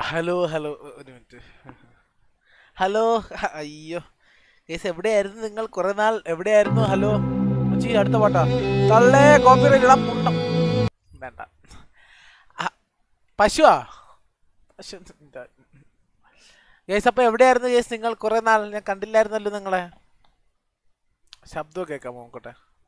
Hello hello ഒരു minute hello ഹ- അയ്യോ കേസ് എവിടെയായിരുന്നു നിങ്ങൾ കുറെ നാൾ എവിടെയായിരുന്നു ഹലോ ഉച്ചി അടുത്ത പാട്ടാ തള്ളേ കോപ്പിറൈറ്റ് ഇടാൻ മുണ്ടം വേണ്ട ആ, പശുവാ പശു കേസ് അപ്പൊ എവിടെയായിരുന്നു കേസ് നിങ്ങൾ കുറെ നാൾ ഞാൻ കണ്ടില്ലായിരുന്നല്ലോ നിങ്ങളെ ശബ്ദം കേൾക്കാമോ നോക്കട്ടെ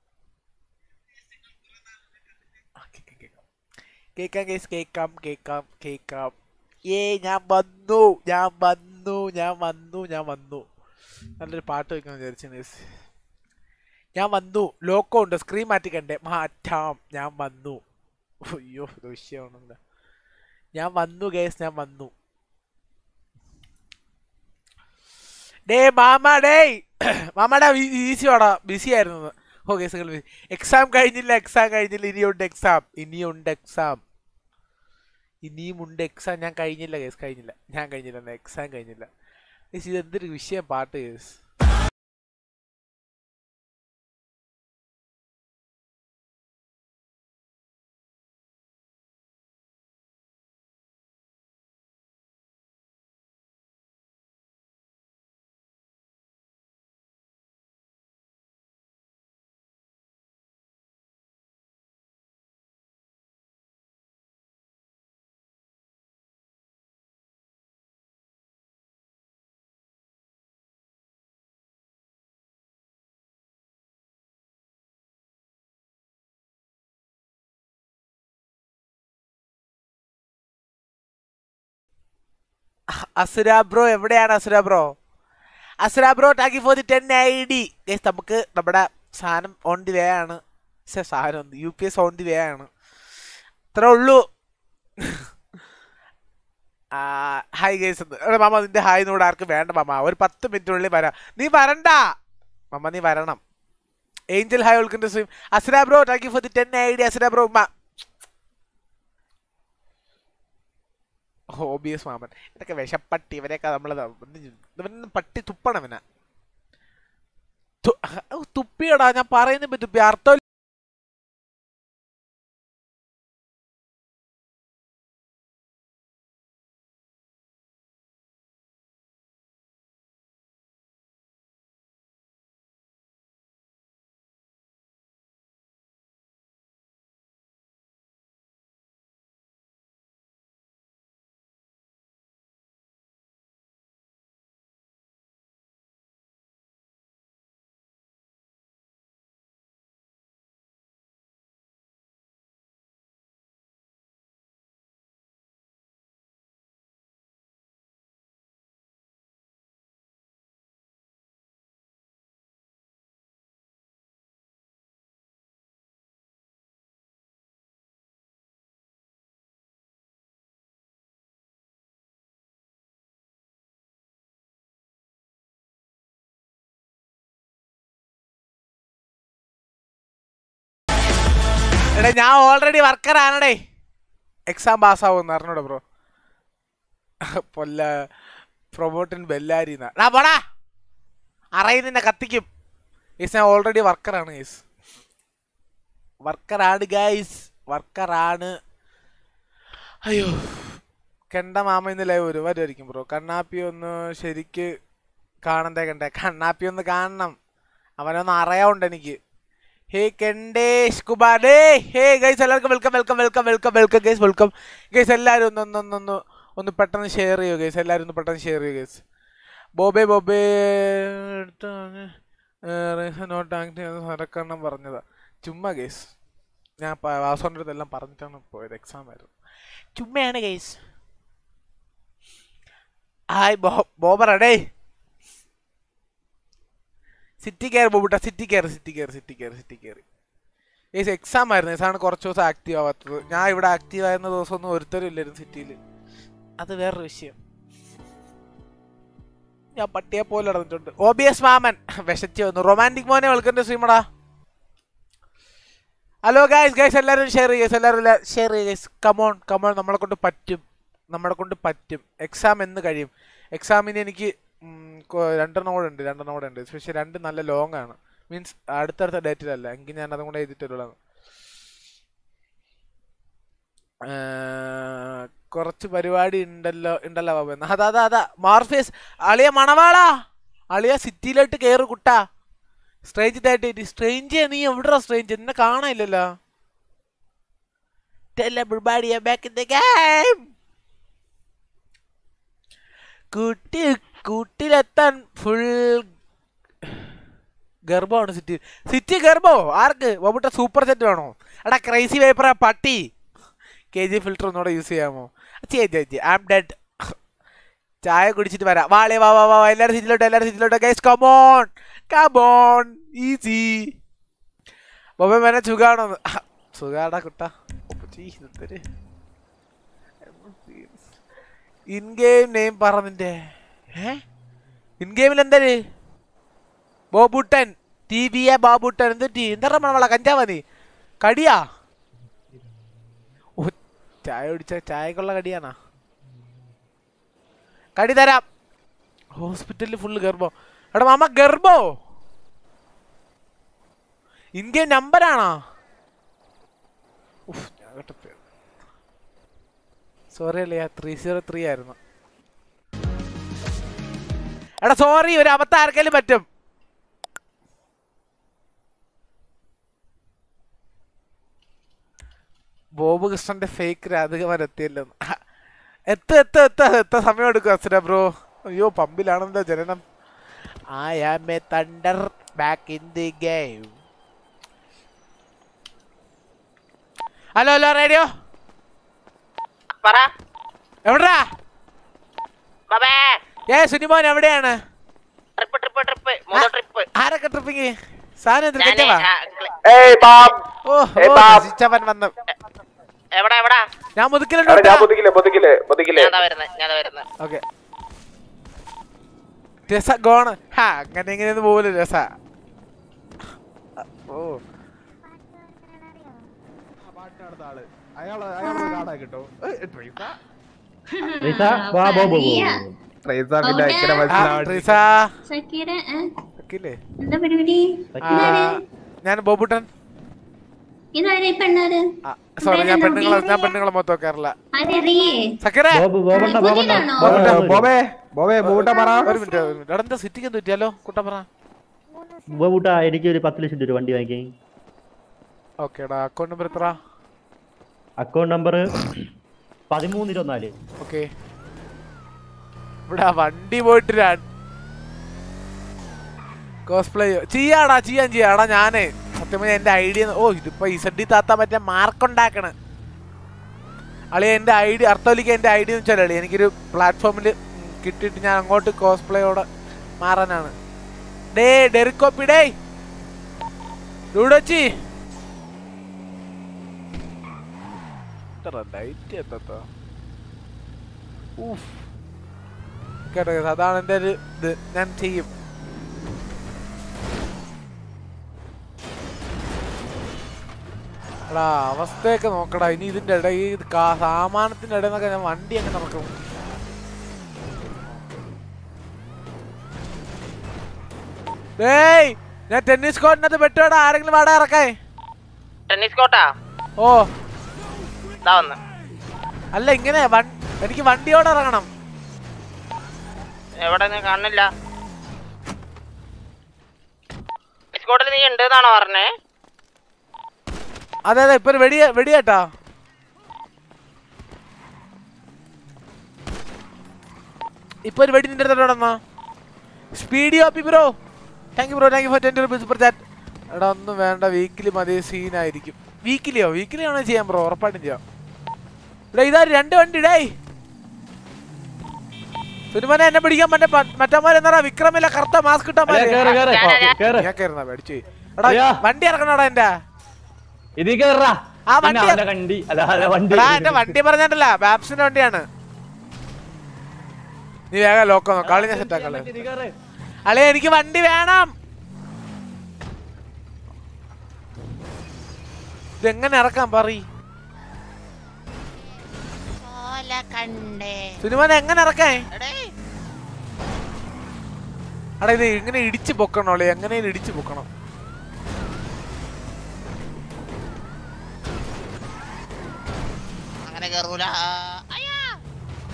ആ, കേക്കാം, കേക്കാം. കേക്കാം കേസ് കേക്കാം കേക്കാം കേക്കാം ഏ ഞാൻ വന്നു ഞാൻ വന്നു ഞാൻ വന്നു ഞാൻ വന്നു നല്ലൊരു പാട്ട് വെക്കണം വിചാരിച്ചു കേസ് ഞാൻ വന്നു ലോക്കോ ഉണ്ട് സ്ക്രീൻ മാറ്റിക്കണ്ടേ മാറ്റാം ഞാൻ വന്നു അയ്യോ ഇത് വിഷയമാണല്ല ഞാൻ വന്നു കേസ് ഞാൻ വന്നു ഡേ മാമ ഡേ മാമടാ ഈസി വാടാ ബിസി ആയിരുന്നു ഓ കേസ് എക്സാം കഴിഞ്ഞില്ല എക്സാം കഴിഞ്ഞില്ല ഇനിയുണ്ട് എക്സാം ഇനിയുണ്ട് എക്സാം ഇനിയും ഉണ്ട് എക്സാം ഞാൻ കഴിഞ്ഞില്ല കേസ് കഴിഞ്ഞില്ല ഞാൻ കഴിഞ്ഞില്ല എക്സാം കഴിഞ്ഞില്ല കേസ് ഇത് എന്തൊരു വിഷയം പാട്ട് കേസ് അസുര ബ്രോ എവിടെയാണ് അസുര ബ്രോ അസുര ബ്രോ ടാക്കി for the ten I D guys നമുക്ക് നമ്മുടെ സാധനം ഓൺ ദി വേ ആണ് ശ്ശെ, സാധനം U P S on the way ആണ് ഇത്രേ ഉള്ളൂ ഹായ് ഗൈസ് എടാ മാമ നിന്റെ ഹായ് എന്നോട് ആർക്കും വേണ്ട മാമ ഒരു പത്ത് മിനിറ്റിനുള്ളിൽ വരാം നീ വരണ്ട മാമ നീ വരണം ഏഞ്ചൽ ഹായ് ഉൾക്കിന്റെ സ്ട്രീം അസുര ബ്രോ ടാക്കി for the ten I D Asura bro ഉമ്മ ഹോബിയസ് മാമൻ ഇതൊക്കെ വിഷപ്പട്ടി ഇവരെയൊക്കെ നമ്മൾ ഇവനൊന്നും പട്ടി തുപ്പണം ഇവനെ തു- ഔ, തുപ്പിയടാ ഞാൻ പറയുന്ന തുപ്പി അർത്ഥം എടാ ഞാൻ ഓൾറെഡി വർക്കർ ആണടേ എക്സാം പാസ്സാവുമെന്ന് അറിഞ്ഞൂടെ ബ്രോ പൊല്ല പ്രൊമോട്ടിൻ ബെല്ലാരിന്ന എടാ പോടാ അറയിൽ നിന്നെ കത്തിക്കും ഗൈസ് ഞാൻ ഓൾറെഡി വർക്കറാണ് ഗൈസ് വർക്കറാണ് ഗൈസ് വർക്കറാണ് അയ്യോ കണ്ട മാമ ഇന്ന് ലൈവ് വരും വരുമായിരിക്കും ബ്രോ കണ്ണാപ്പി ഒന്ന് ശരിക്ക് കാണണ്ടേ കണ്ടേ കണ്ണാപ്പി ഒന്ന് കാണണം അവനൊന്ന് അറിയാവുണ്ട് എനിക്ക് ഹേ കെണ്ടേഷ് കുമാർ ഡേ ഹേ ഗൈസ് എല്ലാവർക്കും welcome welcome welcome welcome welcome guys welcome guys എല്ലാവരും ഒന്ന് ഒന്ന് ഒന്ന് ഒന്ന് ഒന്ന് പെട്ടെന്ന് ഷെയർ ചെയ്യൂ ഗൈസ് എല്ലാവരും ഒന്ന് പെട്ടെന്ന് ഷെയർ ചെയ്യൂ ഗൈസ് ബോബേ ബോബേ നോട്ട് ആക്ട് നടക്കണം പറഞ്ഞതാ ചുമ്മാ ഗൈസ് ഞാൻ വാസോൻ്റെ അടുത്തെല്ലാം പറഞ്ഞിട്ടാണ് പോയത് എക്സാം ആയിരുന്നു ചുമ്മയാണ് ഗൈസ് ഹായ് ബോ ബോബറടേ സിറ്റി കയറി ബോബുട്ട സിറ്റി കയറി സിറ്റി കയറി സിറ്റി കയറി സിറ്റി കയറി ഏസ് എക്സാം ആയിരുന്നു ഏസാണ് കുറച്ച് ദിവസം ആക്റ്റീവ് ആവാത്തത് ഞാൻ ഇവിടെ ആക്റ്റീവ് ആയിരുന്ന ദിവസമൊന്നും ഒരുത്തരും ഇല്ലായിരുന്നു സിറ്റിയിൽ അത് വേറൊരു വിഷയം ഞാൻ പട്ടിയെ പോലെ നടന്നിട്ടുണ്ട് ഒ ബി എസ് മാമൻ വിശച്ച് വന്നു റൊമാൻറ്റിക് മോനെ വെൽക്കൻ്റെ ശ്രീമടാ ഹലോ ഗൈസ് ഗൈസ് എല്ലാവരും ഷെയർ ചെയ്യുക എല്ലാവരും ഷെയർ ചെയ്യുക ഗൈസ് കമോൺ കമോൺ നമ്മളെ കൊണ്ട് പറ്റും നമ്മളെ കൊണ്ട് പറ്റും എക്സാം എന്ന് കഴിയും എക്സാമിന് എനിക്ക് ഉം, കൊ- രണ്ടെണ്ണം കൂടെ ഉണ്ട് രണ്ടെണ്ണം കൂടെ ഉണ്ട് പക്ഷേ രണ്ട് നല്ല ലോങ് ആണ് മീൻസ് അടുത്തടുത്ത ഡേറ്റിലല്ല എങ്കിൽ ഞാൻ അതും കൂടെ എഴുതിയിട്ടുള്ളതാണ് കുറച്ച് പരിപാടി ഉണ്ടല്ലോ ഉണ്ടല്ലോ ബാബു എന്നാ അതാ അതാ അതാ മാർഫേസ് അളിയ മണവാളാ അളിയ സിറ്റിയിലോട്ട് കയറ് കുട്ടാ സ്ട്രേഞ്ച് തേർട്ടി സ്ട്രേഞ്ച് നീ എവിടെടാ സ്ട്രേഞ്ച് എന്നെ കാണാനില്ലല്ലോ Tell everybody I'm back in the game. കൂട്ടി കൂട്ടിലെത്താൻ ഫുൾ ഗർഭമാണ് സിറ്റി സിറ്റി ഗർഭോ ആർക്ക് ബോബുട്ട സൂപ്പർ സെറ്റ് വേണോ എടാ ക്രൈസി പേപ്പർ പട്ടി കെ ജി ഫിൽറ്റർ ഒന്നുകൂടെ യൂസ് ചെയ്യാമോ ചേച്ചി ചേച്ചി ആം ഡെഡ് ചായ കുടിച്ചിട്ട് വരാം വാളെ വാ വാ വാ വാ. എല്ലാവരും സിറ്റിലോട്ട് എല്ലാവരും സിറ്റിലോട്ട് ഗൈസ് കമോൺ കമോൺ ഈസി ബൊബ മേനെ സുഖാണോ സുഖാടാ കുട്ട ഇൻ ഗെയിം നെയിം പറ നിന്റെ ഏ ഇൻ ഗെയിമിൽ എന്താര് ബോബുട്ടൻ ടി വി എ ബാബുട്ടൻ എന്ത് ടീ എന്താ മണവള കഞ്ചാവാ നീ കടിയാ ഓ ചായ കുടിച്ച ചായക്കുള്ള കടിയാണാ കടി തരാം ഹോസ്പിറ്റലിൽ ഫുള്ള് ഗർഭം എടാ മാമ ഗർഭോ ഇൻ ഗെയിം നമ്പറാണോ ഉഫ്, ഞാൻ കേട്ട സോറി അല്ലേ ത്രീ സീറോ ത്രീ ആയിരുന്നു എടാ സോറി ഒരു അബദ്ധം ആർക്കെങ്കിലും പറ്റും ബോബ് കൃഷ്ണന്റെ ഫേക്ക് രാധികമാർ എത്തിയല്ലോ എത്ത എത്ത എത്ത എത്ത സമയം എടുക്കും അസുര ബ്രോ അയ്യോ പമ്പിലാണെന്താ ജനനം I am a thunder back in the game hello hello radio പറ എവിടാ ബാബേ ഏ സുനിമോൻ എവിടെയാണ് ട്രിപ്പ് ട്രിപ്പ് ട്രിപ്പ് മൂന്ന് ട്രിപ്പ് ആരൊക്കെ ട്രിപ്പിങ് സാധനം എന്തിന് ഞാന് കെറ്റവാ? ആ, ക്ലി- ഏയ് ബാബ് ഓ ഏയ് ഓ, ബാബ്. നശിച്ചവൻ വന്ന് എവിടാ എവിടാ ഞാൻ മുതുക്കിലുണ്ട് എടാ ഞാൻ പൊതിക്കില്ലേ പൊതിക്കില്ലേ പൊതിക്കില്ലേ ഞാതാ വരുന്നത് ഞാതാ വരുന്നത് ഓക്കെ രസ ഗോണ് ഹാ അങ്ങനെ ഇങ്ങനെയൊന്നും പോകില്ല രസ ഓ അയാള് അയാള് കാണാൻ കിട്ടോ റിസ വാ ബോ ബോ ബോ ട്രേസ പിന്നെ ഇങ്ങനെ ആ, മനസ്സിലാവട്ടെ ട്രീസ സക്കീര ഏ? ഒക്കില്ലേ എന്താ പരിപാടി ആ, ഞാൻ ബോബുട്ടൻ ഇതാരെ പെണ്ണാര് സോറി ഞാൻ പെണ്ണുങ്ങളെ ഞാൻ പെണ്ണുങ്ങളെ മൊത്തം വെക്കാറില്ല ആരറിയേ സക്കര ബോബ് ബോബണ്ട ബോബണ്ട പുതിയതാണോ? ബോബേ, ബോബേ ബോബേ ബോബൂട്ട പറ ഒരു മിനിറ്റ് ഒരു മിനിറ്റ് അവിടെ എന്താ സിറ്റിക്ക് എന്ത് പറ്റിയാലോ കുട്ട പറ ബോബൂട്ട എനിക്ക് ഒരു പത്ത് ലക്ഷം രൂപ വണ്ടി വാങ്ങിക്കേ ഓക്കേടാ അക്കൗണ്ട് നമ്പർ എത്ര അക്കൗണ്ട് നമ്പർ പതിമൂന്ന് ഇരുപത്തിനാല് ഓക്കെ ഇവിടെ ആ വണ്ടി പോയിട്ട് കോസ്പ്ലേ ചെയ്യാടാ ചെയ്യാൻ ചെയ്യാടാ ഞാനേ സത്യം പറഞ്ഞാൽ എന്റെ ഐഡിയ ഓ ഇതിപ്പോ ഇസഡി താത്ത മറ്റേ മാർക്ക് ഉണ്ടാക്കണ് അളിയ എന്റെ ഐഡിയ അർത്ഥവലിക്ക് എന്റെ ഐഡിയ എന്ന് വെച്ചാൽ അളി എനിക്കൊരു പ്ലാറ്റ്ഫോമിൽ കിട്ടിയിട്ട് ഞാൻ അങ്ങോട്ട് കോസ്പ്ലേയോടെ മാറാനാണ് ഡേ ഡെറിക്കോപ്പി ഡേ ഡൂഡോച്ചി ലൈറ്റ് എത്തത്തോ ഊഫ് കേട്ടോ കേട്ടോ, അതാണ് എൻ്റെ ഒരു ഇത് ഞാൻ ചെയ്യും എടാ അവസ്ഥയൊക്കെ നോക്കടാ ഇനി ഇതിന്റെ ഇടയിൽ ഈ കാ- സാമാനത്തിന്റെ ഇടയിൽ നിന്നൊക്കെ ഞാൻ വണ്ടി എങ്ങനെ നടക്കും ഡേയ് ഞാൻ ടെന്നീസ് കോർട്ടിനകത്ത് പെട്ടുവേടാ ആരെങ്കിലും വാടക ഇറക്കായി ടെന്നീസ് കോട്ടാ ഓ ഇതാ വന്ന് അല്ല ഇങ്ങനെ വൺ- എനിക്ക് വണ്ടിയോടെ ഇറങ്ങണം എവിടെ നീ കാണുന്നില്ല ടെന്നീസ് കോട്ടിൽ നീ ഉണ്ട് എന്നാണോ പറഞ്ഞേ അതെ അതെ ഇപ്പൊ ഒരു വെടി വെടിയേട്ടാ ഇപ്പൊ ഒരു വെടി നിന്റെ അടുത്തോടെന്നാ സ്പീഡി ഓപ്പി bro thank you bro thank you for twenty rupees super chat എടാ ഒന്നും വേണ്ട വീക്കിലി മതി സീനായിരിക്കും വീക്കിലിയോ വീക്കിലി ആണോ ചെയ്യാം ബ്രോ ഉറപ്പായിട്ടും ചെയ്യാം ഇവിടെ ഇതാ രണ്ട് വണ്ടി ഡേ സുനിമനെ എന്നെ പിടിക്കാൻ മറ്റേ മറ്റന്മാരെന്താ വിക്രമില്ല കറുത്ത മാസ്ക് ഇട്ടമാര് കേറ് കേറ് കേറ് ഞാൻ കയറുന്ന പേടിച്ചു എടാ അയ്യോ. വണ്ടി ഇറക്കണോടാ എന്റെ ഇതി കേറാ ആ വണ്ടി പിന്നെ അവന്റെ കണ്ടി അല്ല അല്ല വണ്ടി എടാ എന്റെ വണ്ടി പറഞ്ഞിട്ടല്ല ബാപ്സിന്റെ വണ്ടിയാണ് നീ വേഗം ലോക്കോ കളി ഞാൻ സെറ്റ് ആക്കളെ ഇതി കേറ്. അളെ എനിക്ക് വണ്ടി വേണം ഇതെങ്ങനെ ഇറക്കാൻ പറ സിനിമനെ എങ്ങനെ ഇറക്കാൻ അടാ ഇത് ഇങ്ങനെ ഇടിച്ച് പൊക്കണോ അളെ എങ്ങനെയും ഇടിച്ച് പൊക്കണം അങ്ങനെ കയറൂല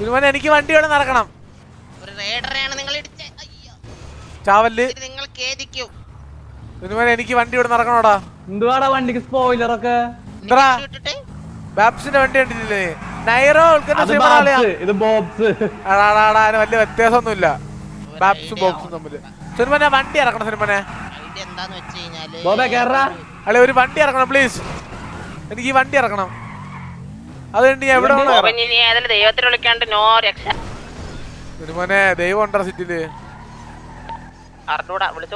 സുനുമോനെ എനിക്ക് വണ്ടിയോടെ നടക്കണം ഒരു റേഡറെയാണ് നിങ്ങൾ ഇടിച്ചേ അയ്യോ ചാവല് ഇത് നിങ്ങൾ ഖേദിക്കും സുനുമോനെ എനിക്ക് വണ്ടിയോടെ നടക്കണോടാ എന്തുവാടാ വണ്ടിക്ക് സ്പോയിലറൊക്കെ എന്താ ഇട്ടിട്ട് ബാപ്സിന്റെ വണ്ടി കണ്ടിട്ടില്ലേ നൈറോ ഉൾക്കുന്ന അത് ശ്രീമണാളിയാ ബോബ്സ് ഇത് ബോബ്സ് അടാടാടാ അതിന് വലിയ വ്യത്യാസമൊന്നുമില്ല ബാപ്സും ബോക്സും തമ്മില് സുനുമനെ വണ്ടി ഇറക്കണം സുനുമനെ ഐഡിയ എന്താന്ന് വെച്ച് കഴിഞ്ഞാല് ബോബെ കേറാ അല്ലെ ഒരു വണ്ടി ഇറക്കണം പ്ലീസ് എനിക്ക് ഈ വണ്ടി ഇറക്കണം അത് കഴിഞ്ഞ് ഞാൻ എവിടെ വേണോ ബോബൻ ഇനി ഏതായാലും ദൈവത്തിന് വിളിക്കാണ്ട് നോ രക്ഷ സുനുമനെ ദൈവം ഉണ്ടോ സിറ്റിയില് അറിഞ്ഞൂടാ വിളിച്ചു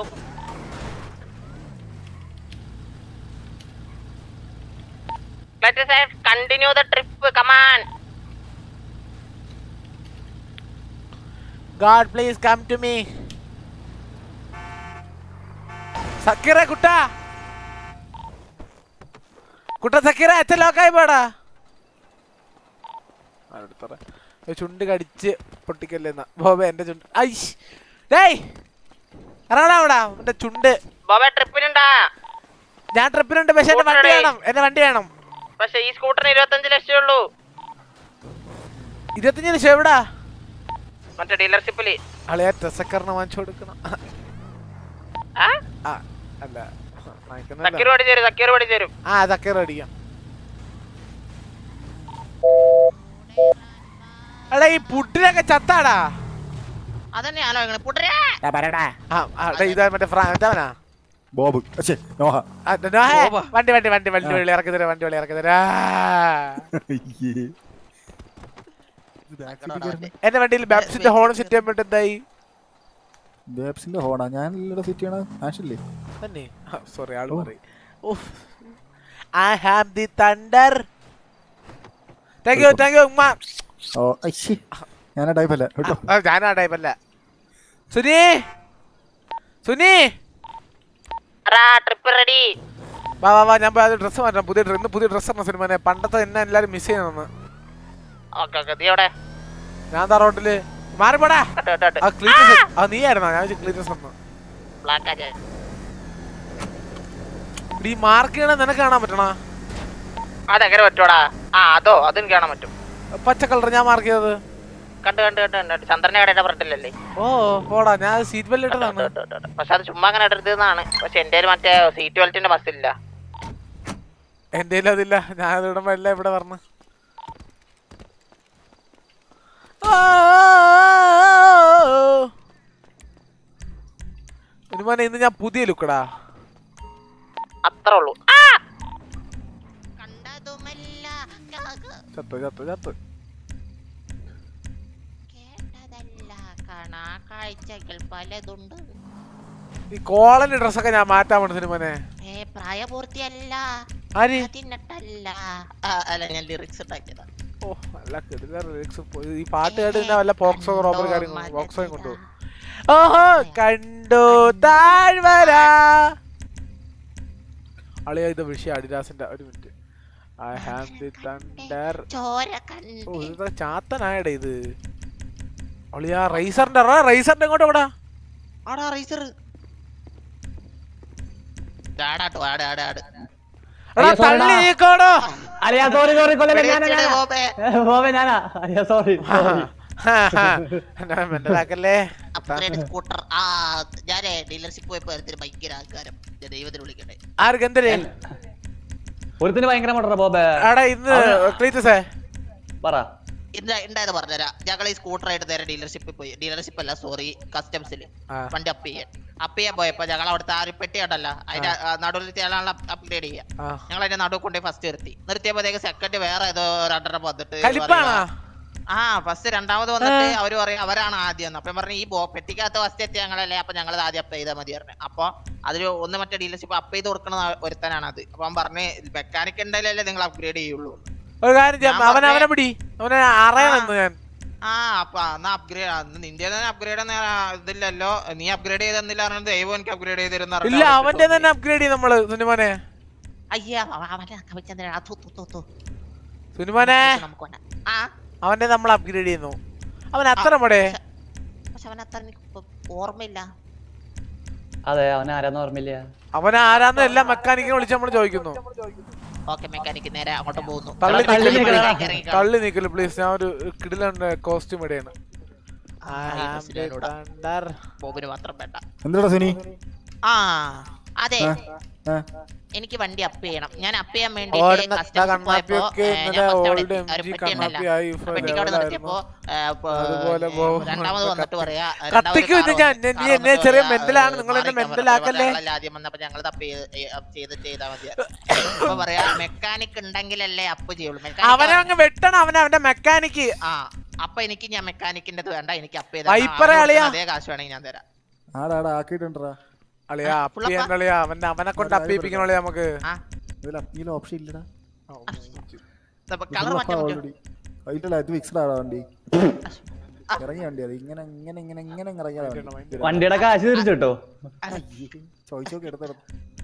Let us have continue the trip, come on. God please come to me സക്കീറ കുട്ട കുട്ട സക്കീറ അച്ഛൻ ലോക്കായി പോടാ അടുത്തറ ചുണ്ട് കടിച്ച് പൊട്ടിക്കല്ലേന്ന ബോബ എന്റെ ചുണ്ട് ഐഷ് ഡേയ് ഇറങ്ങടാ അവിടെ എന്റെ ചുണ്ട് ബോബെ ട്രിപ്പിനുണ്ടാ ഞാൻ ട്രിപ്പിനുണ്ട് പക്ഷെ എന്റെ വണ്ടി സ്കൂട്ടറേ. വേണം എന്റെ വണ്ടി വേണം പക്ഷെ ഈ സ്കൂട്ടറിന് ഇരുപത്തഞ്ച് ലക്ഷം ഉള്ളൂ ഇരുപത്തഞ്ച് ലക്ഷം എവിടാ മറ്റേ ഡീലർഷിപ്പില് അളിയാ ടെസക്കറിന് വാങ്ങിച്ചു കൊടുക്കണം ആ ആ അല്ല വാങ്ങിക്കുന്നല്ല. സക്കീർ പഠിച്ചു തരും സക്കീർ പഠിച്ചു തരും ആ സക്കീർ അടിക്കാം എടാ ഈ പുട്ടിനൊക്കെ ചത്താടാ അതന്നെ ആലോചിക്കണേ പുട്ടരേ ആ ആ, എടാ, ഇതാ മറ്റേ ഫ്രാ ഇതാവനാ ബോബ് അച്ഛേ നോഹ ആ, നോഹേ, വണ്ടി വണ്ടി വണ്ടി വണ്ടി വെള്ളി ഇറക്കി തരാം വണ്ടി വെള്ളി ഇറക്കി തരാ അയ്യേ. എന്റെ വണ്ടിയിൽ ബാപ്സിന്റെ ഹോൺ സെറ്റ് ചെയ്യാൻ വേണ്ടി എന്തായി ബേബ്സിന്റെ ഹോണാ ഞാൻ ഇല്ലട സിറ്റിയാണ് ആഷില്ലേ തന്നെ സോറി ആള് മാറി I have the thunder thank you thank you ഉമ്മ ഓ അയ്യേ ഞാൻ ടൈപ്പ് അല്ല കേട്ടോ ആ, ഞാനാ ടൈപ്പല്ല സുനി സുനി ട്രിപ്പ് റെഡി വാ വാ വാ ഞാൻ പോയി അത് ഡ്രസ്സ് മാറ്റാം പുതിയ ഡ്ര- ഇന്ന് പുതിയ ഡ്രസ്സ് ആണ് സിനിമനെ പണ്ടത്തെ എന്നെ എല്ലാരും മിസ് ചെയ്യണമെന്ന് ഓക്കെ ഓക്കെ നീ എവിടെ ഞാൻ താ റോട്ടില് മാറിപ്പോടാ കേട്ടോ കേട്ടോ ആ ക്ലീറ്റസ് ആ നീ ആയിരുന്നോ ഞാൻ ക്ലീറ്റസ് ഒന്ന് ബ്ലാക്ക് ആജാ ഈ മാർക്ക് ചെയ്യണ നിനക്ക് കാണാൻ പറ്റണോ അതെങ്ങനെ പറ്റൂടാ ആ അതോ അതെനിക്ക് കാണാൻ പറ്റും പച്ച കളർ ഞാൻ മാർക്ക് ചെയ്തത് കണ്ടു കണ്ടു കണ്ടു കണ്ടു ചന്ദ്രനെ കടയുടെ ഫ്രണ്ടിലല്ലേ ഓ പോടാ ഞാൻ സീറ്റ് ബെൽറ്റ് ഇട്ടതാണ് പക്ഷെ അത് ചുമ്മാ അങ്ങനെ ഇടരുതെന്നാണ് പക്ഷെ എന്റെ മറ്റേ സീറ്റ് ബെൽറ്റിന്റെ ബസ്സില്ല എന്റെ അതില്ല ഞാൻ അത് ഇടുമ്പോ എല്ലാം ഇവിടെ പറഞ്ഞു ഇനിമോനെ ഇന്ന് ഞാൻ പുതിയ ലുക്കടാ അത്ര ഉള്ളൂ ആ! കണ്ടതുമല്ല ചത്ത് ചത്ത് ചത്ത് കേട്ടതല്ല കാണാ കാഴ്ചകൾ പലതുണ്ട് ഈ കോളനി ഡ്രസ്സൊക്കെ ഞാൻ മാറ്റാൻ വേണ്ടി സിനിമനെ ഏ പ്രായപൂർത്തിയല്ല ആര് അതിനട്ടല്ല അല്ല ഞാൻ ലിറിക്സ് ഉണ്ടാക്കിയതാ ഓ നല്ല കിടില lyrics പോയി. ഈ പാട്ട് കേട്ട് പിന്നെ വല്ല പോക്സോ റോബറി കാര്യങ്ങളും പോക്സോയും കൊണ്ടുപോകും ഓഹോ കണ്ടു താഴ്വര അളിയ ഇത് വിഷയം അഡിദാസിന്റെ ഒരു minute I have the thunder ചോര ഓ കണ്ട് ഇത് ചാത്തനായടേ ഇത് അളിയ റൈസറിന്റെ റൈസറിന്റെ എങ്ങോട്ട് എവിടാ ആടാ റൈസർ ആടാട്ടോ ആട് ആട് ആട് എടാ തള്ളി നീക്കോടോ അലിയാ സോറി സോറി കൊല്ലല്ലേ ഞാനാ വെടിവെച്ചിട് ഞാനാ ബോബേ. ബോബെ ഞാനാ അലിയാ സോറി മനസ്സിലാക്കല്ലേ അപ്ഗ്രേഡ് സ്കൂട്ടർ ആ ഞാനേ ഡീലർഷിപ്പ് പോയപ്പോ അതിന് ഭയങ്കര ആൾക്കാരം ഞാൻ ദൈവത്തിന് വിളിക്കട്ടെ ആർക്ക് എന്തര് ഒരുത്തിന് ഭയങ്കര മോട്ടറാ ബോബെ എടാ ഇന്ന് ക്ലീറ്റസേ പറ എന്താ ഉണ്ടായത് പറഞ്ഞുതരാം ഞങ്ങൾ ഈ സ്കൂട്ടറായിട്ട് നേരെ ഡീലർഷിപ്പിൽ പോയി ഡീലർഷിപ്പ് അല്ല സോറി കസ്റ്റംസിൽ ആ. വണ്ടി അപ്പ് ചെയ്യാൻ അപ്പ് ചെയ്യാൻ പോയപ്പോ ഞങ്ങൾ അവിടുത്തെ ആ ഒരു പെട്ടി ഉണ്ടല്ലോ അതിന്റെ നടുവിൽ ഞങ്ങളാണ് അപ്ഗ്രേഡ് ചെയ്യാം ആ ഞങ്ങൾ അതിന്റെ നടുവ് കൊണ്ടുപോയി ഫസ്റ്റ് നിർത്തി നിർത്തിയപ്പോഴത്തേക്ക് സെക്കൻഡ് വേറെ ഏതോ രണ്ടെണ്ണം വന്നിട്ട് കലിപ്പാണോ പറയുവാ, ആ ഫസ്റ്റ് രണ്ടാമത് വന്നിട്ട് അവര് പറയും അവരാണ് ആദ്യം എന്ന്. അപ്പൊ ഞാൻ പറഞ്ഞു ഈ ബോ പെട്ടിക്കകത്ത് ഫസ്റ്റ് എത്തി ഞങ്ങളല്ലേ അപ്പൊ ഞങ്ങൾ ആദ്യം അപ്പ് ചെയ്താൽ മതി പറഞ്ഞു അപ്പൊ അതിൽ ഒന്ന് മറ്റേ ഡീലർഷിപ്പ് അപ്പ് ചെയ്ത് കൊടുക്കണ ഒരുത്തനാണ് അത് അപ്പൊ അവൻ പറഞ്ഞ് മെക്കാനിക് ഉണ്ടെങ്കിലല്ലേ നിങ്ങൾ അപ്ഗ്രേഡ് ചെയ്യുള്ളൂ ഒരു കാര്യം ചെയ്യാം ഞാൻ അവനെ പറഞ്ഞേ- അവനെ പിടി അവനെ അറിയണമെന്ന് ഞാൻ ആ അപ്പൊ അന്ന് അപ്ഗ്രേഡ് അന്ന് നിന്റെ തന്നെ അപ്ഗ്രേഡ് ഇതില്ലല്ലോ നീ അപ്ഗ്രേഡ് ചെയ്തെന്നില്ല പറഞ്ഞത് ദൈവം എനിക്ക് അപ്ഗ്രേഡ് ചെയ്തിരുന്ന ഇല്ല അവന്റെ തന്നെ അപ്ഗ്രേഡ് ചെയ്യും നമ്മള് സുനിമോനെ അയ്യാ അവ- അവനെ കവിച്ചന്ദ്രൻ ആ, ഥു, ഥു, ഥു, ഥു. സുനിമോനെ നമുക്ക് വേണ്ട. ആ അവന്റെ നമ്മൾ അപ്ഗ്രേഡ് ചെയ്യുന്നു അവൻ അത്ര മടേ പക്ഷെ അവൻ അത്ര എനിക്ക് ഇപ്പൊ ഓർമ്മയില്ല അതെ അവൻ ആരാന്ന് ഓർമ്മയില്ല അവൻ ആരാന്ന് എല്ലാ മെക്കാനിക്കിനെ വിളിച്ച് നമ്മൾ ചോദിക്കുന്നു ഓക്കെ മെക്കാനിക്ക് നേരെ അങ്ങോട്ട് പോകുന്നു തള്ളി തള്ളി നീക്കല് നീക്കല്, please. ഇറങ്ങി കാണും. തള്ളി നീക്കല് പ്ലീസ് ഞാൻ ഒരു കിടിലുണ്ട് കോസ്റ്റ്യൂം ഇടയാണ് ആ, ഈ ബസ്സിൽ ഞാനിവിടെ. ബോബിന് മാത്രം വേണ്ട എന്താടാ സുനി ആ അതെ ആ, ആ. എനിക്ക് വണ്ടി അപ്പ് ചെയ്യണം ഞാൻ അപ്പ് ചെയ്യാൻ വേണ്ടി ഓടുന്ന കണ്ണാപ്പിയൊക്കെ ഇന്നലെ old MG കണ്ണാപ്പിയായി ഇപ്പൊ പെട്ടിക്കോട് level നിർത്തിയപ്പോ ആ, ഇപ്പൊ, അതുപോലെ ഏ, പോകും. രണ്ടാമത് ഇപ്പൊ വന്നിട്ട് കത്തി- പറയാ കത്തിക്ക് രണ്ടാമത് ഇത് ഞാൻ- കാറ് നീ വന്നു. എന്നെ കാറ് ചെറിയ വന്നിട്ട് mental ആണ്, പറയാ, നിങ്ങൾ എന്നെ മാറിക്കാൻ mental പറഞ്ഞു. ആക്കല്ലേ? ഞങ്ങളല്ല ആദ്യം വന്നപ്പോ ഞങ്ങൾ തപ്പ് ചെയ്ത് ചെയ്താ മതി അപ്പൊ പറയാ മെക്കാനിക് ഉണ്ടെങ്കിലല്ലേ അപ്പ് ചെയ്യുള്ളൂ അവനെ മെക്കാനിക് അങ്ങ് വെട്ടണം അവനെ അവന്റെ മെക്കാനിക്ക് ആ അപ്പൊ എനിക്ക് ഞാൻ മെക്കാനിക്കിന്റെ വേണ്ട എനിക്ക് അപ്പ് വൈപ്പറെ ചെയ്ത അളിയാ. അതേ കാശ് വേണമെങ്കിൽ ഞാൻ തരാം ആടാ ആടാ ആക്കിയിട്ടുണ്ടാ അളിയാ ആ, അപ്പി എന്നളിയാ അവന്റെ അവനെ കൊണ്ട് അപ്പിപ്പിക്കണം അളിയാ നമുക്ക് ആ ഇതിൽ അപ്പീൽ ഓപ്ഷൻ ഇല്ലടാ കളർ മാറ്റാൻ പറ്റുമോ ഓൾറെഡി അതിലല്ല ഇത് ഫിക്സ്ഡ് ആടാ വണ്ടി ഇറങ്ങിയ വണ്ടി അത് ഇങ്ങനെ ഇങ്ങനെ ഇങ്ങനെ ഇങ്ങനെ ഇറങ്ങിയ വണ്ടി വണ്ടിയുടെ കാശ് തിരിച്ചു കേട്ടോ ചോദിച്ചോക്കെ എടുത്തെടുത്ത്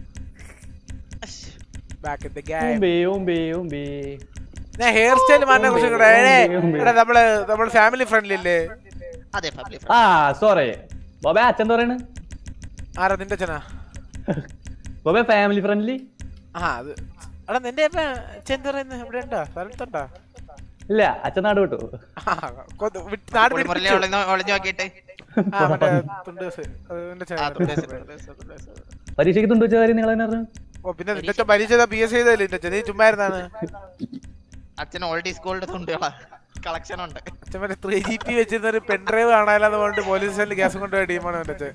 ബാക്ക് ഇൻ ദ ഗെയിം ഉമ്പേ ഉമ്പേ ഉമ്പേ ഞാൻ ഹെയർ സ്റ്റൈൽ മാറിനെ കുറിച്ച് കൂടെ എടാ നമ്മള് നമ്മള് ഫാമിലി ഫ്രണ്ട്ലി അല്ലേ അതെ ഫാമിലി ആ സോറി ബോബെ അച്ഛൻ എന്താ പറയണ് ആരാ നിന്റെ അച്ഛനാ ബോബെ ഫാമിലി ഫ്രണ്ട്ലി ആ അത് എടാ നിന്റെ അച്ഛൻ എന്താ പറയുന്നത് ഇവിടെ ഉണ്ടോ സ്ഥലത്തുണ്ടോ ഇല്ല അച്ഛൻ നാട് വിട്ടു ആ, കൊ- വിട്ട് നാട് മുരളി പിടിപ്പിച്ചു. ഒളിഞ്ഞ് ഒളിഞ്ഞു നോക്കിയിട്ട് ആ, മറ്റേ തുണ്ടൂസ്. അത് നിന്റെ ആ, അച്ഛനാ. തുണ്ടേസ്, തുണ്ടേസ്, തുണ്ടേസ്. പരീക്ഷയ്ക്ക് തുണ്ടു വെച്ച കാര്യം നിങ്ങൾ തന്നെ പറഞ്ഞു ഓ പിന്നെ നിന്റെ അച്ഛൻ പരീക്ഷ പി എസ് ചെയ്തല്ലേ നിന്റെ അച്ഛൻ നീ ചുമ്മാ ഇരുന്നാണ് അച്ഛൻ ഓൾഡ് സ്കൂളിന്റെ തുണ്ടുകളാ കളക്ഷൻ ഉണ്ട് അച്ഛൻ മറ്റേ ത്രീ ജി പി വെച്ചിരുന്ന ഒരു പെൻഡ്രൈവ് കാണാനെന്ന് പറഞ്ഞിട്ട് പോലീസ് സ്റ്റേഷനിൽ ഗ്യാസ് കൊണ്ടുപോയ ടീമാണ് എന്റെ അച്ഛൻ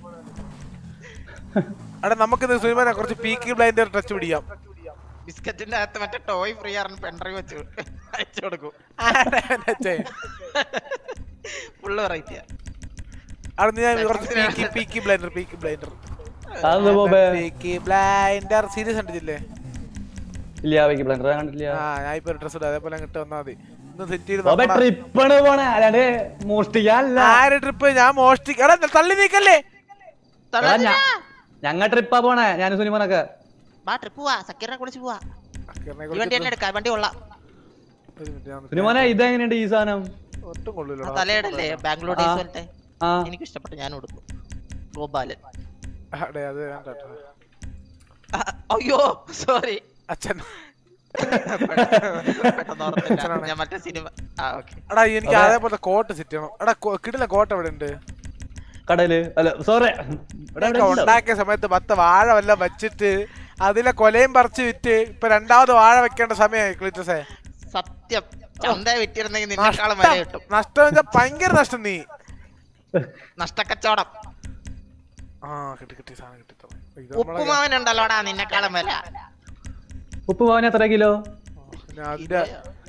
എടാ നമുക്ക് സുനിമനെ കുറച്ച് പീക്കി ബ്ലൈൻഡർ ടച്ച് പിടിക്കാം ബിസ്ക്കറ്റിന്റെ അകത്ത് മറ്റേ ടോയ് ഫ്രീ ആണ് പെൻഡ്രൈവ് വെച്ച് അയച്ചു കൊടുക്കും ആരാ എന്റെ അച്ഛൻ ഫുള്ള് വെറൈറ്റിയാ അവിടെ ഞാൻ കുറച്ച് peaky peaky blinder peaky blinder അത് ബോബെ പീക്കി ബ്ലൈൻഡർ സീരീസ് കണ്ടിട്ടില്ലേ ഇല്ല വൈകി പ്ലാൻ കണ്ടില്ല ആ ഞാൻ ഇപ്പൊ ഒരു ഡ്രസ് ഇടാം അതേപോലെ അങ്ങോട്ട് വന്നാൽ മതി ഇന്ന് സെറ്റ് ചെയ്ത് ബോബെ നമ്മളെ- ട്രിപ്പാണ് പോണേ അല്ലാണ്ട് മോഷ്ടിക്കാനല്ല ആര് ട്രിപ്പ് ഞാൻ മോഷ്ടിക്ക എടാ തള്ളി നീക്കല്ലേ എടാ, ഞ- ഞങ്ങ ട്രിപ്പാ പോണേ ഞാൻ സുനിമോനൊക്കെ വാ ട്രിപ്പ് പോവാ സക്കീറിനെ കുളിച്ച് പോവാ അക്കറിനെ ഈ വണ്ടി കുറിച്ച് തന്നെ എടുക്കാം വണ്ടി കൊള്ളാം ഒരു minute ഞാൻ ഒന്ന് സുനിമോനെ ഇതെങ്ങനെയുണ്ട് ഈ സാധനം ഒട്ടും ആ കൊള്ളൂലടാ തലയിടല്ലേ ബാംഗ്ലൂർ ആ. ഡേയ്സ് പോലത്തെ ആ എനിക്ക് ഇഷ്ടപ്പെട്ടു ഞാൻ കൊടുക്കും ഗോപാലൻ അടെ അത് വേണ്ട കേട്ടോ. ആ, അയ്യോ സോറി അച്ഛൻ പെട്ടെന്ന് ഓർത്തില്ല അച്ഛനാണ്. ഞാൻ മറ്റേ സിനിമ ആ ഓക്കെ എടാ എനിക്ക് അതെ. അതേപോലത്തെ കോട്ട് സെറ്റ് ചെയ്യണം എടാ കോ- കിടില കോട്ട് എവിടെ ഉണ്ട് കടയില് അല്ല സോറി ഇതൊക്കെ ഉണ്ടാക്കിയ സമയത്ത് പത്ത് വാഴ വല്ലതും വെച്ചിട്ട് അതിലെ കൊലയും പറിച്ച് വിറ്റ് ഇപ്പൊ രണ്ടാമത് വാഴ വെക്കേണ്ട സമയമായി ക്ലിറ്റസേ സത്യം ചന്ത വിറ്റിരുന്നെങ്കിൽ നിന്നെക്കാളും വില നഷ്ടം കിട്ടും നഷ്ടം വെച്ചാ ഭയങ്കര നഷ്ടം നീ നഷ്ടക്കച്ചവടം ആ കിട്ടി കിട്ടി സാധനം കിട്ടി തൊ- ഇത് നമ്മളെ ഉപ്പുമാവൻ ഉണ്ടല്ലോടാ നിന്നെക്കാളും വില ഉപ്പ് പോവാൻ എത്ര കിലോ പിന്നെ അതിന്റെ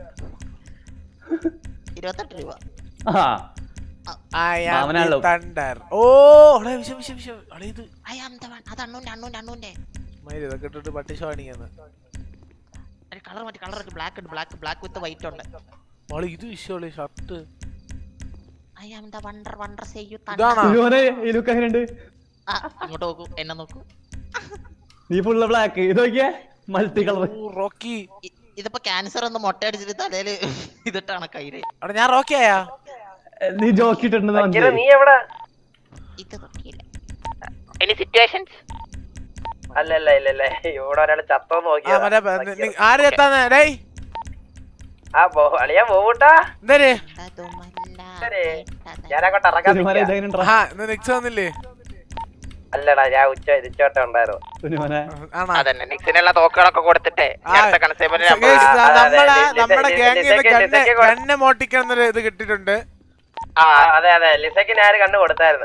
ഇരുപത്തെട്ട് രൂപ ആ I am മാമനാണല്ലോ. the thunder. ഓ എടാ, വിഷയം വിഷയം വിഷയം എടാ, ഇത് അയ്യ അന്ത അത് അണ്ണൂന്റെ അണ്ണൂന്റെ അണ്ണൂന്റെ മയില് ഇതൊക്കെ ഇട്ടിട്ട് പട്ടിഷ കാണിക്കാന്ന് കളർ മറ്റേ കളർ ബ്ലാക്ക് ഉണ്ട് ബ്ലാക്ക് ബ്ലാക്ക് വിത്ത് വൈറ്റ് ഉണ്ട് മോളെ ഇത് വിഷയമുള്ള shirt I am the wonder wonder ചെയ്യൂ ഇതാണോ സുനിമോനെ ഈ ലുക്ക് എങ്ങനെയുണ്ട് ഇങ്ങോട്ട് നോക്കൂ എന്നെ നോക്കൂ നീ ഫുള്ള് ബ്ലാക്ക് ഇത് നോക്കിയേ മൾട്ടി കളർ ഓ, റോക്കി ഇ- ഇതിപ്പോ ക്യാൻസർ ഒന്ന് മൊട്ടയടിച്ചിട്ട് തലയില് ഇതിട്ടാണ് കയ്യില് എടാ ഞാൻ റോക്കി ആയാ നീ ജോക്കിട്ടുണ്ടെന്ന് നീ എവിടെ ഇത് നോക്കിയില്ല ഇനി സിറ്റുവേഷൻസ് അല്ല അല്ല ഇല്ല ഇല്ല ഇവിടെ ഒരാള് ചത്തോ ആ മറ്റേ പ- നി- നി- ആര് എത്താന്ന് ഡേയ് ആ പോ അളിയാ പോവൂട്ടാ എന്തേര് ശരി. ഞാനങ്ങോട്ട് ഇറങ്ങാൻ സുനിമോനെ നിക്കാ. ഇതെങ്ങനെ ആ ഇന്ന് നിക്സ് വന്നില്ലേ അല്ലടാ ഞാൻ ഉച്ച ഇതിച്ചോട്ടെ ഉണ്ടായിരുന്നു സുനിമോനെ ആണോ അതന്നെ നിക്സിനുള്ള തോക്കുകളൊക്കെ കൊടുത്തിട്ടേ ആ, അടുത്ത കൺസേബിന് guys, ആ, ദാ അതെ, അതെ, നമ്മളെ ലിസ- നമ്മുടെ ലിസ- ഗ്യാങ്ങിൽ ലിസയ്ക്ക് ഗണ്ണ് ലിസയ്ക്ക് കൊടു- ഗണ്ണ് മോട്ടിക്കണം എന്നൊരു ഇത് കിട്ടിയിട്ടുണ്ട് ആ അതെ അതെ ലിസയ്ക്ക് ഞാൻ കണ്ടു കൊടുത്തായിരുന്നു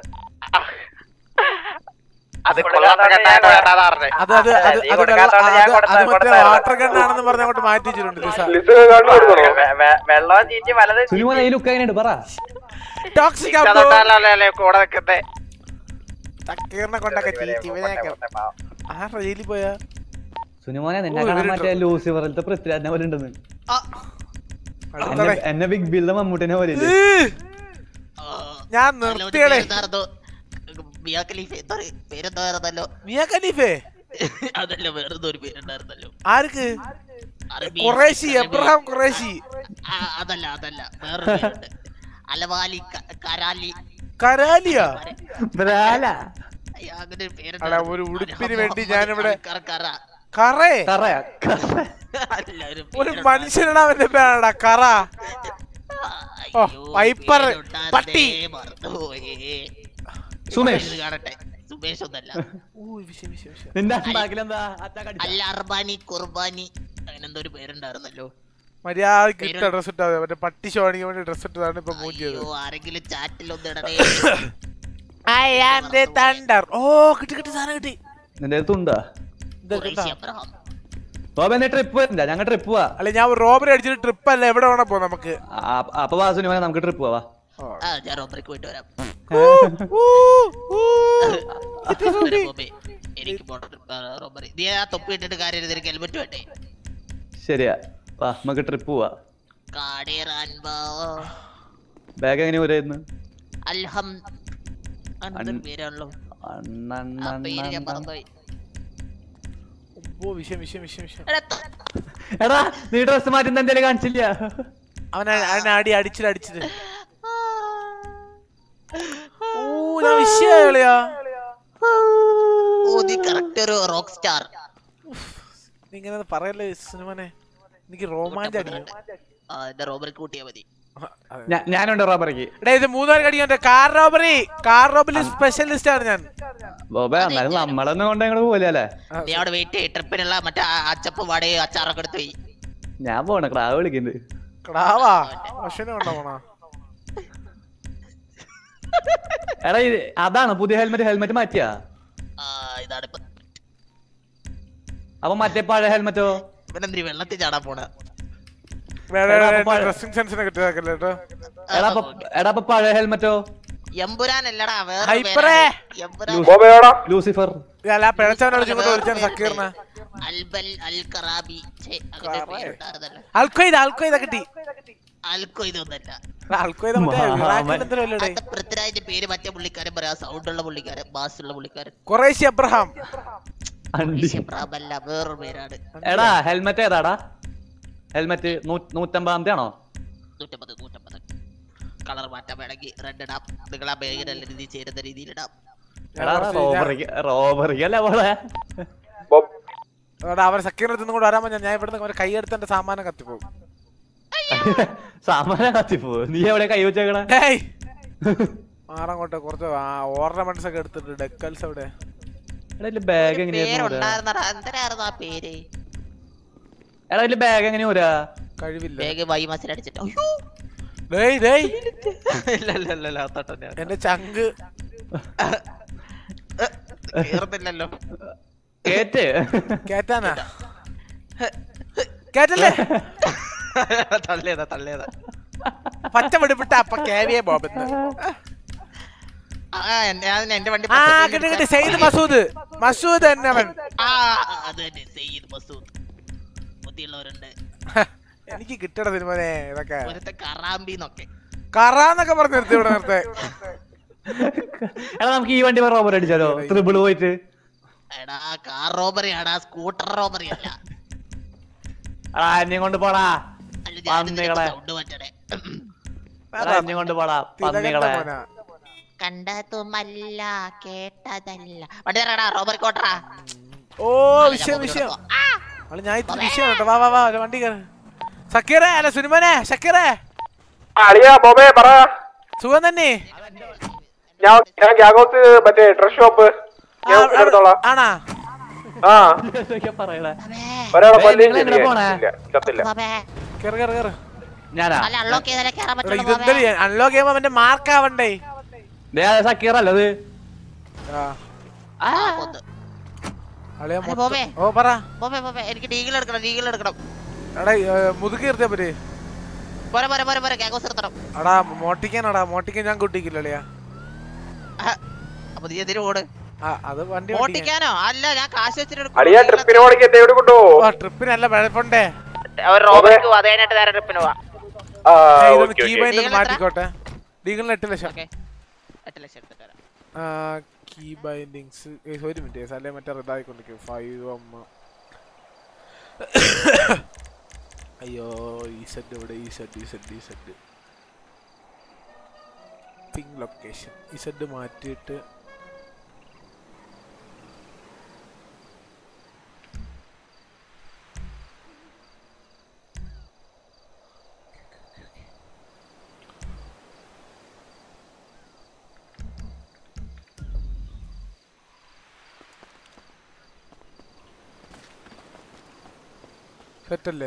അത് കൊടുക്കാത്തോണ്ട് ഞാൻ കൊള്ളാത്ത വേണ്ടാന്ന് പറഞ്ഞേ അത് അത് അതെ, അത് നീ അത് കൊടുക്കാത്തോണ്ട് വെള്ള- ഞാൻ അത് കൊടുത്ത- അത് മറ്റേ കൊടുത്തായിരുന്നു. വാട്ടർ ഗണ്ണാണെന്ന് പറഞ്ഞ് അങ്ങോട്ട് മാറ്റി വെച്ചിട്ടുണ്ട് ലിസ വെ- വെ- വെള്ളവും ചീറ്റി വലത് സുനിമോനെ ഈ ലുക്ക് എങ്ങനെയുണ്ട് പറ ടോക്സിക് അതുകൊണ്ടല്ലേ കൂടെ നിൽക്കുന്നേ തക്കീറിനെ കൊണ്ടൊക്കെ ചീറ്റി ഇവനെയൊക്കെ ആ ജയിലിൽ പോയാ സുനിമോനെ നിന്നെ ഓ, കാണാൻ ഇവരുണ്ടോ? മറ്റേ ലൂസിഫറിലത്തെ പൃഥ്വിരാജിനെ പോലെ ഉണ്ടെന്ന് അടുത്തടെ. എന്നെ- എന്നെ ബിഗ് ബില്ലിന്റെ മമ്മൂട്ടിനെ പോലെ ഇല്ലേ? ഈ, ഞാൻ നിർത്തിയടേ മിയാ ഖലീഫ എന്താ പറയ- പേരെന്തായിരുന്നല്ലോ മിയ ഖലീഫേ അതല്ല വേറെന്തോ ഒരു പേരുണ്ടായിരുന്നല്ലോ ആർക്ക് അറബി ഖുറേഷി അറബി- എബ്രഹാം ഖുറേഷി ആ, അതല്ല അതല്ല വേറൊരു പേരുണ്ട് അലവാലി ക- കരാലി കരാലിയാ ബ്രാല. അയ്യ, അങ്ങനെ ഒരു അല്ല പേരുണ്ടായിരുന്നു. ഒരു ഉടുപ്പിന് മുഹമ്മദ് വേണ്ടി ഞാനിവിടെ അലി കറ- കറ. കറേ കറയാ? കറ. എല്ലാവരും ഒരു പേരുണ്ടാ- മനുഷ്യനാണ് അവന്റെ പേരാടാ കറ ഓ, അയ്യോ, വൈപ്പർ, പേരുണ്ടായിരുന്നേ, പട്ടി. മറന്നുപോയേ. സുമേഷ്. ഇത് കാണട്ടെ സുമേഷ് ഒന്നല്ല ഓ വിഷയം വിഷയം വിഷയം നിന്റെ ബാക്കിലെന്താ അച്ഛാ കടിച്ച അല്ല അർബാനി കുർബാനി അങ്ങനെന്തോ ഒരു പേരുണ്ടായിരുന്നല്ലോ മര്യാദക്ക് ഇട്ട ഡ്രസ് ഇട്ടാ മതി മറ്റേ പട്ടി ഷോണിക്ക് വേണ്ടി ഡ്രസ് ഇട്ടതാണ് ഇപ്പൊ മൂഞ്ചിയത് അയ്യോ ആരെങ്കിലും ചാറ്റിൽ ഒന്ന് ഇടണേ ഐ ആം ദ തണ്ടർ ഓ കിട്ടി കിട്ടി സാധനം കിട്ടി നിന്റെ അടുത്തുണ്ടാ ഇതാ, ഖുറൈശി ഇതാ. അബ്രഹാം ബോബ എന്നെ ട്രിപ്പ് വരണ്ട ഞങ്ങൾ ട്രിപ്പ് പോവാ അല്ല ഞാൻ റോബറി അടിച്ചിട്ട് ട്രിപ്പ് അല്ല എവിടെ വേണം പോ നമുക്ക് ആ- അപ്പൊ വാസുനി മോനെ നമുക്ക് ട്രിപ്പ് പോവാ ആ ഞാൻ റോബറിക്ക് പോയിട്ട് വരാം ഊ, ഊ. ഒരു ബോബേ, എനിക്ക് പോണം റോബറി നീ ആ തൊപ്പി ഇട്ടിട്ട് കാര്യം നിനക്ക് ഹെൽമെറ്റ് വേണ്ടേ ശരിയാ വാ നമുക്ക് ട്രിപ്പ് പോവാ കാടേറാൻ വാ. ബാഗ് എങ്ങനെ ഊരായിരുന്നു അൽഹം അങ്ങനത്തെ അൻ- പേരാണല്ലോ ആ പേര് ഞാൻ അണ്ണണ്ണണ്ണണ്ണ. മറന്നുപോയി ഓ വിഷയം വിഷയം വിഷയം വിഷയം എടാ, ത- എടാ നീ ഡ്രസ് മാറ്റുന്ന എന്തേലും കാണിച്ചില്ല അവൻ അവനെ അടി അടിച്ചിട്ട് അടിച്ചിട്ട് ഓ ഞാൻ വിഷയ കളിയാ ഓ നീ കറക്റ്റ് ഒരു റോക്ക് സ്റ്റാർ നീ ഇങ്ങനെ പറയല്ലേ സിനിമനെ എനിക്ക് റോമാഞ്ചം അടിക്കും ആ എന്റെ റോബറിക്ക് കൂട്ടിയാ മതി അതെ. ഞാ- ഞാനുണ്ട് റോബറിക്ക് എടാ ഇത് മൂന്നുപേർക്ക് അടിക്കാൻ car robbery car robbery specialist ആണ് ഞാൻ ബോബ എന്നാലും നമ്മളൊന്നും കൊണ്ട് ഞങ്ങള് പോലല്ലേ നീ അവിടെ വെയിറ്റ് ചെയ്യ് ട്രിപ്പിനുള്ള മറ്റേ ആ അച്ചപ്പ് വാടേ അച്ചാറൊക്കെ എടുത്ത് പോയി ഞാൻ പോണ ക്രാവ് വിളിക്കുന്നത് ക്ടാവാ ഭക്ഷണം കൊണ്ടുപോണോ എടാ ഇത് അതാണ് പുതിയ ഹെൽമെറ്റ് ഹെൽമെറ്റ് മാറ്റിയാ ആ ഇതാണ് ഇപ്പൊ അപ്പൊ മറ്റേ പഴയ ഹെൽമെറ്റോ ഇവനെന്തിരി വെള്ളത്തിൽ ചാടാൻ പോണ വേറെ എടാ, അപ്പൊ പഴ- ഡ്രസ്സിംഗ് സെൻസിനെ കിട്ടിയതാക്കല്ലേ കേട്ടോ എടാ അപ്പൊ എടാ അപ്പൊ പഴയ ഹെൽമെറ്റോ എമ്പുരാനല്ലടാ വേറെ ഹൈപ്പറേ. എമ്പുരാൻ ലൂസിഫർ അല്ല ആ പിഴച്ചവനോട് ഇങ്ങോട്ട് വിളിച്ചാണ് സക്കീറിനെ അൽബൽ അൽ കറാബി ഛെ, അങ്ങനെ ഒരു പേരുണ്ടായിരുന്നല്ലോ. അൽക്കൊയ്ത അൽക്കൊയ്ത കിട്ടി അൽക്കോ ഇതൊന്നല്ല അൽക്കൊയ്ത മറ്റേ ഇറാഖിൽ എന്തോ അല്ലേ അത്ത പൃഥ്വിരാജിന്റെ പേര് മറ്റേ പുള്ളിക്കാരൻ പറയാ സൗണ്ട് ഉള്ള പുള്ളിക്കാരൻ ബാസ് ഉള്ള പുള്ളിക്കാരൻ കുറേശ്ശി അബ്രഹാം അണ്ടി അല്ല വേറൊരു പേരാണ് എടാ ഹെൽമെറ്റ് ഏതാടാ ഹെൽമെറ്റ് നൂറ്റമ്പതാമത്തെ ആണോ നൂറ്റമ്പത് നൂറ്റമ്പത് കളർ മാറ്റാൻ വേണമെങ്കിൽ റെഡ് ഇടാം നിങ്ങൾ ആ ബാഗ് നല്ല രീതിയിൽ ചേരുന്ന രീതിയിൽ ഇടാം എടാ റോബറിക്ക് റോബറിക്ക് അല്ല പോലെ എടാ അവർ സക്കീറിന്റെ അടുത്ത് കൂടെ വരാൻ പറഞ്ഞാൽ ഞാൻ ഇവിടുന്ന് അവരെ കൈയെടുത്ത് എന്റെ സാമാനം കത്തിപ്പോകും സാമാന കത്തിപ്പോ നീ എവിടെ കൈ വെച്ചേക്കണ ഏയ് മാറങ്ങോട്ടെ കുറച്ച് ഓർണമെന്റ്സ് ഒക്കെ എടുത്തിട്ട് ഡെക്കൽസ് അവിടെ എടാ ഇതില് ബാഗ് എങ്ങനെയായിരുന്നു ഊരാ? പേരുണ്ടായിരുന്നടാ എന്തരായിരുന്നു ആ പേര് എടാ ഇതില് ബാഗ് എങ്ങനെ ഊരാ കഴിവില്ല ബാഗ് വൈ മാസിൽ അടിച്ചിട്ട് അയ്യോ ഡേയ് ഡേയ് ഇല്ല ഇല്ല ഇല്ല ഇല്ല തൊട്ടെ എന്റെ ചങ്ക് കേറുന്നില്ലല്ലോ കേറ്റ് കേറ്റാനാ കേറ്റല്ലേ തള്ളിയതാ തള്ളിയതാ പച്ച പിടിപ്പിട്ട അപ്പ കേവിയെ ബോബെന്ന് ആ എന്റെ ഞാൻ എന്റെ വണ്ടി ആ പച്ചക്കറി കിട്ടി കിട്ടി എടുക്കാൻ- സെയ്ദ് മസൂദ് മസൂദ് തന്നെ അവൻ ആ അത് തന്നെ സയ്യിദ് മസൂദ് ബുദ്ധിയുള്ളവരുണ്ട് എനിക്ക് കിട്ടണ സിനിമനെ ഇതൊക്കെ ഒരുത്തെ കറാമ്പിന്നൊക്കെ കറാന്നൊക്കെ പറഞ്ഞു നിർത്തി ഇവിടെ നിർത്തേ എടാ നമുക്ക് ഈ വണ്ടി റോബർ അടിച്ചാലോ ത്രിബിൾ പോയിട്ട് എടാ കാർ റോബറി ആടാ സ്കൂട്ടർ റോബറി അല്ല എടാ എന്നെ കൊണ്ട് പോടാ അല്ല ഞാൻ പന്നികളെ. സൗണ്ട് മാറ്റണേ എടാ എന്നെ കൊണ്ട് പോടാ പന്നികളെ കണ്ടതുമല്ല കേട്ടതല്ല വണ്ടി തരാടാ റോബറി കോട്ടറാ ഓ വിഷയം വിഷയം അല്ല ഞാൻ ഇത്തിരി വിഷയം കേട്ടോ വാ വാ വാ ഒരു വണ്ടി കയറി സക്കീറേ അല്ല സുനിമനെ ഷക്കീറേ അളിയാ ബോബേ പറ സുഖം തന്നെ ഞാൻ ഞാൻ ഗ്യാഗോസ് മറ്റേ ഡ്രസ് ഷോപ്പ് ആ, എടുത്തോളാം ആണാ ആ എന്തൊക്കെയാ പറയണേ ഒരാളെ ഏയ്, കൊല്ലും നിങ്ങൾ എങ്ങനെ പോണേ? ഇല്ല ചത്തില്ല ബോബേ കേറ് കേറ് കേറ് ഞാനാ അല്ല അൺലോക്ക് ചെയ്താലേ കയറാൻ എടാ, പറ്റുള്ളൂ ഇതെന്തൊരു ബോബേ അൺലോക്ക് ചെയ്യുമ്പോ അവന്റെ മാർക്ക് ആവണ്ടേ ദേ അത് സക്കീറല്ലോ അത് ആ ആ, കൊന്ന്. അളിയാ അല്ല, മൊത്തം- ബോബേ. ഓ പറ ബോബേ ബോബേ എനിക്ക് ഡീഗിൾ എടുക്കണം ഡീഗിൾ എടുക്കണം എടാ ഏ, മുതുക്കി നിർത്തിയാ പറ്റേ പോരെ പോരെ പോരെ പോരെ ഗ്യാഗോസ് എടുത്തണം എടാ മോട്ടിക്കാനടാ മോട്ടിക്കാൻ ഞാൻ കൂട്ടിക്കില്ല അളിയാ അപ്പൊ നീ എന്തിനു ഓട് ആ അത് വണ്ടി ഓട്ടിക്കാൻ. ഓട്ടിക്കാനോ അല്ല ഞാൻ കാശ് വെച്ചിട്ട് അളിയാ ട്രിപ്പിന് പോണെങ്കിൽ എന്റെ എവിടെ കൊണ്ടുപോകോ ഓ ട്രിപ്പിനല്ല പഴപ്പണ്ടേ അവർ റോബർക്ക് അതേനായിട്ട് നേരെ ട്രിപ്പിന് പോവാ ആ ഇതൊന്ന് okay key okay bind deagle എത്ര? മാറ്റിക്കോട്ടെ ഡീഗിളിന് എട്ട് ലക്ഷം ഓക്കെ എട്ട് ലക്ഷം എടുത്തിട്ട് വരാം കീ ബൈൻഡിങ്സ് ഒരു മിനിറ്റ് അല്ലെ മറ്റേ ഇതായിക്കൊണ്ടിരിക്കും ഫൈവ് അമ്മ അയ്യോ ഈ സെഡ് ഇവിടെ ഈ സെഡ് ഈ സെഡ് ഈ സെഡ് പിങ് ലൊക്കേഷൻ ഈ സെഡ് മാറ്റിയിട്ട് സെറ്റല്ലേ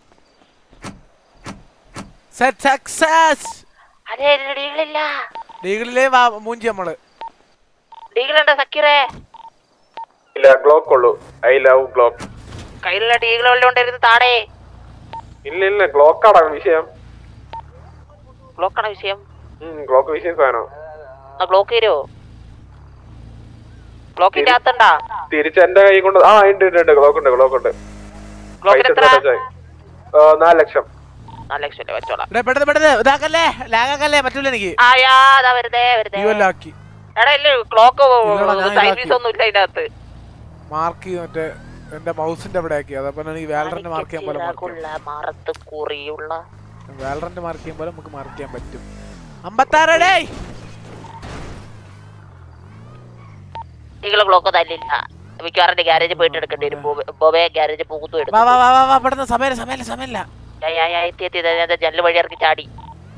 സെറ്റ് സക്സസ് അതെ ഡീകളില്ല ലീഗിലെ വാ മൂഞ്ചി നമ്മള് ഡീകളുണ്ടോ സക്കീറേ ഇല്ല ഗ്ലോക്ക് ഉള്ളൂ ഐ ലവ് ഗ്ലോക്ക് കയ്യിലുള്ള ഡീകൾ വല്ലതുകൊണ്ടിരുന്ന് താടേ ഇല്ല ഇല്ല ഗ്ലോക്കാടാ വിഷയം ഗ്ലോക്കാണ് വിഷയം ഗ്ലോക്ക് വിഷയം സാധനം ആ ഗ്ലോക്ക് തരുമോ ഗ്ലോക്കിന്റെ അകത്തുണ്ടാ തിരിച്ച് എന്റെ കൈ കൊണ്ട് ആ ഉണ്ട് ഉണ്ട് ഉണ്ട് ഗ്ലോക്ക് ഉണ്ട് ഗ്ലോക്ക് ഉണ്ട് ഗ്ലോക്കിന് എത്ര Fight touch ആയി. ആ, നാല് ലക്ഷം നാല് ലക്ഷം അല്ലേ വെച്ചോളാം എടാ പെട്ടെന്ന് പെട്ടെന്ന് ഇതാക്കല്ലേ ലാഗാക്കല്ലേ പറ്റൂല എനിക്ക് ആ യാ അതാ വെറുതെ വെറുതെ ഇവല്ല ആക്കി എടാ ഇല്ല ക്ലോക്ക് ഇല്ലടാ, ഞാൻ സൈഡ് ഇതാക്കി. പീസ് ഒന്നും ഇല്ല അതിന്റെ അകത്ത് മാർക്ക് ചെയ്ത് മറ്റേ എന്റെ മൗസിന്റെ അവിടെ ആക്കി അതപ്പോ എനിക്ക് വാലറന്റ് മാർക്ക് ചെയ്യാൻ പോലെ മാർക്ക് ചെയ്യാം ചിറകുള്ള മറത്ത് കുറിയുള്ള വാലറന്റ് മാർക്ക് ചെയ്യാൻ പോലെ നമുക്ക് മാർക്ക് ചെയ്യാൻ പറ്റും അമ്പത്താറടേ ഡീകള് ഗ്ലോക്ക് തല്ലില്ല മിക്കവാറും ഗ്യാരേജ് പോയിട്ട് എടുക്കേണ്ടി വരും ബോബെ- ബോബെ ഗ്യാരേജ് പൂത്തു വാ എടുത്തു വാ വാ വാ വാ പെട്ടെന്ന് സമയമില്ല സമയമില്ല സമയമില്ല യാ, യാ, യാ, എത്തി എത്തി ഞാൻ ജനൽ വഴി ഇറക്കി ചാടി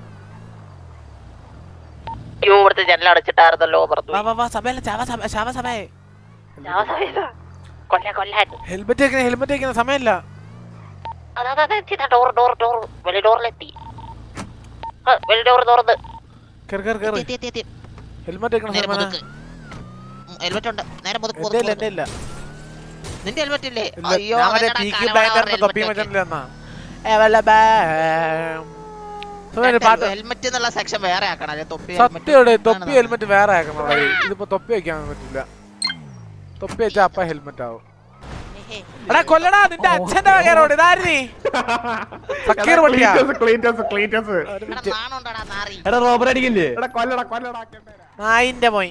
അയ്യോ ഇവിടുത്തെ ജനൽ അടച്ചിട്ടായിരുന്നല്ലോ പുറത്തു വാ വാ വാ സമയമില്ല ചാവ സമയ ശാവ സമയ കൊല്ലാൻ കൊല്ലാൻ ഹെൽമെറ്റ് വെക്കുന്ന ഹെൽമെറ്റ് വെക്കുന്ന സമയമില്ല അതാ അതാ, അതാ, എത്തി ഡോർ ഡോർ ഡോർ വലിയ ഡോറിലെത്തി ആ, വലിയ ഡോർ തുറന്ന് കേറ് കേറ് കേറ് എത്തി, എത്തി, എത്തി. ഹെൽമെറ്റ് വെക്കുന്ന നേരെ സമയം മുതുക്ക് ഹെൽമെറ്റ് ഉണ്ട് നേരെ മുതുക്ക് എന്റെ മുതുക്ക്, ഇല്ല എന്റെ മുതുക്ക്. ഇല്ല നിന്റെ ഹെൽമെറ്റ് ഇല്ലേ ഇല്ല അയ്യോ ഞാൻ മറ്റേ അവനെടാ പീക്കി കാലവള ബ്ലൈൻഡറിന്റെ തൊപ്പി helmet വെച്ചിട്ടില്ല എന്നാ എവല ബാം. സുമേഷ് വെച്ച്. പാട്ട് ഹെൽമെറ്റ് എന്നുള്ള സെക്ഷൻ വേറെ ആക്കണം അല്ലെ തൊപ്പി സത്യയുടെ helmet. തൊപ്പി ആണ് ഹെൽമെറ്റ് വേറെ ആക്കണം അവിടെ. ഇതിപ്പോ തൊപ്പി വെക്കാൻ പറ്റില്ല തൊപ്പി വെച്ചാ അപ്പ ഹെൽമെറ്റ് ആവും ഹേ, ഹേ. എടാ കൊല്ലടാ നിന്റെ അച്ഛന്റെ വകേരോട് ഇതാര് നീ സക്കീർ പട്ടിയാ ക്ലീറ്റസ് ഒരു എടാ, മിനിറ്റ്. നാണമുണ്ടോടാ നാറി എടാ റോബർ അടിക്കില്ലേ എടാ കൊല്ലടാ കൊല്ലടാ നായിന്റെ മോയ്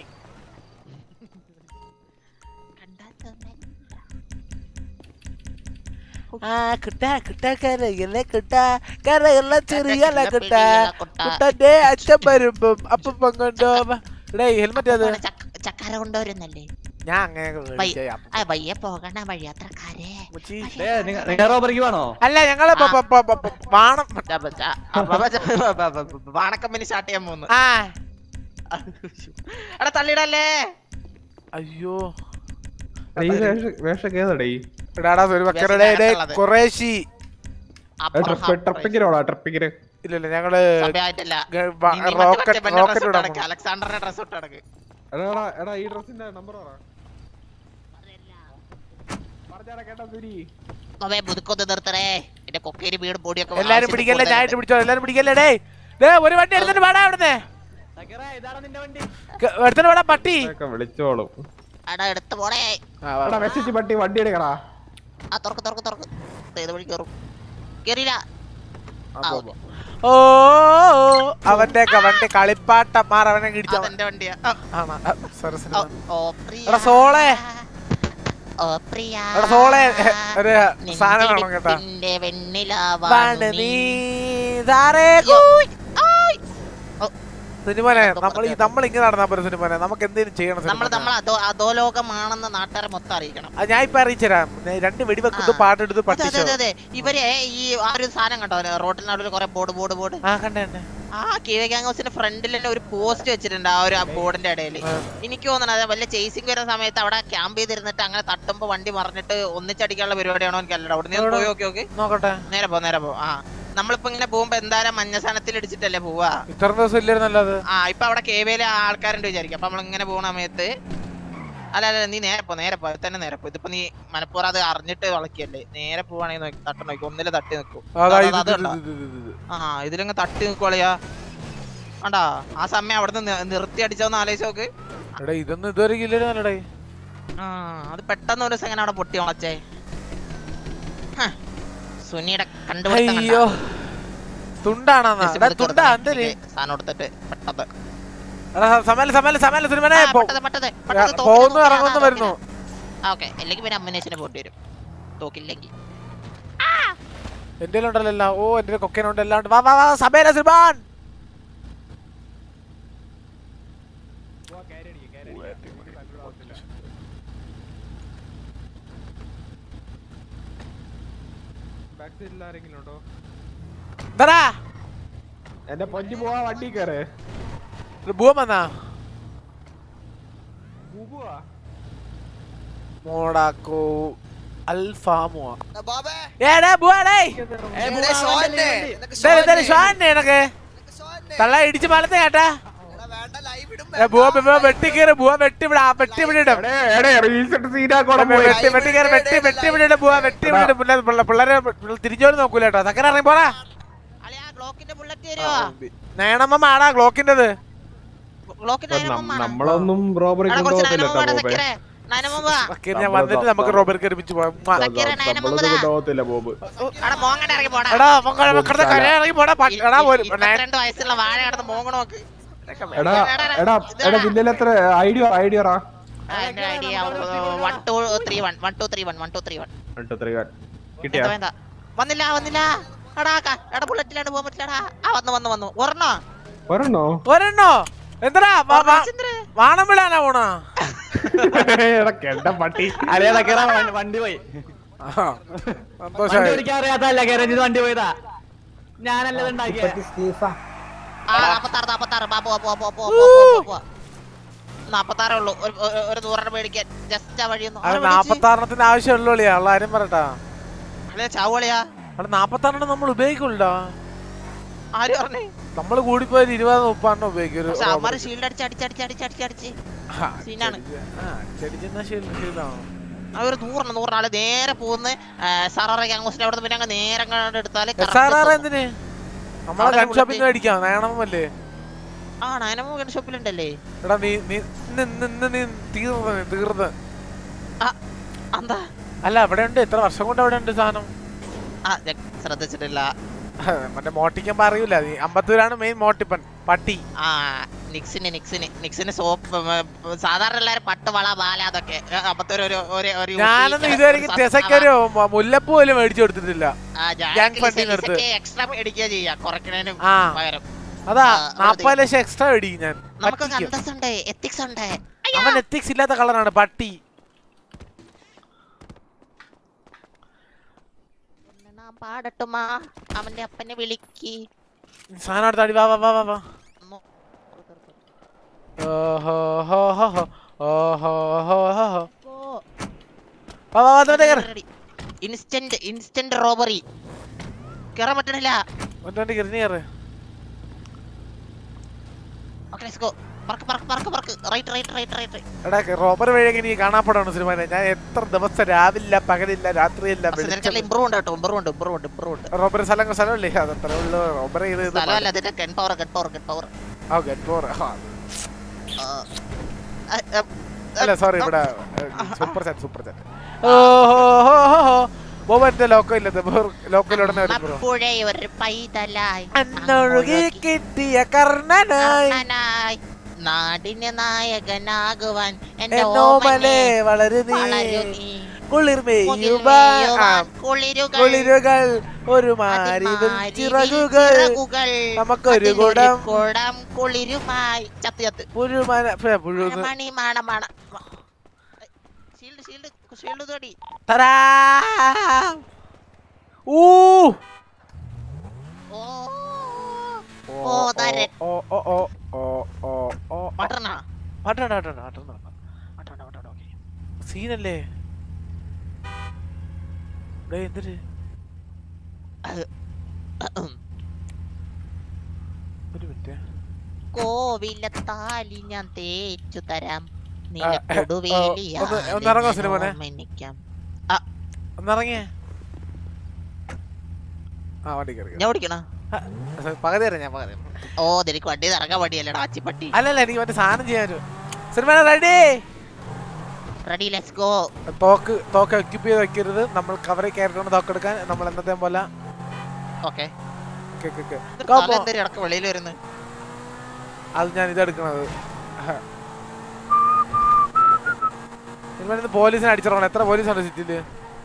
ആ കിട്ടാ കിട്ടാ കരയിലെ കിട്ടാ കരയിലെ ചെറിയല കിട്ടാ കുട്ടന്റെ അച്ഛൻ വരുമ്പം അപ്പം കൊണ്ടോ എടേ ഹെൽമെറ്റ് അത് അപ്പോണ് ചക്ക- ചക്കര കൊണ്ടുവരുന്നല്ലേ ഞാൻ അങ്ങനെ വിളിക്കാം. ആ വയ്യ പോകണ വഴി അത്രക്കാരെ മുച്ചി. നിങ്ങൾ റോബറിക്ക് വേണോ അല്ല ഞങ്ങള് പ- പ- പ- പ- പ- വാണം വാണക്കമ്പനി സ്റ്റാർട്ട് ചെയ്യാൻ പോകുന്നു ആ എടാ തള്ളിടല്ലേ അയ്യോ വേഷൊക്കെ ഏതാടേ എടാടാ ഒരു വക്കരുടെ വേഗം കുറേശി അബ്രഹാം ട്രിപ്പിങ്ങിനോടാ ട്രിപ്പിങ്ങിന് ഇല്ല ഇല്ല ഞങ്ങള് സമയമായിട്ടില്ല ഗ- വ- നീ- നീ മറ്റേ റോക്കറ്റ് മറ്റേ dress റോക്കറ്റ് ഇട്ട് വിടാൻ നടക്ക്. പോണം. അലക്സാണ്ടറിന്റെ ഡ്രസ് ഇട്ട് നടക്ക് എടാ എടാ ഈ ഡ്രസ്സിന്റെ നമ്പർ പറ പറഞ്ഞാടാ കേട്ടാ സുരി അവേ മുതുക്കൊന്ന് നിർത്തണേ എന്റെ കൊക്കേരി വീട് പൊടിയൊക്കെ എല്ലാരും ആവശ്യത്തിന് പിടിക്കല്ലേ ഞാൻ കൂടുതലുണ്ട്. ഇട്ട് പിടിച്ചോ എല്ലാരും പിടിക്കല്ലേ ഡേ ഡേ ഒരു വണ്ടി എടുത്തിട്ട് പാടാ അവിടുന്ന് ഇതാണ് നിന്റെ വണ്ടി ക- എടുത്തിട്ട് പാടാ പട്ടി ഒക്കെ വിളിച്ചോളും എടാ എടുത്ത് പോണേ ആ, വാ, എടാ വാ. മെസ്സേജ് പട്ടി വണ്ടി എടുക്കടാ ആ തുറക്ക് തുറക്ക് തുറക്ക് ദേ, ഇത് വഴി കയറും കേറിയില്ല ആ, പോ, പോ. ഓ ഓ, ഓ, അവന്റെ ഒക്കെ അവന്റെ കളിപ്പാട്ടന്മാർ അവനെ ഇടിച്ച അതെന്റെ വണ്ടിയാ ആ, സരസിന് ഓ, ഓ പ്രിയ എടാ, സോളെ. ഓ പ്രിയ എടാ സോളെ ഒരു സാധനം വേണം കേട്ടാ നെഞ്ചിടിപ്പിന്റെ വാണ് വെണ്ണിലാവാണ് നീ നീ സാറേ അയ്യോ. ആയ്. സിനിമനെ നമ്മൾ ഈ നമ്മൾ ഇങ്ങനെ നടന്നാ പോലെ സിനിമനെ നമുക്ക് എന്തെങ്കിലും ചെയ്യണം നമ്മൾ സിനിമനെ. നമ്മൾ അതോ അധോലോകമാണെന്ന് നാട്ടുകാരെ മൊത്തം അറിയിക്കണം ആ, ഞാൻ ഇപ്പൊ അറിയിച്ചുതരാം ദേ, രണ്ട് വെടിവെക്കുന്നു ആ. പാട്ടെടുത്ത് അതെ, പട്ടിച്ചോ അതെ, അതെ. ഇവരെ ഈ ആ ഒരു സാധനം കണ്ടോ റോഡിൽ നടുവിൽ കുറെ ബോർഡ് ബോർഡ് ബോർഡ് ആ കണ്ടേ കണ്ടേ. ആ കെ വി ഗ്യാങ് ഹൗസിന്റെ ഫ്രണ്ടിൽ തന്നെ ഒരു പോസ്റ്റ് വെച്ചിട്ടുണ്ട് ആ ഒരു ബോർഡിന്റെ ഇടയിൽ ആ. എനിക്ക് തോന്നണത് വല്ല ചേസിങ് വരുന്ന സമയത്ത് അവിടെ ക്യാമ്പ് ചെയ്തിരുന്നിട്ട് അങ്ങനെ തട്ടുമ്പോ വണ്ടി മറിഞ്ഞിട്ട് ഒന്നിച്ചടിക്കാനുള്ള പരിപാടിയാണോ എനിക്ക് അല്ലട അവിടെ നിന്ന് പോയി നോക്കി നോക്കി നോക്കട്ടെ നേരെ പോ നേരെ പോ ആ നമ്മളിപ്പോ ഇങ്ങനെ പോകുമ്പോ എന്തായാലും മഞ്ഞ സാധനത്തിൽ ഇടിച്ചിട്ടല്ലേ പോവാ ഇത്ര ദിവസം ഇല്ലായിരുന്നല്ലോ അത് ആ ഇപ്പൊ അവിടെ കെ വിയിലെ ആൾക്കാരുണ്ട് വിചാരിക്കും അപ്പൊ നമ്മളിങ്ങനെ പോകുന്ന സമയത്ത് അല്ല അല്ല നീ നേരെ പോ നേരെ പോ ഇത് തന്നെ നേരെ പോ ഇതിപ്പോ നീ മനപ്പൂർവ്വം അത് അറിഞ്ഞിട്ട് വളക്കിയല്ലേ നേരെ പോവാണെങ്കിൽ നോക്കി തട്ട് നോക്കി ഒന്നില് തട്ടി നിൽക്കും അതാ ഇത് അത് ഇത് കണ്ടോ? ഇത് ഇത് ഇത് ഇത്. ആ ഇതിലങ്ങ് തട്ടി നിക്കുവളിയാ കണ്ടാ ആ സമയം അവിടെ നിന്ന് നിർത്തി അടിച്ചോന്ന് ആലോചിച്ച് നോക്ക് എടാ ഇതൊന്നും ഇതുവരെ ഇല്ലായിരുന്നല്ലേ ആ അത് പെട്ടെന്ന് ഒരു ദിവസം ഇങ്ങനെ അവിടെ പൊട്ടി വളച്ചേ ഹ, സുനിയുടെ കണ്ടുപിടുത്തം അയ്യോ തുണ്ടാണെന്നാ കണ്ടാ? എടാ ജസ്റ്റ് തുണ്ടാ കൊടുത്തേ. എന്തേലും എനിക്ക് സാധനം എടുത്തിട്ട് പെട്ടെന്ന് എടാ സമല സമല സമല സിനിമനെ ആ, പെട്ടെന്ന് പെട്ടെന്ന് പെട്ടെന്ന് തോക്കിന് പോകുന്നു തോക്കിന് ഇറങ്ങുന്നു അതാ വരുന്നു ആ ഓക്കെ അല്ലെങ്കിൽ പിന്നെ അമ്മനേശിനെ പോട്ടി വരും തോക്കില്ലെങ്കിൽ എന്റെ ഉണ്ടല്ലോ എല്ലാം ഓ എന്റെ കൊക്കേനുണ്ട് എല്ലാം ഉണ്ട് വാ വാ വാ സമയല സിനിമാൻ ബാക്ക് സൈഡിൽ ആരെങ്കിലും ഉണ്ടോ എന്താടാ എന്റെ പൊഞ്ചു പോവാ വണ്ടി കയറ് ഭൂവം വന്നാ പോവാ മോടാക്കോ അൽഫാമോ ഏടാ ബുവാടേ ഷാനെ എനക്ക് തള്ള ഇടിച്ച് മലത്തെ കേട്ടാ ഏ, ബുവ ബുവ വെട്ടി കയറി ബുവ വെട്ടി വിട വെട്ടി വിടിടും വെട്ടി വെട്ടി കയറി വെട്ടി വെട്ടി വിടിടും ബുവ വെട്ടി വിടിടും പിള്ളേർ പിള്ളേരെ തിരിഞ്ഞോലും നോക്കൂല കേട്ടോ തക്കര ഇറങ്ങി പോടാ അളിയാ ഗ്ലോക്കിന്റെ ബുള്ളറ്റ് തരുവോ നേണമ്മ ആടാ ഗ്ലോക്കിന്റെത് ഗ്ലോക്കിന്റെ നമ്മളൊന്നും റോബറി എടാ കുറച്ച് കൊണ്ടുപോകത്തില്ല നനമുമ്പാടാ ബോബേ സക്കീറെ നനമുമ്പ സക്കീർ ഞാൻ വന്നിട്ട് നമുക്ക് റോബർക്ക് ഒരുമിച്ച് പോവാം ഉമ്മാ. സക്കീറെ നമ്മളൊന്നും നനമുമ്പ കൊണ്ടുപോകത്തില്ല ബോബ് എടാ മോങ്ങണ്ട ഇറങ്ങി പോടാ എടാ മക്കളെ മക്കളുടെ കര ഇറങ്ങി പോടാ പ- എടാ ഒരു നേ- ഇരുപത്തിരണ്ട് വയസ്സുള്ള വാഴ കിടന്ന് മോങ്ങണ നോക്ക് എടാ എടാ എടാ ജില്ലയിൽ എത്ര ഐഡിയ ഐഡിയ റാ ആ, എന്റെ idea one two three one one two three one one two three one കിട്ടിയാ എന്താ വേണ്ട വന്നില്ല വന്നില്ല എടാ ക- എടാ ബുള്ളറ്റിലാണ് പോകാൻ പറ്റില്ലടാ ആ വന്നു വന്നു വന്നു ഒരെണ്ണോ ഒരെണ്ണോ ഒരെണ്ണോ എന്താ ചന്ദ്ര വാണം വിടാനാ പോണാ എടാ കെണ്ട പട്ടി അരേ സക്കീറ വ- വണ്ടി പോയി വണ്ടി സന്തോഷമായി ഓടിക്കാൻ അറിയാത്തല്ല ഗാരേജിൽ വണ്ടി പോയതാ ഞാനല്ലത് ഉണ്ടാക്കിയ ആ നാപ്പത്താറ് നാപ്പത്താറ് ബാബു പോ പോ പോ പോ പോ പോ നാപ്പത്താറേ ഉള്ളൂ ഒരു- ഒരു- ഒരു നൂറെണ്ണം മേടിക്കാൻ ജസ്റ്റ് ആ വഴിയൊന്നും അത് നാപ്പത്താറെണ്ണത്തിന്റെ ആവശ്യമുള്ളൂ ഉള്ള കാര്യം പറയട്ടാ അല്ലേ ചാവുകളിയാ അവിടെ നാപ്പത്താറെണ്ണം നമ്മൾ ഉപയോഗിക്കുള്ളൂ ആര് പറഞ്ഞേ നമ്മൾ കൂടിപ്പോയത് ഇരുപത് മുപ്പാണെണ്ണം ഉപയോഗിക്കും ഒരു പക്ഷെ അവന്മാര് ഷീൽഡ് അടിച്ച് അടിച്ച് അടിച്ച് അടിച്ച് അടിച്ച് അടിച്ച് ആ, സീനാണ്. ആ, ചെടിച്ചെന്നാ ശരി ശരിയാണ് ആ ഒരു നൂറെണ്ണം നൂറെണ്ണം നേരെ പോകുന്ന സാറാറ ഗ്യാങ്സിന്റെ അവിടെ പിന്നെ അങ്ങ് നേരെ അങ്ങോട്ട് എടുത്താല് എസ് ആർ ആർ എന്തിന് നമ്മളെ അവിടെ ഗൺ ഷോപ്പിൽ bullet. നിന്ന് മേടിക്കാം നയണമല്ലേ ആ നയനമോ ഗൺ ഷോപ്പിലുണ്ടല്ലേ എടാ നീ നീ ഇന്ന് ഇന്ന് ഇന്ന് നീ തീർന്ന് നീ, തീർന്ന് ആ എന്താ അല്ല അവിടെ ഉണ്ട് എത്ര വർഷം കൊണ്ട് അവിടെ ഉണ്ട് സാധനം ആ ഞാൻ ശ്രദ്ധിച്ചിട്ടില്ല മറ്റേ മോട്ടിക്കാൻ പറയൂല നീ അമ്പത്തൂരാണ് മെയിൻ മോട്ടിപ്പൻ പട്ടി ആ നിക്സിന് നിക്സിന് നിക്സിന് സോപ്പ് സാധാരണ എല്ലാരും പട്ട് വള ബാല അതൊക്കെ ഏ, അപ്പത്തൊരു ഒരു ഒരു ഒരു ഞാനൊന്നും ഇതുവരെ തെസയ്ക്കൊരു മ- മുല്ലപ്പൂ പോലും മേടിച്ചു കൊടുത്തിട്ടില്ല gang fund ന്ന് എടുത്ത്. എക്സ്ട്രാ മേടിക്കുക ചെയ്യാ കുറയ്ക്കണേനും ആ. പകരം അതാ ആ, അത് നാപ്പത് ലക്ഷം എക്സ്ട്രാ മേടിക്കും ഞാൻ നമുക്ക് പറ്റിക്കും. അന്തസ്സുണ്ട് എത്തിക്സ് ഉണ്ട് അവൻ എത്തിക്സ് ഇല്ലാത്ത കളറാണ് പട്ടി നാം പാടട്ടുമാ അവന്റെ അപ്പനെ വിളിക്ക് സാധനം എടുത്ത് അടി വാ വാ വാ വാ വാ മോ- ഓഹോ ഹോ ഹോ ഹോ ഓഹോ ഹോ ഹോ ഹോ ഓ, വാ വാ വാ അതുകൊണ്ട് കയറി ready. ഇൻസ്റ്റന്റ് ഇൻസ്റ്റന്റ് റോബറി കേറാൻ പറ്റണില്ല ഒറ്റ കയറി കയറി ഓക്കെ ലെറ്റ്സ് ഗോ പറക്ക് പറക്ക് പറക്ക് പറക്ക് റൈറ്റ് റൈറ്റ് റൈറ്റ് റൈറ്റ് എടാ റോബർ വഴിയൊക്കെ നീ കാണാപ്പെടാണ് സിനിമ ഞാൻ എത്ര ദിവസം രാവില്ല പകലില്ല രാത്രിയില്ല നിനക്കെല്ലാം ഇമ്പ്രൂവ് ഉണ്ട് കേട്ടോ ഇമ്പ്രൂവ് ഉണ്ട് ഇമ്പ്രൂവ് ഉണ്ട് ഇമ്പ്രൂവ് ഉണ്ട് റോബർ സ്ഥലം സ്ഥലമല്ലേ അതത്ര ഉള്ളു റോബർ ചെയ്ത് ഇത് സ്ഥലമല്ല അതിന്റെ gun power gun power gun power ആ ഗൺ ഫോർ അല്ല സോറി ഇവിടെ സൂപ്പർ ചാറ്റ് സൂപ്പർ ചാറ്റ് ഓഹോ ബോബന്റെ ലോക്കോ ഇല്ലത് ലോക്കോയിലൂടെ ബ്രോ പുഴ ഒരു പൈതലായി അന്നൊഴുകി കിട്ടിയ കർണനായി കർണനായി നാടിന് നായകനാകുവാൻ എന്റെ എന്നോമലെ ഓമനെ വളരെ നീ വളരു നീ കുളിർമേയുവാൻ കുളിരുകൾ കുളിരുകൾ ഒരു മാരി ചിറകുകൾ നമുക്കൊരു കുടം കുടം കുളിരുമായി ചത്ത് ചത്ത് പുഴുമന പുഴുന്ന് മണി മാണ മാണ ഷീൽഡ് ഷീൽഡ് ഷീൽഡ് തോടി തരാ ഊ ഓ ഓ തരൻ ഓ ഓ ഓ ഓ ഓ ഓ മട്ടണ ആട്ടണ്ട ആട്ടണ്ട ആട്ടണ്ട ആട്ടണ്ട ആട്ടണ്ട ഓക്കെ സീനല്ലേ ഡേ എന്തിട്ട് ഒരു മിനിറ്റ് കോവിലത്താലി ഞാൻ തേച്ചു തരാം ആ, ഏ, ഓ, ഒന്ന് ഒന്ന് ഇറങ്ങോ സിനിമനെ? ഒന്നിറങ്ങിയേ ആ വണ്ടി കയറി ഞാൻ ഓടിക്കണ പകുതി തരാം ഞാൻ പകുതി ഓ നിനക്ക് വണ്ടി ഇറങ്ങാൻ വണ്ടിയല്ലടാ ആച്ചിപ്പട്ടി അല്ലല്ല എനിക്ക് മറ്റേ സാധനം ചെയ്യാൻ സിനിമ റെഡി റെഡി ലെറ്റ്സ് ഗോ തോക്ക് തോക്ക് എക്യൂപ്പ് ചെയ്ത് വെക്കരുത് നമ്മൾ കവറിൽ കയറിക്കൊണ്ട് തോക്കെടുക്കാൻ നമ്മൾ എന്നത്തെ പോലെ ഓക്കെ ഓക്കെ ഓക്കെ ഓക്കെ എന്തൊരു ഇടക്ക് വെളിയിൽ വരുന്നത് അത് ഞാൻ ഇതെടുക്കണത് സിനിമയിൽ പോലീസിനെ അടിച്ചിറങ്ങണം എത്ര പോലീസുണ്ട് സിറ്റിയില്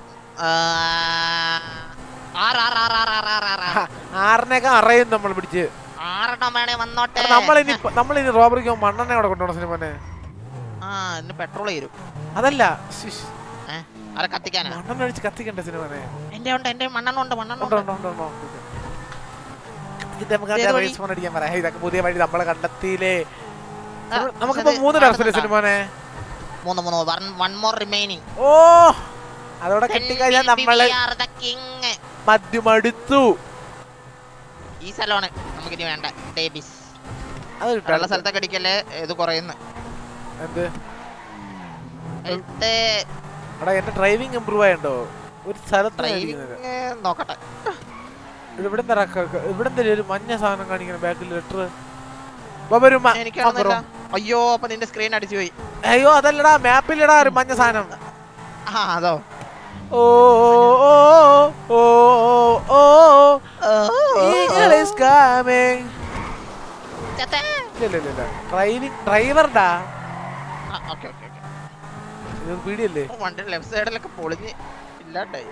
ആറ് ആറ് ആറ് ആറ് ആറ് ആറ് ആറ് ആറ് ആറിനൊക്കെ അറിയും നമ്മൾ പിടിച്ച് ആറെണ്ണം വേണേ വന്നോട്ടെ നമ്മളിനി നമ്മളിനി റോബറിക്ക് മണ്ണെണ്ണ അവിടെ കൊണ്ടുപോകണം സിനിമനെ ആ ഇന്ന് പെട്രോൾ തരും അതല്ല ശ്ശിഷ്. ഏഹ് ആരെ കത്തിക്കാനാ മണ്ണെണ്ണ ഒഴിച്ച് കത്തിക്കണ്ടേ സിനിമനെ എന്റെ ഉണ്ട് എന്റെ മണ്ണെണ്ണ ഉണ്ട് മണ്ണെണ്ണ ഉണ്ടോ ഉണ്ട് ഉണ്ടോ ഉണ്ടോ ഉണ്ടോ ഓക്കേ, ഓക്കേ. ഇത് നമുക്ക് ഏത് അതിന്റെ വഴി? race phone അടിക്കാൻ പറയാം ഇതൊക്കെ പുതിയ വഴി നമ്മളെ കണ്ടെത്തിയില്ലേ ആ, നമുക്കിപ്പോ പക്ഷേ മൂന്ന് ഇത് ഡ്രസ്സിലെ കാണുന്നുണ്ടോ? സിനിമനെ മൂന്ന് മൂന്ന് വൺ വൺ മോർ റിമൈനിങ് ഓ അതോടെ കിട്ടിക്കഴിഞ്ഞാൽ നമ്മള് We are the king. മദ്യമടുത്തു ഈ സ്ഥലമാണ് നമുക്കിനി വേണ്ട ഡേബിസ് അത് ഉള്ള കിട്ടാൻ സ്ഥലത്തൊക്കെ അടിക്കല്ലേ ഇത് കുറയുന്നു എന്ത് ഇത് എടാ എന്റെ ഡ്രൈവിംഗ് ഇമ്പ്രൂവ് ആയിണ്ടോ ഒരു സ്ഥലത്ത് ഡ്രൈവിംഗ് നോക്കട്ടെ ഇവിടെ എന്താ ഇവിടെ എന്തായാലും ഒരു മഞ്ഞ സാധനം കാണിക്കണം ബാക്കിൽ ലെറ്റർ ബബരുമ എനിക്കാണെന്നല്ല അയ്യോ അപ്പൊ നിന്റെ സ്ക്രീൻ അടിച്ചു പോയി അയ്യോ അതല്ലടാ മാപ്പിലിടാ ഒരു മഞ്ഞ സാധനം ആ അതോ ഓ ഓ ഓ ഓ Eagle is coming. ചത്തേ. ഇല്ല ഇല്ല ഇല്ല ഡ്രൈവിംഗ് ഡ്രൈവർടാ ആ, ഓക്കേ ഓക്കേ ഓക്കേ ഇത് പീടിയല്ലേ ഓ, വണ്ടിയുടെ ലെഫ്റ്റ് സൈഡിലൊക്കെ പൊളിഞ്ഞ് ഇല്ലാണ്ടായി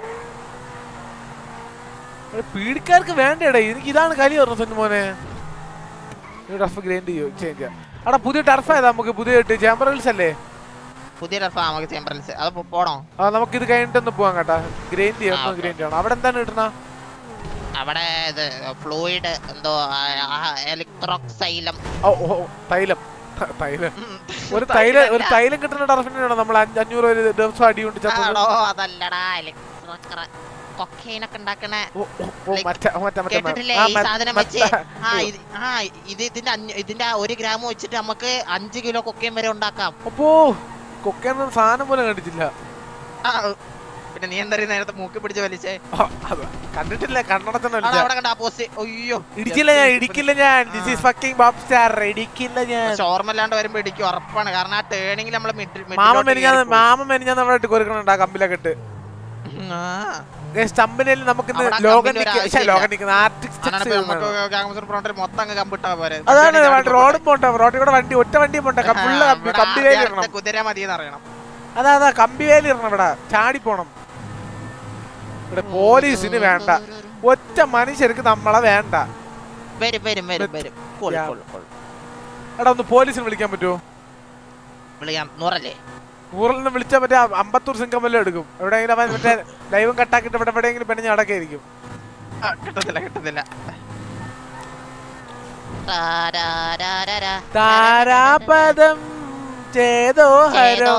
ഇവിടെ പീടിക്കാർക്ക് വേണ്ടേടാ എനിക്ക് ഇതാണ് കലി പറഞ്ഞു സ്വന്തം മോനെ ടർഫ് ഗ്രൈൻഡ് ചെയ്യോ ചേഞ്ച് ചെയ്യാം എടാ പുതിയ ടർഫ് ഏതാ നമുക്ക് പുതിയ ചാമ്പറൽസ് അല്ലേ പുതിയ റഫാ നമുക്ക് ചേമ്പറൽസ് അത് പോ- പോണോ ആ നമുക്ക് ഇത് കഴിഞ്ഞിട്ടൊന്ന് പോവാം കേട്ടാ ഗ്രൈൻഡ് ചെയ്യാം ആ, ഒന്ന് ഓക്കേ. ഗ്രൈൻഡ് ചെയ്യണം അവിടെ എന്താണ് കിട്ടണ അവിടെ ഇത് ഫ്ലൂയിഡ് എന്തോ ഇലക്ട്രോക്സൈലം ഓ ഓ ഓ, തൈലം ത- തൈലം ഒരു തൈല ഒരു തൈലം കിട്ടുന്ന ടർഫിനാണോ നമ്മൾ അഞ്ച് അഞ്ഞൂറ് ഒരു ദിവസം അടി കൊണ്ട് ചത്തത് ആടോ അതല്ലടാ ഇലക്ട്രോ കൊക്കൈനൊക്കെ ഉണ്ടാക്കണേ ഓ, ഓ, ഓ, മറ്റേ മറ്റേ മറ്റേ കേട്ടിട്ടില്ലേ ആ, ഈ മ- സാധനം മറ്റേ- വെച്ച് ആ ഇത് ആ ഇത് ഇതിന്റെ അഞ്ഞൂ- ഇതിന്റെ ആ ഒരു ഗ്രാം വെച്ചിട്ട് നമുക്ക് അഞ്ച് കിലോ കൊക്കയും വരെ ഉണ്ടാക്കാം അപ്പോ കൊക്കേന്ന് സാധനം പോലും കണ്ടിട്ടില്ല ആ, പിന്നെ നീ എന്താ നേരത്തെ മൂക്കി പിടിച്ച് വലിച്ചേ ആ, അത് കണ്ടിട്ടില്ല കണ്ണടച്ചെന്ന് ആടാ, വിളിച്ച അവിടെ കണ്ട ആ പോസ്റ്റ് അയ്യോ ഇടിക്കില്ല ഞാൻ ഇടിക്കില്ല ഞാൻ this is fucking Bob star ഇടിക്കില്ല ഞാൻ ഷോർമല്ലാണ്ട് വരുമ്പോ ഇടിക്കും ഉറപ്പാണ് കാരണം ആ ടേണിംഗിൽ നമ്മള് മിഡിൽ മാമ മെനിഞ്ഞാ മാമ മെനിഞ്ഞാ നമ്മുടെ ഇട്ട് കൊടുക്കണുണ്ട് ആ കമ്പിലൊക്കെ ഇട്ട് സ്റ്റമ്പിനിൽ നമുക്ക് ഇന്ന് അവിടെ ലോകം കമ്പിന്റെ ഒരു നിക്ക- ശ്ശെ, ആവശ്യമില്ല. ലോകം നിൽക്കുന്ന ആർട്ടിസ്റ്റ് മൊത്തം അങ്ങ് കമ്പിട്ടാ പോരെ അതാണ് പിന്നെ വേണ്ട റോഡും പോട്ടെ റോഡിൽ കൂടെ വണ്ടി ഒറ്റ വണ്ടിയും പോട്ടെ ആ, ഫുള്ള് കമ്പി ഇവിടെ കമ്പി വേലി ആദ്യം ഇടണം അടുത്ത കുതിര മതി അറിയണം അതാ അതാ കമ്പി വേലി ഇടണം ഇവിടെ ചാടി പോണം ഇവിടെ പോലീസിന് വേണ്ട ഒറ്റ മനുഷ്യർക്ക് നമ്മളെ വേണ്ട വരും വരും വരും വരും കോൾ യാ. കോൾ കോൾ എടാ ഒന്ന് പോലീസിന് വിളിക്കാൻ പറ്റുമോ വിളിക്കാം നൂറല്ലേ ഊറിൽ നിന്ന് വിളിച്ചാൽ മറ്റേ അ- അമ്പത്തൂർ സിംഗം വല്ലതും എടുക്കും എവിടെയെങ്കിലും അവൻ മറ്റേ ലൈവും കട്ടാക്കിയിട്ട് ഇവിടെ എവിടെയെങ്കിലും പെണ്ണിഞ്ഞ് അടക്കായിരിക്കും ആ, കിട്ടത്തില്ല കിട്ടത്തില്ല താരാപദം ചേതോഹരം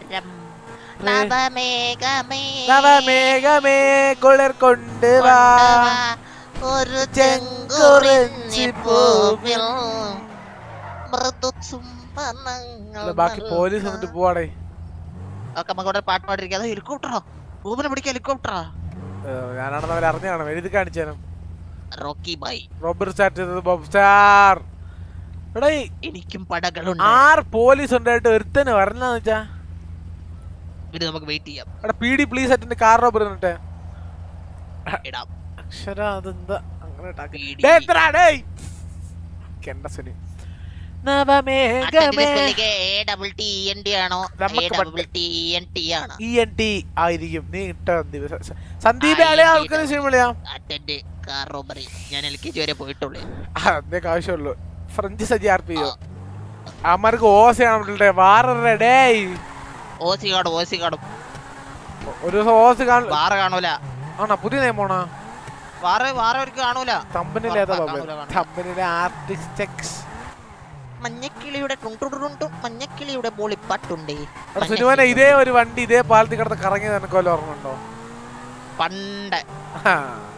നവമേഘമേ കുളിർ കൊണ്ടുവാ ഒരു ചെങ്കുറിഞ്ചി പൂവിൽ. മൃദു അല്ല, ബാക്കി പോലീസ് വന്നിട്ട് പോവാടേ ഒക്കെ നമുക്ക് ഇവിടെ പാട്ട് പാടിരിക്കാതെ ഹെലികോപ്റ്ററോ റൂബിനെ പിടിക്കുക ഹെലികോപ്റ്ററാ ഞാനാണെന്ന് അവർ അറിഞ്ഞു കാണും എഴുതി കാണിച്ചാലും റോക്കി ബൈ റോബർ സ്റ്റാർട്ട് ചെയ്തത് ബോബ് സ്റ്റാർ എടാ ഈ എനിക്കും പടകളുണ്ട് ആറ് പോലീസ് ഉണ്ടായിട്ട് ഒരുത്തന് വരണെന്ന് വെച്ചാ ഇത് നമുക്ക് വെയിറ്റ് ചെയ്യാം എടാ P D please attend car robber എന്നിട്ട് ഇടാം അക്ഷര അതെന്താ അങ്ങനെ ഇട്ടാക്കി. PD. ഡേയ്, എത്രടാ, ഡേയ്? കെണ്ടസിന്. നവമേഘമേ ആണോ നമുക്ക് A double T N T ആണ് ഇ എൻ ടി ആയിരിക്കും നീ ഇട്ട സന്ദീപ് സ- സ- സന്ദീപ് ആളെ ആൾക്കാര് സിനിമ വിളിയാ അറ്റൻഡ് കാർ റോബറി ഞാൻ എൽ കെ ജി വരെ പോയിട്ടുള്ളൂ അതിനൊക്കെ ആവശ്യമുള്ളൂ ഫ്രഞ്ച് സജി ആർ പി ചെയ്യോ അമ്മർക്ക് ഓസയാണ് വിളിട്ടെ വാറേ ഡേയ് ഓസി കാണും ഓസി കാണും ഒരു ദിവസം ഓസ് കാണ വാറ് കാണൂല ആണോ പുതിയ നിയമമാണോ വാറ് വാറ് അവർക്ക് കാണൂല തമ്പനിലെ ഏതാ ഉറപ്പാ, ബാബേ കാണൂല, കാണൂല. തമ്പനിലെ ആർട്ടിസ്റ്റ് മഞ്ഞക്കിളിയുടെ ടുണ്ടുടുണ്ടുണ്ടും മഞ്ഞക്കിളിയുടെ ബോളിപ്പാട്ടുണ്ടേ എടാ സുനുവനെ ഇതേ ഒരു വണ്ടി ഇതേ പാലത്തിൽ കിടന്ന് കറങ്ങി നിനക്ക് വല്ല ഓർമ്മയുണ്ടോ പണ്ട് ആ,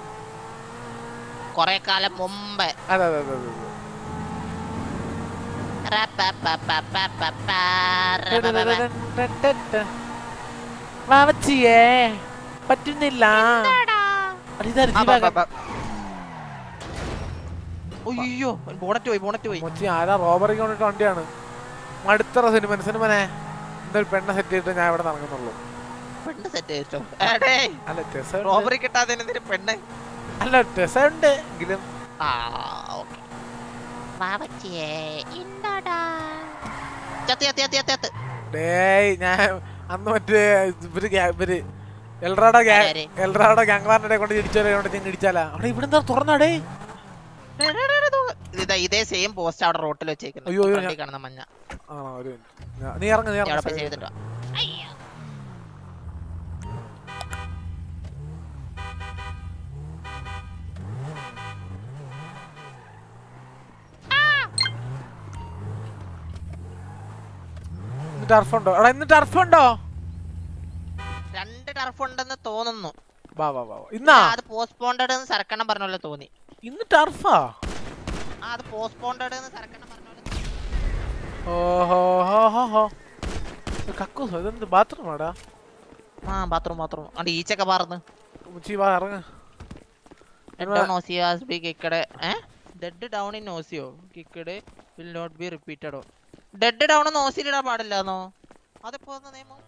കൊറേ കാലം മുമ്പ് അതെ അതെ അതെ അതെ, അതെ വാവച്ചിയേ പറ്റുന്നില്ല അടി ഇതാ ആ, ജീവാ ബ, ബ, ബ. ഒയ്യോ ബോണറ്റ് പോയി ബോണറ്റ് പോയി മൊച്ചി ആരാ റോബറിക്ക് കൊണ്ടിട്ട് വണ്ടിയാണ് മടുത്തറ സിനിമ സിനിമനെ എന്തൊരു പെണ്ണെ സെറ്റ് ചെയ്തിട്ട് ഞാൻ ഇവിടെ നടക്കുന്നുള്ളൂ പെണ്ണ് സെറ്റ് ചെയ്തിട്ടോ അല്ല ടെസ റോബറി കിട്ടാതെ എന്തിന് പെണ്ണ് അല്ല ടെസ ഉണ്ട് എങ്കിലും ആ ഓക്കെ ചത്തി ചത്തി ചത്തി ചത്തി ചത്തി ഡേയ് ഞാൻ അന്ന് മറ്റേ ഇവര് ഗ്യാ- ഇവര് എൽറാടെ ആര്? എൽറാടെ ഗ്യാങ്വാറിന്റെ കൊണ്ട് ഇടിച്ചാലോ കൊണ്ട് ഞാൻ ഇടിച്ചാലാ അവിടെ ഇവിടെ എന്താ തുറന്നാടേ ഇതാ ഇതേ സെയിം പോസ്റ്റ് അവിടെ റോട്ടിൽ വെച്ചേക്കുന്നു അയ്യോ, അയ്യോ, ഫ്രണ്ടിൽ ഞാൻ- കാണുന്ന മഞ്ഞ ആ ഒരു minute. ഞാ- നീ ഇറങ്ങ് നീ ഞാൻ അവിടെ ഇറങ്ങ് ചെയ്തിട്ടോ ഇന്ന് ടർഫ് ഉണ്ടോ എടാ ഇന്ന് ടർഫ് ഉണ്ടോ രണ്ട് ടർഫ് ഉണ്ടെന്ന് തോന്നുന്നു വാ വാ വാ വാ. ഇന്നാ അത് പോസ്റ്റ്പോണ്ടഡ് എന്ന് സരക്കണം പറഞ്ഞ പോലെ തോന്നി ഇന്ന് ടർഫാ ആ അത് പോസ്റ്റ്പോണ്ടഡ് എന്ന് സരക്കണം പറഞ്ഞ പോലെ തോന്നി. ഓഹോ ഹോ ഹോ ഹോ ഇത് കക്കൂസോ ഇതെന്ത് ബാത്റൂം ആടാ ആ ബാത്റൂം ബാത്റൂം അവിടെ ഈച്ചൊക്കെ പറന്ന് മുച്ചി വാ ഇറങ്ങ ഡെഡ് ഡൗൺ ഓസിയോ has be kicked a dead down in ഓസിയോ കിക്കഡ് വിൽ നോട്ട് ബി റിപ്പീറ്റഡോ ഡെഡ് ഡൗൺ ഒന്ന് ഓസിയിലിടാൻ പാടില്ലെന്നോ അതിപ്പോ ഒന്ന് നിയമം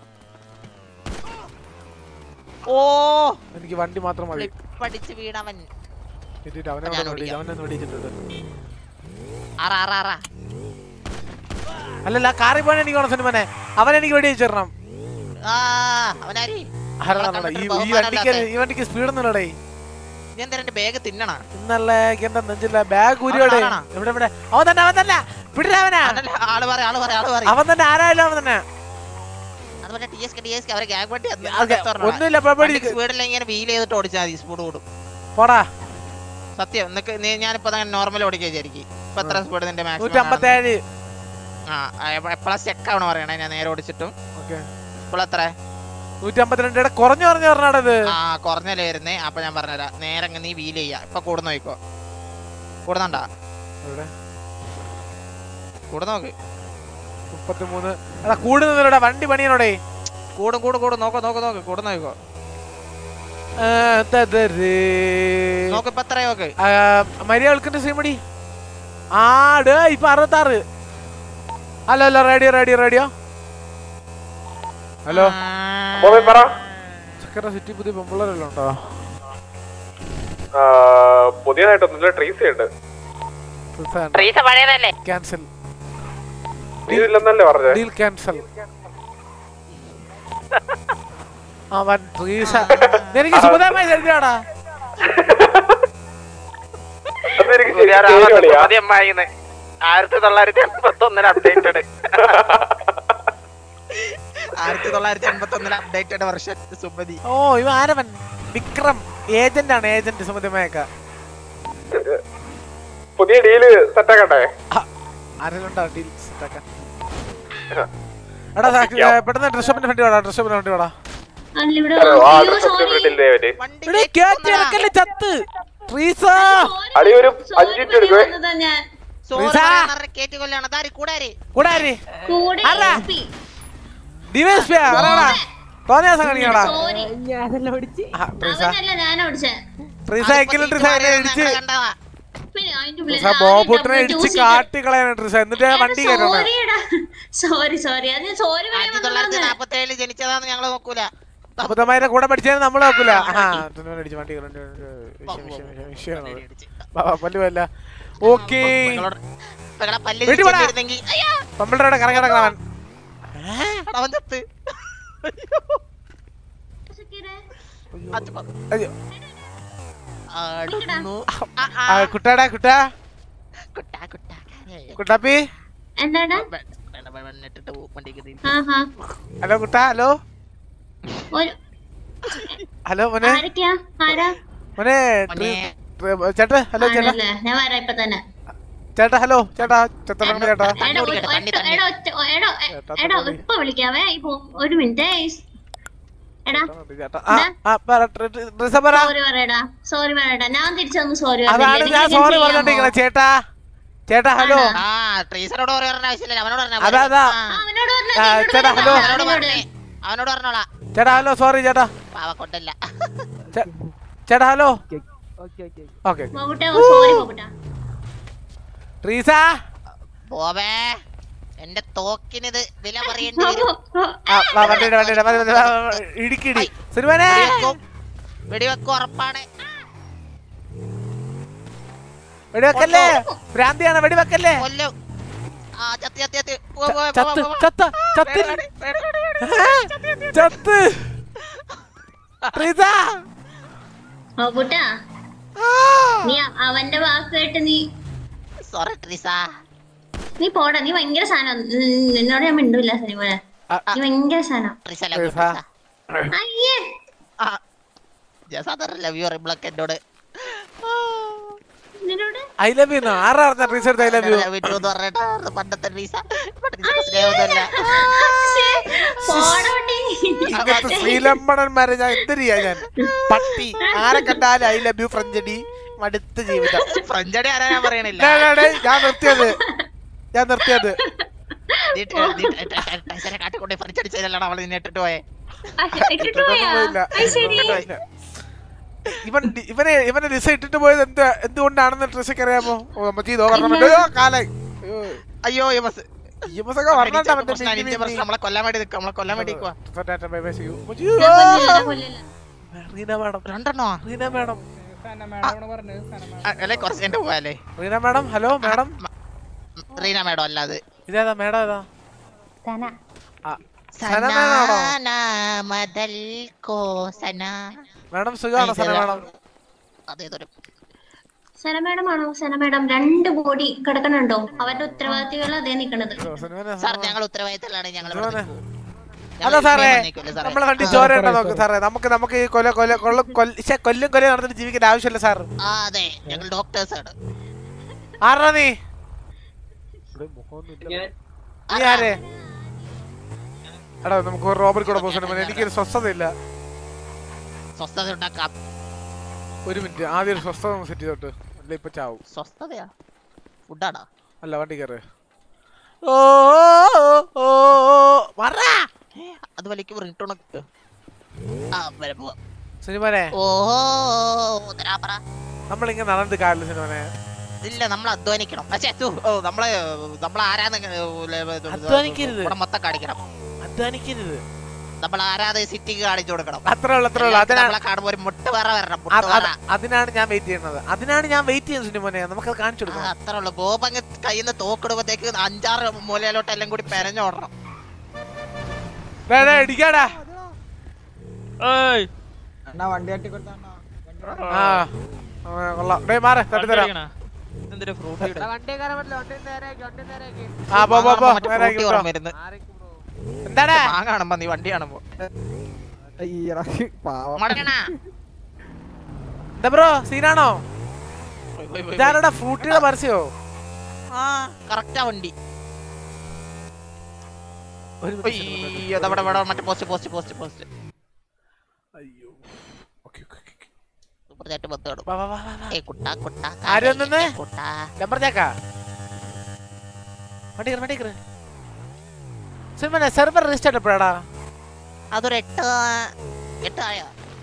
ഓ എനിക്ക് വണ്ടി മാത്രം മതി ഫ്ലിപ്പ് അടിച്ച് വീണവൻ ഇട്ടിട്ട് അവനെ ഞാൻ ഒന്ന് വെടി- ഓടിക്കാം. അവനെ ഒന്ന് വെടിയിച്ചിട്ടുണ്ട് ആറാ ആറാ ആറാ അല്ലല്ല കാറിൽ പോകാൻ എനിക്ക് വേണം സിനിമനെ അവൻ എനിക്ക് വെടി വെച്ചിരണം ആ അവനാരി ആരാടാ ഈ ഈ വണ്ടിക്ക് ഈ വണ്ടിക്ക് സ്പീഡ് ഒന്നുമില്ലടേ നീ എന്താ എന്റെ ബാഗ് തിന്നണ ഇന്നല്ലേ എനിക്ക് എന്താ നെഞ്ചില്ല ബാഗ് ഉരിയോടെ ആരാണ്? ഇവിടെ ഇവിടെ അവൻ തന്നെ അവൻ തന്നെ പിടിരവനാ ആള് പറ ആള് പറ ആള് പറ അവൻ തന്നെ ആരായാലും അവൻ തന്നെ അതുപോലെ ടി എസ് ടി എസ് അവരെ ഗ്യാങ് വണ്ടി ഓക്കേ, ഒന്നുമില്ല പേടി സ്പീഡിൽ ഇങ്ങനെ വീൽ ചെയ്തിട്ട് ഓടിച്ചാൽ മതി സ്പീഡ് കൂടും പോടാ സത്യം നിനക്ക് നീ ഞാനിപ്പോ നോർമൽ ഓടിക്കുക വിചാരിക്കും ഇപ്പൊ എത്ര സ്പീഡ് നിന്റെ നൂറ്റി മാക്സിമം അമ്പത്തേഴ് ആ എപ്പോഴാ ചെക്ക് ആവണം പറയണേ ഞാൻ നേരെ ഓടിച്ചിട്ടും ഓക്കെ ഇപ്പോൾ എത്ര നൂറ്റി അമ്പത്തിരണ്ട് ഇവിടെ കുറഞ്ഞു കുറഞ്ഞു പറഞ്ഞാടത് ആ കുറഞ്ഞല്ലേ വരുന്നേ അപ്പൊ ഞാൻ പറഞ്ഞുതരാം നേരെ അങ്ങ് നീ വീൽ ചെയ്യാ ഇപ്പൊ കൂടുന്ന നോക്കോ കൂടുന്നുണ്ടാ ഇവിടെ കൂടുന്ന നോക്ക് മുപ്പത്തിമൂന്ന് എടാ കൂടുന്നതിലൂടെ വണ്ടി പണിയണോടേ കൂടും കൂടും കൂടും നോക്കോ നോക്കോ നോക്ക് കൂടുന്ന നോക്കോ നോക്ക് ഇപ്പൊ എത്ര നോക്ക് മരിയ വിളിക്കണ്ട സീമടി ആ ഡേ ഇപ്പൊ അറുപത്താറ് hello hello radio radio radio hello Bobby പറ ചക്കര സിറ്റി പുതിയ പെമ്പിള്ളേരെല്ലാം ഉണ്ടോ ആ, പുതിയതായിട്ടൊന്നുമില്ല ട്രീസി ഉണ്ട് ട്രീസ പഴയതല്ലേ ക്യാൻസൽ ഇതില്ലെന്നല്ലേ പറഞ്ഞേ ഡീൽ ക്യാൻസൽ അവൻ ട്രീസ എനിക്ക് സുഖതമായി തരുന്നതാടാ അതെനിക്ക് ശരിക്കും പേടിയാ. ആയിരത്തി തൊള്ളായിരത്തി എൺപത്തി ഒന്നിന് അപ്ഡേറ്റഡ് ആയിരത്തി തൊള്ളായിരത്തി എൺപത്തി ഒന്നിന് അപ്ഡേറ്റഡ് വർഷം സുമതി ഓ ഇവ ആരവൻ വിക്രം ഏജന്റ് ആണ് ഏജന്റ് സുമതിമയൊക്കെ പുതിയ ഡീല് സെറ്റാക്കട്ടെ ആരെങ്കിലും ഉണ്ടോ ഡീൽ സെറ്റാക്കാൻ എടാ സാക്ഷി, ഏ, പെട്ടെന്ന് ഡ്രസ് ഷോപ്പിന്റെ ഫ്രണ്ട് വേടാ ഡ്രസ് ഷോപ്പിന്റെ ഫ്രണ്ട് വേടാ അല്ല ഇവിടെ ഹലോ ആ അയ്യോ, sorry. ഡീലിന്റെ പറ്റി ഇവിടെ കേറ്റി ഇറക്കല്ലേ ചത്ത് ട്രീസ Sorry. അടി ഒരു Sorry അഞ്ച് മിനിറ്റ് പറയാൻ എടുക്കുവേ വന്നതാ ഞാൻ റിസ. കേറ്റി കൊല്ലാണ് താരി കൂടാരി കൂടെ ആര് കൂടെ ആരാ? SP. ഡിവൈസ് പി ആരാടാ തോന്നിയ ദിവസം കാണിക്കണടാ Sorry. ആ, ട്രീസ അവനല്ല ഞാൻ ഓടിച്ചേ ട്രീസ എങ്കിലും ട്രീസ എന്നെ ഇടിച്ച് കണ്ടതാ പിന്നെ അതിന്റെ ഉള്ളിൽ ട്രീസ ആദ്യം ബോബുട്ടിനെ double ഇടിച്ച് two seater. കാട്ടി കളയാൻ ട്രീസ എന്നിട്ട് ഞാൻ വണ്ടി കയറ്റണം സോറി സോറി അത് സോറി ആയിരത്തി തൊള്ളായിരത്തി നാപ്പത്തി ഏഴില് ജനിച്ചതാന്ന് ഞങ്ങള് നോക്കൂല അബദ്ധമാരുടെ കൂടെ പഠിച്ചതിന് നമ്മൾ നോക്കൂല ആ തുന്നൽ അടിച്ച് വണ്ടി കയറണ്ട വിഷയമാണ് പല്ലു അല്ല ഓക്കേ നിങ്ങളോട് നിങ്ങളെ പല്ല് വീട്ടിൽ പോടാ. തിരിച്ചിരുന്നെങ്കി, അയ്യോ, പമ്പിളുടെ കറങ്ങി കിടക്കണം എടാ, അവൻ ചത്ത്. അത് പ- അയ്യോ ആടുന്നു. ആ, ആ. ആ, കുട്ടാടാ കുട്ടാ കുട്ടാ, കുട്ടാ, കാര്യായി. കുട്ടാപ്പി എന്താടാ വെ- വേണ്ട, വേണ്ട, വേണ്ട, ഇട്ടിട്ട് പോ, വണ്ടിക്ക് തീ. ആഹാ ഹലോ കുട്ടാ ഹലോ ഒരു ഹലോ മോനെ ആരൊക്കെയാ ആരാ മോനെ മോനെ. ട്രി- ചേട്ടാ ഹലോ ചേട്ടാ ആണല്ലേ ഞാൻ വരാം ഇപ്പൊ തന്നെ ചേട്ടാ ഹലോ ചേട്ടാ ചെത്തറങ്ങ ചേട്ടാ എടോ ഒരു- കുടിക്കട്ടെ, തണ്ണി, ഒറ്റ- തണ്ണി. എടോ ഒറ്റ- എടോ എ- ചേട്ടാ, എടോ തണ്ണി. ഇപ്പൊ വിളിക്കാവേ ഇപ്പൊ ഒരു മിനിറ്റ് എടാ ചേട്ടാ ആ ആ പറ ട്രി- ട്രി- ട്രിസ പറ സോറി പറയടാ സോറി പറയടാ ഞാൻ തിരിച്ചൊന്ന് സോറി അതാണ് ഞാൻ സോറി പറഞ്ഞോണ്ടിരിക്കണേ ചേട്ടാ ചേട്ടാ ഹലോ ആ ട്രീസറോട് പറയേണ്ട ആവശ്യമില്ല അവനോട് പറഞ്ഞാ അതാ, മതി. അതാ. ആ, അവനോട് പറഞ്ഞാ ആ, നീ ഇവിടെ ചേട്ടാ, വന്നോ? ഹലോ. അവനോട് അവനോട് പറഞ്ഞേ അവനോട് പറഞ്ഞോളാ ചേട്ടാ ഹലോ സോറി ചേട്ടാ പാവ കൊണ്ടല്ല ചേ- ചേട്ടാ ഹലോ ഓക്കെ ബോബുട്ടാ സോറി ബോബുട്ടാ ട്രീസ ബോബേ എന്റെ തോക്കിനിത് വില പറയേണ്ടി വരും ആ വാ, വണ്ടിയുടെ വണ്ടിയുടെ മതി, മതി, വാ, വാ, വാ, ഇടിക്കിടി സിനിമനെ വെടിവെക്കും വെടിവെക്കും ഉറപ്പാണ് വെടിവെക്കല്ലേ ഭ്രാന്തിയാണ് വെടിവെക്കല്ലേ കൊല്ലും ആ ചത്തി ചത്തി ചത്തി പോ, പോ, പോ, ചത്ത് പോ, പോ. ചത്ത ചത്ത് വേടാടി, വേടാടി. ചത്ത് ട്രീസ ബോബുട്ടാ ആ. നീ അവന്റെ വാക്ക് കേട്ട് നീ സോറി ട്രീസ നീ പോടാ നീ ഭയങ്കര സാധനം നിന്നോട് ഞാൻ മിണ്ടൂല സിനിമ ആ, നീ ഭയങ്കര സാധനം ട്രീസ ലവ് യു ട്രീസ. ട്രീസ അയ്യേ ആ ജസാദർ ലവ് യു റിബ്ലക്ക് എന്നോട് നിന്നോട് ഐ ലവ് യു ആരാ പറഞ്ഞ ട്രീസ് എടുത്ത് ഐ ലവ് യു വിട്ടു എന്ന് പറഞ്ഞിട്ട് പണ്ടത്തെ റീസ സ്നേഹമൊന്നുമല്ല പോടോട്ടി ഇങ്ങനത്തെ ശ്രീലമ്പണന്മാരെ ഞാൻ എന്ത് ചെയ്യാ ഞാൻ പട്ടി ആരെ കണ്ടാലും ഐ ലവ് യു ഫ്രഞ്ചടി മടുത്ത ജീവിതം ഫ്രഞ്ചടി ആരാ ഞാൻ പറയണില്ല ഡേ, ഡേ, ഡേ, ഞാൻ നിർത്തിയത് ഞാൻ നിർത്തിയത് നീ ട- നീ ട- ട- ട- ടൈസനെ കാട്ടിക്കൊണ്ട് ഫ്രഞ്ച് അടിച്ചതല്ലാണ് അവള് നിന്നെ ഇട്ടിട്ട് പോയെ ഇട്ടിട്ട് പോയാ പോയില്ല. അത് ശരി ഇല്ല. ഇവൻ ഡി- ഇവനെ ഇവനെ ലിസ ഇട്ടിട്ട് പോയത് എന്ത് എന്തുകൊണ്ടാണെന്ന് ട്രസ്സൊക്കെ അറിയാമോ ഓ അമ്മച്ചി ഇതോ പറഞ്ഞോ കാലായി അയ്യോ യമസ് ഇയമസൊക്കെ പറഞ്ഞാ അവന്റെ പ്രശ്നം മിന്നി അനിന്റെ പ്രശ്നം നമ്മളെ കൊല്ലാൻ വേണ്ടി നിൽക്കുക നമ്മളെ കൊല്ലാൻ വേണ്ടി നിൽക്കുക മിന്നി. Tata, bye bye, see you. അമ്മച്ചി, ഞാൻ കൊല്ലില്ല ഞാൻ കൊല്ലില്ല റീന മാഡം രണ്ടെണ്ണോ റീന മാഡം അല്ലെ കുറച്ച് കഴിഞ്ഞിട്ട് പോയാലേ Reena madam hello madam Reena madam അല്ലാതെ ഇതേതാ മാഡം ഏതാ സന ആ, സന മാഡമാണോ സനാന മദൽ കോ സന മാഡം സുഖമാണോ സന മാഡം അതേതൊരു സന മാഡം ആണോ സന മാഡം രണ്ട് ബോഡി കിടക്കണുണ്ടോ അവരുടെ ഉത്തരവാദിത്തങ്ങൾ അതേ നിക്കണത് സനുവിനെ സാർ ഞങ്ങൾ ഉത്തരവാദിത്തത്തിലാണ് ഞങ്ങൾ ഇവിടെ സുഖാണ്. നിൽക്കൂ. അല്ല ഞങ്ങൾ സാറേ ഇത്രയും വന്നേക്കുമല്ലേ സാറേ? നമ്മളെ വണ്ടി ചോരയുണ്ടോ നോക്ക് സാറേ നമുക്ക് നമുക്ക് ഈ കൊല കൊല കൊള്ള കൊല്ല ശ്ശെ, കൊല്ലും കൊല്ലം നടന്നിട്ട് ജീവിക്കേണ്ട ആവശ്യമില്ല സാർ ആ അതെ ഞങ്ങൾ ഡോക്ടേഴ്സ് ആണ് ആരാ നീ നീ ആരെ എടാ നമുക്ക് ഒരു റോബറി കൂടെ പോകാൻ എനിക്കൊരു സ്വസ്ഥതയില്ല സ്വസ്ഥത ഉണ്ടാക്കാം ഒരു മിനിറ്റ് ആദ്യം ഒരു സ്വസ്ഥത സെറ്റ് ചെയ്തോട്ട് അല്ല ഇപ്പൊ ചാവും സ്വസ്ഥതയാ ഫുഡാണോ അല്ല വണ്ടി കയറ് ഓ ഓ, ഓ, ഓ, മറ അത് വലിക്ക് റിട്ടേൺ ആ വരാം പോവാം സിനിമനെ ഓ ഉത്തരാപറ നമ്മളിങ്ങനെ നടന്നിട്ട് കാറില്ല സിനിമനെ ഇല്ല നമ്മൾ അധ്വാനിക്കണം പക്ഷേ തു, ഓ, നമ്മളെ നമ്മൾ ആരാന്ന് അധ്വാനിക്കരുത്. ഇവിടെ മൊത്തം കാണിക്കണം അധ്വാനിക്കരുത് നമ്മൾ ആരാധ സിറ്റിക്ക് കാണിച്ചു കൊടുക്കണം അത്രേ ഉള്ളൂ അത്രേ ഉള്ളൂ അതിനാണ് നമ്മളെ കാണുമ്പോ ഒരു മുട്ട് വേറെ വരണം അത് മുട്ട് വേറെ അത് അതിനാണ് ഞാൻ വെയിറ്റ് ചെയ്യുന്നത് അതിനാണ് ഞാൻ വെയിറ്റ് ചെയ്യുന്നത് സിനിമനെ നമുക്കത് കാണിച്ചു ആ, കൊടുക്കണം അത്രേ ഉള്ളൂ ബോബ് അങ്ങ് കയ്യിൽ നിന്ന് തോക്കിടുമ്പോഴത്തേക്ക് അഞ്ചാറ് മൂലയിലോട്ട് എല്ലാം കൂടി പെരഞ്ഞോടണം ഡേ, ഡേ, ഇടിക്കാടാ വണ്ടി കട്ടി ആ ആ, കൊള്ളാം ഡേ മാറേ തട്ടിത്തരാം ആ പോ പോ പോ മറ്റേ നേരെ ഫ്രൂട്ടി ആക്കി ഓർമ്മ വിട്ടോ. വരുന്നു. എന്താടാ മാങ്ങ കാണുമ്പോ നീ വണ്ടി കാണുമ്പോ പാവം മടങ്ങണ എന്താ ബ്രോ സീനാണോ ഇതാരടാ ഫ്രൂട്ടിയുടെ പരസ്യോ ആ കറക്റ്റാ വണ്ടി ഒരു അയ്യോ ദാ ഇവിടെ ഇവിടെ മറ്റേ പോസ്റ്റ് പോസ്റ്റ് പോസ്റ്റ് പോസ്റ്റ് അയ്യോ ഓക്കെ ഓക്കെ ഓക്കെ സൂപ്പർചാറ്റ് പത്ത് കാണും വാ വാ വാ വാ, വാ ഏ കുട്ട കുട്ട ആര് വന്നെന്ന്? കുട്ട നമ്പർ ചാക്കാ വണ്ടി കയറി വണ്ടി കയറി സിനിമനെ സെർവർ രജിസ്റ്റർ എപ്പോഴാടാ അതൊരു എട്ട് എട്ട് ആയോ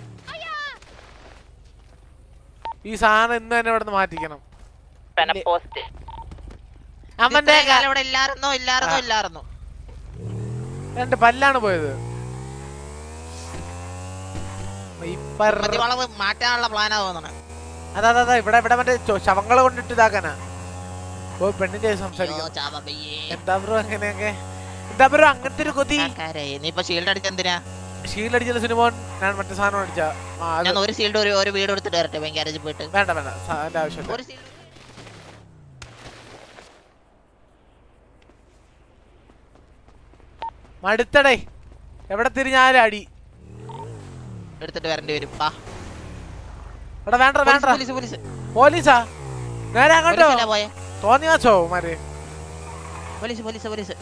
ഈ സാധനം ഇന്ന് തന്നെ ഇവിടെ നിന്ന് മാറ്റിക്കണം പോസ്റ്റ് അവന്റെ ഇത്രയും കാലം ഇവിടെ ഇല്ലായിരുന്നോ ഇല്ലായിരുന്നോ ഇല്ലായിരുന്നോ രണ്ട് പല്ലാണ് പോയത് ഇപ്പർ- മറ്റേ വളവ് മാറ്റാനുള്ള പ്ലാനാ തോന്നണേ അതാ അതാ, അതാ ഇവിടെ ഇവിടെ മറ്റേ ചൊ- ശവങ്ങളെ കൊണ്ടിട്ട് ഇതാക്കാനാ ഓ പെണ്ണിന്റെ അയ്യോ, സംസാരിക്കാം ചാവബയ്യേ. എന്താ ബ്രോ അങ്ങനെയൊക്കെ എന്താ ബ്രോ അങ്ങനത്തെ ഒരു കൊതി ആൾക്കാരെ, നീ ഇപ്പൊ ഷീൽഡ് അടിച്ച എന്തിനാ ഷീൽഡ് അടിച്ച സിനിമ ഞാൻ മറ്റേ സാധനം അടിച്ച ആ, അത് ഞാൻ ഒരു ഷീൽഡ് ഒരു ഒരു വീട് എടുത്തിട്ട് വരട്ടെ ബാങ്ക് ഗ്യാരേജിൽ പോയിട്ട് വേണ്ട വേണ്ട സ- അതിന്റെ ആവശ്യമില്ല ഒരു ഷീൽഡ് മടുത്തടേ എവിടെ തിരിഞ്ഞാലും അടി എടുത്തിട്ട് വരേണ്ടി വരും വാ എടാ വേണ്ട വേണ്ട പോലീസ് പോലീസ് പോലീസാ നേരെ അങ്ങോട്ടോ പോലീസല്ലേ പോയെ തോന്നി വെച്ചോ മാര് police police police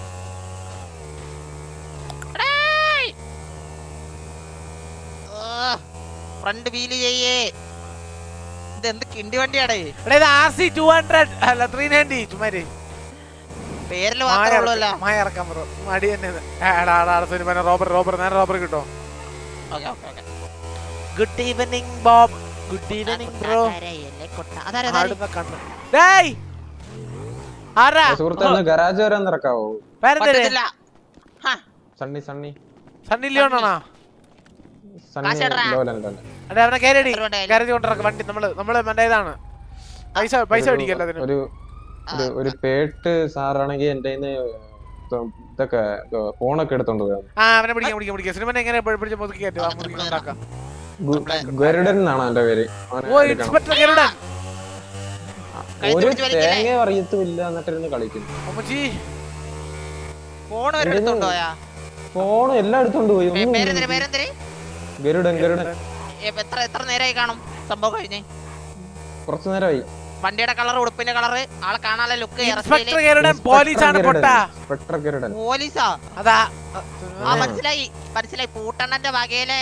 front wheel ചെയ്യേ ഇത് എന്ത് കിണ്ടി വണ്ടിയാടേ എടാ ഇത് ആർ സി ടു ഹൺഡ്രഡ് അല്ല ത്രീ നയൻറ്റി ചുമാര് പേരിൽ മായ മാത്രമേ ഉള്ളൂ ഇറക്കാം, മായ ഇറക്കാൻ ബ്രോ മടി തന്നെ ഇത്. ആ, എടാ എടാ സിനിമ റോബർ റോബർ നേരെ റോബർ കിട്ടോ okay okay okay good evening Bob good evening bro അതാരാ ആടുന്ന കണ്ണ് ഡേയ് ആരാ സുഹൃത്തെ ഗരാജ് വരെ ഒന്ന് ഇറക്കാവോ പേരെന്തേ പറ്റത്തില്ല ഹാ, സണ്ണി സണ്ണി സണ്ണി ലിയോണാണോ സണ്ണി കാശെടാ. ലോലൻ അതെ അവനെ കയറി എത്ര രൂപയുടെ കയറി കൊണ്ടിറക്ക വണ്ടി നമ്മള് നമ്മള് മറ്റേ ഇതാണ് പൈസ പൈസ മേടിക്കല്ലോ അതിന് ഒരു ഒരു ഒരു പേട്ട് സാറാണെങ്കിൽ എന്റെ കയ്യിന്ന് ഇതൊക്കെ ഫോണൊക്കെ എടുത്തോണ്ട് പോയത് ആ അവനെ പിടിക്കാം പിടിക്കാം പിടിക്കാം സിനിമനെ എങ്ങനെ പിടിച്ച് മുതുക്കി കയറ്റി ആ മുതുക്കി ഉണ്ടാക്കാം ഗരുഡൻ എന്നാണ് എന്റെ പേര് അവനെ ഓ എടുക്കണം. ഇൻസ്പെക്ടർ ഗരുഡൻ കഴുത്ത് ഒരു പിടിച്ച് വലിക്കല്ലേ? തേങ്ങ അറിയത്തുമില്ല എന്നിട്ടിരുന്ന് കളിക്കുന്നു അമ്മച്ചി ഫോൺ വരെ എടുത്തോണ്ട് പോയാ ഫോൺ എല്ലാം എടുത്തോണ്ട് പോയി പേ- ഒന്നും പേരെന്തിരി പേരെന്തിരി ഗരുഡൻ ഗരുഡൻ എ- എത്ര എത്ര നേരമായി കാണും സംഭവം കഴിഞ്ഞേ കുറച്ചു നേരമായി വണ്ടിയുടെ കളർ ഉടുപ്പിന്റെ കളർ ആളെ കാണാനുള്ള ലുക്ക് ഇൻസ്പെക്ടർ കേരളൻ പോലീസാണ് പൊട്ട ഇൻസ്പെക്ടർ കിരടൻ പോലീസാ അതാ ആ മനസ്സിലായി മനസ്സിലായി പൂട്ടണ്ണന്റെ വകയിലെ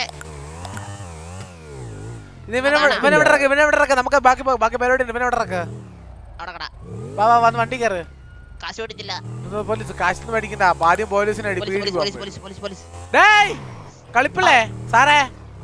ഇത് ഇവനെ ഇവിടെ- ഇവനെ ഇവിടെ ഇറക്ക് ഇവനെ ഇവിടെ ഇറക്ക് നമുക്ക് ബാക്കി പോ- ബാക്കി പരിപാടി ഉണ്ട് ഇവനെ ഇവിടെ ഇറക്ക് അവിടെ കട വാ വാ വന്ന് വണ്ടി കയറ് കാശ് കൊടുത്തില്ല ഇത് പോലീസ് കാശിന്ന് മേടിക്കണ്ട ആദ്യം പോലീസിനെ അടി പോലീസ് പേടി പോലീസ് പോലീസ് പോലീസ് പോലീസ് ഡേയ് കളിപ്പിള്ളേ സാറേ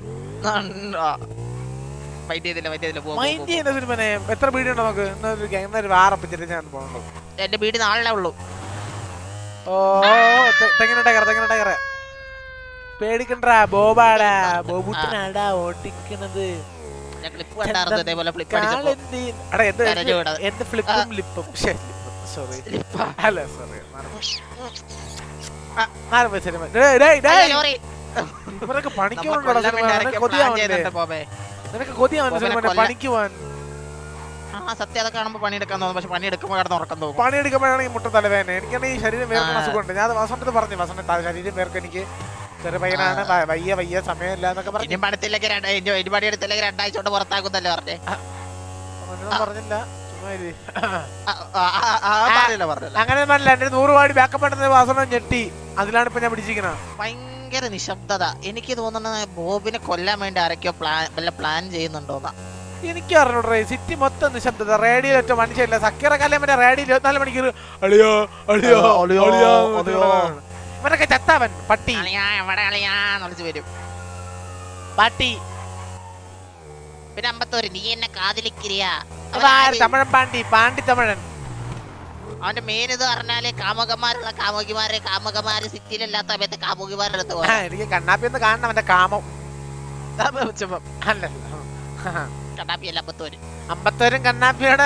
മൈൻഡ് ചെയ്തില്ല മൈൻഡ് ചെയ്തില്ല പോ, പോ, മൈൻഡ് പോ, പോ. ചെയ്യുന്ന സിനിമനെ എത്ര വീഡിയോ ഉണ്ടോ നമുക്ക് എന്നൊരു ഗ- എന്നൊരു വാറപ്പിച്ചിട്ട് ഞാൻ പോകണ്ടു എന്റെ വീട് നാളെ ഉള്ളൂ ഓ തെ- തെങ്ങിനെ ടകര തെങ്ങിനെ ടകര പേടിക്കണ്ടാ ബോബാടാ ബോബുട്ടനാടാ ഓട്ടിക്കണത് ഞാൻ ക്ലിപ്പ് കണ്ടായിരുന്നു ഇതേപോലെ ഫ്ലിപ്പ് അടിച്ചപ്പോ കാലെന്തി എടാ എന്ത് കരഞ്ഞു വിടാതെ. എന്റെ ഫ്ലിപ്പും ലിപ്പും സോറി അല്ല സോറി ലോറി ഇവരൊക്കെ പണിക്ക് നമ്മ പോകണ്ടോ കൊല്ലാൻ വേണ്ടി ആരൊക്കെ plan കൊതിയാവണ്ടേ ചെയ്യുന്നുണ്ട് ബോബേ. നിനക്ക് കൊതിയാവണ്ട ബോബനെ സിനിമ കൊല്ലാൻ. പണിക്ക് പോവാൻ ആ സത്യം അതൊക്കെ കാണുമ്പോ പണിയെടുക്കാൻ തോന്നും പക്ഷെ പണിയെടുക്കുമ്പോ കിടന്ന് ഉറക്കം തോന്നും പണിയെടുക്കുമ്പോഴാണ് ഈ മുട്ട തലവേദന എനിക്കാണെങ്കിൽ ഈ ശരീരം വേർക്കുന്ന ആ. അസുഖമുണ്ട് ഞാൻ വസന്തത്ത് പറഞ്ഞു വസന്ത ശരീരം വേർക്ക് എനിക്ക് ചെറിയ പയ്യനാണ് വ- വയ്യ വയ്യ സമയമില്ല എന്നൊക്കെ പറഞ്ഞു ഇനി പണത്തിലേക്ക് രണ്ട് ഇനി ഇനി പണിയെടുത്തില്ലെങ്കിൽ രണ്ടാഴ്ച കൊണ്ട് പുറത്താക്കുന്നല്ലേ പറഞ്ഞേ അങ്ങനെയൊന്നും പറഞ്ഞില്ല ചുമ്മാ ഇരി. ആ, ആ, ആ, ആ, പറഞ്ഞില്ല പറഞ്ഞില്ല അങ്ങനെ പറഞ്ഞില്ല എന്റെ നൂറ് പാടി ബാക്കപ്പ് ഉണ്ടെന്ന് വാസന ഞെട്ടി അതിലാണ് ഇപ്പൊ ഞാൻ പിടിച്ചിരിക്കുന്നത് ഭയങ്കര നിശബ്ദത എനിക്ക് തോന്നുന്നത് ബോബിനെ കൊല്ലാൻ വേണ്ടി ആരൊക്കെയോ പ്ലാൻ വല്ല പ്ലാൻ ചെയ്യുന്നുണ്ടോന്നാ എനിക്ക് അറിഞ്ഞൂടെ സിറ്റി മൊത്തം നിശബ്ദത റേഡിയോ ഒറ്റ മനുഷ്യല്ല സക്കീറ കല്ലേ മറ്റേ റേഡിയോ ഇരുപത്തിനാല് മണിക്കൂർ അളിയോ അളിയോ അളിയോ, അളിയോ അളിയോ. ഇവനൊക്കെ ചത്താവൻ പട്ടി അളിയാ എവിടെ അളിയാന്ന് വിളിച്ച് വരും പട്ടി പിന്നെ അമ്പത്തോര് നീ എന്നെ കാതിലിക്കിരിയ അതാര് തമിഴൻ പാണ്ടി പാണ്ടി തമിഴൻ അവന്റെ മെയിൻ ഇത് പറഞ്ഞാല് കാമുകന്മാരുള്ള കാമുകിമാര് കാമുകമാര് സിറ്റിയിലില്ലാത്ത സമയത്ത് കാമുകിമാരെടുത്ത് ആ, എനിക്ക് കണ്ണാപ്പി ഒന്ന് കാണണം അവന്റെ കാമം അല്ല കണ്ടാപ്പിയല്ല അമ്പത്തോര് അമ്പത്തോരും കണ്ണാപ്പിയുടെ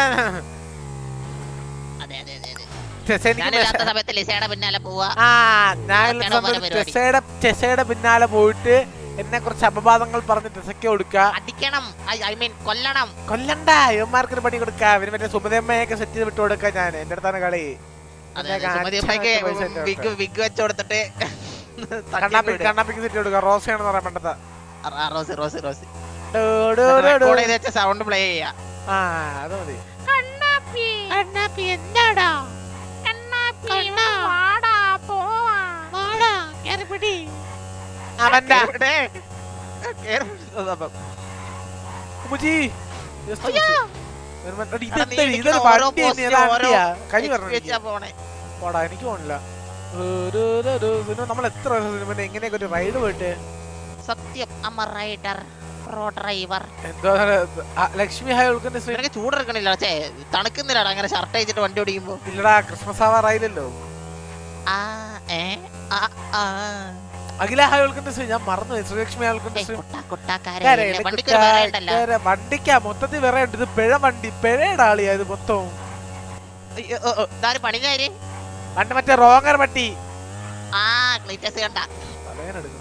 അതെ അതെ അതെ അതെ ചെസ്സ എനിക്ക് ഞാനില്ലാത്ത മെസ്സ- സമയത്ത് ലിസയുടെ പിന്നാലെ പോവാ ആ ഞാൻ അതൊക്കെയാണ് പോലെ പരിപാടി. ചെസ്സയുടെ ചെസ്സയുടെ പിന്നാലെ പോയിട്ട് എന്നെ കുറിച്ച് അപവാദങ്ങൾ പറഞ്ഞ് ടെസയ്ക്ക് കൊടുക്ക അടിക്കണം ഐ മീൻ കൊല്ലണം കൊല്ലണ്ട ഇവന്മാർക്കൊരു പണി കൊടുക്ക ഇവന് മറ്റേ സുമതമ്മയൊക്കെ സെറ്റ് ചെയ്ത് വിട്ടു കൊടുക്ക ഞാൻ എന്റെ അടുത്താണ് കളി അതെ എന്നെ സുമതി കാണിച്ച് അമ്മയ്ക്ക് പൈസ ഇട്ട് വിഗ് വിഗ് വെച്ച് കൊടുത്തിട്ട് കണ്ണാപ്പി കണ്ണാപ്പിക്ക് സെറ്റ് കൊടുക്ക റോസയാണെന്ന് പറയാൻ പണ്ടത്തെ റോസി റോസി റോസി ഡോ, ഡോ, ഡോ, ഡോ. റെക്കോർഡ് ചെയ്ത് വെച്ച സൗണ്ട് പ്ലേ ചെയ്യാ ആ അത് മതി കണ്ണാപ്പി എന്താടാ കണ്ണാപ്പി വാടാ പോവാ വാടാ കേറിപ്പിടി അവന്റെ ഇവിടെ കേറ്. ഉമ്മച്ചി, just അയ്യോ. ഒരു മിനിറ്റ്. എടി, എടാ, നീ ഇതെന്താ? എനിക്ക് ഇതൊരു ഓരോ വണ്ടി പോസ്റ്റ് തന്നെയാ, ഓരോ വണ്ടിയാ? കൈ എക്സ് വരണം വെച്ചാ പോണേ പോടാ എനിക്ക് പോണില്ല ഒരു, ഒരു, ഒരു, സിനിമ നമ്മൾ എത്ര സിനിമ എങ്ങനെയൊക്കെ ഒരു റൈഡ് പോയിട്ട് സത്യം അമ്മ റൈഡർ പ്രോ ഡ്രൈവർ എന്തോ ആ, ലക്ഷ്മി ഹായ് ഉൾക്കുന്ന ശ്രീ നിനക്ക് ചൂടെടുക്കണില്ല ചേ തണുക്കുന്നില്ലടാ അങ്ങനെ ഷർട്ട് അയച്ചിട്ട് വണ്ടി ഓടിക്കുമ്പോ ഇല്ലടാ ക്രിസ്മസ് ആവാറായില്ലല്ലോ ആ ഏ ആ ആ അഖില ഹായ് ഉൾക്കുന്ന ശ്രീ ഞാൻ മറന്നു പോയി. ശ്രീലക്ഷ്മി ഹായ് ഉൾക്കുന്ന ഏയ്, ശ്രീ കുട്ടാ കുട്ടാക്കാരെ കരയില് ഇല്ലേ, വണ്ടിക്ക് കുട്ടാ, ഒരു വില ഉണ്ടല്ലോ കര- വണ്ടിക്കാ മൊത്തത്തിൽ വേറെ ഉണ്ട് ഇത് പിഴ വണ്ടി പിഴയുടെ ആളിയാ ഇത് മൊത്തം അയ്യോ, ഓ, ഓ, ഇതാര് പണിക്കാര് പണ്ട് മറ്റേ റോങ്ങർ പട്ടി ആ ക്ലീറ്റസ് കണ്ട തലേനെടുക്കുന്നു.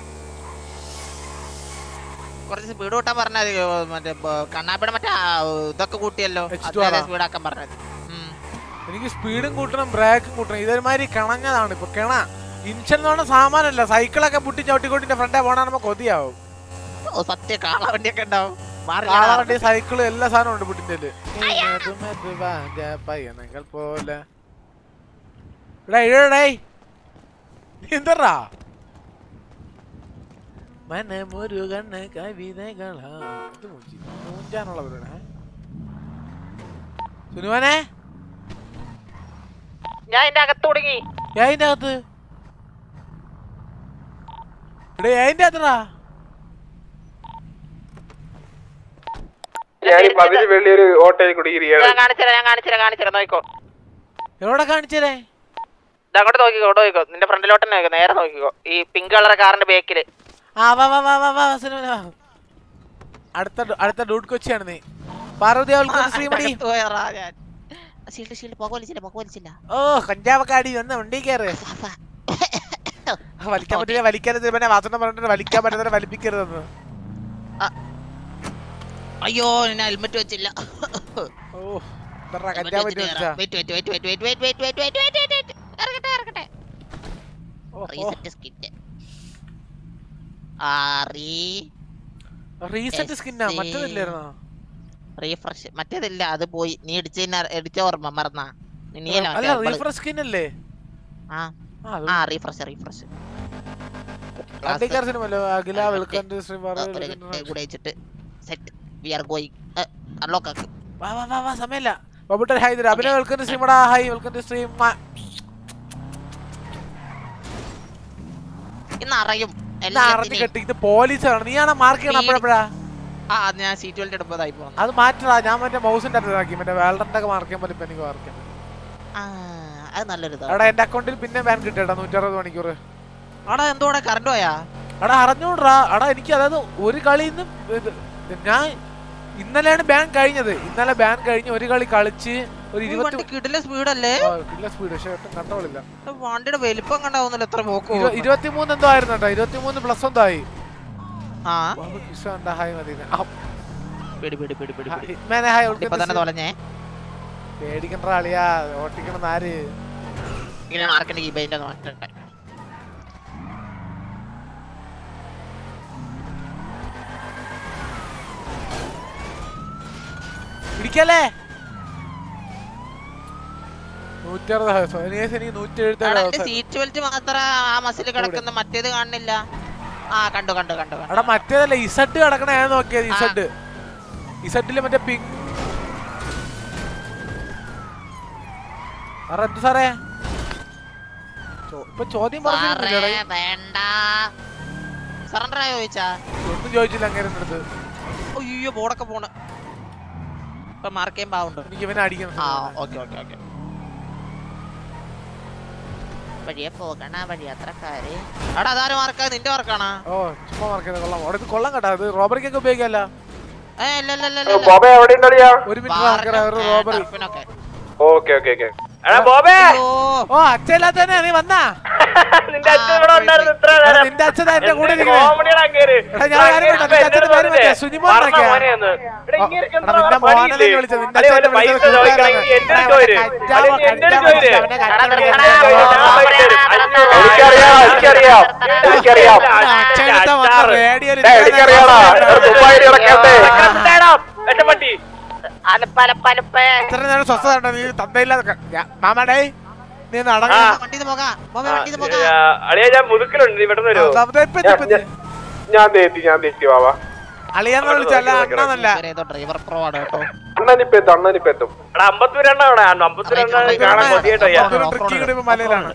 കുറച്ച് സ്പീഡ് കൂട്ടാൻ പറഞ്ഞത് മറ്റേ ബ- കണ്ണാപ്പിയുടെ മറ്റേ ആ, ഇതൊക്കെ കൂട്ടിയല്ലോ H2 ആണോ? സ്പീഡാക്കാൻ പറഞ്ഞത് ഉം. എനിക്ക് സ്പീഡും കൂട്ടണം ബ്രേക്കും കൂട്ടണം ഇതൊരുമാതിരി കിണഞ്ഞതാണ് ഇപ്പൊ കിണ ഇൻഷൻ എന്ന് പറഞ്ഞ സാമാനല്ല സൈക്കിളൊക്കെ പൊട്ടി ചവിട്ടിക്കൊണ്ടിന്റെ ഫ്രണ്ടേ പോണാകുമ്പോ കൊതിയാവും ഓ സത്യ കാള വണ്ടിയൊക്കെ ഉണ്ടാവും മാറി കാള കാണാം. വണ്ടി സൈക്കിള് എല്ലാ സാധനവും ഉണ്ട് പുട്ടിന്റെ പയ്യനങ്ങൾ പോലെ എടാ എഴുതടേ എന്തറാ മനമുരുകണ്ണ കവിതകളാ ഇത് മൂഞ്ചി മൂഞ്ചാനുള്ള പരിപാടി സുനുവനെ ഞാൻ എന്റെ അകത്ത് തുടങ്ങി ഞാൻ അതിന്റെ അകത്ത് എടേ അതിന്റെ അകത്തടാ ഞാനിപ്പോ അതിന് വെള്ളി ഒരു ഓട്ടോയിൽ കൂടി ഇരിക്കുകയാണ് ഞാൻ കാണിച്ചുതരാം ഞാൻ കാണിച്ചുതരാം കാണിച്ചുതരാം നോക്കോ എവിടെ കാണിച്ചേ ഇത് അങ്ങോട്ട് നോക്കിക്കോ അങ്ങോട്ട് നോക്കിക്കോ നിന്റെ ഫ്രണ്ടിലോട്ട് തന്നെ നോക്കിക്കോ നേരെ നോക്കിക്കോ ഈ പിങ്ക് കളർ കാറിന്റെ ബേക്കില് ആ വാ വാ വാ വാ വാ സുനുവനെ വാ അടുത്ത ഡു- അടുത്ത ഡൂട്ട് കൊച്ചിയാണ് നീ പാർവതി അവൾക്ക് ശ്രീമണി ഷീൽഡ് ഷീൽഡ് പുക വലിച്ചില്ല പുക വലിച്ചില്ല ഓ കഞ്ചാവക്കാടി വന്ന് വണ്ടി കയറ് വലിക്കാൻ പറ്റില്ല വലിക്കരുത് പിന്നെ വാസന പറഞ്ഞിട്ട് വലിക്കാൻ പറ്റുന്ന വലിപ്പിക്കരുതെന്ന് അയ്യോ ഞാൻ ഹെൽമെറ്റ് വെച്ചില്ല ഓ ഇതെടാ കഞ്ചാവ് പറ്റി വെച്ചാ wait wait wait wait wait wait wait wait wait wait wait ഇറങ്ങട്ടെ ഇറങ്ങട്ടെ ഓ, ഓ. റീസെറ്റ് സ്കിറ്റ് ആ റീ റീസെന്റ് സ്കിന്നാ എസ് മറ്റതില്ലായിരുന്നോ റീഫ്രഷ് മറ്റേതില്ല അത് പോയി നീ ഇടിച്ച ഇടിച്ച ഓർമ്മ മറന്നാ നീയല്ല അല്ല മറ്റേ അവള്. റീഫ്രഷ് സ്കിൻ അല്ലേ ആ ആ, അത് ആ റീഫ്രഷ് റീഫ്രഷ് അധികാര സിനിമല്ലോ അഖില ആ, വെൽക്കം ടു ശ്രീ ഒരു കെട്ട് കൂടെ വെച്ചിട്ട് set we are going unlock ആക്ക് വാ വാ വാ വാ സമയമില്ല ബബുട്ടൻ ഹായ് തരാം അഭിനവ് വെൽക്കം ടു സ്ട്രീമടാ ഹായ് വെൽക്കം ടു സ്ട്രീം ഇന്ന് അറിയും അറിഞ്ഞു എല്ലാത്തിനെയും കെട്ടി ഇത് പോലീസാണ് നീയാണ് മാർക്ക് ചെയ്യണം അപ്പോഴപ്പോഴാ ആ അത് ഞാൻ സീറ്റ് ബെൽറ്റ് എടുപ്പതായി പോകുന്നു അത് മാറ്റടാ ഞാൻ മറ്റേ മൗസിന്റെ അടുത്താക്കി മറ്റേ വേൾഡന്റെ ഒക്കെ മാർക്ക് ചെയ്യുമ്പോൾ ഇപ്പൊ എനിക്ക് മാർക്ക് ചെയ്യണം ആ അത് നല്ലൊരു ഇതാ. എടാ എന്റെ അക്കൗണ്ടിൽ പിന്നെ ബാൻ കിട്ടിയടാ നൂറ്ററുപത് മണിക്കൂർ ആടാ എന്തോടെ കറണ്ട് പോയാ എടാ അറിഞ്ഞൂടാ എടാ എനിക്ക് അതായത് ഒരു കളിയിൽ നിന്ന് ഞാൻ ഇന്നലെയാണ് ബാൻ കഴിഞ്ഞത് ഇന്നലെ ബാൻ കഴിഞ്ഞ് ഒരു കളി കളിച്ച് ഒരു ഈ ഇരുപത്തി വണ്ടി കിടില സ്പീഡല്ലേ സ്പീഡ് പക്ഷെ ഒട്ടും കണ്ടോളില്ല വണ്ടിയുടെ വലിപ്പം കണ്ടാവുന്നില്ല എത്ര പോക്കോ ഇരുപത്തിമൂന്ന് എന്തോ ആയിരുന്നു കേട്ടോ ഇരുപത്തിമൂന്ന് പ്ലസ് എന്തോ ആയി ആ ബാബു കിഷ കണ്ട ഹായ് മതി പിടി പിടി പിടി പിടി പിടി. ഹിറ്റ്മാനെ ഹായ് ഇപ്പൊ തന്നെ തോലഞ്ഞേ പേടിക്കണ്ട ആളിയാ ഓട്ടിക്കണ ആര് ഇങ്ങനെ മാർക്കിന്റെ കീബൈൻഡ് മാറ്റണ്ട പിടിക്കല്ലേ നൂറ്ററുപത് സോനിയേസ് എനിക്ക് നൂറ്റി എഴുപത്തേഴ് സീറ്റ് ബെൽറ്റ് മാത്രം ആ മസിൽ കിടക്കുന്ന മറ്റേത് കാണുന്നില്ല ആ കണ്ടു കണ്ടു കണ്ടു കണ്ടു എടാ മറ്റേതല്ല ഇസഡ് കിടക്കണ ഞാൻ നോക്കിയത് ഇസഡ് ഇസഡില് മറ്റേ പിങ്ക് സാറേ എന്ത് സാറേ ചോ- ഇപ്പൊ ചോദ്യം സാറേ പറഞ്ഞില്ലേ വേണ്ട സറണ്ടർ ആയോ ചോദിച്ചാ ഒന്നും ചോദിച്ചില്ല അങ്ങനെ അടുത്ത് അയ്യോ ബോർഡൊക്കെ പോണ് ഇപ്പൊ മാർക്ക് ചെയ്യാൻ പാവുണ്ടോ എനിക്ക് ഇവനെ അടിക്കണം ആ ഓക്കെ ഓക്കെ ഓക്കെ വഴിയെ പോകണ വഴിയാത്രക്കാര് അവിടെ അതാരും മാർക്കാ നിന്റെ മാർക്കാണാ ഓ ചുമ്മാ മാർക്ക് ചെയ്ത് കൊള്ളാം അവിടെ ഇത് കൊള്ളാം കേട്ടോ അത് റോബറിക്കൊക്കെ ഉപയോഗിക്കാല്ല ഏ ഇല്ല ഇല്ല ഇല്ല ഇല്ല ബോബെ എവിടെ ഉണ്ടറിയാ ഒരു മിനിറ്റ് മാർക്കറ ഒരു റോബറി ടർഫിനൊക്കെ ഓക്കെ ഓക്കെ ഓക്കെ എടാ ബോബെ അയ്യോ ഓ അച്ഛല്ലാത്ത തന്നെ നീ വന്നാ നിന്റെ അച്ഛൻ ഇവിടെ ഉണ്ടായിരുന്നു ഇത്ര എടാ, നേരം നിന്റെ അച്ഛൻ എന്റെ കൂടെ എന്തൊരു ഇരിക്കണേ കോമഡിയാടാ അങ്ങേര്. എടാ, ഞാൻ കാര്യം അങ്ങേര് പറയട്ടെ, ഇപ്പൊ നിന്റെ എന്നോട് അച്ഛന്റെ പേര് പറഞ്ഞില്ലേ? മറ്റേ സുനിമോൻ പറഞ്ഞ എന്നൊക്കെയാ? മോനെ ഒന്ന്. എടാ, ഇങ്ങേർക്ക് എടാ, എന്താ നിന്റെ പണിയില്ലേ? മോനെ വിളിച്ചത്, നിന്റെ അല്ലേ, അച്ഛനെ ഒരു പൈസ വിളിച്ചത് ചോദിക്കണമെങ്കിൽ എന്റെ അടുത്ത് വരും. കഞ്ചാവ്, അല്ലേ, നീ എന്റെ അടുത്ത് വരും. അവനെ കഞ്ചാവ് എടാ, വിളിക്കാൻ ഞാൻ പൈസ തരും. അഞ്ഞൂറ്. എനിക്കറിയാം എനിക്കറിയാം എനിക്കറിയാം അച്ഛനടുത്ത വന്ന അച്ചാറ്. റേഡിയോയിൽ ഡേ, എനിക്കറിയാടാ എടാ, ദുബായിൽ കിടക്കട്ടെ കണ്ടാടാ, വെട്ടപ്പട്ടി. അലപ്പലപ്പലപ്പേ ഇത്ര നേരം സ്വസ്ഥത ഉണ്ടോ നീ തന്തയില്ലാതെ മാമാടേ നീ നടങ്ങ ആ. വണ്ടിന്ന് പോകാം ബോബെ ആ, വണ്ടിന്ന് പോകാം ആ, അളിയാ ഞാൻ മുതുക്കലുണ്ട് നീ പെട്ടെന്ന് വരുമോ ഞാൻ തേത്തി ഞാൻ തേത്തി വാവാ അളിയാന്ന് വിളിച്ചല്ല അണ്ണന്നല്ല ഏതോ ഡ്രൈവർ പ്രോ ആണ് കേട്ടോ അണ്ണനിപ്പെത്തും അണ്ണനിപ്പെത്തും എടാ അമ്പത്തൂരെണ്ണ അവിടെ അമ്പത്തൂരെണ്ണ കാണാൻ കൊതിയായിട്ടോ അയ്യാ. ട്രിക്കി കിടുമ്പോ മലയിലാണ്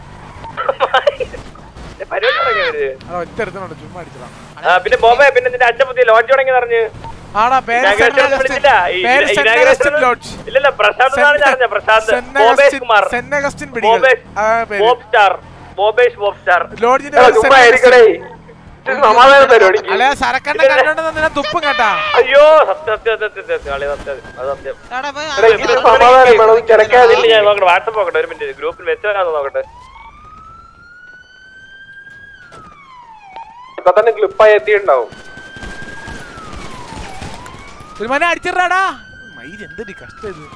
പരിപാടി തുടങ്ങിയവര് അത് ഒറ്റ എടുത്തോണ്ട് ചുമ്മാ അടിച്ചതാ ആ, പിന്നെ ബോബെ പിന്നെ നിന്റെ അച്ഛൻ പുതിയ ലോഡ്ജ് തുടങ്ങി പറഞ്ഞു ആടാ പേര് Inauguration സെന്റ് ഒന്നും വിളിച്ചില്ല. ഈ- പേര് സെന്റ് inauguration അഗസ്റ്റിൻ ഒന്നും- ലോഡ്ജ് ഇല്ലല്ല പ്രശാന്ത് എന്നാണ് ഞാൻ അറിഞ്ഞത് Prashanth Saint Bobesh Augustine Kumar Saint Augustine പിടികൾ ബോബേഷ് ആ പേര് Bob star Bobesh Bob star ലോഡ്ജിന്റെ എടാ, പേര് ചുമ്മാ സെന്റ് ഇരിക്കണേ ഇത് സമാധാനം തരും എനിക്ക് അല്ലെ സരക്കണ്ണ കണ്ടോണ്ട് നിന്നെ തുപ്പും കേട്ടാ അയ്യോ സത്യം സത്യം സത്യം സത്യം അളി സത്യം അത് സത്യം എടാ, പോയി, എടാ, ആ, ഇതിന് ആ, സമാധാനം വേണം കിടക്കാതെ ഇതില് ഞാൻ നോക്കട്ടെ വാട്സപ്പ് നോക്കട്ടെ ഒരു മിനിറ്റ് ഗ്രൂപ്പിൽ വെച്ചവരാന്ന് നോക്കട്ടെ ഇപ്പൊ തന്നെ ക്ലിപ്പായി എത്തിയിട്ടുണ്ടാവും ഒരു മനെ അടിച്ചിടാടാ മൈര് എന്തൊരു കഷ്ടം ഇത്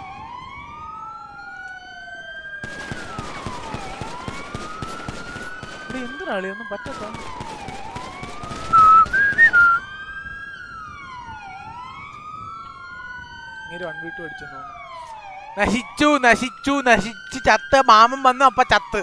ഇവിടെ എന്തിനാളി ഒന്നും പറ്റാത്ത ഇങ്ങനെ വൺ വീട്ട് അടിച്ചു തോന്നുന്നു നശിച്ചു നശിച്ചു നശിച്ച് ചത്ത് മാമൻ വന്നു അപ്പൊ ചത്ത്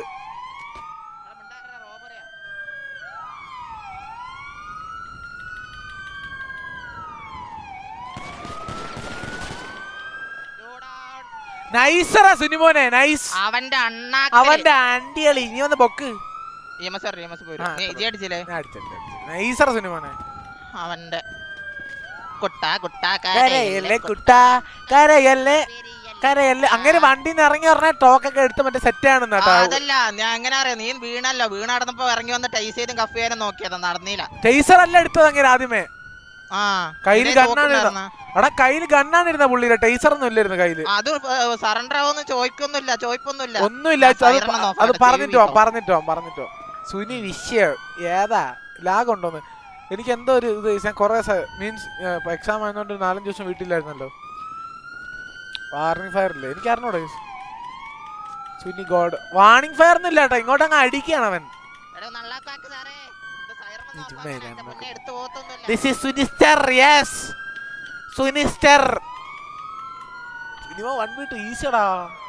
നൈസറാ സുനിമോനെ നൈസ് അവന്റെ അണ്ണാ അവന്റെ അണ്ടികളി ഇനി വന്ന് പൊക്ക് ആ, ഇജി അടിച്ചില്ലേ ഞാൻ അടിച്ചിട്ടുണ്ട് നൈസറ സുനിമോനെ അവന്റെ കുട്ട കുട്ട കരയല്ലേ കുട്ടാ കരയല്ലേ കരയല്ലേ അങ്ങനെ വണ്ടി ഇറങ്ങി പറഞ്ഞ ടോക്കൊക്കെ എടുത്ത് മറ്റേ സെറ്റ് ആണെന്ന് കേട്ടോ അതല്ല ഞാൻ എങ്ങനെ അറിയാം നീ വീണല്ലോ വീണടന്നപ്പോ ഇറങ്ങി വന്ന് ടൈസ് ചെയ്തും കഫ് ചെയ്യാനും നോക്കിയതാ നടന്നില്ല ടേസർ അല്ല എടുത്തത് അങ്ങനെ ആദ്യമേ ആ കയ്യില് ഇതിനെ ഗണ്ണാണ് തോക്കുണ്ടായിരുന്ന. എടാ കയ്യിൽ ഗണ്ണാണ് ഇരുന്ന പുള്ളിയുടെ ടേസർ ഒന്നും ഇല്ലായിരുന്നു കയ്യില് അത് സറണ്ടർ ആവോന്ന് ചോദിക്കൊന്നുമില്ല ചോദിപ്പൊന്നുമില്ല ഒന്നുമില്ല ആ, അത് siren പ- ഒന്ന് off അത് ആക്കട്ടെ, പറഞ്ഞിട്ടോ ചെവി പറഞ്ഞിട്ടോ പറഞ്ഞിട്ടോ സുനി വിഷയം ഏതാ ലാഗ് ഉണ്ടോന്ന് എനിക്ക് എന്തോ ഒരു ഇത് ഞാൻ കുറെ മീൻസ് എക്സാം ആയതുകൊണ്ട് നാലഞ്ച് ദിവസം വീട്ടിലായിരുന്നല്ലോ വാർണിംഗ് ഫയർ ഇല്ലേ എനിക്ക് അറിഞ്ഞൂടെ സുനി ഗോഡ് വാർണിംഗ് ഫയർ ഒന്നും ഇല്ല കേട്ടോ ഇങ്ങോട്ട് അങ്ങ് അടിക്കുകയാണ് അവൻ എടോ, നള്ളാക്കാക്ക് സാറേ. ഇത് siren ഒന്ന് നീ off ചുമ്മാ ആക്കണം. ഇരി, എന്റെ നമുക്ക് മുന്നേ എടുത്ത് പോകത്തൊന്നുമില്ല. This is sinister yes sinister സിനിമ വൺ വീട്ട് ഈസിയടാ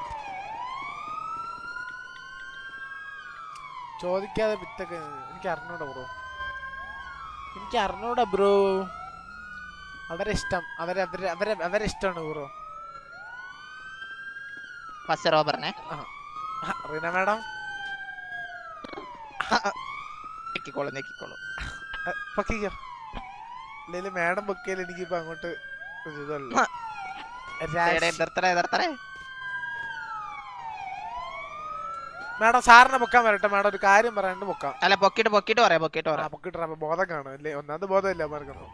ചോദിക്കാതെ വിത്തൊക്കെ എനിക്ക് അറിഞ്ഞൂടാ ബ്രോ എനിക്ക് അറിഞ്ഞൂടാ ബ്രോ അവരെ ഇഷ്ടം അവരെ അവരെ അവരെ അവരെ ഇഷ്ടമാണ് ബ്രോ ഫസ്റ്റ് റോബറിനെ റീന മാഡം ഞെക്കിക്കോളൂ ഞെക്കിക്കോളൂ പൊക്കിക്കോ ഇല്ലെങ്കിൽ മാഡം പൊക്കിയാൽ എനിക്കിപ്പോ അങ്ങോട്ട് ഒരു ഇതല്ല എടേ, എതിർത്തറേ, എതിർത്തറേ. മാഡം സാറിനെ പൊക്കാൻ വരട്ടെ മാഡം ഒരു കാര്യം പറയാണ്ട് പൊക്കാം അല്ല പൊക്കിട്ട് പൊക്കിട്ട് പറയാം പൊക്കിട്ട് ആ പറയാം പൊക്കിട്ട് ബോധം കാണും അല്ലേ ഒന്നാമത് ബോധമില്ല മാർക്കണം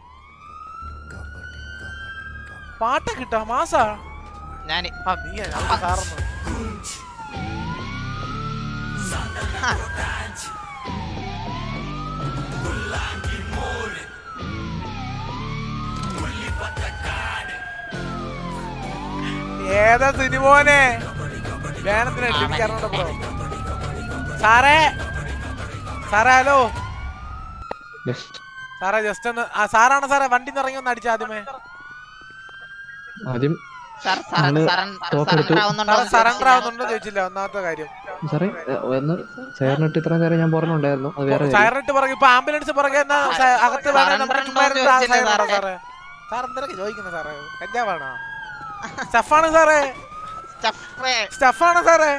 പാട്ടൊക്കെ കിട്ടാ മാസാ ഞാൻ ആ നീ സാറന്ന് ഏതാ സിനിമോനെ വേണത്തിനായിട്ട് എനിക്ക് അറിഞ്ഞൂടാ ബ്രോ സാറേ സാറേ ഹലോ സാറേ ജസ്റ്റ് ഒന്ന് ആ സാറാണ് സാറേ വണ്ടി ഇറങ്ങി ഒന്ന് അടിച്ച ആദ്യമേ ആദ്യം സാർ സറ- നമ്മള് സറൺ- തോക്കെടുത്ത് സറണ്ടർ ആവുന്നുണ്ടോ സാറേ എന്ന് സറണ്ടർ ചോദിച്ചില്ല. ആവുന്നുണ്ടോ ചോദിച്ചില്ല ഒന്നാമത്തെ കാര്യം സാറേ ഏ, ഒന്ന് ചേർന്നിട്ട് ഇത്രയും നേരം ഞാൻ പറഞ്ഞിട്ടുണ്ടായിരുന്നു അത് വേറെ കാര്യം. സൈറട്ട് പുറകെ ഇപ്പൊ ആംബുലൻസ് പുറകെ എന്നാ സ- അകത്ത് വേണം സറണ്ടർ നമ്മുടെ ഉണ്ടോ ചുമ്മാ എന്ന് ഇരുന്നിട്ട് ആ ചോദിച്ചില്ല സൈറണോ സാറേ. സാറേ സാർ എന്തൊക്കെ ചോദിക്കുന്നത് സാറേ കഞ്ചാവാണോ സ്റ്റഫാണ് സാറേ സ്റ്റഫേ. സ്റ്റഫാണ് സാറേ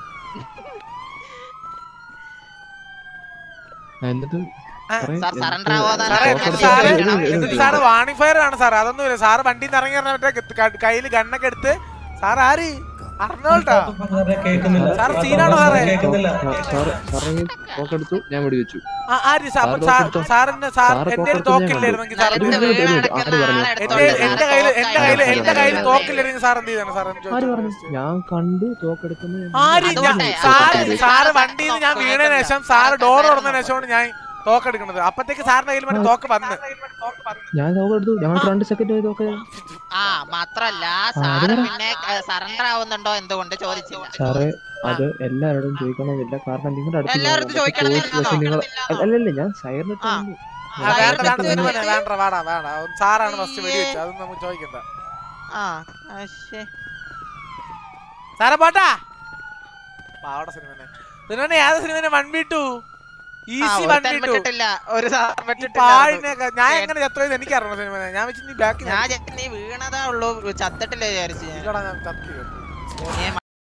ആ, എന്നിട്ട് ആ, സാറേ, സാർ എന്നിട്ട് സറണ്ടർ ആവാതാണ് സാറേ ഞാൻ എന്നിട്ട് ചോദിച്ചത്. സാറ് ഇത് ഇത് എന്നിട്ട് ഇത് സാറ് വാണിംഗ് ഫയർ ആണ് സാർ അതൊന്നുമില്ല സാറ് വണ്ടിയിൽ നിന്ന് ഇറങ്ങി പറഞ്ഞ മറ്റേ കയ്യിൽ ഗണ്ണൊക്കെ എടുത്ത് സാർ ആര് അറിഞ്ഞോട്ടാ സാർ സീനാണോ സാറേ സാറ് സാറേ തോക്കെടുത്തു ഞാൻ വെടി വെച്ചു ആ, ആര് സാർ സാറ് സാർ തോക്കെടുത്തോ? സാറിന് സാർ സാറ് എന്റെ ഒരു തോക്കെടുത്തോ ഞാൻ തോക്കില്ലായിരുന്നെങ്കിൽ സാർ നിലത്ത് എന്ത് ഒരു ചെയ്തു? വീണ് മിനിറ്റ്, കിടക്കുന്ന ആര് പറഞ്ഞു? ആളെ എന്റെ എടുത്തോണ്ട് എന്റെ സാർ കയ്യിൽ തോക്കായി എന്റെ കയ്യിൽ ആര് എന്റെ കയ്യിൽ പറഞ്ഞു? തോക്കില്ലായിരുന്നെങ്കിൽ സാർ എന്ത് ചെയ്താണ് സാർ എന്ന് ആര് ചോദിച്ചു പറഞ്ഞു ഞാൻ കണ്ടു തോക്കെടുക്കുന്നു ഞാൻ ആര് അത് ഞാൻ പോട്ടെ, സാറ് അത് പോട്ടെ. സാറ് സാറ് വണ്ടിയിൽ നിന്ന് ഞാൻ നോക്ക് വീണതിന് ശേഷം നോക്ക് സാറ് ഡോർ സാറ് തുറന്നതിന് ശേഷമാണ് ഞാൻ തോക്കെടുക്കുന്നത് അപ്പത്തേക്ക് സാറിന്റെ കയ്യിൽ മറ്റേ തോക്ക് വന്ന് ഞാൻ തോക്കെടുത്തു ഞങ്ങൾ രണ്ട് സെക്കൻഡ് പോയി തോക്കെ ആ മാത്രല്ല അത് സാറ് പറ. പിന്നെ സറണ്ടർ ആവുന്നുണ്ടോ എന്തുകൊണ്ട് ചോദിച്ചില്ല സാറേ അത് എല്ലാവരോടും ചോദിക്കണമെന്നില്ല കാരണം നിങ്ങളുടെ അടുത്ത് ഞാൻ എല്ലാവരും വന്നപ്പോൾ ചോദിക്കണം ചോദിച്ചു പക്ഷെ നിങ്ങൾ അല്ലല്ല ഞാൻ സൈറിനിട്ട് ആ. ആ, വേണ്ട വേണ്ട സിനിമനെ വേണ്ട വേണ്ട വേണ്ട സാറാണ് ഫസ്റ്റ് വെടി വെച്ചത് അതൊന്നും നമുക്ക് ചോദിക്കണ്ട ആ ആ, ശ്ശേ. സാറേ പോട്ടാ പാവട സിനിമനെ സിനിമനെ ഏതാ സിനിമനെ വൺ ബി ടു ആ, ഈസി വൺ ഒരുത്തൻ ബി ടു പറ്റിട്ടില്ല ഒരു സാധനം പറ്റിട്ടില്ല പാഴിനൊക്കെ ഞാൻ എങ്ങനെ ചത്തോയത് എനിക്ക് അറിയണം സിനിമനെ ഞാൻ വെച്ച് നീ ബാക്കി ഞാൻ ചെക്ക് നീ വീണതാ ഉള്ളൂ ചത്തിട്ടില്ല വിചാരിച്ചു ഞാൻ. ഞാൻ ചത്തി നീ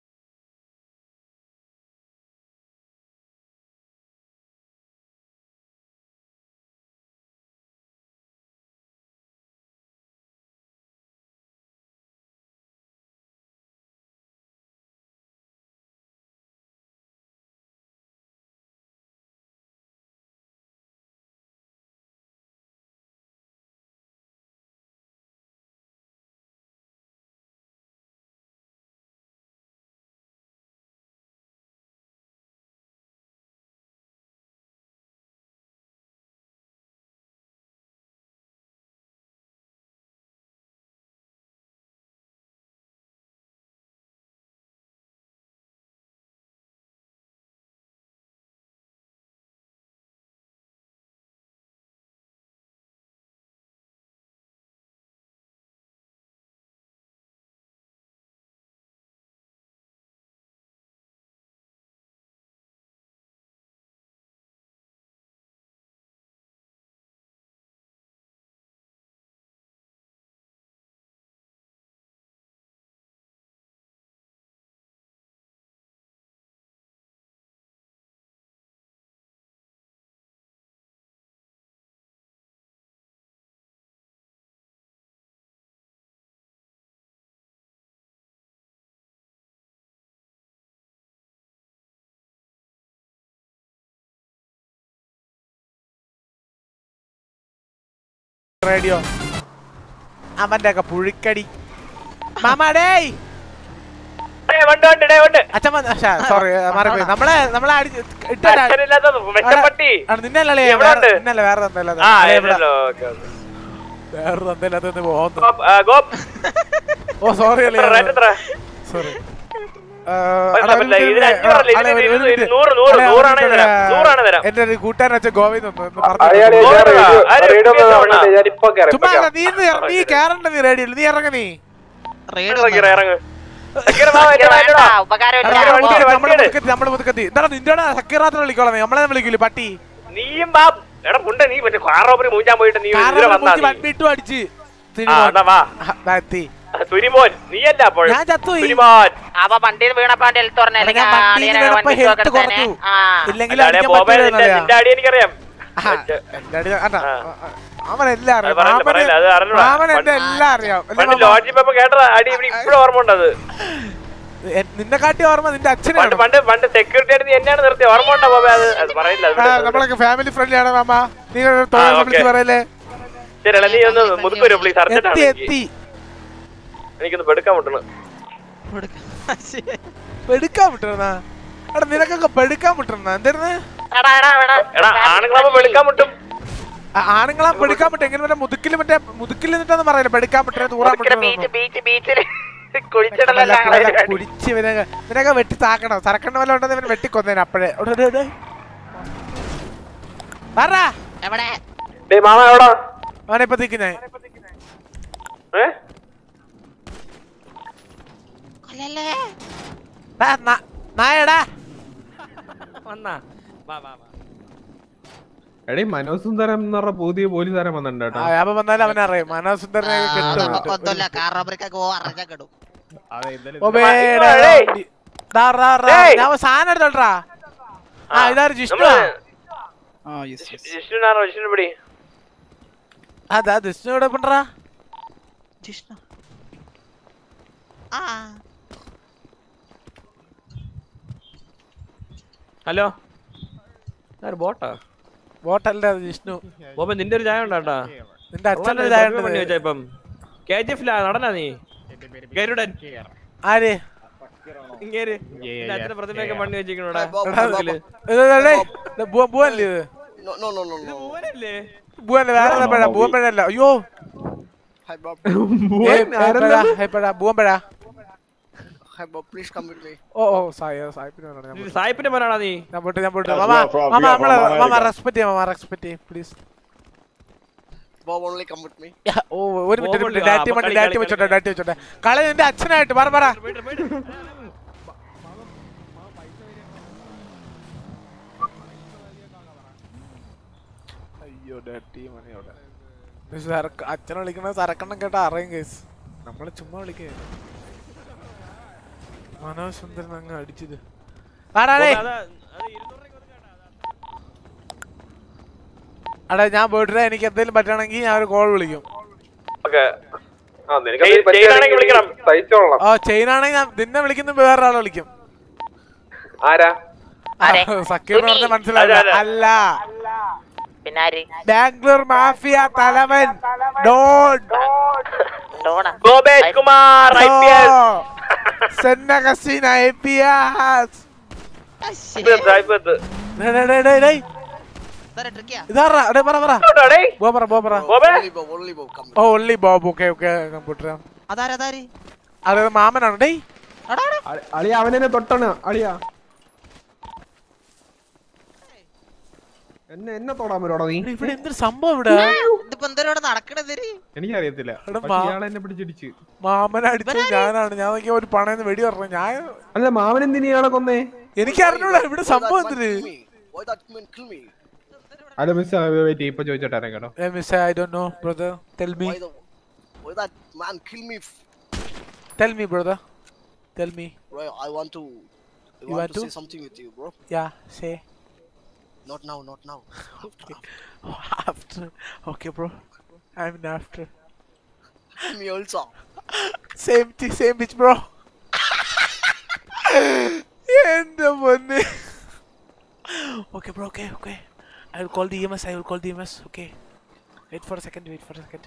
റേഡിയോ അവന്റെ ഒക്കെ പുഴിക്കടി മാമാടേ അച്ഛൻ സോറി മാറിപ്പോയി നമ്മളെ നമ്മളെ അടി ഇട്ട നിന്നല്ലേ എവിടെ ഉണ്ട്? ഇന്നല്ലേ വേറെ തന്തല്ലാതെ ആ അല്ലേ, ഇവിടെ ഇല്ലല്ലോ ഓക്കെ ഓക്കെ വേറെ തന്തല്ലാതെ പോകുന്നു ഗോപ്, ആ, ഗോപ് ഓ സോറി അല്ലേ റേറ്റ് എത്ര സോറി ആ, പറ്റില്ല, അടാ, ഒരു പറ്റില്ല. minute, ഇതിന് അഞ്ച് പറഞ്ഞില്ല, അളെ, ഇതിന് ഒരു ഇരുന്നൂറ്, minute. നൂറ്, നൂറ്, അളെ, നൂറാണെങ്കിൽ ഒരു തരാം. minute. നൂറാണ് തരാം. എന്റെ ഒരു കൂട്ടുകാരൻ വെച്ച ഗോവയിൽ നിന്ന് ഒന്ന് അളി, അളി, പറഞ്ഞു ഞാൻ നൂറ് റേഡിയോ- ആര് റേഡിയോ ഒന്ന് ഇപ്പൊ ഇറങ്ങട്ടെ, ഞാൻ ഇപ്പൊ കയറാം, ചുമ്മാ ഇപ്പൊ അല്ല, നീ ഇന്ന് ഇറ- നീ കേറണ്ട നീ റേഡിയോ നീ ഇറങ്ങ നീ റേഡ് ഇറങ്ങ്, ഇറങ്ങ്. സക്കീറ് വാ, ഇത് എന്റെ വേണ്ട വാ, ഉപകാരമില്ല എടാ, നമ്മള് വണ്ടിയാണ്, നമ്മള് വണ്ടിയാണ്. മുതുക്കത്തി നമ്മള് മുതുക്കത്തി എന്താ നിന്റെ സക്കീറാത്ര വിളിക്കോളാം നമ്മളെ വിളിക്കൂലേ പട്ടി നീയും വാ എടാ പുണ്ട നീ മറ്റേ കാർ റോബറി മൂഞ്ചാൻ പോയിട്ട് നീ ഇതിലെ കാരണം വന്നാ നീ. വൺബിട്ടും അടിച്ച് ആ എന്നാ വാ ആ, ദാ എത്തി സുനിമോൻ നീയല്ല അപ്പോൾ ഞാൻ ചത്തുപോയി. സുനിമോൻ അവ വണ്ടിയിൽ വീണപ്പോ അവന്റെ ഹെൽത്ത് പറഞ്ഞ എടാ, ഞാൻ വണ്ടിയിൽ വീണപ്പോ ഹെൽത്ത് കുറഞ്ഞു ഇല്ലെങ്കിൽ അല്ലാതെ അടിക്കാൻ ബോബൻ പറ്റൂല നിന്റെ നിന്റെ അടി എനിക്കറിയാം ആ, എന്റെ അടി അതാ, അവൻ എല്ലാം അത് അറിയാം പറയല്ല, മാമന് പറയല്ല, അത് അറിഞ്ഞൂടാ. മാമൻ എന്റെ എല്ലാം അറിയാം അല്ലേ പണ്ട് മാമ? ലോഡ്ജിൽ പോയപ്പോ കേട്ട അടി ഇവിടെ ഇപ്പോഴും ഓർമ്മ ഉണ്ടത് എ- നിന്നെ കാട്ടി ഓർമ്മ നിന്റെ പണ്ട് അച്ഛനാണ് പണ്ട് പണ്ട് സെക്യൂരിറ്റി ആയിട്ട് നീ എന്നെയാണ് നിർത്തി ഓർമ്മ ഉണ്ടോ ബോബെ അത് അത് പറയില്ല അത് ആ, വിട്. നമ്മളൊക്കെ ഫാമിലി ഫ്രണ്ട്ലി ആണ് മാമ നീ ആ, തൊഴിൽ ഓക്കേ. വിളിച്ച് പറയല്ലേ ശരി എടാ, നീ ഒന്ന് മുതുക്ക് വരും പ്ലീസ് അർജന്റാണ് എത്തി എനിക്ക് എത്തി എനിക്കൊന്ന് പെടുക്കാൻ മുട്ടണം പെടുക്കാൻ വിട്ടിരുന്നാ എടാ നിനക്കൊക്കെ പെടുക്കാൻ വിട്ടിരുന്ന എന്തായിരുന്നു എടാ എടാ എടാ എടാ ആണുങ്ങളാവുമ്പോ പെടുക്കാൻ മുട്ടും ആ, ആണുങ്ങളെ പെടുക്കാൻ പറ്റും എങ്ങനെ മറ്റേ മുതുക്കിൽ മറ്റേ മുതുക്കിൽ നിന്നിട്ടാന്ന് പറയല്ലേ പെടുക്കാൻ പറ്റേ തൂറാൻ ബീച്ച് ബീച്ച് ബീച്ചിൽ കുഴിച്ചിടലല്ല കുടിച്ച് ഇവനൊക്കെ ഇവനൊക്കെ വെട്ടി താക്കണം സരക്കണ്ണ വല്ല ഉണ്ടെന്ന് ഇവൻ വെട്ടിക്കൊന്നേനെ അപ്പഴേ എടാ, എടാ, എടാ. പറ എവിടെ ഡേയ് മാമ എവിടാ അവനെ ഇപ്പൊ തിക്കുന്നേ ഏ കൊല്ലല്ലേ നായടാ എടീ മനോസുന്ദരം എന്ന് പറഞ്ഞ പുതിയ പോലീസുകാരൻ വന്നിട്ടുണ്ട് കേട്ടോ അപ്പൊ വന്നാലും അവനറിയാം മനോസുന്ദരനെ കിട്ടും ഒന്നുമില്ല കാർ റബ്ബറിക്കൊക്കെ ഓ അറിഞ്ഞ കിടും ഞാൻ സാധനം എടുത്തോട്ടാ ആ ഇതാര് ജിഷ്ണു ജിഷ്ണുനാണോ ജിഷ്ണു പിടി അതാ ജിഷ്ണു ഇവിടെ പണ്ടാ ജിഷ്ണു ആ ഹലോ ബോട്ടാ ബോട്ടല്ല അത് ജിഷ്ണു ബോബൻ നിന്റെ ഒരു ചായ ഉണ്ടാട്ടാ നിന്റെ അച്ഛൻ്റെ ഒരു ചായ ഉണ്ട്. പണി വെച്ചാ ഇപ്പം കെ ജി എഫിലാ നടനാ നീ ഗരുഡൻ ആര് ഇങ്ങേര് നിന്റെ അച്ഛന്റെ പ്രതിമയൊക്കെ പണി വെച്ചിരിക്കണോടാ ഇത് ഇത് ഡേയ്, ഇത് ബുവ- ബുവല്ലേ ഇത് പൂവനല്ലേ ബുവല്ല വേറെ ഏതാ പഴ ബുവമ്പഴല്ല അയ്യോ ഏയ്, ഏപ്പഴാ, ഏപ്പഴാ, ബുവമ്പഴാ ഓ ഓ സായി സായിപ്പിന് വേണം ഞാൻ പോട്ടെ. സായിപ്പിന്റെ മോനാണോ നീ ഞാൻ പോട്ടെ ഞാൻ പോട്ടെ മാമ മാമ നമ്മളെ മാമ റെസ്പെക്ട് ചെയ്യാം മാമ റെസ്പെക്ട് ചെയ്യും പ്ലീസ് ഓ ഒരു മിനിറ്റ് ഒരു ബോബ് മിനിറ്റ് ആ, ഡാറ്റി അപ്പൊ മണ്ടി കളി, ഡാറ്റി കളി, വെച്ചോട്ടെ ഡാറ്റി വെച്ചോട്ടെ കളി നിന്റെ അച്ഛനായിട്ട് പറ പറ അയ്യോ ഡാറ്റി മണിയോടെ അച്ഛനെ വിളിക്കണ സരക്കണ്ണം കേട്ടാ അറിയും കേസ് നമ്മള് ചുമ്മാ വിളിക്കേ മനോജ് സുന്ദരൻ അങ്ങ് അടിച്ചത് ആടാടേ അതാ അത് ഇരുന്നൂറ് രൂപയ്ക്ക് കൊടുക്കാട്ടാ, അതാ. അടാ ഞാൻ പോയിട്ടില്ല എനിക്ക് എന്തെങ്കിലും പറ്റുകയാണെങ്കിൽ ഞാൻ ഒരു കോൾ വിളിക്കും ഓക്കെ ആ നിനക്ക് ചെയ്- ചെയ്താണെങ്കിൽ വിളിക്കണം. സഹിച്ചോളാം ഓ ചെയിനാണെങ്കിൽ ഞാൻ നിന്നെ വിളിക്കുന്ന വേറൊരാളെ വിളിക്കും ആരാ ആരെ? സക്കീർ എന്ന് പറഞ്ഞ മനസ്സിലായില്ല അതെ, അതെ. അല്ല പിന്നെ ആര് ബാംഗ്ലൂർ മാഫിയ തലവൻ ഡോൺ ഡോണാ Gopesh Kumar I P S സെന്ന കസീന ഐ പി എസ് ഇതാറാ എടേ പറ പറ ബോ പറ ബോ പറ ഓ ഒള്ളി ബോബ് ഓക്കെ ഓക്കെ കമ്പ്യൂട്ടർ അതാരതാര് അത് മാമനാണ് ഡേയ് അളിയ അവനെ തൊട്ടാണ് അളിയ എന്നെ എന്നെ തൊടാൻ പറ്റോടാ നീ എടേ, ഇവിടെ എന്തൊരു സംഭവം ഇവിടെ ഇതിപ്പോ എന്തോരോടെ നടക്കണത് എനിക്കറിയത്തില്ല എടാ, പക്ഷെ മാ- ഇയാളെ എന്നെ പിടിച്ചിടിച്ച് മാമനെ അടിച്ചത് ഞാനാണ് ഞാൻ നോക്കിയ ഒരു പണയെന്ന് വെടി പറഞ്ഞു ഞാൻ അല്ല മാമൻ എന്തിനാ ഇയാളെ കൊന്നേ എനിക്ക് അറിഞ്ഞൂടാ ഇവിടെ സംഭവം എന്തിന് അല്ല മിസ് വെയിറ്റ് ഇപ്പൊ ചോദിച്ചോട്ടെ കേട്ടോ Eh, miss, I don't know, brother. Tell me. Tell me, brother. Tell me. I want to. I You want, want to, to? say something with you, bro. Yeah, say. Not now, not now. after. Okay, bro. I'm in after. Me also. Same thing, same bitch, bro. എന്റെ പൊന്ന് okay bro okay okay I will call the M S I will call the M S okay wait for second wait for second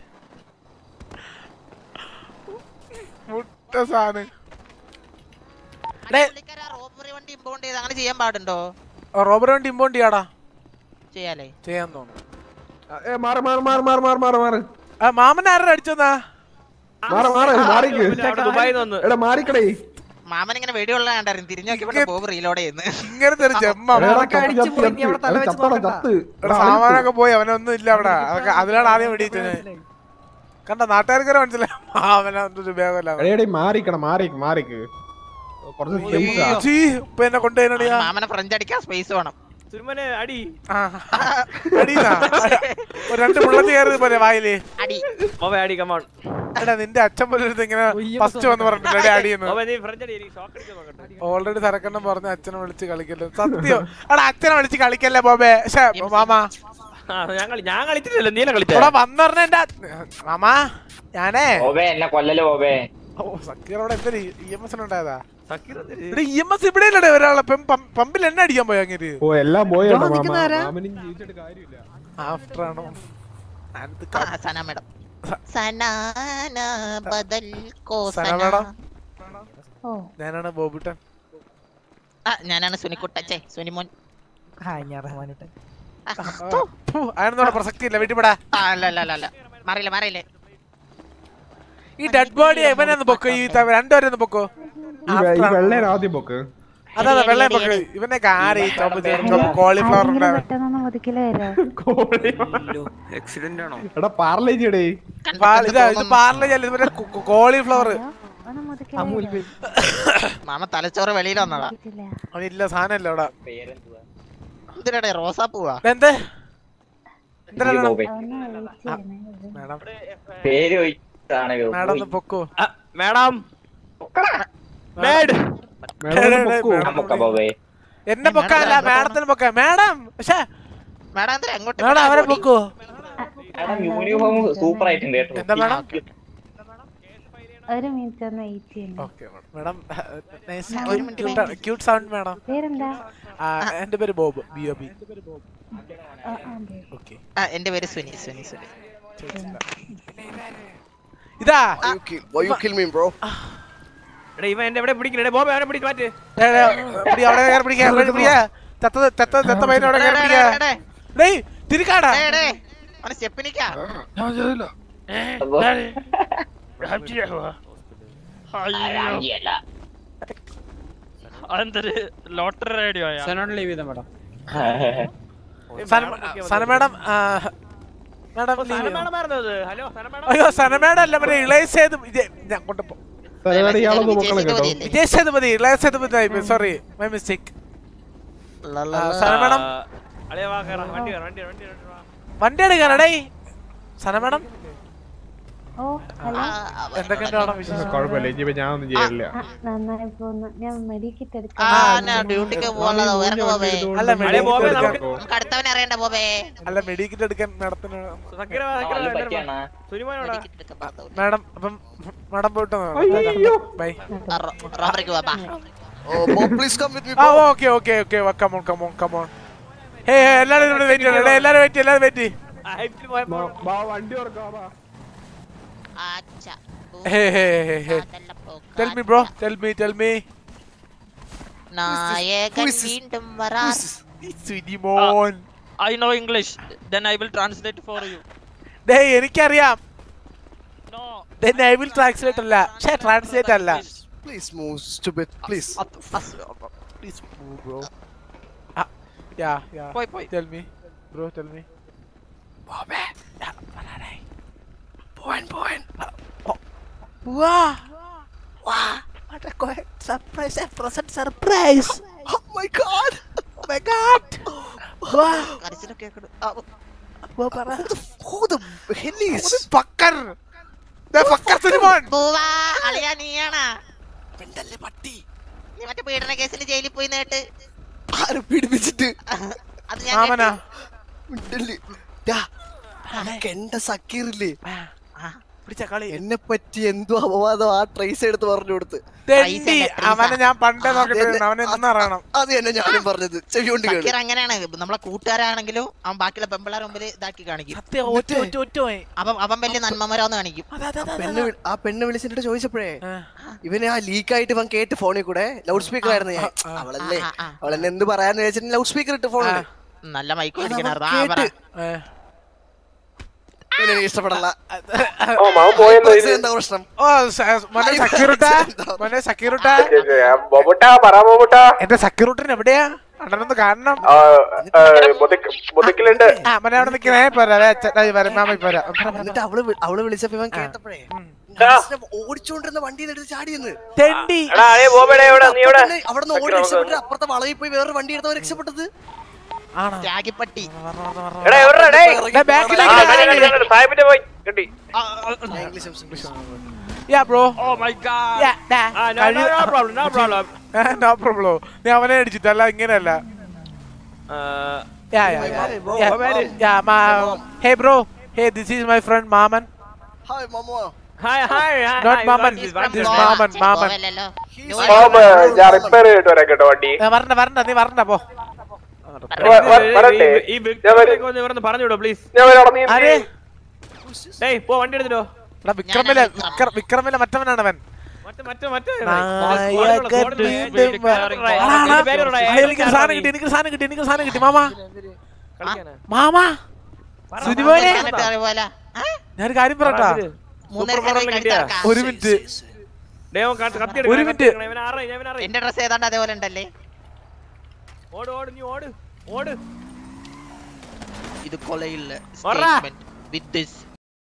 മുട്ട സാധനം robbery വണ്ടി impound ചെയ്ത് അങ്ങനെ ചെയ്യാൻ പാടുണ്ടോ robber വണ്ടി ഇമ്പോണ്ട് ചെയ്യാടാ ചെയ്യാലേ ചെയ്യാൻ തോന്നുന്നു ഏ മാറ് മാറ് മാറ് മാറ് മാറ് മാറ് മാറ് ആ മാമൻ ആരുടെ അടിച്ചെന്നാ മാറ് മാറ് മാറിക്ക് അവിടെ ദുബായിൽ നിന്ന് എടാ മാറിക്കടേ മാമൻ ഇങ്ങനെ വെടിയുള്ള കണ്ടായിരുന്നു തിരിഞ്ഞു നോക്കിയപ്പോ ബോബ് റീലോഡ് ചെയ്യുന്നു ഇങ്ങനത്തെ ഒരു ജമ്മ എടാ സാമാനൊക്കെ പോയി അവനൊന്നും ഇല്ല അവിടെ അതൊക്കെ അതിലാണ് ആദ്യം വെടിയിച്ചത് കണ്ട നാട്ടുകാർക്ക് മനസ്സിലായി അവനൊന്നും ഉപയോഗമല്ല എടേ മാറിക്കണം മാറി മാറിക്ക് കുറച്ച് space ആ. ചീ, ഇപ്പൊ എന്നെ കൊണ്ടുപോയിനടിയാ മാമനെ ഫ്രഞ്ച് അടിക്കാൻ സ്പേസ് വേണം സുരുമനെ അടി അടിയുന്നാ? ഒരു രണ്ട് ബുള്ളറ്റ് കയറി പോലെ വായില് അടി ബോബെ അടി കമോൺ എടാ നിന്റെ അച്ഛൻ പോലെ അടുത്ത് ഇങ്ങനെ ഫസ്റ്റ് വന്ന് പറഞ്ഞിട്ട് അടിയെന്ന് ബോബെ നീ ഫ്രഞ്ച് അടി എനിക്ക് ഷോക്ക് അടിക്കാൻ നോക്കട്ടെ ഓൾറെഡി സരക്കണ്ണം പറഞ്ഞ അച്ഛനെ വിളിച്ച് കളിക്കല്ലോ സത്യം എടാ അച്ഛനെ വിളിച്ച് കളിക്കല്ലേ ബോബേ ശ്ശെ, മാമ ആ, ഞാൻ കളി ഞാൻ കളിച്ചിട്ടില്ല നീല കളിച്ച ഇവിടെ വന്നറിഞ്ഞ എന്റെ മാമ ഞാനേ ബോബേ എന്നെ കൊല്ലല് ബോബേ ഓ സക്കീറോടെ എന്തൊരു ഇ എം എസ് ഉണ്ടായതാ സക്കീർ എന്തിന്? ഇവിടെ ഇ എം എസ് ഇവിടെ ഇല്ലടേ ഒരാളെ പം- പം- പമ്പിൽ എന്നെ അടിക്കാൻ പോയി അങ്ങനെ ഓ എല്ലാം പോയോ മാമ നിൽക്കുന്നതാരാ? മാമനും ജീവിച്ചിട്ട് കാര്യമില്ല ആഫ്റ്റർ ആണോ ആ, സന മേഡം സനാന ബദൽ കോ സന സന മേഡം ഞാനാണ് ബോബുട്ടൻ ആ ഞാനാണ് സുനിക്കുട്ടച്ചേ സുനിമോൻ അതിനൊന്നും പ്രസക്തി ഇല്ല വീട്ടിൽ പെടാ ആ അല്ല അല്ല അല്ല അല്ല മാറിയില്ല മാറിയില്ലേ ഈ ഡെഡ് ബോഡി ഇവനെ ഒന്ന് പൊക്കോ ഈ ത- രണ്ടുപേരെ ഒന്ന് പൊക്കോ ഈ വെ- ഈ വെള്ളേനെ ആദ്യം പൊക്ക് അതെ അതെ വെള്ളം പൊക്കോ ഇവനൊക്കെ ആര് ഈ ചോപ്പ് ചോപ്പ് കോളിഫ്ലവർ ഉണ്ടാവും ആക്സിഡന്റ് ആണോ എടാ പാർലേജിയടേ പാ- ഇതാ ഇത് പാർലേ അല്ല ഇവരെ കോളിഫ്ലവർ മാമ തലച്ചോറ് വെളിയിൽ വന്നതാ അവനില്ല സാധനമല്ല അവിടെ എന്തിനാടേ റോസാപ്പൂവാ എന്ത് ഈ ബോബേ മാഡം പേര് ചോദിച്ചാണ് മാഡം ഒന്ന് പൊക്കോ മാഡം മേഡ് നമുക്ക് ബോബേ എന്നെ പൊക്കാനല്ല മാഡത്തിന് പൊക്ക മാഡം പക്ഷേ മാഡം എന്തിനാ അങ്ങോട്ട് മാഡം അവരെ പൊക്കോ മാഡം യൂണിഫോം സൂപ്പർ ആയിട്ടുണ്ട് കേട്ടോ എന്താ മാഡം ഒരു മിനിറ്റ് ഒന്ന് വെയിറ്റ് ചെയ്യണം okay madam nice cute sound madam പേരെന്താ ആ, എന്റെ പേര് ബോബ് ബി ഒ ബി ആ, ആ, അതെ. ഓക്കെ ആ എന്റെ പേര് സുനി സുനി സുനി ഇതാ Why you kill? Why you kill me, bro? എടാ ഇവൻ എന്റെ എവിടെ പിടിക്കണേ ബോബെ അവനെ പിടിച്ച് മാറ്റ് ഏ, ഏ, പിടി, അവിടെ കയറി പിടിക്കാ അവിടെ പിടിക്കാ തത്ത തത്ത തത്ത പയ്യനെ അവിടെ കയറി പിടിക്കാ ഡേയ് തിരിക്കാടാ അവനെ സ്റ്റെപ്പിനിക്കാ അതെന്തൊരു ലോട്ടറി റേഡിയോ ലീവ് ചെയ്ത മാഡം സന മാഡം ആ, മാഡം സന leave ചെയ്യോ? മേഡം ആയിരുന്നത് ഹലോ സന മേഡം അയ്യോ സന മാഡം അല്ല മറ്റേ ഇളയ സേതു ഇത് ഞാൻ കൊണ്ടുപോ സനയുടെ ഇയാളൊന്ന് പൊക്കണം കേട്ടോ വിജയ് സേതുപതി ഇളയ Sethupathi sorry my mistake Sana madam അളിയ വാ കയറാം വണ്ടി കയറാം വണ്ടി വണ്ടി വണ്ടി വാ വണ്ടി എടുക്കാനടേ സന മാഡം ഓ ഹലോ എന്തൊക്കെയുണ്ട് മാഡം വിശേഷം കുഴപ്പമില്ല ഇനിയിപ്പോ ഞാനൊന്നും ചെയ്യില്ല ആ, നന്നായി പോന്നു ഞാൻ മെഡിക്കറ്റ് ആ എടുക്കാം ഞാൻ ഡ്യൂട്ടിക്ക് പോകാനുള്ളത് വേറെ ബോബേ അല്ല അളിയ ബോബെ മെഡിക്കറ്റ് നമുക്ക് എടുക്കാൻ നമുക്ക് അടുത്തവനെ അറിയണ്ട ബോബേ അല്ല മെഡിക്കറ്റ് എടുക്കാൻ മാഡത്തിന് സക്കീറ വാ, സക്കീറ വാ, എല്ലാവരും വാ. സുനിമോനോടാ മാഡം അപ്പം മാഡം പോയിട്ട് ബൈ റോബറിക്ക് പോവാ Oh, Bob, please come with me, ആ bro. Okay okay okay come on come on come on hey എല്ലാരും ഇവിടെ വെയിറ്റ് ചെയ്യണം എല്ലാരും വെയിറ്റ് എല്ലാരും വെയിറ്റ് ആ, ഹൈറ്റിൽ പോയപ്പോ വാ, വണ്ടി ഓർക്കാം വാ. Hey hey hey hey tell me bro tell me tell me നായകൻ വീണ്ടും വരാ Sunimon I know English then I will translate for you ഡേയ് എനിക്കറിയാം no then I will translate അല്ല ഛേ ട്രാൻസ്ലേറ്റ് അല്ല Please move, stupid. Please. please move bro ah yeah yeah പോയി പോയി tell me bro tell me Point, point. wow wow what a quiet surprise a present surprise Oh my god. oh my god wow കരച്ചിലൊക്കെ കേൾക്കണു. bro പറ Who the, who the hell is? പക്കർ ദേ പക്കർ സുനിമോൻ ബൂവാ, അളിയാ നീയാണാ പെണ്ടല്ലേ പട്ടി നീ മറ്റേ പീഡന കേസിൽ ജയിലിൽ പോയി നേട്ട് ആര് പീഡിപ്പിച്ചിട്ട് അത് ഞാൻ മാമനാ മിണ്ടല്ലേ ഡാ, നിനക്ക് എന്റെ സക്കീറില്ലേ പിടിച്ച കളി എന്നെ പറ്റി എന്തോ അപവാദം ആ ട്രേസ് എടുത്ത് പറഞ്ഞു കൊടുത്ത് തെണ്ടി അവനെ ഞാൻ പണ്ടേ നോക്കിട്ട് അവനെ എന്താ അറിയണം അത് തന്നെ ഞാനും പറഞ്ഞത് ചെവി കൊണ്ട് കേളു സക്കീർ അങ്ങനെയാണ് നമ്മളെ കൂട്ടുകാരാണെങ്കിലും അവൻ ബാക്കിയുള്ള പെമ്പിള്ളാർ മുമ്പിൽ ഇതാക്കി കാണിക്കും സത്യം ഒറ്റ ഒറ്റ ഒറ്റ പോയി അവൻ അവൻ വലിയ നന്മമരാന്ന് കാണിക്കും പെണ്ണ് വി- ആ പെണ്ണ് വിളിച്ചിട്ട് ചോദിച്ചപ്പോഴേ ഇവന് ആ ലീക്ക് ആയിട്ട് ഇവൻ കേട്ട് ഫോണിൽ കൂടെ ലൗഡ് സ്പീക്കർ ആയിരുന്നു ഞാൻ അവളല്ലേ ആ, ആ. അവളെന്നെ എന്ത് പറയാന്ന് വെച്ചിട്ട് ലൗഡ് സ്പീക്കർ ഇട്ട് ഫോണിൽ നല്ല മൈക്ക് അത് അവൻ മേടിക്കണ കേട്ട് ഇവനെ എനിക്ക് ഇഷ്ടപ്പെടല്ല ഓ മാമൻ പോയെന്ന് Hypers എന്താ പ്രശ്നം ഓ സ- മോനെ സക്കീറുട്ടാ മോനെ സക്കീറുട്ടാ ബൊബുട്ടാ പറ ബൊബുട്ടാ എന്റെ സക്കീറുട്ടൻ എവിടെയാ അണ്ണനൊന്ന് കാണണം ആ, ആ, മുതുക്ക്- മുതുക്കിലുണ്ട് ആ മോനെ അവിടെ നിൽക്കുന്നേ പോരാ ദേ ചേട്ടാ ഈ വരാം മാമ പോരാ എന്നിട്ട് അവള് വി- അവള് വിളിച്ചപ്പോ ഇവൻ കേട്ടപ്പോഴേ മനസ്സിനെ ഓടിച്ചോണ്ടിരുന്ന വണ്ടി എടുത്ത് ചാടിയെന്ന് തെണ്ടി എടാ അടേ ബോബടെ എവിടെ നീ എവിടെ അവിടെ നിന്ന് ഓടി രക്ഷപ്പെട്ടിട്ട് അപ്പുറത്തെ വളവിൽ പോയി വേറൊരു വണ്ടി എടുത്തവൻ രക്ഷപ്പെട്ടത് ആണോ ത്യാഗിപ്പട്ടി എടാ എവിടെ ഡേ ദേ ബാക്കിലേക്ക് ആ, കണ്ടു, കണ്ടു, കണ്ടു. സാഹിബിന്റെ പോയി കിട്ടി yeah bro Oh my god. Yeah ഡാ Ah, no, no, no problem, no problem. No problem നീ അവനെ അടിച്ചിട്ടല്ല ഇങ്ങനെയല്ല Uh, yeah yeah bro, yeah how are you? Yeah മാ hey bro hey this is my friend മാമൻ hi മമ്മോ hi, hi, hi. Not hi, മാമൻ what is- this what is- മാമൻ മാമൻ പോവല്ലല്ലോ mama ഞാൻ റിപ്പയർ ചെയ്തിട്ട് വരാം കേട്ടോ വണ്ടി ആ, വരണ്ട വരണ്ട നീ വരണ്ട പോ വ- വ- വരട്ടെ ഈ ഞാൻ വരും വിക്ടറിലേക്ക് ഒന്ന് ഇവിടുന്ന് പറഞ്ഞു വിടോ പ്ലീസ് ഞാൻ വരാം നീ ആരെ ഏയ് പോ വണ്ടി എടുത്തിട്ടോ എടാ വിക്രമിലെ വിക്ര- വിക്രമിലെ മറ്റവനാണ് അവൻ മറ്റേ മറ്റേ മറ്റേ നായകൻ വീണ്ടും വ- ആടാ, ആടാ. ആ, എനിക്ക് സാധനം കിട്ടി എനിക്ക് സാധനം കിട്ടി എനിക്ക് സാധനം കിട്ടി മാമ മാമ സുനിമോനെ പോലെ ഞാനൊരു കാര്യം പറയട്ടാ ഒരു മിനിറ്റ് ഒരു മിനിറ്റ് എന്റെ ഡ്രസ് ഏതാണ്ട് അതേപോലെ ഉണ്ടല്ലേ ഓട് ഓട് നീ ഓട് ഓട് ഇത് കൊലയില്ല ഓടാ. വിത്ത് ദിസ്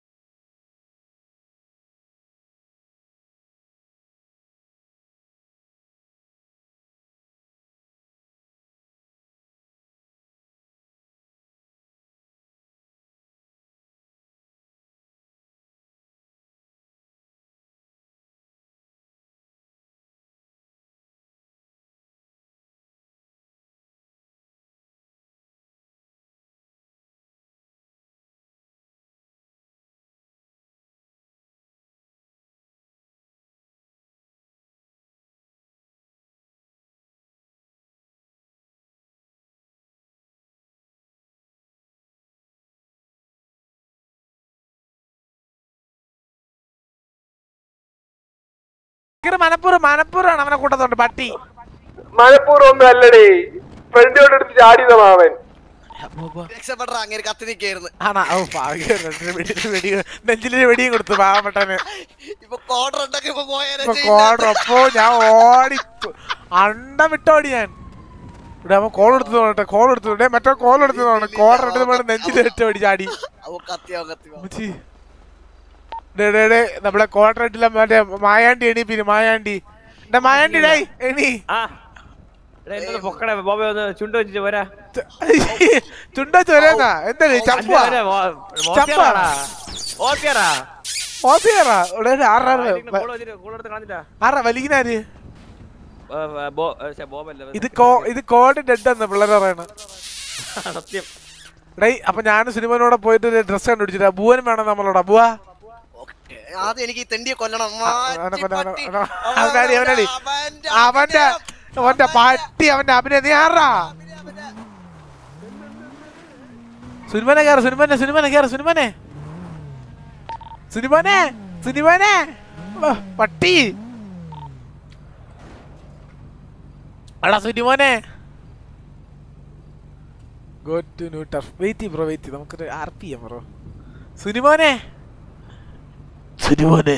ഭയങ്കര മനപ്പൂർവ്വം മനപ്പൂർവ്വമാണ് അവനെ കൂട്ടത്തോണ്ട് പട്ടി മലപ്പൂർ ഒന്നും അല്ലടേ ഫ്രണ്ടിയോട് എടുത്ത് ചാടിയതാ മാമൻ രക്ഷപ്പെട്ട അങ്ങനെ കത്തി നിൽക്കായിരുന്നു ആണാ ഓ ഭാഗ്യം രണ്ടിന് വെടി വെടി നെഞ്ചിലൊരു വെടിയും കൊടുത്തു പാവപ്പെട്ടന് ഇപ്പൊ കോർഡർ ഉണ്ടൊക്കെ ഇപ്പൊ പോയാലേ ഇപ്പൊ കോളർ അപ്പോ ഞാൻ ഓടി അണ്ടം വിട്ടോടി ഞാൻ ഇവിടെ അവൻ കോൾ എടുത്തു തോന്നട്ടെ കോൾ എടുത്തു ഡേ മറ്റേ കോൾ എടുത്തു തോന്നണം കോളർ എടുത്ത് വേണം നെഞ്ചിൽ ഇട്ട് ഓടി ചാടി അവ കത്തിയാവും കത്തിയാവും ഉമ്മച്ചി. ഡേ ഡേ ഡേ നമ്മളെ കോട്ടർ ഇട്ടില്ല മറ്റേ മായാണ്ടി എണീപ്പിന് മായാണ്ടി എന്റെ മായാണ്ടി ഡേ എണീ ആ എടാ, എന്നെ ഒന്ന് പൊക്കണേ ബോബെ ഒന്ന് ചുണ്ട് വെച്ചിട്ട് വരാ ചുണ്ടച്ച് വരാന്നാ എന്താ ചപ്പ ചപ്പ ഓപ്പിയാറാ ഓസിയറാ ഇവിടെ ഒരു ആറാ കൂളെടുത്ത് കാണിച്ചാ ആറാ വലിക്കുന്നാര് ബോബല്ല ഇത് കോ ഇത് കോഡ് ഡെഡ് എന്ന് പിള്ളേർ പറയണ സത്യം ഡേയ് അപ്പൊ ഞാൻ സിനിമനോടെ പോയിട്ട് ഒരു ഡ്രസ് കണ്ടുപിടിച്ചിട്ട് ബുവനും വേണം നമ്മളോട് ബുവ ആദ്യം എനിക്ക് ഈ തെണ്ടിയെ കൊല്ലണം അവനെ കൊല്ല, അവനെ- അവനെ- അവനാടി അവനാടി അവന്റെ അവന്റെ പട്ടി അവന്റെ അഭിനയം നീ ആറാ സുനിമനെ കയറ് സുനിമനെ സുനിമനെ കയറ് സുനിമനെ സുനിമനെ സുനിമനെ ഓ, പട്ടി എടാ സുനിമോനെ go to new turf wait bro wait നമുക്കൊരു ആർ പി ചെയ്യാം ബ്രോ സുനിമോനെ സുനിമോനെ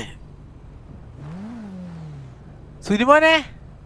സുനിമോനെ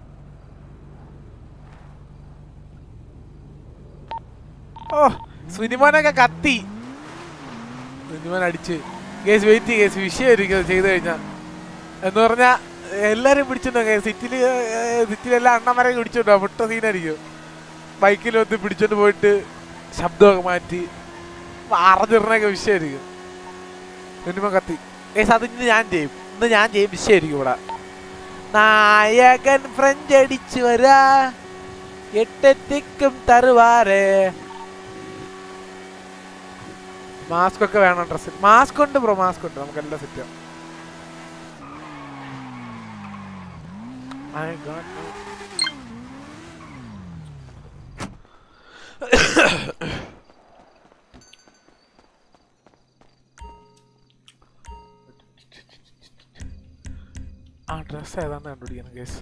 ഓ സുനിമോനൊക്കെ കത്തി സുനിമോൻ അടിച്ച് കേസ് വെയിറ്റ് കേസ് വിഷയമായിരിക്കും അത് ചെയ്ത് കഴിഞ്ഞാ എന്ന് പറഞ്ഞാ എല്ലാരും പിടിച്ചിട്ടുണ്ടോ കേസ് സിറ്റില് സിറ്റിലെല്ലാം അണ്ണന്മാരെ പിടിച്ചോണ്ടോ മുട്ട സീനായിരിക്കും ബൈക്കിൽ വന്ന് പിടിച്ചോണ്ട് പോയിട്ട് ശബ്ദമൊക്കെ മാറ്റി അറിഞ്ഞിടണൊക്കെ വിഷയമായിരിക്കും സുനിമ കത്തി കേസ് അത് ഇന്ന് ഞാൻ ചെയ്യും ഇന്ന് ഞാൻ ചെയ്യും വിഷയമായിരിക്കും ഇവിടെ നായകൻ ഫ്രഞ്ച് അടിച്ചു വരാ എട്ടെത്തിക്കും തരുവാറേ മാസ്ക് ഒക്കെ വേണം ഡ്രസ്സിൽ മാസ്ക് ഉണ്ട് ബ്രോ മാസ്ക് ഉണ്ട് നമുക്ക് എല്ലാം സെറ്റ് ആ ഡ്രസ് ഏതാണ്ട് കണ്ടുപിടിക്കണം കേസ്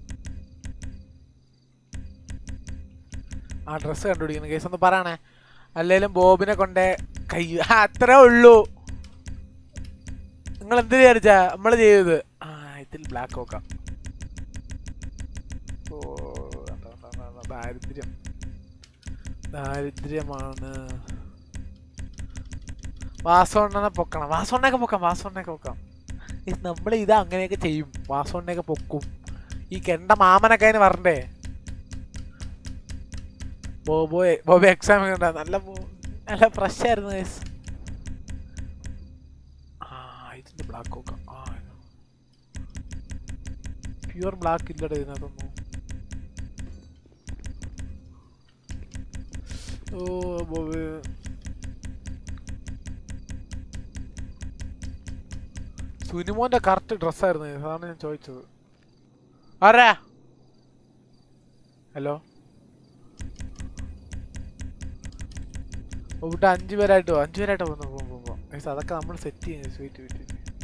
ആ ഡ്രസ്സ് കണ്ടുപിടിക്കണം കേസ് ഒന്ന് പറയണേ അല്ലേലും ബോബിനെ കൊണ്ടേ കൈ ആ, അത്രേ ഉള്ളൂ നിങ്ങൾ എന്ത് വിചാരിച്ചാ നമ്മള് ചെയ്തത് ആ ഇതിൽ ബ്ലാക്ക് നോക്കാം ഓ വേണ്ട, വേണ്ട, വേണ്ട, വേണ്ട. ദാരിദ്ര്യം ദാരിദ്ര്യമാണ് വാസോണ്ണനെ പൊക്കണം വാസോണ്ണയൊക്കെ പൊക്കാം വാസോണ്ണയൊക്കെ പൊക്കാം നമ്മൾ ഇത് അങ്ങനെയൊക്കെ ചെയ്യും വാസോണ്ണയൊക്കെ പൊക്കും ഈ കെണ്ട മാമനൊക്കെ അതിന് വരണ്ടേ ബോബോയെ ബോബോ എക്സാം കണ്ട നല്ല ബോ- നല്ല ഫ്രഷ് ആയിരുന്നു guys. ആ ഇതിന്റെ ബ്ലാക്ക് നോക്കാം ആ പ്യുവർ ബ്ലാക്ക് ഇല്ലടേ ഇതിനകത്തൊന്നും ഓ ബോബ് സുനിമോന്റെ കറക്റ്റ് ഡ്രസ്സായിരുന്നു അതാണ് ഞാൻ ചോദിച്ചത് ആരാ ഹലോ ഇവിടെ അഞ്ചു പേരായിട്ട് പോ, അഞ്ചു പേരായിട്ട് പോകുന്നു പോകുമ്പോ അതൊക്കെ നമ്മൾ സെറ്റ് ചെയ്യുന്നത് സ്വീറ്റ് വീറ്റ്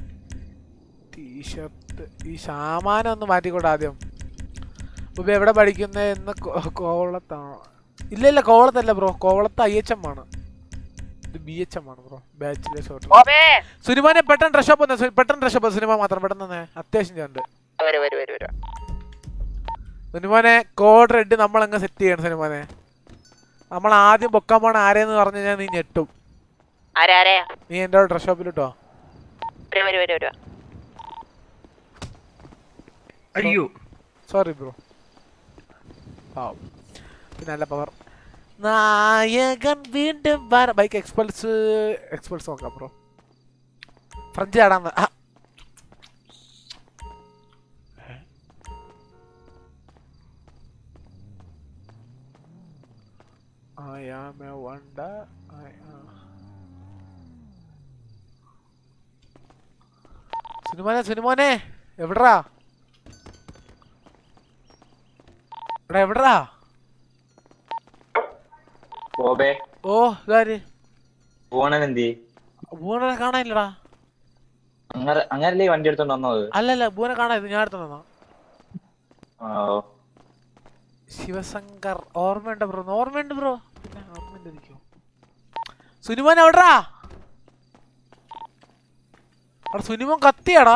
ടീഷർട്ട് ഈ ശാമാനം ഒന്ന് മാറ്റിക്കോട്ടെ ആദ്യം ഉപ്പ എവിടെ പഠിക്കുന്നത് എന്ന് കോ- കോവളത്താണോ ഇല്ല ഇല്ല കോവളത്തല്ല ബ്രോ കോവളത്ത് ഐ എച്ച് എം ആണ് ഇത് ബി എച്ച് എം ആണ് ബ്രോ ബാച്ചിലേഴ്സ് ഹോട്ടൽ സുനിമാനെ പെട്ടെന്ന് ഡ്രസ് ഷോപ്പ് വന്നേ പെട്ടെന്ന് ഡ്രസ് ഷോപ്പ് സിനിമ മാത്രം പെട്ടെന്ന് വന്നേ അത്യാവശ്യം ഞാൻ ഉണ്ട് വരും വരും വരും വരും സിനിമനെ കോഡ് റെഡ് നമ്മൾ അങ്ങ് സെറ്റ് ചെയ്യണം സിനിമനെ നമ്മൾ ആദ്യം പൊക്കാൻ പോണ ആരെന്ന് പറഞ്ഞു കഴിഞ്ഞാൽ നീ ഞെട്ടും ആരാ ആരാ നീ എൻ്റെ ഡ്രസ് ഷോപ്പിലിട്ടോ വരും വരും വരും വരും അയ്യോ സോറി ബ്രോ പാവം പിന്നെ നല്ല പവർ നായകൻ വീണ്ടും ബൈക്ക് എക്സ്പൾസ് എക്സ്പൾസ് നോക്കാം ബ്രോ ഫ്രഞ്ച് ചാടാന്ന് ആ. I am a wonder. I am. സുനിമോനെ സുനിമോനെ എവിടാ എടാ എവിടാ ബോബേ ഓ ഇതാര് പോണെന്തി ഭൂവനെ കാണാനില്ലടാ അങ്ങനെ അങ്ങനല്ലേ ഈ വണ്ടി എടുത്തോണ്ട് വന്നത് അല്ലല്ല ഭൂവനെ കാണാൻ ഞാൻ എടുത്തോ ആ, ശിവശങ്കർ ഓർമ്മയുണ്ട് ബ്രോ ഓർമ്മയുണ്ട് ബ്രോ പിന്നെ ഓർമ്മയില്ലായിരിക്കും സുനിമോൻ എവിടാ എടാ സുനിമോൻ കത്തിയാടാ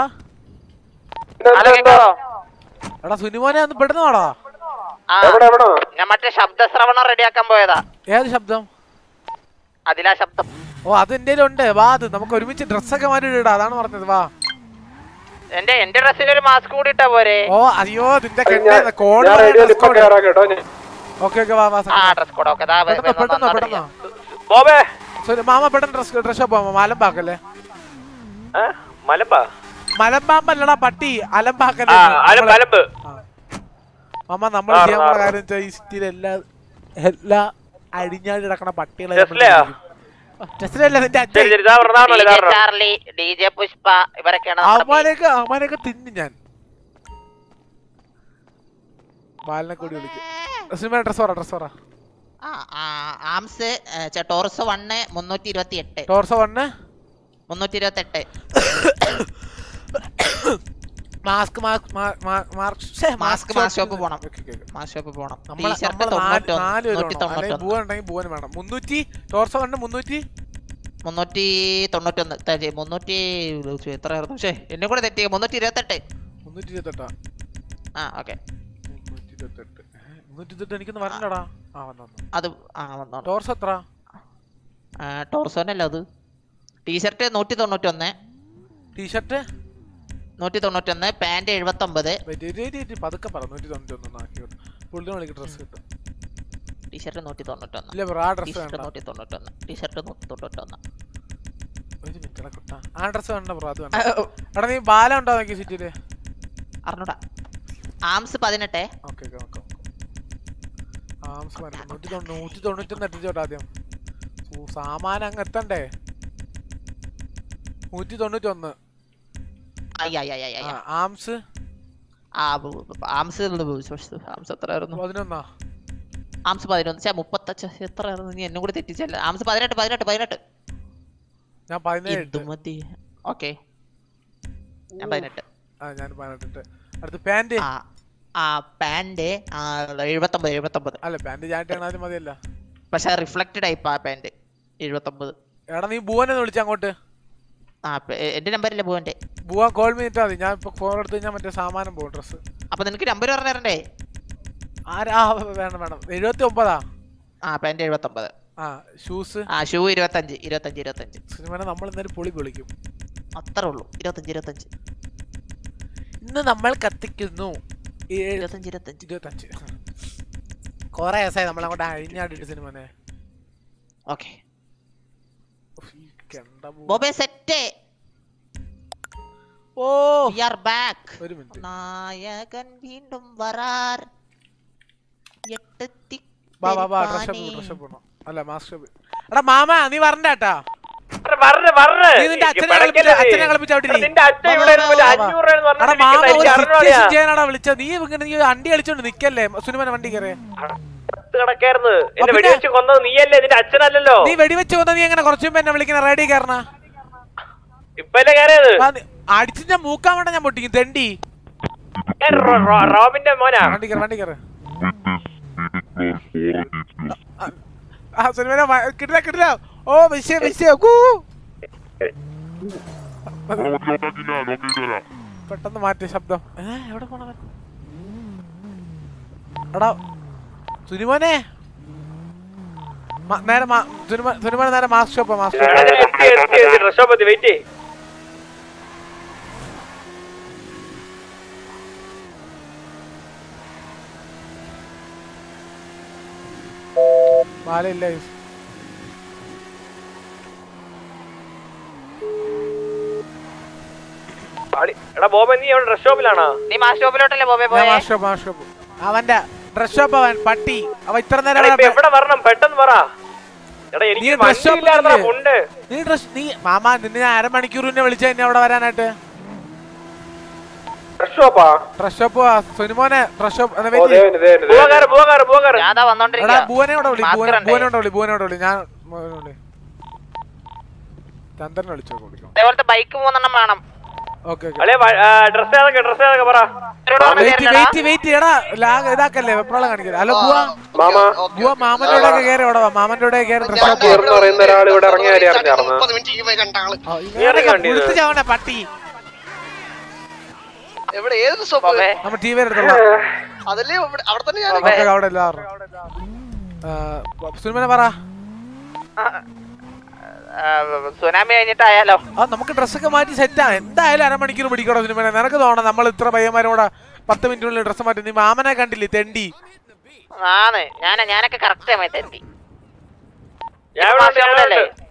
എടാ സുനിമോനെ ഒന്ന് പെടുന്നു വാടാ ആ, ഞാൻ മറ്റേ ശബ്ദശ്രവണം റെഡിയാക്കാൻ പോയതാ ഏത് ശബ്ദം അതിലാ ശബ്ദം ഓ അത് എന്റെ ഉണ്ട് വാ അത് നമുക്ക് ഒരുമിച്ച് ഡ്രസ്സൊക്കെ മാറ്റി ഇടാ അതാണ് പറഞ്ഞത് വാ എന്റെ എന്റെ ഡ്രസ്സിൽ ഒരു മാസ്ക് കൂടി ഇട്ടാ പോരെ ഓ അയ്യോ നിന്റെ ഞാൻ റേഡിയോയിൽ ഇപ്പൊ കേറാം കേട്ടോ ഞാൻ. ഓക്കെ ഓക്കെ വാ വാ ആ ഡ്രസ് കോഡ് ഓക്കെ പെട്ടെന്ന് പെട്ടെന്ന് പെട്ടെന്ന് ബോബേ സോറി മാമ പെട്ടെന്ന് ഡ്രസ് ഡ്രസ് ഷോപ്പ് പോവാം മലമ്പാക്കല്ലേ മലമ്പാ മലമ്പാമ്പല്ലടാ പട്ടി അലമ്പാക്കല്ലേ ആ അലമ്പ് അലമ്പ് മാമ നമ്മൾ ആ, ചെയ്യാൻ ആ, പോണ ആ. കാര്യം വെച്ചാൽ ഈ സിറ്റിയിലെ എല്ലാ എല്ലാ അടിഞ്ഞാടി കിടക്കണ പട്ടികളെ ടെസ്ലയാ? ടെസ്ലല്ല നിന്റെ ശരി ശരി ഇതാ പറഞ്ഞ ഇതാ DJ പറഞ്ഞ ചാർലി ഡി ജെ പുഷ്പ ഇവരൊക്കെയാണ് നമ്മുടെ main. അവന്മാരെയൊക്കെ അവന്മാരെയൊക്കെ തിന്നു ഞാൻ ബാലിനെ കൂടി വിളിക്കും സിനിമ ഡ്രസ് പറ ഡ്രസ് പറ ആ, ആ, ആംസ് ഏ, ടോർസ് വണ്ണ് മുന്നൂറ്റി ഇരുപത്തി എട്ട് ടോർസോ വണ്ണ് മുന്നൂറ്റി ഇരുപത്തി എട്ട് mask mask mask mask shop പോണം മാസ്ക് ഷോപ്പ് പോണം ടീഷർട്ട് നാല് തൊണ്ണൂറ്റി പേര് തൊണ്ണൂറ്റി ഭൂവൻ ഉണ്ടെങ്കിൽ ഭൂവൻ വേണം മുന്നൂറ്റി ടോർസോ വണ്ണ് മുന്നൂറ്റി മുന്നൂറ്റി തൊണ്ണൂറ്റൊന്ന് ത- മുന്നൂറ്റി എത്രയായിരുന്നു പക്ഷേ എന്നെ കൂടെ തെറ്റി മുന്നൂറ്റി ഇരുപത്തെട്ട് മുന്നൂറ്റി ഇരുപത്തെട്ടാ ആ ഓക്കെ മുന്നൂറ്റി ഇരുപത്തെട്ട് മുന്നൂറ്റി ഇരുപത്തെട്ട് എനിക്കൊന്ന് വരണ്ടടാ ആ വന്നു വന്നു അത് ആ വന്നോ ടോർസ് എത്ര ടോർസോനല്ല അത് ടീഷർട്ട് നൂറ്റി തൊണ്ണൂറ്റൊന്ന് ടീഷർട്ട് നൂറ്റി തൊണ്ണൂറ്റൊന്ന് പാന്റ് എഴുപത്തൊമ്പത് പതുക്കെ പറ നൂറ്റി തൊണ്ണൂറ്റി ഒന്ന് ആക്കി പുള്ളിനെ വിളിക്ക് ഡ്രസ് കിട്ടും ടീഷർട്ട് നൂറ്റി തൊണ്ണൂറ്റൊന്ന് ഇല്ല ബ്രോ ആ ഡ്രസ് ടീഷർട്ട് വേണ്ട നൂറ്റി തൊണ്ണൂറ്റൊന്ന് ടീഷർട്ട് നൂറ്റി തൊണ്ണൂറ്റൊന്ന് ഒരു മിനിറ്റ് എടാ കുട്ടാ ആ ഡ്രസ് വേണ്ട ബ്രോ അത് വേണ്ട എടാ നീ ബാല ഉണ്ടോ നോക്കി സിറ്റിയില് അറിഞ്ഞൂടാ ആംസ് പതിനെട്ട് ഓക്കെ ഓക്കെ നോക്കാം ആംസ് വരണം നൂറ്റി തൊണ്ണൂ നൂറ്റി തൊണ്ണൂറ്റൊന്ന് എത്തിച്ചോട്ടെ ആദ്യം ഓ, സാമാനം അങ്ങ് എത്തണ്ടേ നൂറ്റി തൊണ്ണൂറ്റൊന്ന് അയ്യ അയ്യ അയ്യ ആ, അയ്യ ആംസ് ആ ബു- ബു- ആംസ് ആംസ് എത്രയായിരുന്നു പതിനൊന്നാ ആംസ് പതിനൊന്ന് ചേ മുപ്പത്തച്ച് എത്രയായിരുന്നു നീ എന്നും കൂടി തെറ്റിച്ചല്ല ആംസ് പതിനെട്ട് പതിനെട്ട് പതിനെട്ട് ഞാൻ പതിനേഴ് ഇത് മതി ഓക്കെ ഞാൻ പതിനെട്ട് ആ ഞാൻ പതിനെട്ടിട്ട് അടുത്ത് പാന്റ് ആ ആ പാന്റ് എഴുപത്തൊമ്പത് എഴുപത്തൊമ്പത് അല്ല പാന്റ് ചാട്ടിയാണ് ആദ്യം മതിയല്ല പക്ഷെ റിഫ്ലക്റ്റഡ് ടൈപ്പ് ആ പാന്റ് എഴുപത്തൊമ്പത് എടാ നീ ഭുവനെ വിളിച്ച അങ്ങോട്ട് ആ പെ- എ- എന്റെ നമ്പറില്ല പോവന്റെ ഭുവൻ കോൾ മീറ്റ് മതി ഞാൻ ഇപ്പൊ ഫോൺ എടുത്ത് കഴിഞ്ഞാൽ മറ്റേ സാമാനം പോകും ഡ്രസ് അപ്പൊ നിനക്ക് നമ്പർ പറഞ്ഞു തരണ്ടേ ആരാ ആ, വേണം വേണം എഴുപത്തി ഒമ്പതാ ആ പാന്റ് എഴുപത്തൊമ്പത് ആ ഷൂസ് ആ ഷൂ ഇരുപത്തഞ്ച് ഇരുപത്തഞ്ച് ഇരുപത്തഞ്ച് സിനിമ നമ്മൾ ഇന്നൊരു പൊളി പൊളിക്കും അത്രേ ഉള്ളൂ ഇരുപത്തഞ്ച് ഇരുപത്തഞ്ച് ഇന്ന് നമ്മൾ കത്തിക്കുന്നു ഏഴ് ഇരുപത്തഞ്ച് ഇരുപത്തഞ്ച് ഇരുപത്തഞ്ച് കൊറേ ദിവസമായി നമ്മൾ അങ്ങോട്ട് അഴിഞ്ഞാടിട്ട് സിനിമനെ ഓക്കെ ബോബെ സെറ്റ് ഓ വി ആർ ബാക്ക് ഒരു മിനിറ്റ് നായകൻ വീണ്ടും വരാർ എട്ട് വാ വാ വാ ഡ്രസ് ഷോപ്പ് ഡ്രസ് ഷോപ്പ് പോണം അല്ല മാസ്റ്റർ ഷോപ്പ് എടാ മാമ നീ വരണ്ടാട്ടാ വരണ് വരണ് നീ നിന്റെ അച്ഛനെ പിടയ്ക്കല്ലേ കളിപ്പിച്ച നീ? അച്ഛനെ കളിപ്പിച്ച അവിടെ ഇരി. നിന്റെ അച്ഛൻ ഇവിടെ ഇരുന്ന് മറ്റേ അഞ്ഞൂറ് രൂപ എന്ന് എടാ മാമ പറഞ്ഞിട്ട് ഒരു എനിക്ക് അറിഞ്ഞൂടാ. situation ചെയ്യാനാടാ വിളിച്ചത് നീ ഇങ്ങനെ നീ അണ്ടി കളിച്ചോണ്ട് നിക്കല്ലേ സുനിമനെ വണ്ടി കയറി ചത്ത് കിടക്കായിരുന്നു എന്നെ പിന്നെ- വെടിവെച്ച് കൊന്നത് നീയല്ലേ നിന്റെ അച്ഛനല്ലല്ലോ നീ വെടിവെച്ച് കൊന്ന നീ എങ്ങനെ കുറച്ചു മുമ്പ് എന്നെ വിളിക്കുന്ന റെഡി കയറണ ഇപ്പല്ലേ കയറിയത് അടിച്ച് ഞാൻ മൂക്കാൻ വേണ്ട ഞാൻ പൊട്ടിക്കും തെണ്ടി ഞാൻ റോ- റോ- റോബിന്റെ മോനാ വണ്ടി കയറി വണ്ടി കയറി ആ സുനിമനെ വ- കിട്ടില്ല കിട്ടില്ല ഓ വിഷയം വിഷയം കൂ പെട്ടെന്ന് മാറ്റി ശബ്ദം ഏ എവിടെ പോണവൻ എടാ സുനിമോനെ മ- നേരെ മാ- സുനിമോൻ സുനിമോനെ നേരെ mask shop mask shop dress shop എത്തി വെയിറ്റ് മാലയില്ല എടാ ബോബ നീ അവിടെ ഡ്രസ് ഷോപ്പിലാണോ നീ മാസ് ഷോപ്പിലോട്ടല്ലേ ബോബെ ഞാൻ പോയെ മാസ്ക് ഷോപ്പ് മാസ്ക് ഷോപ്പ് അവന്റെ ഡ്രസ് ഷോപ്പ് അവൻ പട്ടി അവ ഇത്ര നേരം എടാ, ഇപ്പൊ അവിടെ- എവിടെ വരണം പെട്ടെന്ന് പറ എടാ നീ എനിക്ക് ഡ്രസ് ഷോപ്പ് വണ്ടിയില്ലായിരുന്നെടാ, ഉണ്ട് നീ ഡ്രസ് നീ മാമ നിന്നെ ഞാൻ അരമണിക്കൂർ മുന്നേ വിളിച്ച എന്നെ അവിടെ വരാനായിട്ട് ഡ്രസ് ഷോപ്പാ ഡ്രസ് ഷോപ്പ് സുനിമോനെ ഡ്രസ് ഷോപ്പ് എന്നാ ഓ, വെയിറ്റ് ദേ വരുന്നു, ദേ വരുന്നു, ദേ ബുവകാര്, ബുവകാര്, ബുവകാര്. ഞാതാ എടാ വന്നോണ്ടിരിക്കുക ഭുവനെ ഇവിടെ വിളി ഭുവനെ മാസ്കർ ഭുവനെ ഇവിടെ വിളി ഭുവനെ ഇവിടെ വിളി ഞാൻ ഭുവനെ വിളി ചന്ദ്രനെ വിളിച്ചോ വിളിക്കാം അതേപോലത്തെ ബൈക്ക് മൂന്നെണ്ണം വേണം ഓക്കെ ഓക്കെ അല്ലേ ഡ്രസ് ഏതൊക്കെ ഡ്രസ് ഏതൊക്കെ പറ വെയിറ്റ് വെയിറ്റ് വെയിറ്റ് എടാ ലാഗ് ഇതാക്കല്ലേ വെപ്രോളം കാണിക്കല്ലേ ഹലോ ബുവ മാമ ബുവ മാമന്റെ കൂടെ ഒക്കെ കയറി ഇവിടെ വാ മാമന്റെ കൂടെ കയറി ഡ്രസ് ഷോപ്പ് എന്ന് പറയുന്ന ഒരാൾ ഇവിടെ ഇറങ്ങിയ കാര്യം അറിഞ്ഞാർന്നു ഇറങ്ങി കണ്ടിയത്. വിളിച്ചു ചാവണ പട്ടി എവിടെ ഏത് ഷോപ്പ് നമ്മ ടി വി എടുത്തോളാം അതല്ലേ ഇവിടെ- അവിടെ തന്നെ ഞാൻ ഓക്കെ അവിടെ എല്ലാവരും സുനിമനെ പറ സുനാമി കഴിഞ്ഞിട്ടായാലോ ആ നമുക്ക് ഡ്രസ്സൊക്കെ മാറ്റി സെറ്റാ എന്തായാലും അരമണിക്കൂർ പിടിക്കണോ സിനിമ നിനക്ക് തോന്നണം നമ്മൾ ഇത്ര പയ്യന്മാരോടെ പത്ത് മിനിറ്റിനുള്ളിൽ ഡ്രസ്സ് മാറ്റി നീ മാമനെ കണ്ടില്ലേ തെണ്ടി ആണ് ഞാൻ ഞാനൊക്കെ കറക്റ്റ് സമയത്ത് എത്തി ഞാൻ ഇവിടെ ഉണ്ട്, ഞാൻ ഇവിടെ ഷോപ്പിലല്ലേ? ഉണ്ട്.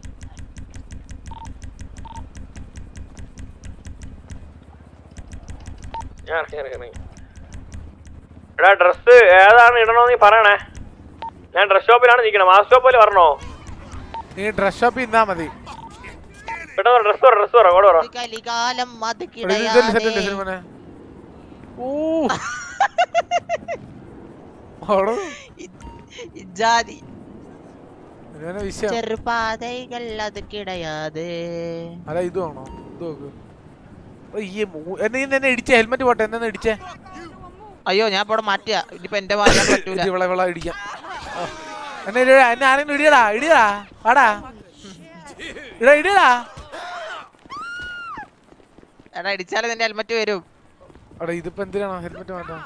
ഞാൻ ഇറങ്ങി, ഇറങ്ങി, ഇറങ്ങി. എടാ ഡ്രസ് ഏതാണ് ഇടണോ നീ പറയണേ ഞാൻ ഡ്രസ് ഷോപ്പിലാണ് നിൽക്കണം മാസ് ഷോപ്പിൽ പറഞ്ഞോ നീ ഡ്രസ് ഷോപ്പിൽ ഇന്നാ മതി പെട്ടെന്ന് ഡ്രസ് പറ ഡ്രസ് പറ കൂടെ പറ കലികാലം എടാ, ഇത് ഇതല്ലേ സെറ്റല്ലേ സിനിമനെ ഓ ഓടോ ജാതി സിനിമനെ വിഷയം ചെറുപാതകൾ അത് കിടയാതെ അല്ല ഇത് വേണോ ഇത് നോക്ക് ഓ, ഈ മൂ- എന്നെ ഇന്ന് എന്നെ ഇടിച്ചേ ഹെൽമെറ്റ് പോട്ടെ എന്നെ ഒന്ന് ഇടിച്ചേ അയ്യോ ഞാൻ ഇവിടെ മാറ്റിയ ഇനിയിപ്പോ എന്റെ മാറ്റാൻ പറ്റൂല ഇത് ഇവളെ ഇവളെ ഇടിക്കാം ഓ. എന്നെ ഇടി- എന്നെ ആരെങ്കിലും ഇടിയടാ ഇടിയടാ വാടാ ഇടാ ഇടിയടാ എടാ ഇടിച്ചാലേ നിന്റെ ഹെൽമെറ്റ് വരും എടാ ഇതിപ്പോ എന്തിനാണോ ഹെൽമെറ്റ് മാറ്റാൻ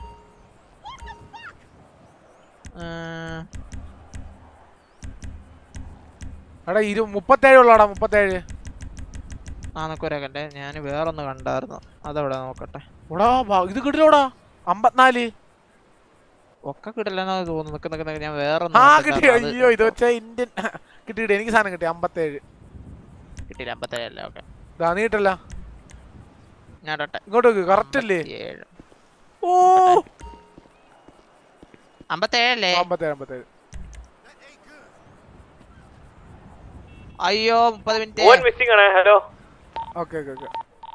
എടാ ഇരു മുപ്പത്തേഴ് ഉള്ളടാ മുപ്പത്തേഴ് ആ നോക്കൊരകന്റെ ഞാൻ വേറൊന്ന് കണ്ടായിരുന്നു അതവിടെ നോക്കട്ടെ എടാ ബാ- ഇത് കിട്ടില്ലോടാ അമ്പത്തിനാല് ഒക്കെ കിട്ടില്ലെന്നാ തോന്നുന്നു നിക്ക് നിക്ക് നിക്ക് ഞാൻ വേറെ ആ കിട്ടി അയ്യോ ഇത് വെച്ചാ ഇന്ത്യൻ കിട്ടി കിട്ടി എനിക്ക് സാധനം കിട്ടി അമ്പത്തേഴ് കിട്ടിയില്ല അമ്പത്തേഴല്ലേ ഓക്കെ ഇതാ നീ കിട്ടല്ല ഞാൻ ഇടട്ടെ ഇങ്ങോട്ട് നോക്ക് കറക്റ്റ് അല്ലേ ഏഴ് ഓ അമ്പത്തേഴല്ലേ അമ്പത്തേഴ് അമ്പത്തേഴ് അയ്യോ മുപ്പത് ഓൻ മിനിറ്റ് മിസ്സിംഗ് ആണ് ഹലോ ഓക്കെ ഓക്കെ ഓക്കെ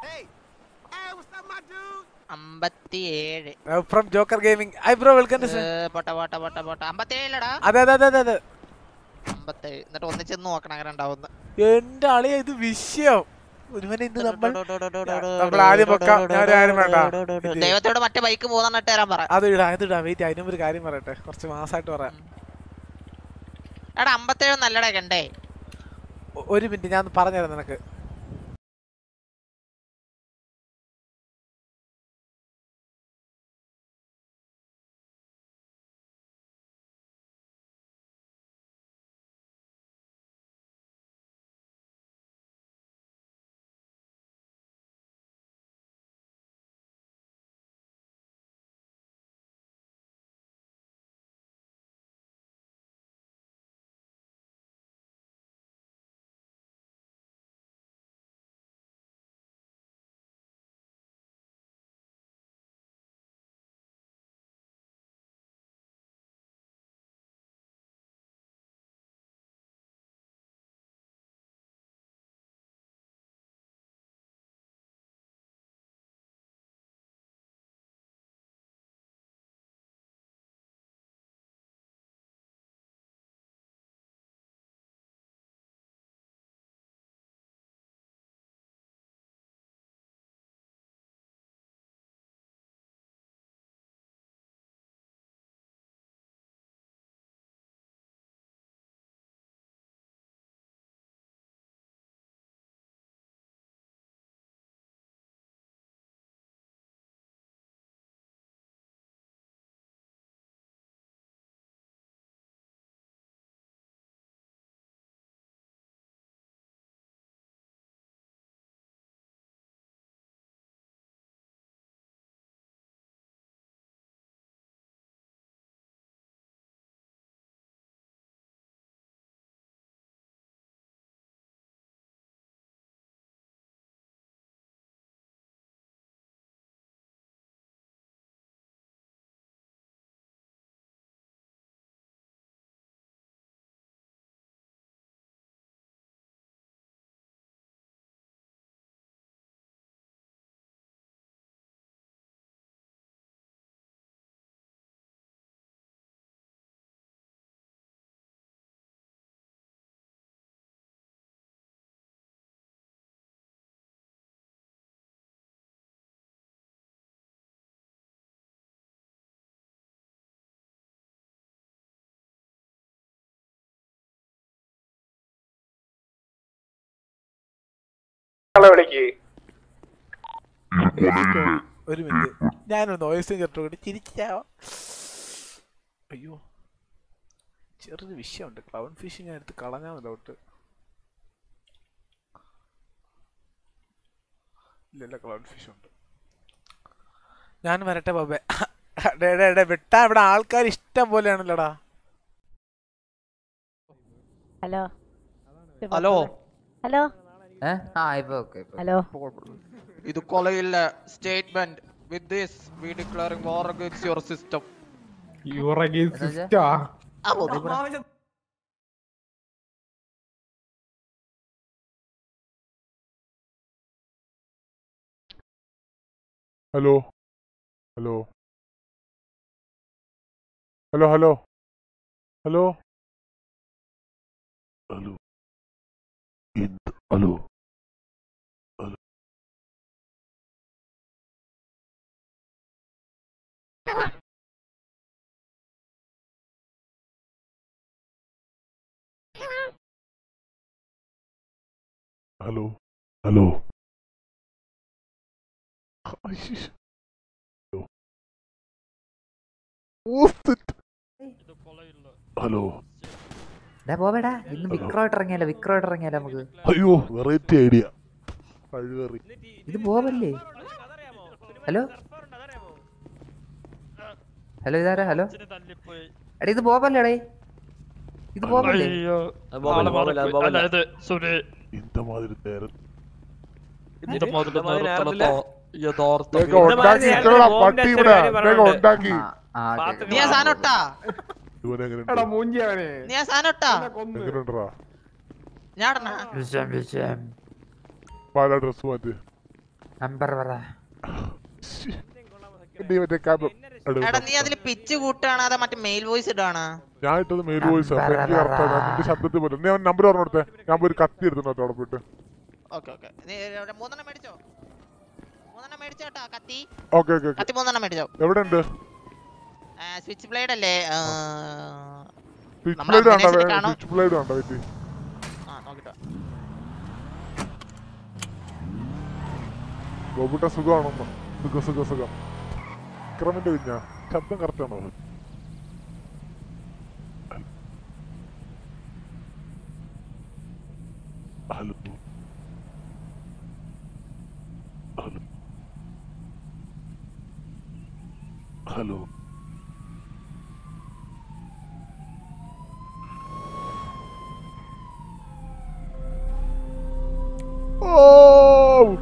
അമ്പത്തിയേഴ് from Joker gaming I bro welcome to a, പോട്ടെ പോട്ടെ പോട്ടെ പോട്ടെ അമ്പത്തേഴിലടാ അതെ അതെ അതെ അതെ അതെ അമ്പത്തേഴ് എന്നിട്ട് ഒന്നിച്ചെന്ന് നോക്കണം അങ്ങനെ ഉണ്ടാവുന്ന എന്റെ ആളിയ ഇത് വിഷയം ഒരുവനെ ഇന്ന് നമ്മൾ നമ്മൾ ആദ്യം വെക്കാം ഞാൻ ഒരു കാര്യം വേണ്ട ഇത് ദൈവത്തോട് മറ്റേ ബൈക്ക് മൂന്നെണ്ണം ഇട്ട് തരാൻ പറ അത് ഇടാ അത് ഇടാ വെയിറ്റ് അതിനും ഒരു കാര്യം പറയട്ടെ കുറച്ച് മാസമായിട്ട് പറയാം എടാ അമ്പത്തേഴ് നല്ലടാ കണ്ടേ ഒ- ഒരു മിനിറ്റ് ഞാൻ ഒന്ന് പറഞ്ഞുതരാം നിനക്ക് ആളെ വിളിക്ക് ഒരു മിനിറ്റ് ഞാനൊന്ന് വോയിസും കേട്ടോ കൂടി ചിരിച്ചാവോ അയ്യോ ചെറിയൊരു വിഷയമുണ്ട് ക്ലൗൺ ഫിഷ് ഞാൻ എടുത്ത് കളഞ്ഞാൽ ഡൗട്ട് ഇല്ലല്ല ക്ലൗൺ ഫിഷ് ഉണ്ട് ഞാൻ വരട്ടെ ബാബേ ഡേ ഡേ ഡേ വിട്ടാ ഇവിടെ ആൾക്കാർ ഇഷ്ടം പോലെയാണല്ലോടാ ഹലോ ഹലോ ഹലോ ആ ഇപ്പൊ ഓക്കെ ഹലോ ഇത് കൊലയില്ല statement with this we declaring war against your system your against system hello hello hello hello hello hello എന്ത് ഹലോ ഹലോ ഹലോ ഹലോ അയ്യോ. ഊത്തിട്ട്. ഹലോ പോവേടാ ഇന്ന് വിക്രോയിട്ട് ഇറങ്ങിയാലോ വിക്രോയിട്ട് ഇറങ്ങിയാലോ നമുക്ക് അയ്യോ വെറൈറ്റി ഐഡിയ കഴിവേറി ഇത് ബോബല്ലേ ഹലോ ഹലോ ഇതാരാ ഹലോ എടാ ഇത് ബോബല്ലേടേ ഇത് ബോബല്ലേ അയ്യോ ആള് മാറിപ്പോയി. അല്ല ഇത് സുരേ இந்த மாதிரி நேரம் ഇതിന്റെ മുതല് നിർത്തലത്തോ യഥാർത്ഥ വേഗം ഉണ്ടാക്കി ഇട്ടോളാം, പട്ടി ഇവിടെ വേഗം ഉണ്ടാക്കി നീ ആ സാധനം ഇട്ടാ ഇവനെങ്ങനെ എടാ മൂഞ്ചിയവനെ നീ ആ സാധനം ഇട്ടാ എങ്ങനെയുണ്ടാ ഞാൻ ഇടണ വിഷം വിഷം പല ഡ്രസ് മാറ്റി നമ്പർ പറ എന്റെ ഈ മറ്റേ ക്യാബ് എടാ നീ അതില് പിച്ച് കൂട്ടാണ് അതാ മറ്റേ മെയിൽ വോയിസ് ഇടാണ് ഞാൻ ഇട്ടത് മെയിൽ വോയിസ് അപ്പൊ എനിക്ക് കറക്റ്റ് നിന്റെ ശബ്ദത്തിൽ പോലെ നീ അവൻ നമ്പർ പറഞ്ഞു കൊടുത്തേ ഞാൻ പോയി ഒരു കത്തി എടുത്തു അവിടെ പോയിട്ട് ഓക്കെ ഓക്കെ നീ എവിടെ മൂന്നെണ്ണം മേടിച്ചോ മൂന്നെണ്ണം മേടിച്ചോ കേട്ടോ കത്തി ഓക്കെ ഓക്കെ കത്തി മൂന്നെണ്ണം മേടിച്ചോ എവിടെ ഉണ്ട് സ്വിച്ച് ബ്ലേഡ് അല്ലേ ആ, സ്വിച്ച് നമ്മളെ ബ്ലേഡ് കണ്ട അഭിനയിച്ചിട്ട് കാണോ? സ്വിച്ച് ബ്ലേഡ് കണ്ട വെയിറ്റ് ആ നോക്കിട്ടോ ഗോപുട്ട സുഖമാണോ സുഖം സുഖം സുഖം വിക്രമിന്റെ കുഞ്ഞാ ശബ്ദം കറക്റ്റ് ആണോ ഹലോ ഹലോ ഹലോ ഓ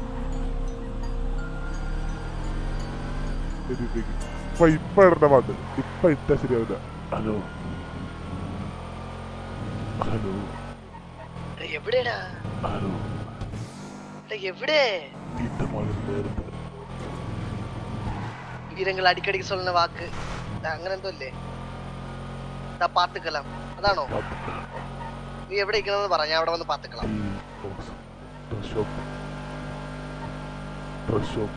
ശരി ശരി ഇപ്പൊ ഇപ്പൊ ഇടണ്ട പാട്ട് ഇപ്പൊ ഇട്ടാ ശരിയാവില്ല ഹലോ ഹലോ എവിടെടാ ഹലോ എവിടെ വീട്ടു മകൻ നേരത്തെ വീരങ്ങൾ അടിക്കടിക്ക് சொல்லுன വാക്ക് ദാ അങ്ങനെ എന്തോ അല്ലേ ദാ പാത്തുക്കലാം അതാണോ നീ എവിടെ ഇരിക്കണമെന്ന് പറ ഞാൻ അവിടെ വന്ന് പാത്തുക്കളാം ഡ്രസ് ഷോപ്പ് ഡ്രസ് ഷോപ്പ്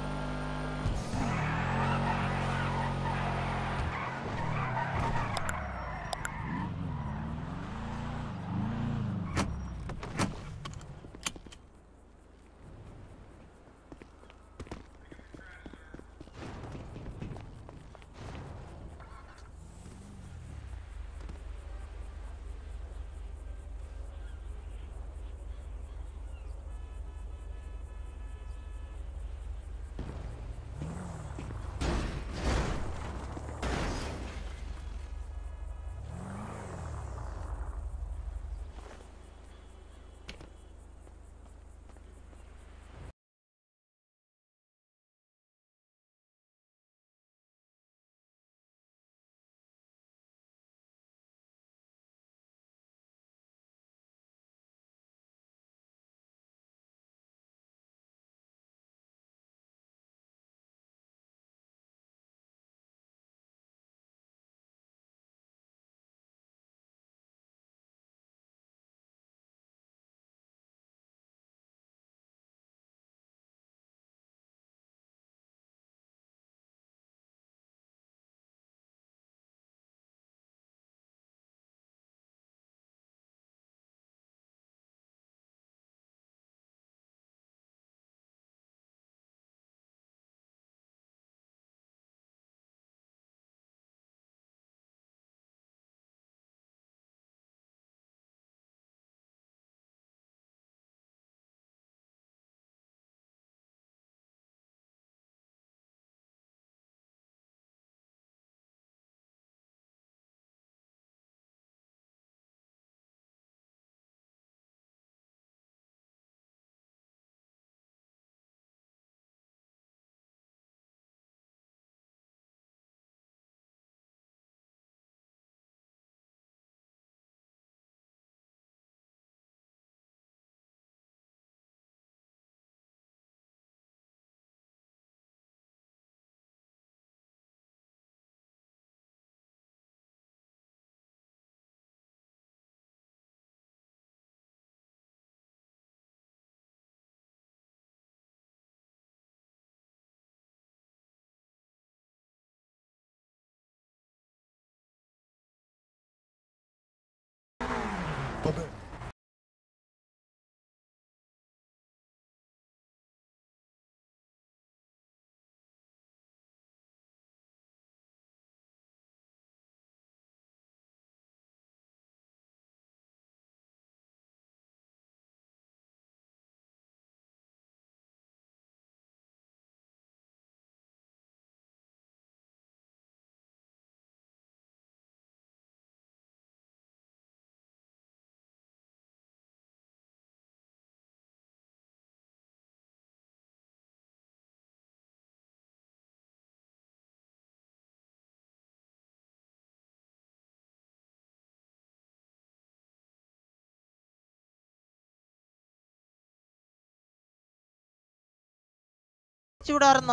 ചൂടാർന്ന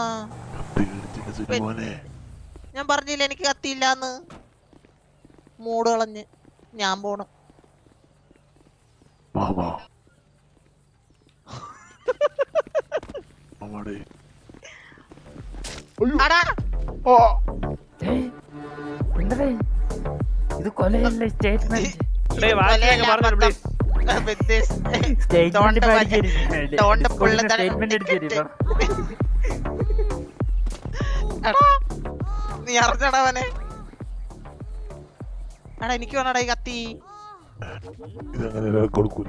മോനെ ഞാൻ പറഞ്ഞില്ല എനിക്ക് കത്തിയില്ലാന്ന് മൂട് കളഞ്ഞ് ഞാൻ പോണു മാമാ മാമാടെ അടാ ഇത് കൊലയല്ല സ്റ്റേറ്റ്മെന്റ് ഡേയ് വാക്കിയൊക്കെ പറഞ്ഞു please statement Don't pull the- statement അടിച്ചു തരും എടാ, നീ അറിഞ്ഞടാ അവനെ എടാ എനിക്ക് വേണടാ ഈ കത്തി ഇതങ്ങനെ ഒരാൾക്ക് കൊടുക്കൂല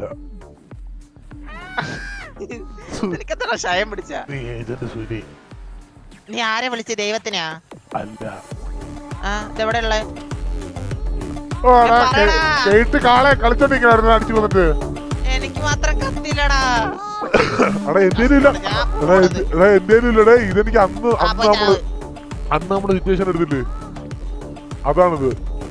എനിക്കെത്ര ക്ഷയം പിടിച്ച നീ ഏജന്റ് സുനി നീ ആരെ വിളിച്ച ദൈവത്തിനാ അല്ല ആ ഇതെവിടെ ഉള്ള ഓ, എടാ, കെ- കേട്ട് കാളെ കളിച്ചോണ്ടിരിക്കണായിരുന്നു അടിച്ചു വന്നിട്ട് എനിക്ക് മാത്രം കത്തില്ലടാ എടാ എന്തേലും ഇല്ല എടാ എന്ത്- എടാ എന്തേലും ഇല്ലടേ ഇതെനിക്ക് അന്ന് അന്ന് നമ്മള് അന്ന് നമ്മുടെ സിറ്റുവേഷൻ എടുത്തില്ലേ അതാണിത്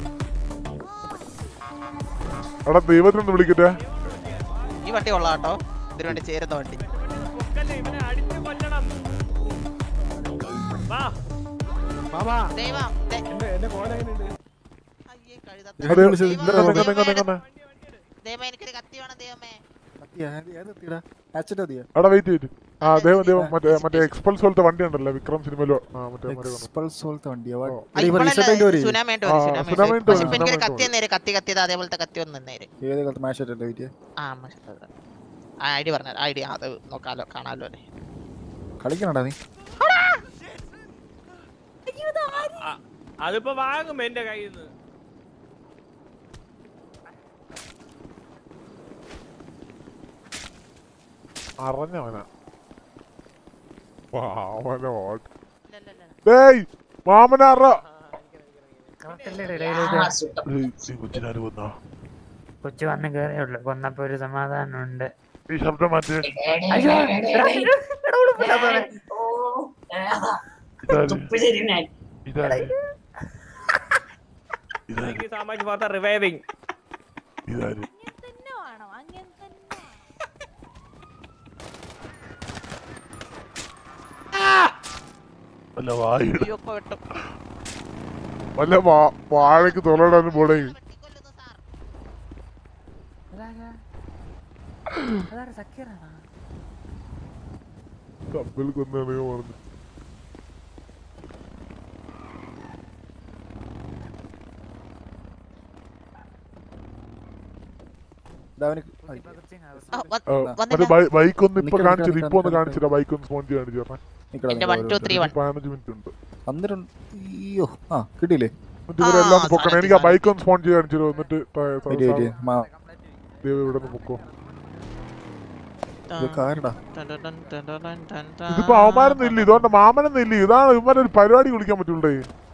എടാ ദൈവത്തിനൊന്ന് വിളിക്കട്ടെ ഈ വണ്ടി കൊള്ളാം കേട്ടോ ഇതിനു വേണ്ടി ചേരുന്ന വണ്ടി ദൈവം ദേ- അയ്യേ, കഴുതത്ത. എവിടെ വിളിച്ചത്? ദൈവം, ഇന്നലെ നിങ്ങ, നിങ്ങ, ദൈവമേ, നിങ്ങ. ദൈവമേ, എനിക്കൊരു കത്തി വേണം ദൈവമേ കത്തിയാ? ഏത് ഏത് കത്തിയെടാ? hatchet കത്തിയാ? എടാ വെയിറ്റ് വെയിറ്റ് ആ ദൈവം ദൈവം മറ്റേ മറ്റേ എക്സ്പൾസ് പോലത്തെ വണ്ടി ഉണ്ടല്ലോ വിക്രം സിനിമയിലോ ആ മറ്റേ മറ്റേ വന്നു. Expulse പോലത്തെ വണ്ടിയാ? വാ- ആ, എടാ, ഇവ ഇപ്പോഴല്ല, reset ആയിട്ട് വരും. സുനാമി ആയിട്ട് ആ, വരും, സുനാമി സുനാമി ആയിട്ട് ആയിട്ട് പക്ഷെ വരും, ഇപ്പൊ എനിക്കൊരു സുനാമി കത്തി ആയിട്ട് തന്നേര് കത്തി കത്തിയത് അതേപോലത്തെ കത്തി ഒന്ന് തന്നേര് ഏത് കാലത്ത് match ആയിട്ടല്ലേ വരിക? ആ ഐ ഡി പറഞ്ഞ ഐ ഡി അത് നോക്കാലോ കാണാലോ അല്ലേ കളിക്കണടാ നീ ആ, അതിപ്പോ വാങ്ങും എന്റെ കയ്യിൽ നിന്ന് അറിഞ്ഞവനാ മാമന ഓട്ട് ഡേയ് മാമനാറ കൊച്ചിനാര് കൊന്നാ കൊച്ചു വന്ന് കേറിയുള്ളു കൊന്നപ്പോ ഒരു സമാധാനമുണ്ട് ഈ ശബ്ദം മാറ്റി അയ്യോ, എടാ, എടാ, ഇവിടെ പിള്ളാ പോണെ. ഇതാര്? ഇതാര്? ഇതാര്? Thank you so much for the reviving. ഇതാര് വല്ല വായിട അയ്യോ, ഇപ്പൊ വെട്ടും. വല്ല വാ- വാഴയ്ക്ക് തൊലയിടാനും പോടേ അതാരാ? അതാരാ സക്കീറാണോ? കമ്പിൽ കൊന്നാണ് ഞാൻ പറഞ്ഞു ഇതാ അവന് ഐ. ആ, വ- ആ, വന്നില്ല. മറ്റേ ബൈ- ബൈക്ക് ഒന്ന് ഇപ്പൊ നിക്കണം, കാണിച്ചില്ല നിക്കണം, ഇപ്പൊ ഒന്ന് നിക്കണം, കാണിച്ചില്ല ബൈക്ക് ഒന്ന് സ്പോൺ ചെയ്യാൻ കാണിച്ചു പറഞ്ഞേ നിക്കടാ, എന്റെ നിക്കടാ, one, two, three, one. പതിനഞ്ച് മിനിറ്റ് ഉണ്ട് പന്ത്രണ്ട് അയ്യോ ആ കിട്ടിയില്ലേ എന്നിട്ട് ഇവരെല്ലാം ഒന്ന് ആ, പൊക്കണം സാധനം എനിക്ക് ആ സാധനം. ബൈക്ക് ഒന്ന് സ്പോൺ ചെയ്യാൻ കാണിച്ചു എന്നിട്ട് പ- സ- വെയിറ്റ് വെയിറ്റ് സ- മാ ദൈവം ഇവിടെ നിന്ന് പൊക്കോ ഇതൊക്കെ ആരടാ ടൻ ടൻ ടൻ ടൻ ടൻ ടൻ ടൻ. ഇതിപ്പോ അവന്മാരൊന്നും ഇല്ല ഇതുകൊണ്ട് മാമനൊന്നും ഇല്ല ഇതാണ് ഇവന്മാരെ ഒരു പരിപാടി വിളിക്കാൻ പറ്റുള്ളേ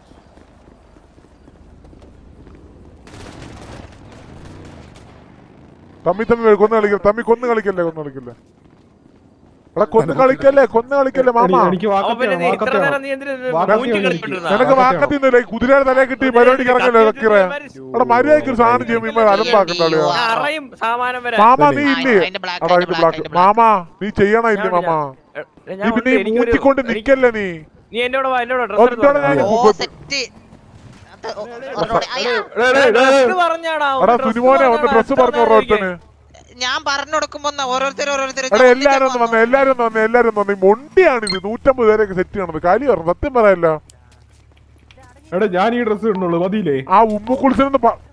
തമ്മി തമ്മി കൊന്നു കളിക്കല്ലേ തമ്മി കൊന്നു കളിക്കല്ലേ കൊന്നു കളിക്കല്ലേ എടാ കൊന്നു കളിക്കല്ലേ കൊന്നു കളിക്കല്ലേ മാമ എനിക്ക് അപ്പൊ പിന്നെ നീ ഇത്ര നേരം നീ എന്തിനാ ഇത് മൂഞ്ചി കളിച്ചോണ്ടിരുന്നതാ? നിനക്ക് വാക്കത്തിന്നില്ലേ കുതിരയുടെ തലയെ കിട്ടി പരിപാടിക്ക് ഇറങ്ങല്ലേ ഇറക്കിറ എടാ മര്യാദയ്ക്ക് ഒരു സാധനം ചെയ്യുമ്പോ ഇമ്മ അലമ്പാക്കണ്ട കളിയാ ഞാൻ അറിയും സാമാനം വരെ മാമ നീ ആ, ഇല്ലേ അതിന്റെ black, എടാ അതിന്റെ ഇത് black, ബ്ലാക്ക് അതിന്റെ black. മാമ നീ ചെയ്യണ ഇല്ലേ മാമ ഞാൻ നീ പിന്നെ ഉണ്ട്, ഈ എനിക്കൊരു- മൂച്ചിക്കൊണ്ട് എനിക്ക് നിക്കല്ലേ നീ നീ എന്നോട് വാ എന്നോട് ഓ, നിന്നോട് ഞാൻ ഡ്രസ് ഓ സെറ്റ് അത് ഒ- ഒന്നുകൂടി. അയ്യാ, പറഞ്ഞാടാ എടാ സുനിമോനെ ഒന്ന് ഡ്രസ് പറഞ്ഞു ഓരോരുത്തന് ഞാൻ പറഞ്ഞു കൊടുക്കുമ്പോ ഓരോരുത്തർ ഓരോരുത്തർ എടാ എല്ലാരും ഒന്ന് വന്നേ എല്ലാരും ഒന്ന് വന്നേ എല്ലാരും ഒന്ന് വന്നേ ഈ മൊണ്ടിയാണ് ഇത് നൂറ്റമ്പത് പേരൊക്കെ സെറ്റ് ചെയ്യണത് കാലി പറഞ്ഞു സത്യം പറയല്ല എടാ ഞാൻ ഈ ഡ്രസ് ഇടുന്നുള്ളൂ മതിയില്ലേ ആ ഉമ്മു കുളിസിനൊന്ന് പ-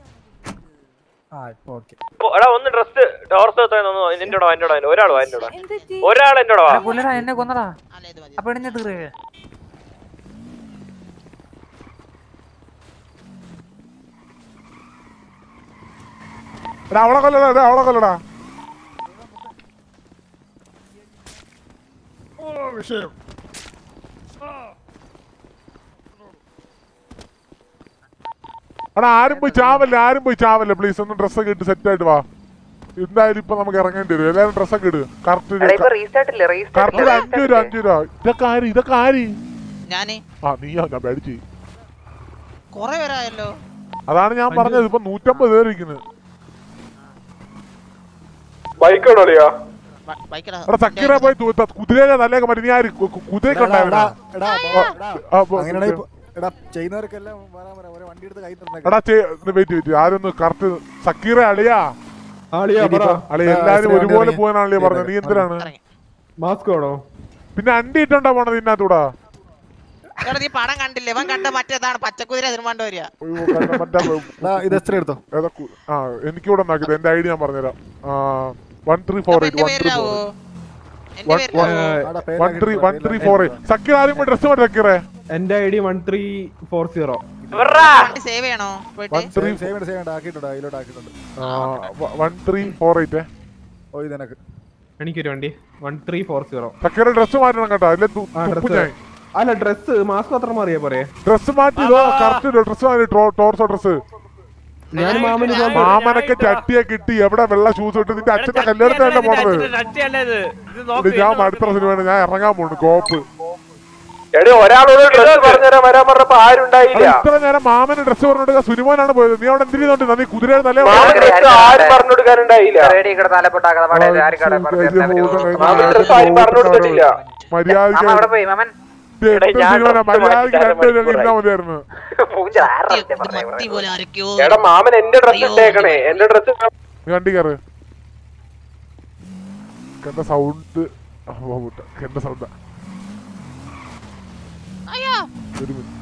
ആ ഇപ്പൊ ഓക്കെ ഓ, എടാ ഒന്ന് ഡ്രസ് ടോർസ് ഒന്ന് എന്റെ കൂടെ എന്റെ കൂടെ ഒരാൾ എന്റെ കൂടെ ഒരാൾ എന്റെ കൂടെ വാ എടാ, പുല്ലടാ എന്നെ കൊന്നടാ അപ്പൊ എന്നെ തീറ് എടാ അവളെ കൊല്ലടാ എടാ അവളെ കൊല്ലടാ വിഷയം എടാ ആരും പോയി ചാവല്ലേ ആരും പോയി ചാവല്ലേ പ്ലീസ് ഒന്ന് ഡ്രസ്സൊക്കെ ഇട്ട് സെറ്റ് ആയിട്ട് വാ എന്തായാലും ഇപ്പൊ നമുക്ക് ഇറങ്ങേണ്ടി വരും എല്ലാരും ഡ്രസ്സൊക്കെ ഇട് കറക്റ്റ് റീസ്റ്റാർട്ട് ഇല്ലേ റീസ്റ്റാർട്ട് കറക്റ്റ് അഞ്ചു രൂപ അഞ്ചു രൂപ ഇതൊക്കെ ആര് ഇതൊക്കെ ആര് ഞാന് ആ നീയാ ഞാൻ പേടിച്ച് കൊറേ പേരായല്ലോ അതാണ് ഞാൻ പറഞ്ഞത് ഇപ്പൊ നൂറ്റമ്പത് പേര് ഇരിക്കുന്നത് ബൈക്കാണോ അളിയാ ബ- ബൈക്കെടാ എടാ സക്കീറെ പോയി തു- ത- കുതിരയുടെ തലയൊക്കെ മതി നീ ആര് കു- കു- കുതിരയൊക്കെ ഉണ്ടായിരുന്നോ? എടാ ആ, ബോ- അങ്ങനെയാണെങ്കിൽ ഇപ്പൊ- എടാ ചെയ്യുന്നവർക്കെല്ലാം വരാൻ പറയാം ഒരു വണ്ടി എടുത്ത് കൈ തന്നേക്കാം എടാ വെയിറ്റ് വെയിറ്റ് ആരൊന്ന് കറക്റ്റ് സക്കീറെ അളിയാ ആളിയാ പറ അളി ആ, എല്ലാരും ഇത്രയും ഒരുപോലെ വണ്ടി പോകാനാണല്ലേ ഇറങ്ങി. പറഞ്ഞത് നീ എന്തിനാണ് ഇറങ്ങി മാസ്ക് ആണോ പിന്നെ അണ്ടി ഇട്ടുണ്ടാ പോണത് ഇതിനകത്തൂടാ എടാ നീ പടം കണ്ടില്ലേ ഇവൻ കണ്ട മറ്റേതാണ് പച്ചക്കുതിര സിനിമ വരിക അയ്യോ, കാരണം മറ്റേ ഇത് എത്ര എടുത്തോ ഏതാ കു- ആ എനിക്ക് കൂടെ നോക്കിയത് എന്റെ ഐഡി ഞാൻ പറഞ്ഞുതരാം one three four eight one three four one three one three four eight Sakeer ആരും ഡ്രസ് മതി സക്കീറേ എന്റെ I D one three four zero save ചെയ്യണോ one three save save save ആക്കിയിട്ടുണ്ട് അതിലോട്ട് ആക്കിയിട്ടുണ്ട് വൺ ത്രീ ഫോർ എയ്റ്റ് ഓ ഇത് എനക്ക് എനിക്കൊരു വണ്ടി വൺ ത്രീ ഫോർ സീറോ സക്കീറെ ഡ്രസ് മാറ്റണം കേട്ടോ അതിലെ തു- തുപ്പ് ഞാൻ അല്ല ഡ്രസ് മാസ്ക് മാത്രം മാറിയാ പോരെ ഡ്രസ് മാറ്റി കറക്റ്റ് ഡ്രസ് മാറ്റി ടോർസോ ഡ്രസ് ഞാൻ മാമന് മാമനൊക്കെ ചട്ടിയെ കിട്ടി എവിടെ വെള്ള ഷൂസ് ഇട്ട് നിന്റെ അച്ഛന്റെ കല്യാണത്തിനല്ല പോണത് ഇത് ഞാൻ അടുത്ത സിനിമയാണ് ഞാൻ ഇറങ്ങാൻ പോണു കോപ്പ് എടി ഒരാളോട് ഡ്രസ് പറഞ്ഞുതരാൻ വരാൻ പറഞ്ഞപ്പോ ആരുണ്ടായില്ല ഇത്ര നേരം മാമന് ഡ്രസ് പറഞ്ഞു സുനിമോനാണ് പോയത് നീ അവിടെ എന്തിനുണ്ട് നീ കുതിര നല്ല മാമൻ ഡ്രസ് ആരും പറഞ്ഞു കൊടുക്കാനുണ്ടായില്ല മാമൻ ഡ്രസ് ആരും പറഞ്ഞു കൊടുത്തിട്ടില്ല മര്യാദക്ക് എടാ, ഞാൻ സിനിമ ഡ്രസ് മര്യാദക്ക് മാറ്റി രണ്ടുപേരും തരാൻ ഇരുന്നാ മതിയായിരുന്നു എടാ മാമൻ എന്റെ ഡ്രസ് ഇട്ടേക്കണേ എന്റെ ഡ്രസ് നീ വണ്ടി കയറ് എന്റെ സൗണ്ട് എന്റെ സൗണ്ടാ ഒരു മിനിറ്റ്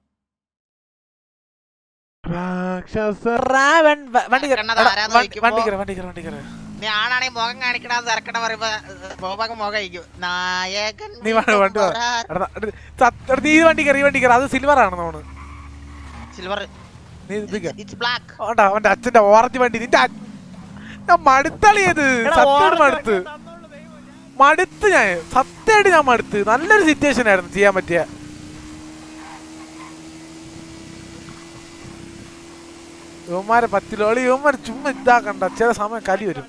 രാക്ഷസ റാവൺ വ- വണ്ടി കയറ്. കണ്ണത് എടാ, ആരാന്ന് വണ്ടി- വണ്ടി ചോദിക്കുമ്പോ- കയറ്, വണ്ടി കയറ്, വണ്ടി കയറ്. നീ ആണാണെങ്കിൽ മുഖം കാണിക്കണമെന്ന് തിരക്കണ പറയുമ്പോ ബോബാക്ക് മുഖം കഴിക്കും നായകൻ നീ വണ്ടി വണ്ടി വാ. എടാ, എടാ, സത്യം- എടാ, നീ ഈ വണ്ടി കയറി ഈ വണ്ടി കയറി അത് സിൽവർ ആണ് തോന്നുന്നു സിൽവർ നീ ഇത് കയറ്. ഇറ്റ്സ് ബ്ലാക്ക് ഓണ്ടാ അവന്റെ അച്ഛന്റെ ഓറഞ്ച് വണ്ടി നിന്റെ അ- ഞാൻ മടുത്തളിയത് സത്യമായിട്ട് മടുത്ത് മടുത്ത് ഞാൻ സത്യമായിട്ട് ഞാൻ മടുത്ത് നല്ലൊരു സിറ്റുവേഷൻ ആയിരുന്നു ചെയ്യാൻ പറ്റിയ യുവന്മാരെ പറ്റില്ല ഒളി യുവന്മാരെ ചുമ്മാ ഇതാക്കണ്ട ചില സമയം കലി വരും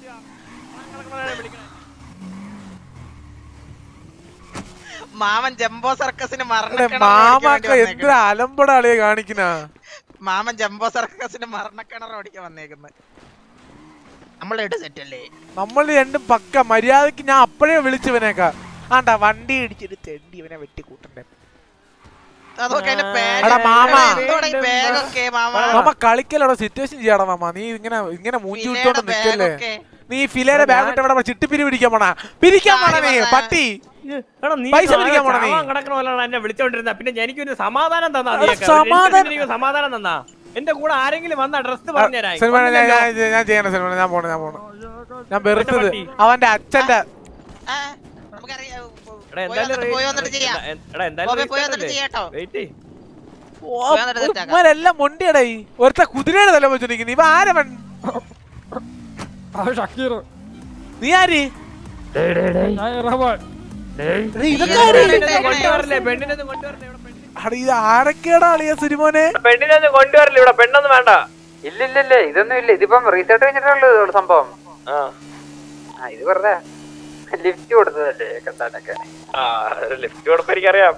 മാമൻ ജംബോ സർക്കസിന് എടേ, മരണക്കണ മാമാക്ക എന്ത് അലമ്പട അളിയെ കാണിക്കുന്ന മാമൻ ജംബോ സർക്കസിന് മരണക്കിണർ ഓടിക്കാൻ വന്നേക്കുന്നത് നമ്മളിട്ട് സെറ്റ് അല്ലേ നമ്മൾ രണ്ടും പക്ക മര്യാദക്ക് ഞാൻ അപ്പോഴേ വിളിച്ചവനേക്കാ ആണ്ടാ വണ്ടി ഇടിച്ചിട്ട് തെണ്ടി ഇവനെ വെട്ടിക്കൂട്ടണ്ടേ അതൊക്കെ അതിന്റെ bag- എടാ, മാമ. എടാ, എന്തുവാടാ ഈ bag ഒക്കെ, മാമ? മാമ കളിക്കലോടെ സിറ്റുവേഷൻ ചെയ്യണം മാമ നീ ഇങ്ങനെ ഇങ്ങനെ മൂഞ്ചി വിട്ടോണ്ട് ഫിലയുടെ നിക്കല്ലേ bag ഒക്കെ. നീ ഫിലയുടെ ബാഗ് ഇട്ട് ഇവിടെ ചിട്ടിപ്പിരി പിടിക്കാൻ പോണ പിരിക്കാൻ പോണ നീ പട്ടി എടാ, നീ പൈസ പിരിക്കാൻ പോണ നീ ചാവാൻ കിടക്കണ പോലെയാണ് എന്നെ വിളിച്ചോണ്ടിരുന്ന പിന്നെ എനിക്കൊരു സമാധാനം തന്നാ എടാ, നീയൊക്കെ. ഒരു സമാധാനം- എനിക്കൊരു സമാധാനം തന്നാ എന്റെ കൂടെ ആരെങ്കിലും വന്ന ഡ്രസ് പറഞ്ഞുതരാം സിനിമ ഞാൻ ഞാൻ- ഞാൻ ചെയ്യണ സിനിമ ഞാൻ പോണ ഞാൻ പോണ ഞാൻ വെറുത്തത് അവന്റെ അച്ഛന്റെ ആ, നമുക്കറിയാം. എടാ, പോയി എന്തായാലും വന്നിട്ട് പോയി വന്നിട്ട് ചെയ്യാം. എടാ എന്തായാലും ബോബേ, പോയി restart വന്നിട്ട് അല്ലേ? ചെയ്യാട്ടോ. Wait ചെയ്യ്. പോയി വന്നിട്ട് set ആക്കാം. ഇവരെല്ലാം മൊണ്ടിയടായി ഒരുത്ത കുതിരയുടെ തല വെച്ചോണ്ടിരിക്കുന്നു ഇവ ആരവൻ നീ ആര് എടീ, ഇതൊക്കെ ആര്? പെണ്ണിനെ കൊണ്ടുവരല്ലേ പെണ്ണിനെ ഒന്നും കൊണ്ടുവരല്ലേ അടാ, ഇത് ആരൊക്കെയാടാ അളിയ സിനിമോനെ പെണ്ണിനെ ഒന്നും കൊണ്ടുവരില്ല ഇവിടെ പെണ്ണൊന്നും വേണ്ട ഇല്ല ഇല്ല ഇല്ല ഇതൊന്നും ഇല്ല ഇതിപ്പം റീസെർച്ച് കഴിഞ്ഞിട്ടുള്ള സംഭവം ആ ആ ഇത് വെറുതെ ലിഫ്റ്റ് കൊടുത്തതല്ലേ കണ്ടാനൊക്കെ ആ ലിഫ്റ്റ് കൊടുപ്പ് എനിക്കറിയാം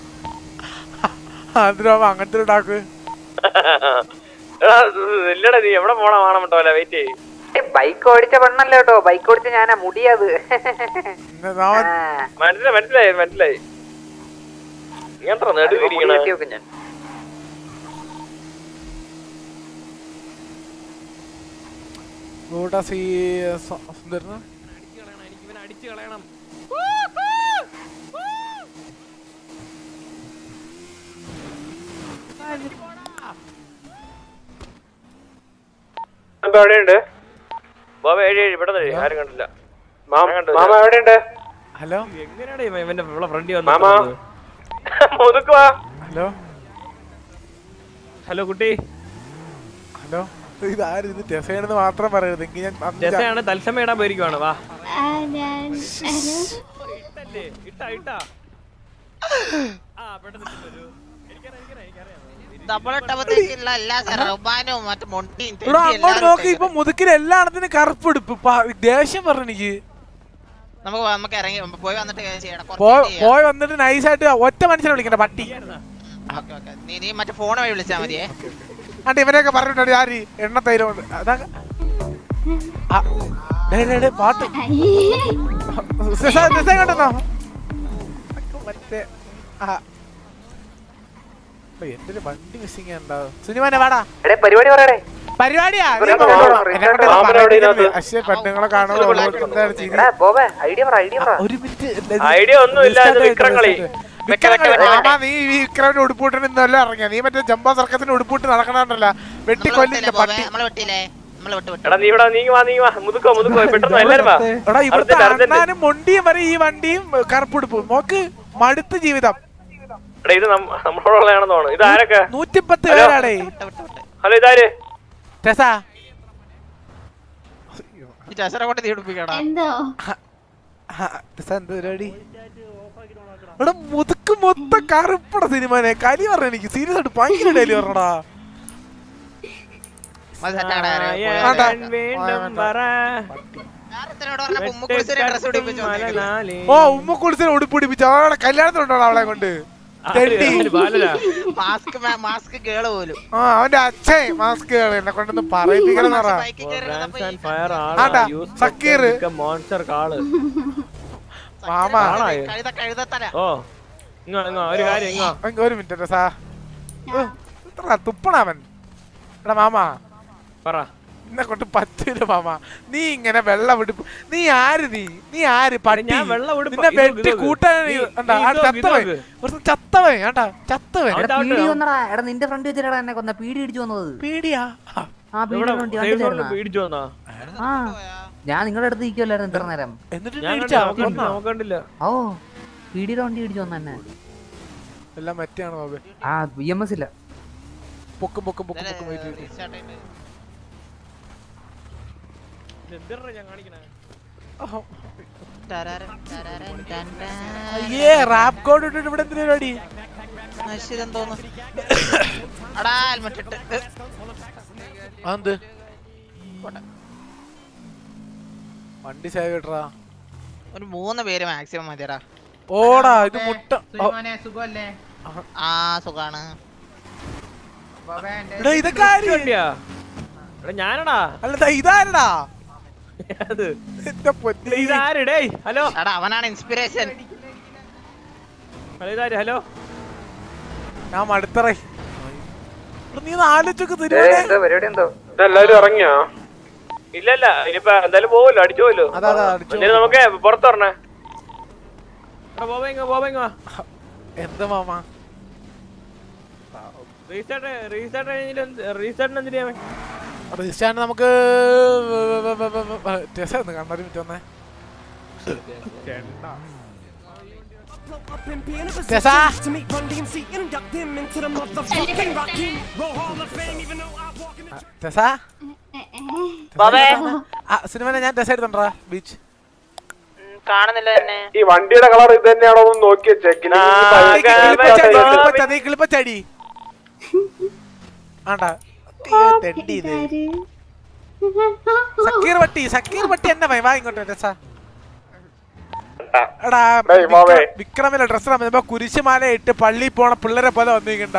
അതിനോ അങ്ങനത്തെ ഒരു ഉണ്ടാക്ക് എടാ, ഇല്ലടാ നീ എവിടെ പോണ വേണം കേട്ടോ വെയിറ്റ് ചെയ്യ് ബൈക്ക് ഓടിച്ച പെണ്ണല്ലേ കേട്ടോ ബൈക്ക് ഓടിച്ച ഞാനാ മുടിയത് മനസ്സിലായി മനസ്സിലായി മനസ്സിലായി നീ എത്ര നെടുവിരിക്കണ ഞാൻ ഗൂഡ സീ സുന്ദരന അടിച്ചു കളയണം ഇപ്പൊ എവിടെയുണ്ട് ബോബ ഏഴ് ഏഴ് ഇവിടെ നിന്ന് ആരും കണ്ടില്ല മാമ എവിടെയുണ്ട് ഹലോ എങ്ങനെയാണ് ഇവൻ- ഇവന്റെ ഇവിടെ ഫ്രണ്ടി മാമ വന്നത് മുതുക്കുവാ ഹലോ ഹലോ കുട്ടി ഹലോ ഇത് ആര് ഇത് ടെസയാണെന്ന് മാത്രം പറയരുത് എങ്കിൽ ഞാൻ അന്ന് ചാ- ജസയാണ് തത്സമയം ഇടാൻ പോയിരിക്കുവാണ് വാ ഞാൻ ഇട്ടല്ലേ ഇട്ടാ ഇട്ടാ ആ പെട്ടെന്ന് ഇട്ട് വരൂ. എനിക്കറിയാം എനിക്കറിയാം എനിക്കറിയാം നമ്മളിട്ടപ്പോഴത്തേക്കുള്ള എല്ലാ റഹ്മാനും മറ്റു മൊണ്ടിയും ഇവിടെ അങ്ങോട്ട് നോക്കി ഇപ്പൊ മുതുക്കിന് എല്ലായിടത്തിനും കറുപ്പെടുപ്പ് പ- ദേഷ്യം പറഞ്ഞു എനിക്ക് നമുക്ക് നമുക്ക് ഇറങ്ങി പോയി വന്നിട്ട് ചെയ്യണം കുറച്ച് പോയി ചെയ്യാം. പോയി വന്നിട്ട് നൈസായിട്ട് ഒറ്റ മനുഷ്യനെ വിളിക്കണ്ട പട്ടി ഓക്കേ, ഓക്കേ. നീ നീ മറ്റേ ഫോൺ വഴി വിളിച്ചാ മതിയേ ആണ്ട് ഇവരെയൊക്കെ പറഞ്ഞിട്ടുണ്ട് ആര് എണ്ണ തൈലം കൊണ്ട് അതാ ആ, ഡേ, ഡേ, ഡേ, പാട്ട് കണ്ടെന്നോ മറ്റേ ആ ഓ, എന്റെ ഒരു വണ്ടി മിസ്സിങ് ഉണ്ടാവും സുനിമാനെ വാടാ എടേ പരിപാടി പറയടേ പരിപാടിയാ നീ ഇവിടെ കൊണ്ടുവാ. മാമ- എന്നെ കൊണ്ട് മാമ പറയിപ്പിക്കരുത്. എവിടെ ഇതിനകത്ത്? അശ്ശേ പെണ്ണുങ്ങളെ കാണുമ്പോൾ എന്താണ് ചിരി? എടാ ബോബേ ഐഡിയ പറ ഐഡിയ പറ ഒരു മിനിറ്റ് ഐഡിയ ഒന്നും ഇല്ല ഇത് വിക്രം കളി വിക്രം കളി- മാമാ നീ ഈ വിക്രമിന്റെ ഉടുപ്പൂട്ടിന് ഇന്നല്ല ഇറങ്ങിയ നീ മറ്റേ ജംബോ സർക്കസിന്റെ ഉടുപ്പൂട്ട് നടക്കണണ്ടല്ല വെട്ടിക്കൊല്ലിന്റെ പട്ടി നമ്മളെ വെട്ടിയില്ലേ നമ്മളെ വെട്ട് വെട്ട് എടാ നീ ഇവിടെ നീങ്ങി വാ നീങ്ങി വാ മുതുക്കോ മുതുക്കോ പെട്ടെന്ന് എല്ലാരും വാ എടാ ഇവിടുത്തെ അർജന്റ്, അർജന്റ്. അണ്ണാനും മൊണ്ടിയും വരെ ഈ വണ്ടിയും കറുപ്പുടുപ്പും നോക്ക് മടുത്ത ജീവിതം എടാ ഇത് നമ്മ- നമ്മളോടുള്ളതാണെന്ന് തോന്നുന്നു ഇത് ആരൊക്കെ നൂറ്റിപ്പത്ത് ഹലോ? പേരാടേ ഹലോ ഇതാര് ടെസാ ഈ ചസര കൊണ്ട് തീ പിടിപ്പിക്കടാ എന്തോ ടെസാ എന്ത് പരിപാടി എടാ മുതുക്ക് മൊത്തം കറുപ്പട സിനിമനെ കലി പറഞ്ഞ എനിക്ക് സീരിയസ് ആയിട്ട് ഭയങ്കര ഡെയിലി പറഞ്ഞടാ അത് set ആക്കടാ, ആരെ? വേണ്ട. വീണ്ടും പറ ഞാനൊരുത്തനോട് പറഞ്ഞപ്പോ ഉമ്മ കുളിച്ചൊരു dress ഉടുപ്പിച്ച് വന്നേക്കുന്നു. ഓ ഉമ്മ കുളിച്ചിന് ഉടുപ്പിടിപ്പിച്ചു അവളെ കല്യാണത്തിനുണ്ടോ അവളെ കൊണ്ട് തെണ്ടി. മാസ്ക് മാസ്ക് കേള് പോലും ആ അവന്റെ അച്ഛൻ മാസ്ക് എന്നെ കൊണ്ടൊന്ന് പറയിപ്പിക്കണം പറ ഫയർ ആണ്ടാ, സക്കീർ. മോൺസ്റ്റർ കാള് മാമ ആണായോ? കഴുത കഴുതത്തല ഓ ഇങ്ങോ ഇങ്ങോ ഒരു കാര്യം ഇങ്ങോ അങ്ങ് ഒരു മിനിറ്റ് സാ ഇത്ര തുപ്പണവൻ എടാ മാമ പറ എന്നെ കൊണ്ട് പറ്റൂല മാമ നീ ഇങ്ങനെ വെള്ളം വിടുപ്പ് നീ ആര് നീ നീ ആര് പട്ടി ഞാൻ വെള്ളം വിടുപ്പ- നിന്നെ ഇത് വെട്ടി ഇത് കൂട്ടാൻ നീ- കണ്ടാ നീ ആ ഇത് ചത്തവൻ ഇത് ഒരു ചത്തവൻ കേട്ടാ ചത്തവൻ എടാ പീടി വന്നടാ എടാ നിന്റെ ഫ്രണ്ട് വെച്ചിട്ടാ എന്നെ കൊന്ന പീടി ഇടിച്ചു വന്നത് പീടിയാ ആ പീടി ഇവിടെ വണ്ടി സേഫ് സോണിൽ കണ്ടില്ലായിരുന്നാ? പേടിച്ചു വന്നാ ആ ഞാൻ നിങ്ങളുടെ അടുത്ത് നിൽക്കുമല്ലായിരുന്നു ഇത്ര നേരം എന്നിട്ട് ഞാൻ ഇടിച്ചാ? കണ്ടില്ല, കൊന്നോ? നമുക്ക് കണ്ടില്ല ഓ പീടിയുടെ വണ്ടി ഇടിച്ചു വന്ന തന്നെ എല്ലാം മറ്റാണ് ബാബേ ആ ബി എം എസ് ഇല്ല പൊക്കും പൊക്കും പൊക്കും പൊക്കും wait, wait, wait. എന്തിനാ ഞാൻ കാണിക്കണേ അയ്യേ റാപ്പ് കോഡ് ഇട്ടിട്ട് ഇവിടെ എന്തിനാ പരിപാടി തോന്നു അടാ ഹെൽമെറ്റ് ഇട്ട് അതെന്ത് വണ്ടി സേവ് ഇട്ടറാ ഒരു മൂന്ന് പേര് മാക്സിമം മതിയടാ ഓടാ ഇത് മുട്ട ഓ, സുഖല്ലേ ആ സുഖാണ് എടാ ഇതൊക്കെ ആര് വണ്ടിയാ എടാ ഞാനടാ അല്ല ദാ ഇതാരടാ അത് എന്റെ പൊന്നേ ഇതാരടേ ഹലോ എടാ അവനാണ് ഇൻസ്പിറേഷൻ ഹലോ ഇതാര് ഹലോ ഞാൻ മടുത്തറേ നീ നാലോച്ചൊക്കെ തരുവല്ലേ പരിപാടി എന്തോ ഇതെല്ലാരും ഇറങ്ങിയോ ഇല്ല ഇല്ല ഇനിയിപ്പോ എന്തായാലും പോവല്ലോ അടിച്ചു പോവല്ലോ അതാ, അതാ, അടിച്ചു എന്നിട്ട് നമുക്ക് പുറത്ത് പറഞ്ഞേ എടാ ബോബെങ്ങോ ബോബെങ്ങോ എന്ത് മാമ റീസ്റ്റാർട്ട് റീസ്റ്റാർട്ട് റീസ്റ്റാർട്ടിന് എന്തിനാ രജിസ്റ്റാണ് നമുക്ക് ടെസ ഒന്ന് കണ്ണൊരു മിനിറ്റ് വന്നേ ടെസ ടെസ ബാബേ. ആ സിനിമനെ ഞാൻ ടെസ എടുത്തോണ്ടാ ബീച്ച് കാണുന്നില്ല തന്നെ ഈ വണ്ടിയുടെ കളർ ഇത് തന്നെയാണോ എന്ന് നോക്കി വെച്ചേക്കില്ല കിളിപ്പച്ചടി കിളിപ്പച്ചടി ആണ്ടാ തെണ്ടി ഇത് സക്കീർ പട്ടി സക്കീർ പട്ടി എന്നെ ഭയ വാ ഇങ്ങോട്ട് രസ എടാ ഡേയ് മാവേ. വിക്രം- വിക്രമിലെ ഡ്രസ് കുരിശുമാല ഇട്ട് പള്ളി പോണ പിള്ളേരെ പോലെ വന്നിരിക്കണ്ട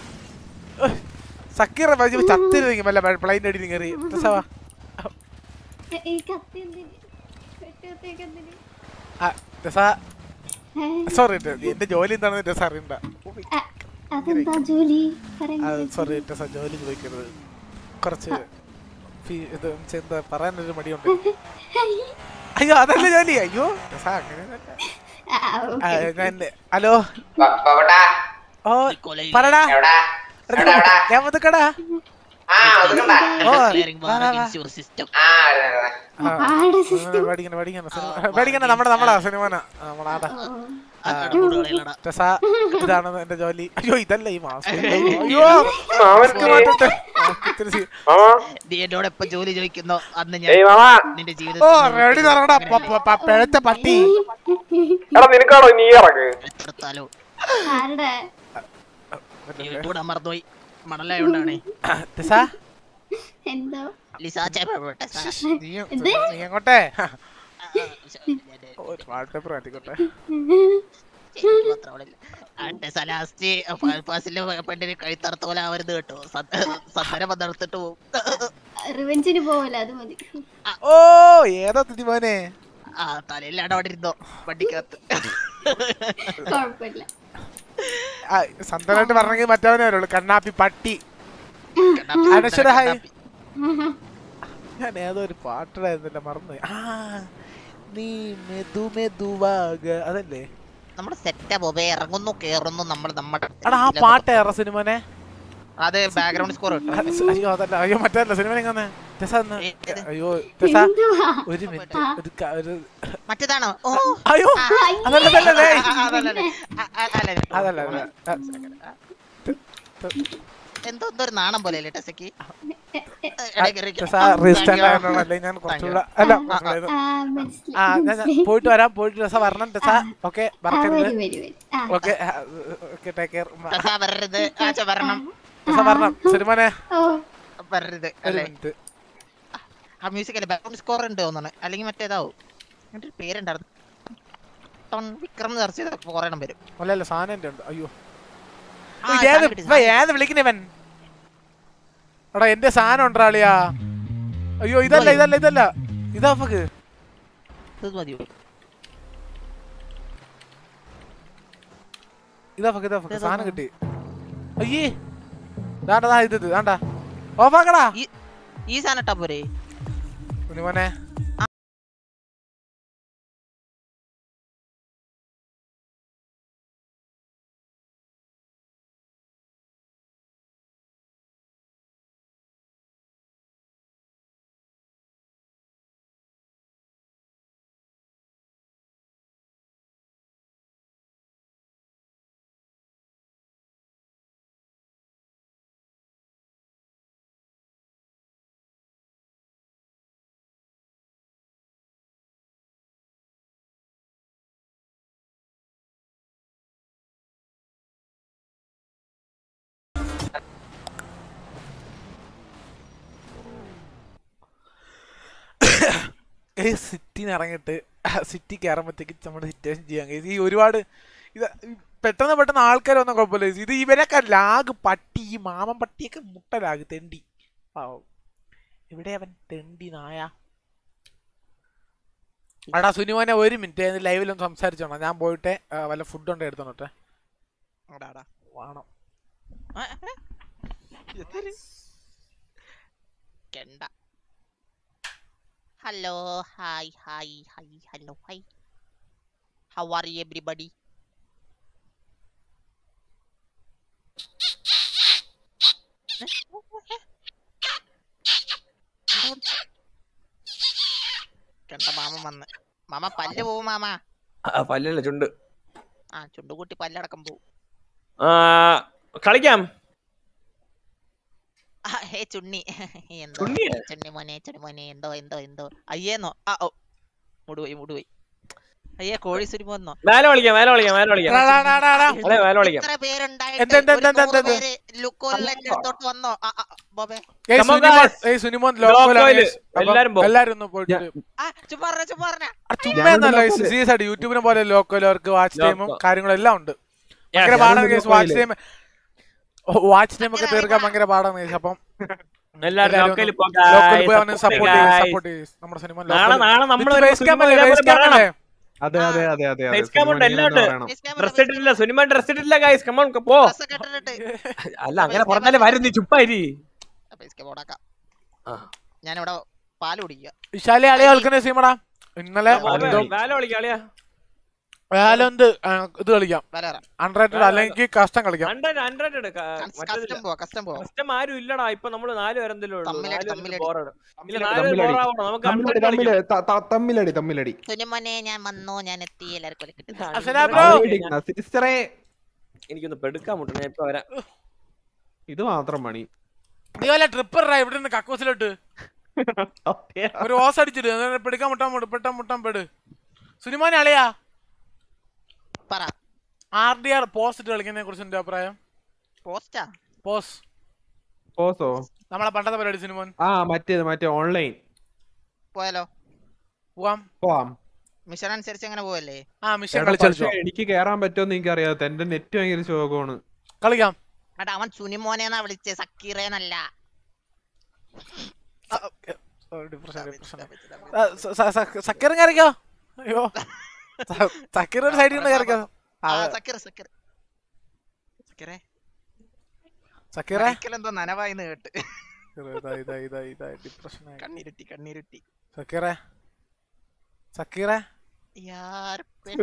സക്കീർ ചത്തിരുന്നെങ്കിൽ വല്ല പ്ലെയിൻ അടി കയറി രസ വാ ഈ കത്തി എന്തിന് വെട്ടി കത്തിയൊക്കെ എന്തിന് ആ, രസ സോറി എന്റെ ജോലി എന്താണെന്ന് രസ അറിയണ്ട അ- അതെന്താ ജോലി പറയുന്നത് സോറി രസ ജോലി ചോദിക്കരുത് കുറച്ച് ഫീ- ഇത് എന്താ പറയാനൊരു മടിയുണ്ട് അയ്യോ അതല്ല ജോലി അയ്യോ രസ അങ്ങനെ ആ, ഓക്കേ. ഞാൻ ഹലോ ഓ പറടാ ഞാൻ മുതുക്കടാ ഓ വാ, വാ, വാ. ആ, പേടിക്കണ്ട പേടിക്കണ്ട സിനിമ- പേടിക്കണ്ട നമ്മുടെ നമ്മളാ സിനിമന നമ്മളാടാ രസ ഇതാണ് എന്റെ ജോലി അയ്യോ ഇതല്ല ഈ മാസം അയ്യോ മാസ്ക് മാറ്റട്ടെ മാസ്ക് ഇത്തിരി സീ- നീ എന്നോട് എപ്പോ ജോലി ചോദിക്കുന്നോ അന്ന് ഏയ് മാമാ. നിന്റെ ഓ ജീവിതത്തിൽ റെഡി തരടാ പ- പ- പ- പിഴച്ച പട്ടി എടാ നിനക്കാണോ നീ ഇറങ്ങ് എടുത്താലോ ആരുടെ ഇവിടെ മറന്നുപോയി മണലായോണ്ടാണ് രസ എന്തോ ലിസാ ചേപ്പ നീ നീ എങ്ങോട്ടെ വാൾ പേപ്പർ മാറ്റിക്കോട്ടെ ലാസ്റ്റ് പാസിലെ പെണ്ണിന് കഴുത്തറുത്ത പോലെ ആവരുത് കേട്ടോ സന്ദരം വന്നെടുത്തിട്ട് പോവും റിവെഞ്ചിന് പോവല്ല അത് മതി ഓ ഏതാ തിരുമോനെ ആ തലയിലാണ് അവിടെ ഇരുന്നോ വണ്ടിക്കകത്ത് കുഴപ്പമില്ല ആ, സന്തനായിട്ട് പറഞ്ഞെങ്കിൽ മറ്റവനെ വരുള്ളൂ കണ്ണാപ്പി പട്ടി അനശ്വര ഹായ് ഞാൻ ഏതോ ഒരു പാട്ടിടായിരുന്നില്ല മറന്നു ആ നീ മെതു മെതുവാക അതല്ലേ നമ്മുടെ സെറ്റാ ബോബെ ഇറങ്ങുന്നു കേറുന്നു നമ്മൾ നമ്മുടെ എടാ ആ പാട്ട് ഏറെ സിനിമനെ അത് ബാക്ക്ഗ്രൗണ്ട് സ്കോർ കിട്ടും അയ്യോ അതല്ല അയ്യോ മറ്റല്ല സിനിമ എങ്ങനെ ടെസ ഒന്ന് അയ്യോ ടെസ ഒരു മിനിറ്റ് ഒരു ക- ഒരു മറ്റേതാണോ ഓ അയ്യോ ആ, അതല്ല അതല്ല ആ, ആ, അതല്ല, അതല്ല. ആ, ആ, അല്ല, അല്ല. അതല്ല അതല്ല എന്തോ എന്തോ ഒരു നാണം പോലെ അല്ലേ ടെസക്ക് ടെസ റീസ്റ്റാർട്ട് ആയതുകൊണ്ടല്ലേ ഞാൻ കുറച്ചുകൂടെ അല്ല കുറച്ചുകൂടെ ഇത്. ആ ഞാൻ ഞാൻ പോയിട്ട് വരാം പോയിട്ട് ടെസ വരണം ടെസ ഓക്കെ മറക്കരുത് okay okay take care Tessa വരരുത് ആച്ച വരണം ടെസ വരണം സിനിമനെ വരരുത് ഒരു അല്ലേ മിനിറ്റ് ആ മ്യൂസിക് അല്ലേ ബാക്ക്ഗ്രൗണ്ട് സ്കോർ ഉണ്ട് തോന്നുന്നു അല്ലെങ്കിൽ മറ്റേതാവും എന്നിട്ട് ഒരു പേരുണ്ടായിരുന്നു ടോൺ വിക്രം സെർച്ച് ചെയ്ത കുറെ എണ്ണം വരും അല്ല അല്ല സാധനം എൻ്റെ ഉണ്ട് അയ്യോ ആ, ഇത് ഏത് സാധനം കിട്ടി, ഇവ ഏത് വിളിക്കുന്നവൻ എടാ എന്റെ സാധനം ഉണ്ടാളിയാ അയ്യോ ഇതല്ല ഇതല്ല ഇതല്ല ഇതാ ഫക്ക് ഇത് മതിയോ ഇതാ ഫക്ക് ഇതാ ഫക്ക് സാധനം കിട്ടി അയ്യേ ദാണ്ടാ ദാ ഇത് ഇത് ദാണ്ടാ ഓഫാക്കടാ ഈ സാധനം ഇട്ടാ പോരെ കുഞ്ഞുമോനെ സിറ്റിന്ന് ഇറങ്ങിയിട്ട് സിറ്റി കയറുമ്പോഴത്തേക്ക് നമ്മുടെ സിറ്റുവേഷൻ ചെയ്യാൻ കഴിയും ഈ ഒരുപാട് ഇത് പെട്ടെന്ന് പെട്ടെന്ന് ആൾക്കാർ വന്ന കുഴപ്പമില്ല ഇത് ഇവരൊക്കെ ലാഗ് പട്ടി ഈ മാമൻ പട്ടിയൊക്കെ മുട്ട ലാഗ് തെണ്ടി പാവം എവിടെ അവൻ തെണ്ടി നായ എടാ സുനിമോനെ ഒരു മിനിറ്റ് ലൈവിലൊന്ന് സംസാരിച്ചോണം ഞാൻ പോയിട്ട് ആ, വല്ല ഫുഡ് ഉണ്ടോ എടുത്തോട്ടെ വേണം കെണ്ട hello hi hi hi hello hi how are you everybody കണ്ട മാമ വന്ന് മാമ പല്ല് പോവും മാമ പല്ലല്ല ചുണ്ട് ആ ചുണ്ടുകൂട്ടി പല്ലടക്കം പോവും ആ, കളിക്കാം ആ, ഹേ ചുണ്ണി എന്തോ ചുണ്ണിയെ? ചുണ്ണി മോനെ ചുണ്ണി മോനെ എന്തോ എന്തോ എന്തോ അയ്യേന്നോ ആ ഓ മുടുപോയി മുടുപോയി അയ്യേ കോഴി സുരിമോന്നോ മേലെ കളിക്കാം മേലെ കളിക്കാം മേലെ കളിക്കാം അതെ മേലെ കളിക്കാം ഇത്ര എന്ത് പേരുണ്ടായിട്ട് എന്ത് ഒരു എന്ത് എന്ത് നൂറ് എന്ത്? പേര് ലുക്കോലിൽ എന്റെ അടുത്തോട്ട് വന്നോ ആ, ആ, ബോബേ ഏയ് Come on, സുനിമോൻ guys. ഏയ് സുനിമോൻ ലോക്കോയില്. ലോക്കോയില് എല്ലാരും പോ. എല്ലാരും ഒന്ന് പോയിട്ട് വരും. ആ ചുമ്മാ പറഞ്ഞ ചുമ്മാ പറഞ്ഞ ചുമ്മാ എന്നല്ല സീരിയസ് ആയിട്ട് യൂട്യൂബിനെ പോലെ ലോക്കോയിൽ അവർക്ക് വാച്ച് ടൈമും ലോക്കോ. കാര്യങ്ങളും എല്ലാം ഉണ്ട് ഭയങ്കര ഞാനും പാടാണ് കേസ് വാച്ച് ലോക്കോയില്. ടൈം വാച്ച് ടൈം ഒക്കെ തീർക്കാൻ ഭയങ്കര പാടാണ് കേസ് അപ്പം എല്ലാരും ലോക്കലിൽ പോ, ലോക്കലിൽ പോയി guys. അവനെ സപ്പോർട്ട് ചെയ്യും Guys. സപ്പോർട്ട് ചെയ്യും നമ്മുടെ സിനിമ നാളെ നാളെ നമ്മൾ ബേസ് ക്യാമ്പ് അല്ലേ ബേസ് ക്യാമ്പ് അല്ലേ അതെ അതെ അതെ അതെ അതെ ഫേസ് ക്യാം ഉണ്ട് എല്ലാം ഉണ്ട് ഡ്രസ് ഇട്ടിട്ടില്ല സുനിമ ഡ്രസ് ഇട്ടിട്ടില്ല ഗൈസ് കമോൺ പോ അല്ല അങ്ങനെ പറഞ്ഞാലേ വരും നീ ചുപ്പായി പോടാക്കാം ഞാനിവിടെ പാല് കുടിക്കുക വിശാലെ അളിയ കളിക്കുന്ന സീമടാ ഇന്നലെ എന്തോ വേല കളിക്കാം അളിയാ വേല എന്ത് ആ, ഇത് കളിക്കാം വേല പറ. അൺറേറ്റഡ് അല്ലെങ്കിൽ കഷ്ടം കളിക്കാം ഹൺഡ്രഡ് ഹൺഡ്രഡ് കസ്റ്റം പോവാ കസ്റ്റം പോവാ കസ്റ്റം ആരും ഇല്ലടാ ഇപ്പൊ നമ്മള് നാല് പേരെന്തല്ലോ ഉള്ളൂ തമ്മിലടി, നാല് പേർക്ക് തമ്മിലടി. ബോറാണ് ഇല്ല നാല് പേര് തമ്മിലടി ബോറാവണം നമുക്ക് തമ്മിലടി ഹൺഡ്രഡ് തമ്മിലടി കളിക്കാം ത- ത- തമ്മിലടി തമ്മിലടി സുനിമോനെ ഞാൻ വന്നു ഞാൻ എത്തി എല്ലാവർക്കും വില കിട്ടി അസലാ ബ്രോ സിസ്റ്ററെ എനിക്കൊന്ന് പെടുക്കാൻ മുട്ടു ഞാൻ ഇപ്പൊ വരാം ഇത് മാത്രം മണി നീ വല്ല ട്രിപ്പർ ഇവിടെ നിന്ന് കക്കൂസിലോട്ട് ഒരു ഓസ് അടിച്ചിട്ട് എന്നിട്ട് പിടിക്കാൻ മുട്ടാൻ മുട്ട പെട്ടാൻ മുട്ടാൻ പെട് സുനിമോനെ അളിയാ പറ ആർ ഡി ആർ പോസ്റ്റ് കളിക്കുന്നതിനെ കുറിച്ച് എന്റെ അഭിപ്രായം പോസ്റ്റാ പോസ് പോസോ നമ്മളെ പണ്ടത്തെ പരിപാടി സിനിമോൻ ആ മറ്റേത് മറ്റേ ഓൺലൈൻ പോയാലോ പോവാം പോവാം മിഷൻ അനുസരിച്ച് അങ്ങനെ പോവല്ലേ ആ മിഷൻ എടാ, കളിച്ചു പക്ഷേ എനിക്ക് കേറാൻ പറ്റുമെന്ന് എനിക്ക് അറിയാത്ത എന്റെ നെറ്റ് ഭയങ്കര ശോകമാണ് കളിക്കാം എടാ അവൻ സുനിമോനെന്നാ വിളിച്ചേ സക്കീറേന്നല്ല സക്കീറും കയറിക്കോ അയ്യോ സക്കീർ ഒരു സൈഡിൽ നിന്ന് കയറിക്കോ ആ സക്കീർ സക്കീർ സക്കീറേ സക്കീറേ എന്തോ നനവായിന്ന് കേട്ട് ഇതാ ഇതാ ഇതാ ഇതാ ഡിപ്രഷൻ കണ്ണീരുട്ടി കണ്ണീരുട്ടി സക്കീറേ സക്കീറേ യാർ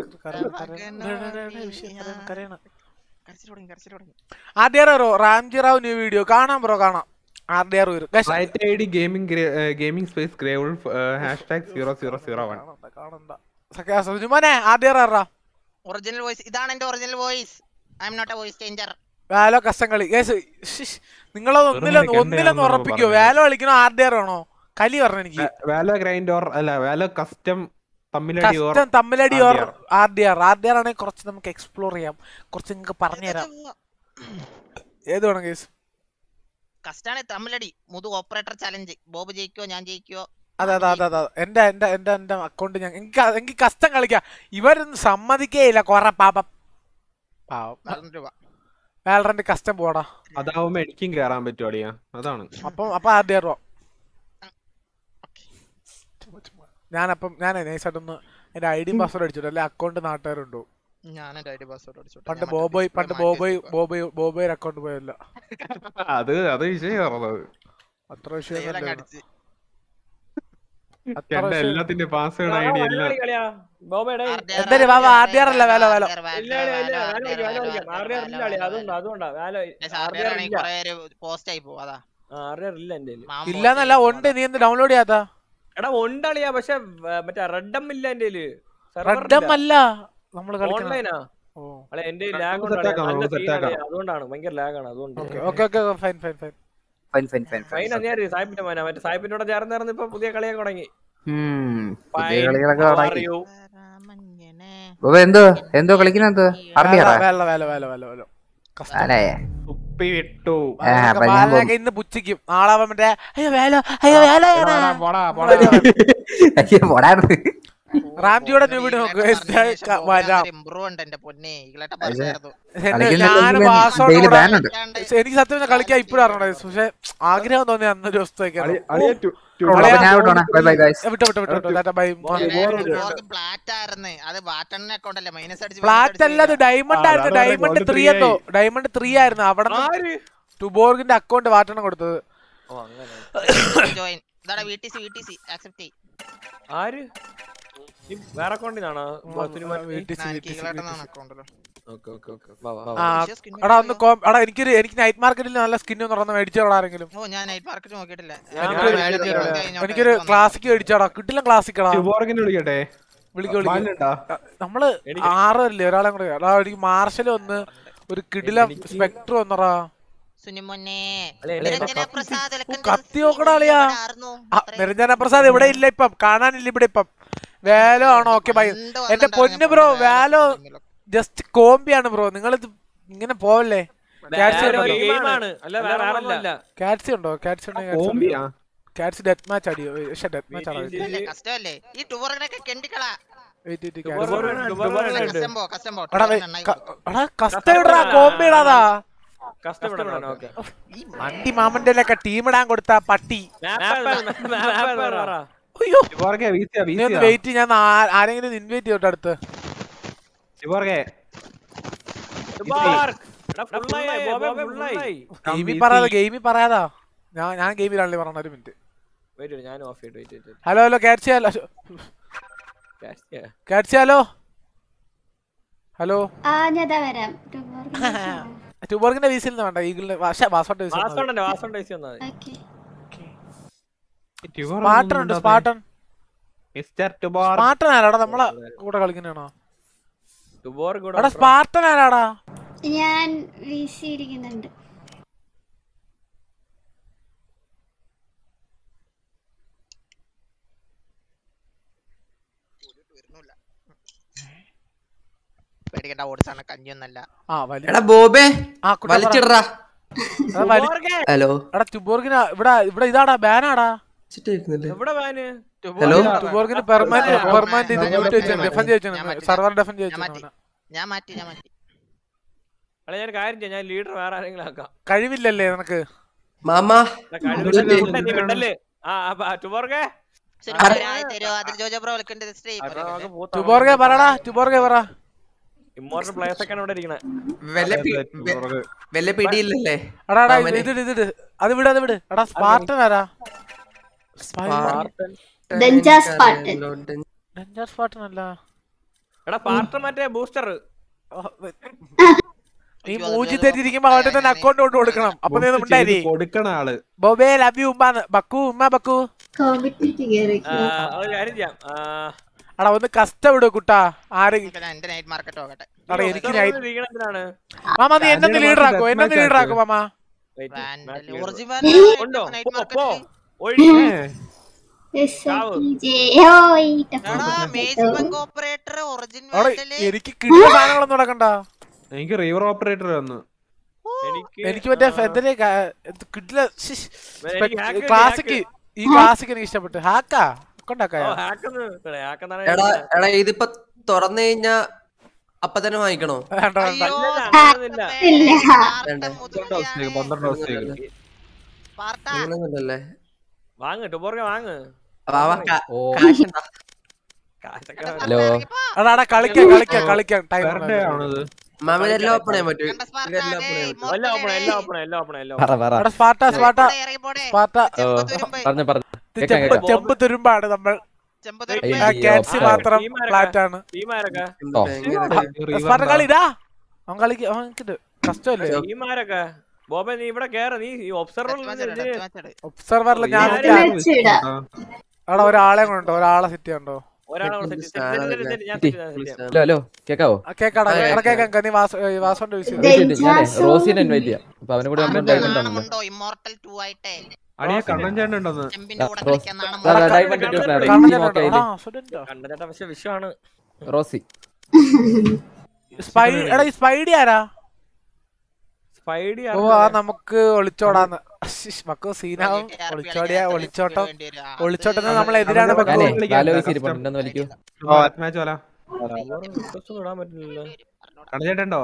കരച്ചിൽ തുടങ്ങി കരച്ചിൽ തുടങ്ങി R D R bro Ramji Rao new video കാണാം ബ്രോ കാണാം ആർ ഡി ആർ വരും Guys, flight I D gaming gaming space ഗ്രേവൾ hashtag zero zero zero one കാണണ്ട സഖ്യ സുജുമോനെ ആർ ഡി ആർ ആറാ ഒറിജിനൽ വോയിസ് ഇതാണ് എന്റെ original voice I'm not a voice changer Valo custom കളി കേസ് നിങ്ങളത് ഒന്നിലൊന്ന് വെറുതെ ഒന്നിലൊന്ന് കണ്ടയാണെന്ന് ഉറപ്പിക്കോ പറഞ്ഞത്. വേലോ കളിക്കണോ ആർ ഡി ആർ ആണോ കലി പറഞ്ഞു എനിക്ക് വാലോ ഗ്രൈൻഡ് ഓർ അല്ല വാലോ കസ്റ്റം തമ്മിലടി ഓർ കഷ്ടം തമ്മിലടി or RDR. R D R R D R ആണെങ്കിൽ കുറച്ച് നമുക്ക് എക്സ്പ്ലോർ ചെയ്യാം കുറച്ച് നിങ്ങൾക്ക് പറഞ്ഞുതരാം ഏത് വേണം കേസ് കസ്റ്റാണ് തമ്മിലടി മുതു ഓപ്പറേറ്റർ ചലഞ്ച് ബോബ് ജയിക്കോ ഞാൻ ജയിക്കോ അതെ അതെ അതെ അതെ എന്റെ എന്റെ എന്റെ എന്റെ അക്കൗണ്ട് ഞാൻ എനിക്ക് എനിക്ക് കഷ്ടം കളിക്കാം ഇവരൊന്നും സമ്മതിക്കേയില്ല കൊറേ പാപം പാവം പതിനൊന്ന് രൂപ വേലറിന്റെ കഷ്ടം പോടാ അതാവുമ്പോ എനിക്കും കേറാൻ പറ്റും അടിയാ അതാണ് അപ്പം അപ്പൊ ആർ ഡി ആർ ഞാനപ്പം ഞാൻ നൈസായിട്ടൊന്ന് എന്റെ ഐ ഡി പാസ്വേഡ് അടിച്ചിട്ട് അല്ലെ അക്കൗണ്ട് നാട്ടുകാരുണ്ടോ ഞാൻ എന്റെ ഐഡി പാസ്വേഡ് അടിച്ചോട്ടെ പണ്ട് ഞാൻ മറ്റേ ബോബോയ് display പണ്ട് മാറ്റി ബോബോയ് വെച്ചേക്കുവാ. ബോബോയ് ബോബോയുടെ അക്കൗണ്ട് പോയല്ല അത് അത് വിഷയമാണത് അത്ര വിഷയം ദൈവം അടിച്ച്. അത്ര എന്റെ വിഷയം- എല്ലാത്തിന്റെ പാസ്വേഡ് ഐ ഡി എല്ലാം എന്തൊരു ബാബ ആർ ഡി ആർ അല്ല വേല വേല കൊറേ ഒരു പോസ്റ്റ് ആയി പോകും അതാ ഇല്ല എന്റെ ഇല്ലെന്നല്ല ഉണ്ട് നീ എന്ത് ഡൗൺലോഡ് ചെയ്യാത്ത എടാ ഉണ്ടളിയാ പക്ഷെ മറ്റേ റെഡം ഇല്ല എന്റെ റെഡം അല്ല നമ്മൾ കളിക്കണം ഓൺലൈനാ ഓ അല്ല എന്റെ നമുക്ക് ലാഗ് set ആക്കാം, നമുക്ക് set ആക്കാം. അതുകൊണ്ടാണ് ഭയങ്കര ലാഗാണ് അതുകൊണ്ട് okay okay fine fine fine fine fine fine fine ഞാൻ സാഹിബിന്റെ മോനാ മറ്റേ സാഹിബിന്റെ കൂടെ ചേർന്ന് ചേർന്ന് ഇപ്പൊ പുതിയ കളിയൊക്കെ തുടങ്ങി പുതിയ Fine. കളികളൊക്കെ How തുടങ്ങി are you? ബോബ എന്തോ എന്തോ കളിക്കുന്ന എന്തോ അറിയാറാ വേല വേല വേല വേല വേല അല്ലേ തുപ്പി വിട്ടു ആ, അപ്പൊ ഞാൻ പോകും. ബാലനൊക്കെ ഇന്ന് പുച്ഛിക്കും നാളെ അവൻ മറ്റേ അയ്യോ വേല അയ്യോ വേല പോടാ പോടാ അയ്യോ പോടായിരുന്നു റാംജിയുടെ ന്യൂ വീഡിയോ നോക്കുക വരാം ഇമ്പ്രൂവ് ഉണ്ട് എന്റെ പൊന്നെ ഈകളായിട്ട് പക്ഷേ, പറഞ്ഞായിരുന്നു എന്നെ കളിക്കുന്ന ഞാൻ daily ban- password daily ban ഉണ്ട്. എനിക്ക് സത്യം പറഞ്ഞാൽ കളിക്കാൻ ഇപ്പോഴും അറിയണത് പക്ഷെ ആഗ്രഹം തോന്നി അന്നൊരു ദിവസത്തേക്ക് അളിയ ടു- ടു- അപ്പൊ ഞാൻ വിട്ടോണേ ബൈ ബൈ ഗൈസ് വിട്ടോ വിട്ടോ വിട്ടോ വിട്ടോ ടാറ്റ ബൈ ഫ്ലാറ്റ് ആയിരുന്നു അത് ബാറ്റണിനെ അക്കൗണ്ട് അല്ലേ മൈനസ് അടിച്ച് ഫ്ലാറ്റ് അല്ല അത് ഡയമണ്ട് ആ, ആയിരുന്നു അതാണ് ഡയമണ്ട് gold ത്രീ three എന്തോ ആയി. ഡയമണ്ട് ത്രീ ആയിരുന്നു അവിടെ ടുബോർഗിന്റെ അക്കൗണ്ട് വാട്ടണം കൊടുത്തത് ജോയിൻ ഇതാണ് V T C V T C accept ചെയ്യും ആര് ഈ വേറെ അക്കൗണ്ടിനാണോ അക്കൗണ്ടല്ലോ ഓക്കെ ഓക്കെ ഓക്കെ വാ വാ ആ വിഷയ skin എടാ ഒന്ന് കോം- എടാ എനിക്കൊരു എനിക്ക് നൈറ്റ് മാർക്കറ്റിൽ നല്ല സ്കിൻ ഒന്ന് തുറന്ന് മേടിച്ചോടാ ആരെങ്കിലും ഓ ഞാൻ നൈറ്റ് മാർക്കറ്റ് നോക്കിയിട്ടില്ല എനിക്കൊരു- ഞാൻ മേടിച്ച് കഴിഞ്ഞോട്ടെ, എനിക്കൊരു വന്നോ. ക്ലാസിക് മേടിച്ചോടാ കിട്ടില്ല ക്ലാസിക്കടാ ട്യൂബോർഗിനെ വിളിക്കട്ടെ വിളിക്ക് വിളിക്ക് ബാലുണ്ടാ? നമ്മള് ആറ് അല്ലേ ഒരാളെ കൂടെ എടാ എനിക്ക് മാർഷൽ ഒന്ന് ഒരു കിടില സ്പെക്ട്രം ഒന്നറാ സുനിമൊന്നെ അല്ലേ, അല്ലേ, നിരഞ്ജന പ്രസാദ് ഓ, ഇലക്കൻ കത്തി ദിവസം നോക്കടാ അളിയാ ഇവിടെ ആർന്നു. ആ, നിരഞ്ജന പ്രസാദ് ഇവിടെ ഇല്ല ഇപ്പം കാണാനില്ല ഇവിടെ ഇപ്പം വേലോ ആണോ ഓക്കെ ബൈ പണ്ട് എന്റെ വന്നിട്ടുണ്ടായിരുന്നു പൊന്ന് ഞാൻ ബ്രോ പണ്ട് വേലോ എന്തെങ്കിലും. ജസ്റ്റ് കോമ്പിയാണ് ബ്രോ നിങ്ങളിത് ഇങ്ങനെ പോവല്ലേ കാറ്റ്സി വേറെ ഒരു ഉണ്ടോ ഗെയിമാണ് അല്ല വേറെ ഒന്നുമല്ല കാറ്റ്സി ഉണ്ടോ കാറ്റ്സി ഉണ്ടെങ്കിൽ കോമ്പിയാ കാറ്റ്സി ഡെത്ത് മാച്ച് അടിയോ പക്ഷെ ഡെത്ത് മാച്ച് ആണോ ഇതല്ലേ, കഷ്ടമല്ലേ ഈ ടൂറിനൊക്കെ കെണ്ടിക്കളാ വെയിറ്റ് വെയിറ്റ് Dubar- Dubar ഉണ്ട്. കസ്റ്റംബോ കസ്റ്റംബോ എടാ വേ- ക- എടാ കസ്റ്റ ഇടറാ കോമ്പി ഇടാതാ കഷ്ടപ്പെടാണ് ഓക്കെ ഈ മണ്ടി മാമന്റെ ടീം ഇടാൻ കൊടുത്ത പട്ടി അയ്യോ ട്യൂബോർഗെ വീസിയാ നീ ഒന്ന് വീസിയാ വെയിറ്റ് ഞാൻ ആ- ആരെങ്കിലും ഇൻവൈറ്റ് ചെയ്തോട്ടെ അടുത്ത് ട്യൂബോർഗെ ഗെയിമിൽ പറയാതെ ഗെയിമിൽ പറയാതാ ഞാൻ ഞാൻ ഗെയിമിലാണല്ലേ പറഞ്ഞ ഒരു മിനിറ്റ് ഞാൻ ഓഫ് ചെയ്തു വെയിറ്റ് വെയിറ്റ് ഹലോ ഹലോ കാറ്റ്സി ഹലോ കാറ്റ്സി ഹലോ ഹലോ ആ ഞാൻ ദാ വരാം ട്യൂബോർഗിന്റെ വീസിൽ നിന്ന് വേണ്ട ഈഗിളിന്റെ പക്ഷേ പാസ്പോർട്ട് വീസിൽ വാസോണ്ടല്ലേ വാസോണ്ട് ഐസി വന്നാൽ ഓക്കെ സ്പാട്ടൺ ഉണ്ട് സ്പാട്ടൺ മിസ്റ്റർ ട്യൂബോർ സ്പാട്ടൺ ആരാടാ നമ്മളെ കൂടെ കളിക്കുന്നതാണോ ടുബോർ കൂടെ എടാ സ്പാട്ടൺ ആരാടാ ഞാൻ വീശിയിരിക്കുന്നുണ്ട് പേടിക്കണ്ട ഓടിച്ചാണ് കഞ്ഞിയൊന്നല്ല ആ വലിയ എടാ ബോബേ ആ കുട്ടാ പറ. വലിച്ചിടറാ എടാ, വലി- ഹലോ എടാ ട്യൂബോർഗിന് ഇവിടെ ഇവിടെ ഇതാടാ ബാനാടാ എവിടെ വാന് ഹലോ ട്യൂബോർഗിന് പെർമനന്റ് പെർമനന്റ് ഇത് മ്യൂട്ട് വെച്ചിട്ടുണ്ട് ഡിഫൻഡ് വെച്ചിട്ടുണ്ട് സെർവർ ഡിഫൻഡ് ഞാൻ മാറ്റി വെച്ചിട്ടുണ്ട് ഞാൻ മാറ്റി ഞാൻ മാറ്റി അല്ല ഞാൻ കാര്യം ചെയ്യാം ഞാൻ ലീഡർ വേറെ ആരെങ്കിലും ആക്കാം കഴിവില്ലല്ലേ നിനക്ക് മാമാ എടാ, കഴിവില്ല, കുട്ടൻ നീ വിടല്ലേ? ആ ആ, ടുബോർഗെ സുനിമൊനായി തരുമോ അതിൽ ജോജോ ബ്രോ വിളിക്കേണ്ടത് സ്ട്രീം ട്യൂബോർഗെ പറടാ ട്യൂബോർഗെ പറ ഇമ്മോർട്ടൽ പ്ലേയേഴ്സ് ഒക്കെ ഇവിടെ ഇരിക്കണേ വല്ല പി- വെ- വല്ല പിടിയില്ലല്ലേ എടാ എടാ മാമനെ. ഇത് ഇത് ഇത് അത് വിട് അത് വിട് എടാ സ്പാർട്ടൻ ആരാ ഡെഞ്ചാ സ്പാർട്ടൻ ഡെഞ്ചർ സ്പാർട്ടൻ അല്ല എടാ പാർട്ട് മറ്റേ ബൂസ്റ്റർ നീ മൂജി തെറ്റിരിക്കുമ്പോ അവന്റെ തന്നെ അക്കൗണ്ട് കൊണ്ട് കൊടുക്കണം അപ്പൊ നീ ഒന്നും ഉണ്ടായി കൊടുക്കണ ആള് ബോബേ ലവ് യു ഉമ്മാന്ന് ബക്കു ഉമ്മ ബക്കു ഒരു കാര്യം ചെയ്യാം ആ, അടാ ഒന്ന് കഷ്ടപ്പെടൂ കുട്ടാ ആര് എന്റെ നൈറ്റ് മാർക്കറ്റ് നോക്കട്ടെ അടാ എനിക്ക് ഉത്തരവ് night- വീണതിനാണ്. മാമ നീ എന്നെ ഒന്ന് ലീഡർ ആക്കോ എന്നെ ഒന്ന് ലീഡർ ആക്കോ മാമ Wait, match leader. ഒറിജിനൽ ഉണ്ടോ പോ, പോ. ഒഴി. ചാവ്. മേജ് ബങ്ക് ഓപ്പറേറ്റർ ഒറിജിനൽ അവിടെ എനിക്ക് കിട്ടുന്ന സാധനങ്ങളൊന്നും നടക്കണ്ട എനിക്ക് റിവർ ഓപ്പറേറ്റർ വന്നു എനിക്ക് എനിക്ക് മറ്റേ എന്തിനെ കിട്ടില്ല എനിക്ക് hack ഉണ്ട്, ക്ലാസിക് hack. ഈ ക്ലാസിക് എനിക്ക് ഇഷ്ടപ്പെട്ടു ഹാക്കാ കൊണ്ടാക്കായ ഓ, hack ഒന്ന് ഇട്ടേ, hack എന്നാണ് എടാ ഞാൻ എടാ ഇതിപ്പോ തുറന്നു കഴിഞ്ഞാ അപ്പൊ തന്നെ വാങ്ങിക്കണോ വേണ്ട വേണ്ട അങ്ങനെയൊന്നുമില്ല. പന്ത്രണ്ട് ദിവസത്തേക്ക് അങ്ങനൊന്നുമില്ലല്ലേ വാങ്ങ് ടുബോർഗ വാങ്ങ് വാവാ, കാ- ഓ. കാശുണ്ടോ? കാശൊക്കെ ഹലോ എടാ എടാ കളിക്കാൻ കളിക്കാൻ കളിക്കാൻ ടൈം മാമ ഇതെല്ലാം ഓപ്പൺ ചെയ്യാൻ പറ്റും എല്ലാം ഓപ്പൺ എല്ലാം ഓപ്പൺ എല്ലാം ഓപ്പൺ എല്ലാം പറ പറ എടാ സ്പാർട്ട സ്പാർട്ട സ്പാർട്ട ഓ, പറഞ്ഞു പറഞ്ഞു ഇത് കേക്കാം ചെമ്പ് കേക്കാം ചെമ്പ് തുരുമ്പാണ് നമ്മൾ അയ്യോ, ക്യാറ്റ്സി ഓ, മാത്രം ടീമാരൊക്കെ? ഫ്ലാറ്റ് ആണ് ടീമാരൊക്കെ ഓ. സ്പാർട്ട കളിടാ അവൻ കളിക്ക അവൻ എനിക്കിത് കഷ്ടമല്ലേ ടീമാരൊക്കെ ബോബെ നീ ഇവിടെ കേറ നീ ഈ ഒബ്സർവറിൽ ഒബ്സർവറിൽ ഞാൻ എടാ ഒരാളെ കൊണ്ടോ ഒരാളെ സെറ്റ് ചെയ്യണ്ടോ ഒരാളെ കൂടെ set ചെയ്യ്. set ചെയ്യ്, set ചെയ്യ്, set ചെയ്യ്, ഞാൻ set ചെയ്യാം, set ചെയ്യാം. ഹലോ ഹലോ കേക്കാവോ കേക്കാടാ എടാ കേക്കാം നീ വാസ വാസോണ്ട് യൂസ് Wait, wait, ഞാനേ റോസിനെ ഇൻവൈറ്റ് ചെയ്യാം അപ്പൊ അവനും കൂടെ നമ്മൾ ഡയമണ്ട് ആണല്ലോ ഇമ്മോർട്ടൽ ടു ആയിട്ടേ അടിയാ കണ്ണൻ ചേട്ടൻ ഉണ്ടെന്ന് ഡയമണ്ട് ടു പ്ലെയർ കണ്ടതേട്ടാ പക്ഷെ വിഷമാണ് റോസി സ്പൈ എടാ ഈ സ്പൈഡി ആരാ സ്പൈഡി ഓ ആ നമുക്ക് ഒളിച്ചോടാന്ന് ശ്ശിഷ്, ബക്കു സീനാവും ഒളിച്ചോടിയ ഒളിച്ചോട്ടം ഒളിച്ചോട്ടത്തിന് നമ്മൾ എതിരാണ് ബക്കു ഞാനേ ബാലോ വീസ് ഇരിപ്പുണ്ട് ഉണ്ടെന്ന് വലിക്കൂ മാച്ച് പോലെ ഇടാൻ പറ്റില്ലല്ലോ കണ്ണൻ ചേട്ടൻ ഉണ്ടോ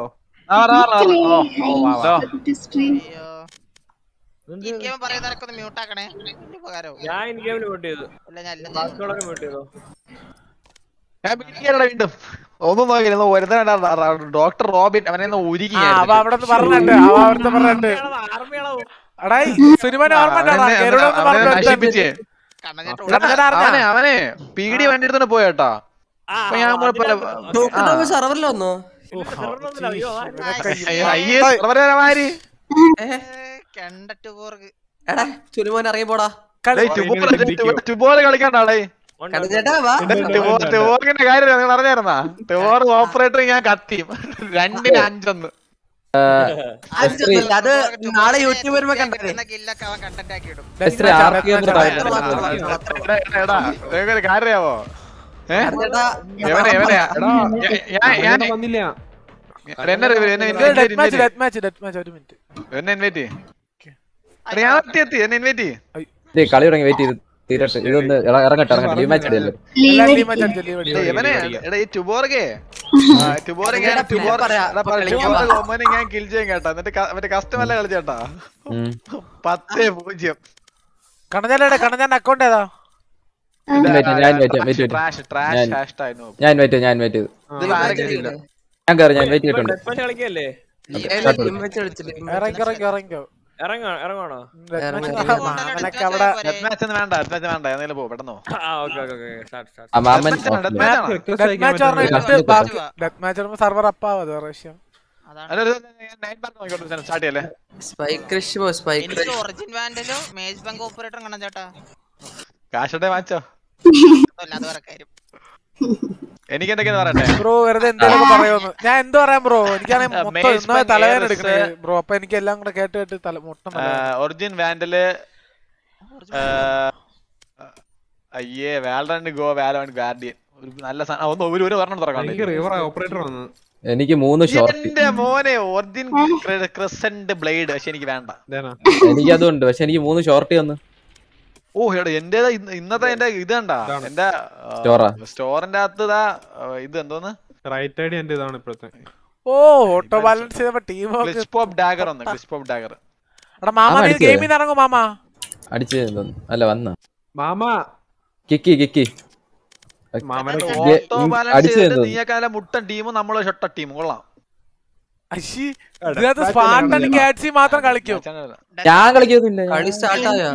ഇരിക്കുമ്പോ പറയുന്നവരൊക്കെ ഒന്ന് മ്യൂട്ട് ആക്കണേ വലിയ ഉപകാരവും ഞാൻ ഇൻ ഗെയിമിൽ മ്യൂട്ട് ചെയ്തു അല്ല ഞാൻ എല്ലാം ബാക്കിയുള്ളൊക്കെ മ്യൂട്ട് ചെയ്തോ ഞാൻ പിടിക്കാനടാ വീണ്ടും ഒന്നും നോക്കില്ല ഒരുത്തന ഡോക്ടർ റോബിൻ അവനെ ഒന്ന് ഉരുകി ആ അവ അവിടെ നിന്ന് പറഞ്ഞിട്ടുണ്ട് അവ അവിടുത്തെ പറഞ്ഞിട്ടുണ്ട് എടാ സിനിമ ഓർമ്മ നശിപ്പിച്ചേ അവനെ അവനെ പീടി വണ്ടി എടുത്തോണ്ട് പോയേട്ടാ അപ്പൊ ഞാൻ കുഴപ്പമില്ല സർവറിൽ വന്നോ അയ്യേ സർവരമാര് കണ്ടിട്ട് പോർക്ക് എടാ ചുരുമോൻ ഇറങ്ങി പോടാ ടുബോറ് കളിക്കണ്ടാളേ ചേട്ടാ വാ ടുബോറിന്റെ കാര്യം നിങ്ങൾ അറിഞ്ഞായിരുന്നാ ടുബോർ ഓപ്പറേറ്റർ ഞാൻ കത്തിയും രണ്ടിന് അഞ്ചൊന്ന് അഞ്ചൊന്നുമില്ല, അത് നാളെ യൂട്യൂബ് വരുമ്പോ കണ്ടേ കില്ലൊക്കെ അവൻ കണ്ടന്റ് ആക്കി ഇടും എസ്ട്രേ ആർപിഎം എടാ, എടാ, നിങ്ങൾക്കൊരു കാര്യാവോ ഏ? എവനെ എവനെയാ ഞാൻ- ഞാൻ വന്നില്ല എന്നെ റിവ്യൂ എന്നെ death invite match death match death match ഒരു മിനിറ്റ് എന്നെ ഇൻവൈറ്റ് എടാ ഞാൻ എത്തി എത്തി എന്നെ ഇൻവൈറ്റ് ദേ, കളി തുടങ്ങി വെയിറ്റ് ചെയ്ത് തീരട്ടെ ഇതൊന്ന് ഇറ- ഇറങ്ങട്ടെ ഇറങ്ങട്ടെ ലീവ് മാച്ച് ഇടയല്ലോ എല്ലാ ടീം മാച്ച് അടിച്ചു ലീവ് എടാ, ഇവനെ എടാ ഈ ടുബോർഗേ ടുബോർഗ് എടാ, പിന്നെ പറയാ, ഇപ്പൊ കളിക്കാൻ വാ. ഒമ്മനെ ഞാൻ കിൽ ചെയ്യും കേട്ടോ എന്നിട്ട് ക- മറ്റേ കസ്റ്റമല്ല കളിച്ചേട്ടാ ഉം. പത്തേ പൂജ്യം കണഞ്ഞാലേ കണഞ്ഞാന്റെ അക്കൗണ്ട് ഏതാ Invite ചെയ്യാം, ഞാൻ invite ചെയ്യാം, wait, wait. ട്രാഷ് ട്രാഷ് ഞാൻ- ഹാഷ്ടാഗ് നോക്ക് ഞാൻ ഇൻവൈറ്റ് ചെയ്തു ഞാൻ ഇൻവൈറ്റ് ചെയ്തു ഇത് ആരെങ്കിലും ഞാൻ കയറി ഞാൻ ഇൻവൈറ്റ് ചെയ്തിട്ടുണ്ട് ഡെത്ത് കളിക്കല്ലേ ഇറങ്ങി ഇറങ്ങി ഇറങ്ങിക്കോ ഇറങ്ങോ ഇറങ്ങണോ അവനൊക്കെ അവിടെ ഡെത്ത് മാച്ച് ഒന്നും വേണ്ട ഡെത്ത് മാച്ച് വേണ്ട ഏതെങ്കിലും പോ പെട്ടെന്ന് പോ. ആ okay okay okay start start ആ മാമൻ Death match ആണോ? Death match ആണോ? ഡെത്ത് മാച്ച് പറഞ്ഞിട്ട് ബാക്കി ഡെത്ത് മാച്ച് പറയുമ്പോ സർവർ അപ്പാവും അത് പ്രാവശ്യം അല്ല, ഒരു ഞാൻ നൈറ്റ് പാർക്ക് നോക്കിക്കോട്ടെ സ്റ്റാർട്ട് ചെയ്യല്ലേ സ്പൈക്ക് കൃഷി പോ സ്പൈക്ക് എനിക്ക് ഒറിജിൻ വാൻഡലും മേജ് ബങ്ക് ഓപ്പറേറ്ററും കാണാൻ ചേട്ടാ കാശോട്ടെ മാച്ചോ അല്ല അത് വേറെ കാര്യം എനിക്ക് എന്തൊക്കെയാ പറയട്ടെ ബ്രോ വെറുതെ എന്തെങ്കിലും പറയുമെന്ന് ഞാൻ എന്ത് പറയാം ബ്രോ എനിക്കാണെങ്കിൽ മൊത്തം Maze ഇന്നോ Bank തലവേദന Airs. എടുക്കണേ ബ്രോ അപ്പൊ എനിക്ക് എല്ലാം കൂടെ കേട്ട് കേട്ട് തല മൊത്തം തലവേദന. ഒറിജിൻ വാൻഡല് അയ്യേ വാലറന്റ് ഗോ വാലന്റ് ഗാർഡിയൻ ഒരു നല്ല സാ- ആ, ഒന്ന് ഒരു ഒരു പറഞ്ഞിട്ട് എനിക്ക് തുറക്കാം റിവർ ഓപ്പറേറ്റർ വന്നു എനിക്ക് മൂന്ന് ഷോർട്ട് എന്റെ മോനെ ഒറിജിൻ ക്രിസന്റ് ബ്ലേഡ് പക്ഷെ എനിക്ക് വേണ്ട എനിക്ക് അതുണ്ട് പക്ഷെ എനിക്ക് മൂന്ന് ഷോർട്ട് വന്നു ഓ എടാ എന്റേതാ ഇന്ന് ഇന്നത്തെ എന്റെ ഇത് കണ്ടാ എന്റെ Store ആ? സ്റ്റോറിന്റെ അകത്ത് ഇതാ ആ, ഇത് എന്തോന്ന് റൈറ്റ് ഐഡി എന്റെ ഇതാണ് ഇപ്പോഴത്തെ ഓ ഓട്ടോ ബാലൻസ് ചെയ്തപ്പോ ടീം ക്ലിച്ച് പോപ്പ് ഡാഗർ ഒന്ന് ക്ലിച്ച് പോപ്പ് ഡാഗർ എടാ മാമ മാമ നീ അടിച്ചോ? ഗെയിമിൽ നിന്ന് ഇറങ്ങും മാമ അടിച്ച് തോന്നുന്നു അല്ല വന്ന മാമ കിക്കി കിക്കി മാമനെ ഓട്ടോ ബാലൻസ് അടിച്ചു ചെയ്തിട്ട് തോന്നുന്നു നീയൊക്കെ മുട്ടൻ ടീമും നമ്മള് ഷൊട്ട ടീം കൊള്ളാം അശ്ശി ഇതിനകത്ത് സ്പാർട്ടൻ കാറ്റ്സി മാത്രം കളിക്കും ഞാൻ കളിക്കുന്നില്ല കളി സ്റ്റാർട്ട് ആയോ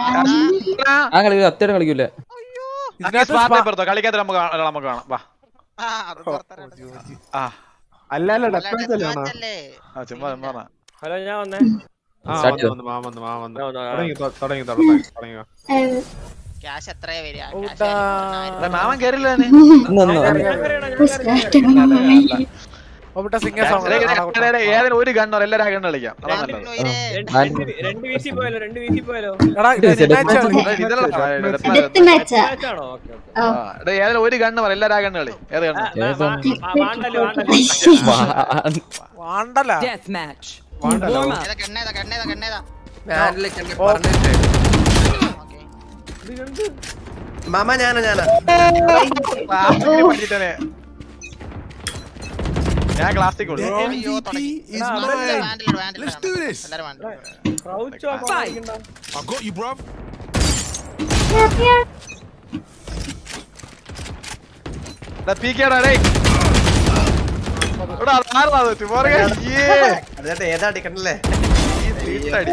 ഞാൻ കളിക്കില്ല അത്യാവശ്യം കളിക്കൂല ഇതിനകത്ത് സ്മാർട്ട് സ്പാ- പേപ്പർ കളിക്കാത്ത നമുക്ക് കാണാം നമുക്ക് കാണാം വാ ആ അല്ല അല്ല അല്ല, ഡെഫൻസ് death അല്ലേ match ആണോ? അല്ലേ? ആ ചുമ്മാ ചുമ്മാ പറഞ്ഞതാ. ഹലോ ഞാൻ വന്നേ ആ Start വന്നു ചെയ്തോ. വന്നു മാ വന്നു മാ വന്നു ആ, വന്നു, ആ. തുടങ്ങി തൊ- തുടങ്ങി തുടങ്ങി തുടങ്ങി ക്യാഷ് എത്രയാ വരിക ഊട്ടാ. എടാ, മാമൻ കേറില്ല തന്നെ ഒന്ന് ഒന്ന് ഒപ്പിട്ട സിംഗർ സോങ് ഏതെങ്കിലും ഒരു ഗണ്ണോ എല്ലാരും ആ ഗണ്ണ് കളിക്കാം അതാ നല്ലത് രണ്ട് രണ്ട് വീശി പോയാലോ രണ്ട് വീശി പോയാലോ എടാ ഇത് ഇത് match കളി. എടാ, ഇതല്ല death match. ഡെത്ത് മാച്ചാ മാച്ചാണോ ഓക്കെ ഓക്കെ ആ, എടാ, ഏതെങ്കിലും ഒരു ഗണ്ണ് പറ എല്ലാരും ആ ഗണ്ണ് കളി ഏത് ഗണ്ണ് വാണ്ടല്ലോ വാണ്ടല്ലോ വാണ്ടല്ല Death match. വാണ്ടല്ലോ. Warm up. ഏതാ കണ്ണേതാ കണ്ണേതാ കണ്ണേതാ ഞാനിലേക്ക് എന്നെ പറഞ്ഞിട്ട് മാമ ഞാനാ ഞാനാ പഠിച്ചിട്ടേ ഞാൻ ക്ലാസ്സിൽ കൊടുത്തു അയ്യോ തുടങ്ങി വാൻഡിലിട് വാൻഡിലിട് എല്ലാരും വാൻഡിലിട് ക്രൗച്ചോ Fight. പീക്കേടാ ഡേയ് എടാ ആരാ അത് ടുമോർഗൻ അയ്യേ അതെ ഏതാ അടിക്കണ്ടല്ലേ തീട്ടടി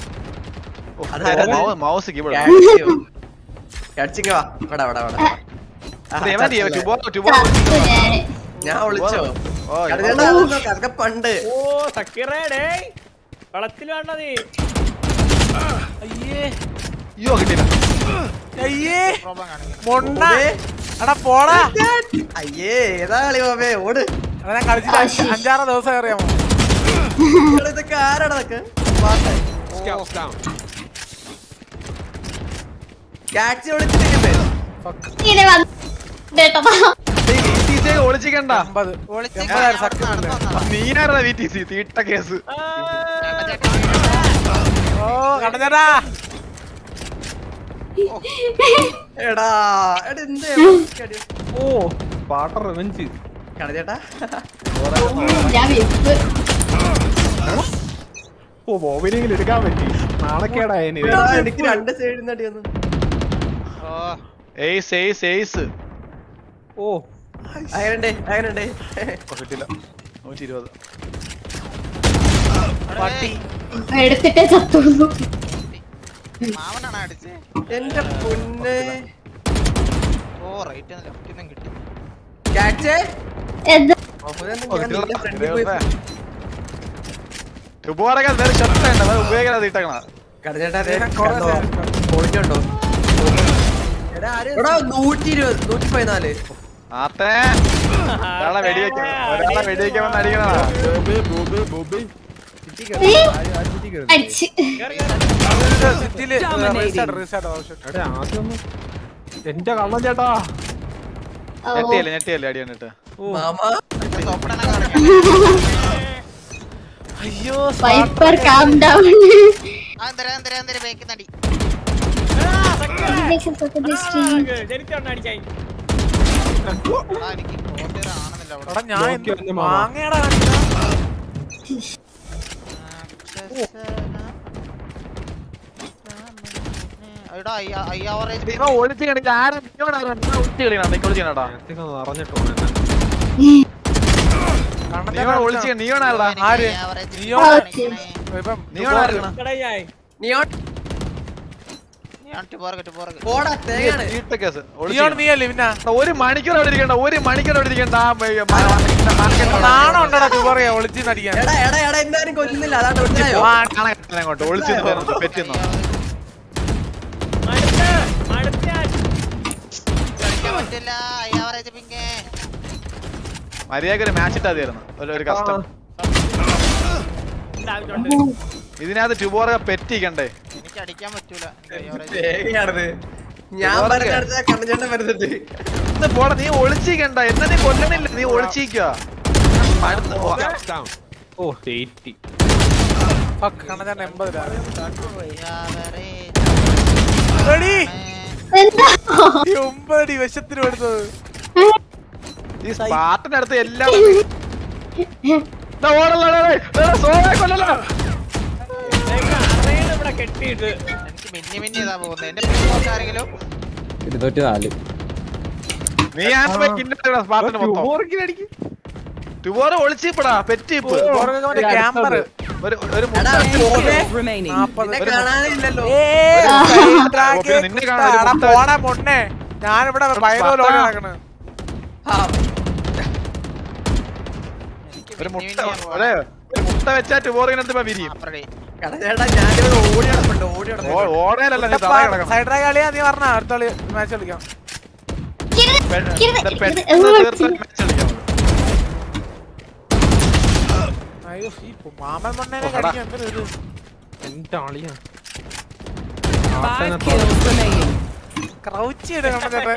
മൗസ് കീബോർഡ് കടിച്ചിങ്ങ വാ ഇവിടെ ഇവിടെ ഇവിടെ ആ, ഇവൻ ചത്തില്ല. ടുബോർഗ് ടുബോർഗ് ഞാൻ വിളിച്ചോ ഓ കടിച്ചേട്ടാ, അതൊന്നും അതൊക്കെ പണ്ട് ഓ സക്കീറേ ഡേയ് കളത്തിൽ വേണ്ട നീ അയ്യേ അയ്യോ കിട്ടിയില്ല അയ്യേ പ്രോബ്ലം കാണിക്കുന്നു മൊണ്ണ എടാ പോടാ അയ്യേ ഏതാ കളി ബാബേ ഓട് എടാ ഞാൻ കളിച്ചിട്ട് അഞ്ച്- അഞ്ചാറ് ദിവസം അറിയാമോ ഇവിടെ ഇതൊക്കെ ആരാടാ ഇതൊക്കെ പാട്ടെ ക്യാച്ച് വിളിച്ചിട്ടില്ലേ ഇങ്ങനെ വന്നിട്ടാ ഒളിച്ചിക്കണ്ട അമ്പത് ഒളിച്ച് എൺപതായിരം സത്യം നീനായിരുന്ന വി ടി സി തീട്ട കേസ് ഓ കടഞ്ഞടാ എടാ എടാ എന്ത് കടി ഓ പാട്ടർ റിവെഞ്ച് കടച്ചേട്ടാ ഞാൻ വിപ്പ് ഓ ബോബിനെങ്കിലും എടുക്കാൻ പറ്റി നാണക്കേടായനി എടാ, എനിക്ക് രണ്ട് സൈഡിൽ നിന്ന് അടി വന്നു എയ്സ് എയ്സ് എയ്സ് ഓ അങ്ങനുണ്ടേ അങ്ങനുണ്ടേ കിട്ടില്ല നൂറ്റി ഇരുപത് പട്ടി എടുത്തിട്ടേ ചത്തുള്ളൂ മാവനാണ് അടിച്ചേ എന്റെ പൊന്നെ ഓ റൈറ്റ് ലെഫ്റ്റിൽ നിന്നും കിട്ടി ക്യാച്ച് എന്താ ടുബോറൊക്കെ വേറെ ഷർട്ട് ഉണ്ട് അത് ഉപയോഗിക്കാതെ തീട്ടക്കണ കടച്ചേട്ടാ പൊളിഞ്ഞോട്ടോ എടാ നൂറ്റി ഇരുപത് നൂറ്റി പതിനാല് ആത്തേ ഒരാളെ വെടിവെക്കാൻ ഒരാളെ വെടിവെക്കാൻ വന്ന് അടിക്കണതാ അടിച്ച് സിറ്റിയില് റീസ്റ്റാർട്ട് റീസ്റ്റാർട്ട് ആവശ്യം എടാ ആദ്യം ഒന്ന് എന്റെ കള്ളം ചേട്ടാ ഞെട്ടിയല്ലേ ഞെട്ടിയല്ലേ അടി കണ്ടിട്ട് മാമ അയ്യോ വൈപ്പർ കാം ഡൗൺ അന്തര അന്തര അന്തര ബേക്ക് നടി ജനിച്ചോണ്ട് അടിച്ചായി എടാ, എനിക്ക് crosshair ആണെന്നില്ല അവിടെ. എടാ ഞാൻ നോക്കി എന്ത് വന്ന് മാമ. മാങ്ങയുടെ കാണിക്കാ എടാ അയ്യ- അയ്യാവറ HP. ഇവൻ ഒളിച്ച് കളിച്ച ആരും ഇങ്ങോട്ട് ആരും ഇവൻ ഒളിച്ച് കളിക്കണം നീ ഒളിച്ച് കളിക്കണടാ അറിഞ്ഞിട്ടോ നീ ഇവിടെ ഒളിച്ച് നീ വേണാടാ ആര് average നീയോ കാണിക്കണേ. ഇപ്പം നീ വേണാ കടയായി നിയോൺ ഞാൻ ടുബോർഗ് ടുബോർഗ് പോടാ തേങ്ങാണ് തീട്ട കേസ് നീയോട് നീയല്ലേ പിന്നെ ഒരു മണിക്കൂർ അവിടെ ഇരിക്കണ്ട ഒരു മണിക്കൂർ അവിടെ ഇരിക്കണ്ട ആ മ- മ- മാർക്കറ്റ് നാണം ഉണ്ടടാ തുപറിയ ഒളിച്ചിന്ന് അടിക്കാൻ എടാ എടാ എടാ എന്തായാലും കൊല്ലുന്നില്ല അതാണ് മനസ്സിലായോ ആ, കാണാൻ കിട്ടില്ല അങ്ങോട്ട് ഒളിച്ചു പെറ്റുന്നു മടുത്ത് മടുത്ത് ഞാൻ കളിക്കാൻ പറ്റില്ല അയ്യാവറ HP പിങ്കേ. മര്യാദക്ക് ഒരു മാച്ച് ഇട്ടാ തീർന്നു ഒരു ഒരു കഷ്ടം ഉണ്ടാവിട്ടുണ്ട് ഇതിനകത്ത് ട്യൂബോറൊക്കെ പെറ്റിക്കണ്ടേ എനിക്ക് അടിക്കാൻ പറ്റൂല എനിക്ക് അയ്യാവറ HP. തേങ്ങയാണത് ഞാൻ പറഞ്ഞ കണ്ണഞ്ചേട്ടൻ വരുന്നുണ്ട് ഇത് പോടാ നീ ഒളിച്ചിക്കണ്ട എന്നാ നീ കൊല്ലണില്ല നീ ഒളിച്ചിക്ക ഓ തേറ്റി ഫക്ക് കണ്ണൻ എൺപതിലാണ് അയ്യാവറ എടി എന്താ ഈ ഒമ്പതടി വിശത്തിന് കൊടുത്തത് ഈ സ്പാർട്ടിന്റെ അടുത്ത് എല്ലാം ദാ ഓടല്ല, ഡേ, ഡേ, ഡേ, സോളെ കൊല്ലല്ല. അറിയണം ഇവിടെ കെട്ടിയിട്ട് എനിക്ക് മിന്നി മിന്നി ഇതാ പോകുന്നത് എന്റെ പിന്നോട്ട് ആരെങ്കിലും ഇരുന്നൂറ്റി നാല് നീ ആ കിന്നിട്ടാ സ്പാർട്ടിന് മൊത്തം ട്യൂബോറ് ഒളിച്ചിപ്പടാ പെറ്റിപ്പ് ക്യാമ്പർ ഒരു ഒരു എടാ, മുട്ട- പോരെ. remaining. നാപ്പത് നിന്നെ കാണാനില്ലല്ലോ ഓ, നിന്നെ കാണാൻ ഒരു മുട്ട- പോണ പൊണ്ണെ ഞാനിവിടെ പയറോ ലോഡ് നടക്കണ് ആ, ഒരു മുട്ട ഒരേ ഒരു മുട്ട വെച്ചാ ടുബോറിനടുത്ത് ഇപ്പൊ വിരിയും ചേട്ടാ ഞാനിവിടെ ഓടി നടപ്പുണ്ട് ഓടി ഓ- ഓടയിലല്ല നീ തറ കിടക്കണം സൈഡ് കളിയാ നീ പറഞ്ഞ അടുത്ത കളി മാച്ച് കളിക്കാം പെട്ടെന്ന് തീർത്ത് match കളിക്കാം അയ്യോ ഈ മാമൻ മണ്ണേനെ കടിക്കാൻ എന്തൊരു ഒരു എന്റെ ആളിയാ Five kills remaining. ക്രൗച്ച് ചെയ്ത് കണ്ടിട്ട്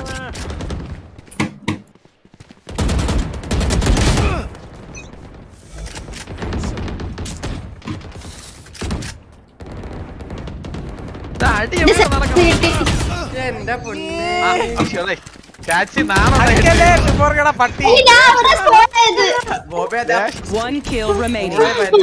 അടി എവിടെ നടക്കണം? എന്റെ പൊന്നെ ആ, അശ്ശോ, അതെ. ചാച്ചി നാണം അടിക്കല്ലേ ടുബോർക്കട പട്ടി ബോബേ അതാ One kill remaining.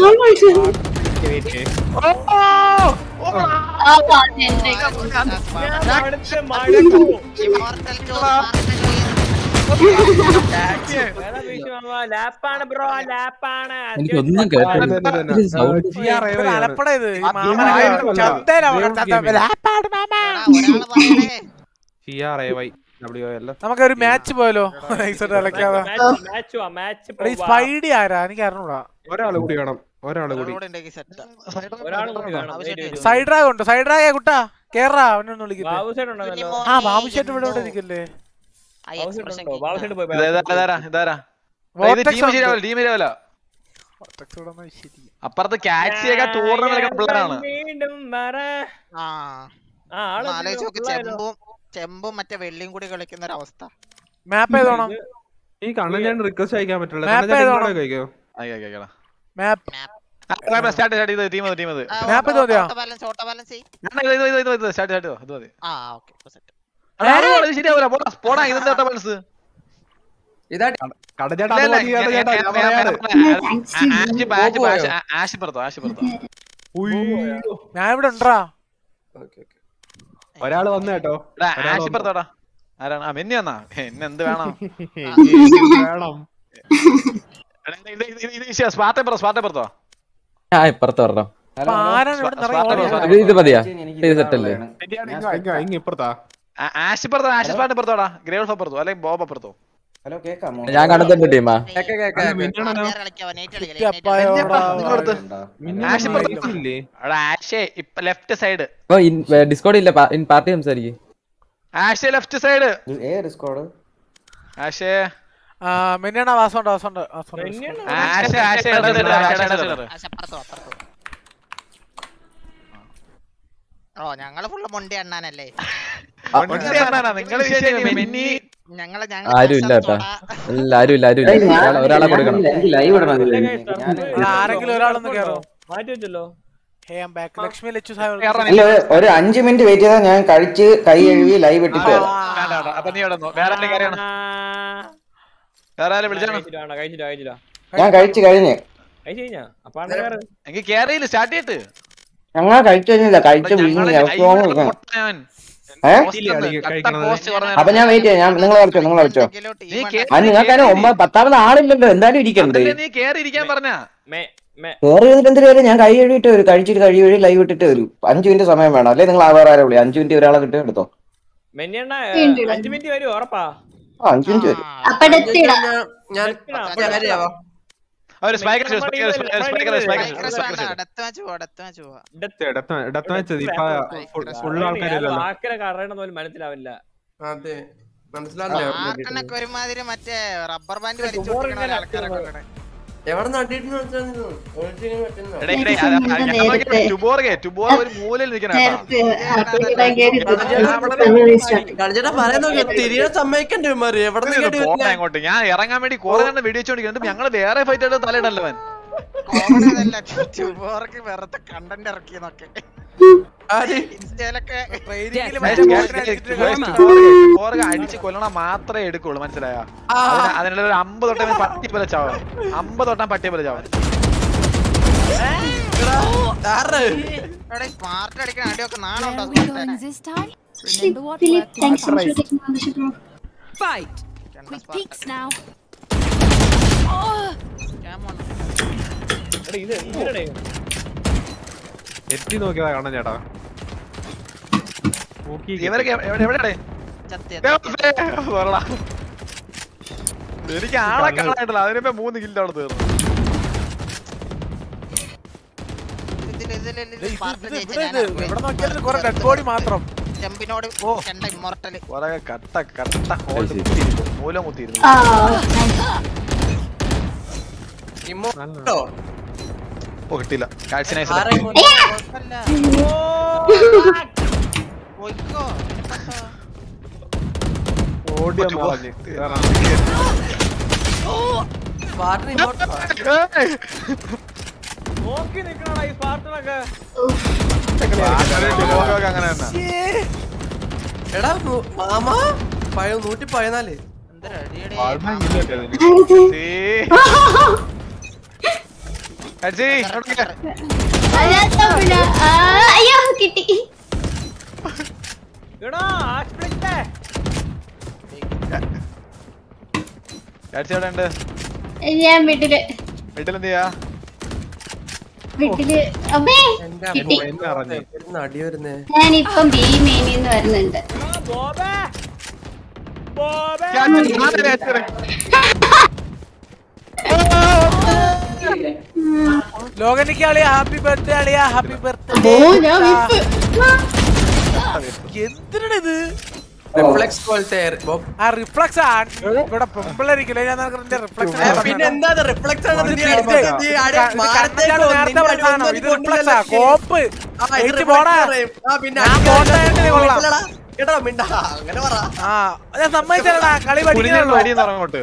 ലാപ്പാണ് ബ്രോ ലാപ്പാണ് എനിക്കൊന്നും കേട്ടില്ല ഇത് sound. ഇവര് അലപ്പട ഇത് ഈ മാമനെ ചന്തേലാ അവിടെ ചന്ത ലാപ്പാട് മാമ നമുക്ക് ഒരു മാച്ച് പോയല്ലോ നൈസായിട്ട് കളിക്കാതെ മാച്ച് മാച്ച് എടാ, ഈ സ്പൈഡി ആരാ എനിക്ക് അറിഞ്ഞൂടാ ഒരാള് കൂടി വേണം ഒരാള് കൂടി ഒരാളും കൂടി വേണം wait ചെയ്യ്. സൈഡ് ഡ്രാഗ് ഉണ്ട് സൈഡ് ഡ്രാഗ് കുട്ടാ കേറാ അവനൊന്ന് വിളിക്കുന്നത് ബാബു സൈഡ് ഉണ്ടല്ലോ ആ ബാബു ചേട്ടൻ ഇവിടെ ഇവിടെ ഇരിക്കല്ലേ ബാബു സൈഡ് ഉണ്ടോ ബാബു സൈഡ് പോയി ഇത് ഇതാ- ഇതാരാ ഇതാരാ ഇത് Vortex ടീം ഉണ്ട്. ശരിയാവില്ല ടീം ശരിയാവില്ല അപ്പുറത്ത് കാച്ചിയൊക്കെ ടൂർണമെന്റ് കളിക്കുന്ന പിള്ളേരാണ് വീണ്ടും വര ആ ആ ആള് ഒന്ന് ആലോചിച്ച് നോക്ക് full ആയിരുന്നു. ചെമ്പും ചെമ്പും മറ്റേ വെള്ളിയും കൂടി കളിക്കുന്ന ഒരു അവസ്ഥ മാപ്പ് ഏതോണം ഈ കണ്ണൻ ഞാൻ റിക്വസ്റ്റ് അയക്കാൻ പറ്റില്ല Map കണ്ണൻ ഏതാണോ? ചേട്ടൻ കഴിക്കോ മാപ്പ് സ്റ്റാർട്ട് സ്റ്റാർട്ട് ചെയ്ത് ടീം ടീം ഇത് മാപ്പ് ഇത് മതിയോ ഓട്ടോ ബാലൻസ് ഓട്ടോ ബാലൻസ് ചെയ്യ് ഇത് ഇത് ഇത് ഇത് സ്റ്റാർട്ട് സ്റ്റാർട്ട് ഇത് മതി ആ ഓക്കെ അല്ല, അത് പോടാ, ഇത് ശരിയാവൂല പോടാ പോടാ ഇതെന്താ മനസ്സ് ഇതാ കടച്ചേട്ടാ ഇല്ല, അത് ഇല്ല, മതി, ഞാൻ- കേട്ടോ, ഞാൻ- ഞാൻ ഞാൻ- പറയാതെ. ഞാൻ- ആഷ് ഇപ്പൊ- ആഷ് ഇപ്പൊ- പോയോ? ആഷ്- ആഷ് പുറത്തോ ആഷ് പുറത്തോ ഞാൻ ഇവിടെ ഉണ്ടാ ഒരാള് വന്നു കേട്ടോ എടാ, ഒരാള് ആഷ് വന്നു. പുറത്തോടാ ആരാണ് ആ മെന്നി വന്നാ എന്നെ എന്ത് വേണം വേണം എടാ, ഇത് ഇത് ഇത് ഇത് ഇത് സ്പാർട്ട പുറത്തോ സ്പാർട്ട പുറത്തോ ആ ഇപ്പുറത്ത് പറഞ്ഞോ അപ്പൊ ആരാണ് ഇവിടെ സ്വാ- നിറയെ സ്വാ- ഓടിയത്? ഇത് ഇത് മതിയാ ഇത് സെറ്റല്ലേ ഇങ്ങ ഇപ്പുറത്താ ആ- ആഷ് പുറത്തോ ആഷ് സ്പാർട്ട പുറത്തോടാ ഗ്രേവൾഫ് പുറത്തോ അല്ലെങ്കിൽ ബോബ പുറത്തോ ഹലോ കേക്കാമോ ഞാൻ കണ്ടത്തിന്റെ ടീമാ കേക്ക കേക്ക ആഷ് പുറത്തോ എടാ ആഷേ ഇപ്പൊ ലെഫ്റ്റ് സൈഡ് ഓ ഡിസ്കോഡ് ഇല്ല ഇൻ പാർട്ടി സംസാരിക്കും ആഷേ ലെഫ്റ്റ് സൈഡ് ഏ ഡിസ്കോഡ് ആഷേ ആ മിന്നണ വാസമുണ്ട് വാസമുണ്ട് വാസമുണ്ട് ആഷേ ആഷേ ഇടത് side, ആഷേ ഇടത് side. അപ്പുറത്തോ അപ്പുറത്തോ ഓ ഞങ്ങള് ഫുള്ള് മൊണ്ടി അണ്ണാനല്ലേ മൊണ്ടി അണ്ണാനാ, നിങ്ങള് വിചാരിച്ചേ മിന്നി ഞങ്ങള് ആരും ഇല്ല കേട്ടാ ഇല്ല ആരും ഇല്ല ആരും ഇല്ല ഒരാളെ- ഒരാളെ കൊടുക്കണം ലൈവ് ഇടണം ഇതില്. എടാ, ആരെങ്കിലും ഒരാളൊന്ന് കേറോ മാറ്റി വെച്ചല്ലോ ഹേ ഐ ബാക്ക് ലക്ഷ്മി ലച്ചു സാഹിബ് ഇല്ല ഒരു- ഒരു അഞ്ച് മിനിറ്റ് വെയിറ്റ് ചെയ്താൽ ഞാൻ കഴിച്ച് കൈ കഴുകി ലൈവ് ഇട്ടിട്ട് വരാം വേണ്ട, വേണ്ട. അപ്പൊ നീ ഇവിടെ നിന്നോ. വേറെ ആരെങ്കിലും കയറിയാണോ വേറെ ആരും വിളിച്ചാണോ കഴിച്ചില്ല വേണ്ട, കഴിച്ചില്ല കഴിച്ചില്ല ഞാൻ കഴിച്ച് കഴിഞ്ഞ് കഴിച്ചു കഴിഞ്ഞാ അപ്പൊ ആണ് കേറ്. എനിക്ക് കേറിയില്ല സ്റ്റാർട്ട് ചെയ്തിട്ട് ഞങ്ങൾ കഴിച്ചു കഴിഞ്ഞില്ല കഴിച്ച് വീങ്ങി അവസ്ഥ ഞാൻ ഏ പോസ്റ്റ് അപ്പൊ ഞാൻ വെയിറ്റ് ചെയ്യാം ഞാൻ നിങ്ങൾ കളിച്ചോ നിങ്ങൾ കളിച്ചോ നീ കേ- അത് നിങ്ങൾക്ക് അതിന് ഒമ്പത് പത്താമത് ആളില്ലല്ലോ എന്തായാലും ഇരിക്കണ്ടേ അതല്ലേ നീ കേറി ഇരിക്കാൻ പറഞ്ഞ മേ മേ വേറെ എന്തിനു വരും ഞാൻ കൈ കഴുകിയിട്ട് വരും കഴിച്ചിട്ട് കഴി വഴി ലൈവ് ഇട്ടിട്ട് വരും അഞ്ച് മിനിറ്റ് സമയം വേണം അല്ലെ നിങ്ങൾ ആ വേറെ ആരെ വിളി അഞ്ച് മിനിറ്റ് ഒരാളെ കിട്ടും എടുത്തോ മെന്നിയണ്ണ ഉണ്ട്. അഞ്ചു മിനിറ്റ് വരും ഉറപ്പാ ആ അഞ്ച് മിനിറ്റ് വരും അപ്പൊ ഡെത്തിടാ ഞാൻ ഞാൻ കാര്യാവോ ഒരു സ്പൈക്കർ സ്പൈക്കർ സ്പൈക്കർ സ്പൈക്കർ അടുത്ത മാച്ച് പോവാ അടുത്ത മാച്ച് പോവാ ഡെത്ത് മാച്ച് ഇപ്പൊ ഫുൾ ആൾക്കാരില്ലല്ലോ ആക്കരൊക്കെ അറിയണമെന്ന് പോലും മനസ്സിലാവില്ല അതെ മനസ്സിലാവില്ല ആക്കണൊക്കെ ഒരുമാതിരി മറ്റേ റബ്ബർ ബാൻഡ് വലിച്ചോണ്ടിരിക്കണ ആൾക്കാരൊക്കെ ഇവിടെ എവിടെ നട്ടിട്ട് എടേ, എടേ, അത് അത് അത് ഞാൻ നോക്കിയപ്പോ ടുബോർഗെ, ടുബോർ ഒരു മൂലയിൽ നിൽക്കണ കളിച്ചേട്ടാ പറയാൻ നോക്കി തിരിയുടെ സമ്മതിക്കണ്ടേ ഇവന്മാര് എവിടെ നിന്ന് പോണ അങ്ങോട്ട് ഞാൻ ഇറങ്ങാൻ വേണ്ടി കുറെ കണ്ട് വീഡിയോ വെച്ചോണ്ടിരിക്കുന്നത് ഞങ്ങള് വേറെ ഫൈറ്റ് ആയിട്ട് തലയിടല്ലവൻ കോമഡി അതല്ല ട്യൂബോർക്ക് വെറുതെ കണ്ടന്റ് ഇറക്കിയെന്നൊക്കെ ഇൻസ്റ്റയിലൊക്കെ ട്രെയിനിങ്ങിൽ ടുബോർഗ് അടിച്ച് കൊല്ലണ മാത്രമേ എടുക്കുള്ളൂ മനസ്സിലായോ അതിന് അതിനുള്ള ഒരു അമ്പത് തൊട്ടം പട്ടി പോലെ ചാവും അമ്പത് തൊട്ടാൻ പട്ടിയെ പോലെ ചാവും സ്മാർട്ട് അടിക്കണ അടിയൊക്കെ നാണുണ്ടോ Philip, thanks so much for taking membership, bro. Fight. Quick peeks now. എടാ, ഇത് എന്തിനാടേ? എത്തി നോക്കിയതാ കാണാൻ ചേട്ടാ നോക്കി ഇവരൊക്കെ എവിടെ എവിടെ എനിക്ക് ആളെ കാണാനായിട്ടില്ല അതിനിപ്പോ മൂന്ന് കില്ല് അവിടെ തീർന്നു ഇവിടെ നോക്കിയാലും കുറെ ഡെഡ് ബോഡി മാത്രം ചെമ്പിനോട് കണ്ട ഇമ്മോർട്ടല് കുറെ കട്ട കട്ട ഹോൾഡ് കുത്തിയിരുന്നു മൂല കുത്തിയിരുന്നു ഇമ്മോട്ടോ ഓ കിട്ടിയില്ല കാഴ്ച നൈസ് പോയിക്കോ ഓടിയ സ്പാർട്ടൻ ഇമ്മോട്ടോ നോക്കി നിക്കണടാ ഈ സ്പാർട്ടനൊക്കെ അങ്ങനെ തന്നെ എടാ നൂ- മാമ പഴയ നൂറ്റി പതിനാല് അജി അയ്യോ കിട്ടി എടാ ആഷ്പിളിക്കേ കാഴ്ച എവിടെ ഉണ്ട് ഞാൻ വീട്ടില് വീട്ടിൽ എന്ത് ചെയ്യാ വീട്ടില് അമ്മേ കിട്ടി അടി വരുന്നേ ഞാനിപ്പം ബി മേനിന്ന് വരുന്നുണ്ട് ബോബേ ബോബേ ലോകനിക്ക് അളിയ ഹാപ്പി ബർത്ത്ഡേ അളിയ ഹാപ്പി ബർത്ത്ഡേ ഓ ഞാൻ വിപ്പ് എന്തിനാണ് ഇത് റിഫ്ലെക്സ് പോലത്തെ ബോബ് ആ റിഫ്ലക്സ് ഇവിടെ പെമ്പിളരിക്കില്ല ഞാൻ നിനക്ക് റിഫ്ലക്സ് പിന്നെ എന്താ റിഫ്ലെക്സ് ആണ് ഇത്? നീ ഇത് അടി- നീ അടി- ഇത് മാറത്തേക്ക് കണ്ണഞ്ചാട് വന്നു. നേരത്തെ നിന്റെ അടി പറഞ്ഞതാണോ? ഒന്നും ഇത് കൊണ്ടില്ലല്ലോ. റിഫ്ലക്സാ കോപ്പ് ആ, ഇത് എയ്റ്റ് reflex പോടാ പറയും. ആ, പിന്നെ ഞാൻ അടിക്കാൻ പോണ്ടായിട്ട് നീ കൊള്ളാം ഇല്ലടാ. കേട്ടോ മിണ്ടാ അങ്ങനെ പറ ആ ഞാൻ സമ്മതിച്ചല്ലടാ കളി കുനിഞ്ഞിട്ട് പഠിക്കണല്ലോ വരിയെന്ന് അങ്ങോട്ട്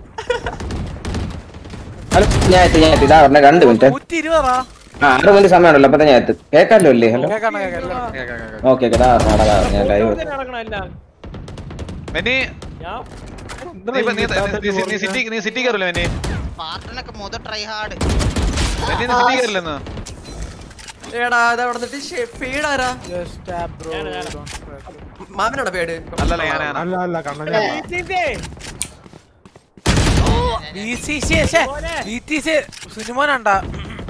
ഹലോ ഞാൻ എത്തി ഞാൻ എത്തി ഇതാ പറഞ്ഞ രണ്ട് മിനിറ്റ് നൂറ്റി ഇരുപതാ ആ ആറ് മിനിറ്റ് സമയമുണ്ടല്ലോ അപ്പൊ ഞാൻ എത്തും കേൾക്കാമല്ലോ അല്ലേ ഹലോ കേൾക്കണം കേൾക്കാം ഓക്കെ ഓക്കെ അതാ ഞാൻ ലൈവ് നടക്കണം എല്ലാം മെനി ഞാൻ നീ ഇപ്പൊ- നീ- നീ- നീ സിറ്റി നീ സിറ്റി കയറില്ല മെനി സ്പാർട്ടനൊക്കെ മുതൽ ട്രൈ ഹാർഡ് മെനി നീ സിറ്റി കയറില്ലെന്ന് ഏടാ ഇത് അവിടെ നിന്നിട്ട് ഫീഡ് ആരാ മാമനാണോ പേട് അല്ലല്ല ഞാനാണ് അല്ല അല്ല കണ്ണ സുനിമോനുണ്ടാ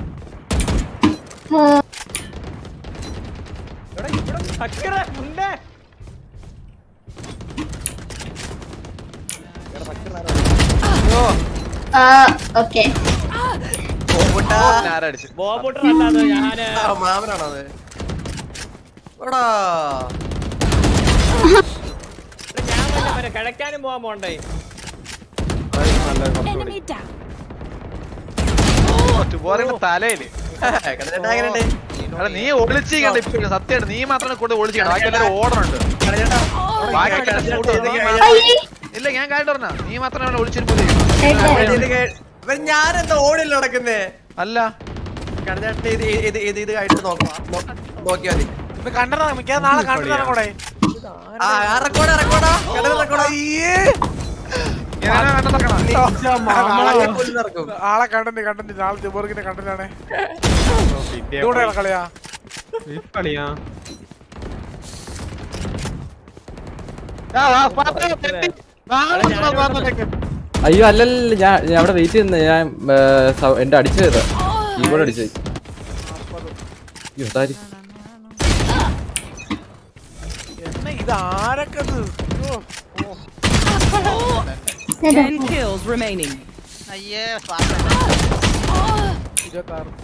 എടാ ഇവിടെ സക്കറ മുണ്ടേ ആ ഓക്കെ ആരടിച്ച് ബോബൂട്ടർ അല്ലാതെ ഞാന് മാമനാണോ അത് എടാ ഞാൻ വല്ല മറ്റേ കിഴക്കാനും പോകാൻ പോണ്ടേ ടുബോറിന്റെ തലയില് കടന്നേട്ടാ എങ്ങനെയുണ്ട് എടാ, നീ ഒളിച്ചിക്കണ്ട ഇപ്പൊ സത്യമായിട്ട് നീ മാത്രം കൊണ്ട് ഒളിച്ചിക്കണം ബാക്കി എല്ലാവരും ഓർഡർ ഉണ്ട് ബാക്കി എല്ലാവരും കൂടെ നീ മാത്രം- ഇല്ല ഞാൻ കാര്യം പറഞ്ഞ നീ മാത്രം അവിടെ ഒളിച്ചിരുമ്പോ ഇവൻ ഞാനെന്താ ഓടില്ല നടക്കുന്നേ അല്ല കടന്നേട്ട ഇത് ഇത് ഇത് ഇത് ആയിട്ട് നോക്കാം നോ- നോക്കിയാ മതി ഇത് കണ്ടതാ മിക്ക നാളെ കണ്ടതാണ് കൂടെ ആ ആ റെക്കോർഡ് റെക്കോർഡാ കടന്ന റെക്കോർഡാ ആളെ കണ്ടന്റ് കണ്ടന്റ് നാളെ തിബോർഗിന്റെ കണ്ടന്റാണ് ഇതുകൂടെ കളിയാ കളിയാ അയ്യോ അല്ലല്ല ഞാൻ ഞാൻ അവിടെ വെയിറ്റ് ചെയ്യുന്ന ഞാൻ ഏ, സൗ- എന്റെ അടിച്ചത് കീബോർഡ് അടിച്ചത് അയ്യോ താരി എന്നെ ഇത് ആരൊക്കെ ഇത്? ഓ, ഓ. Ten kills remaining. അയ്യേ സ്പാർട്ടൻ ഇരുപത്താറ്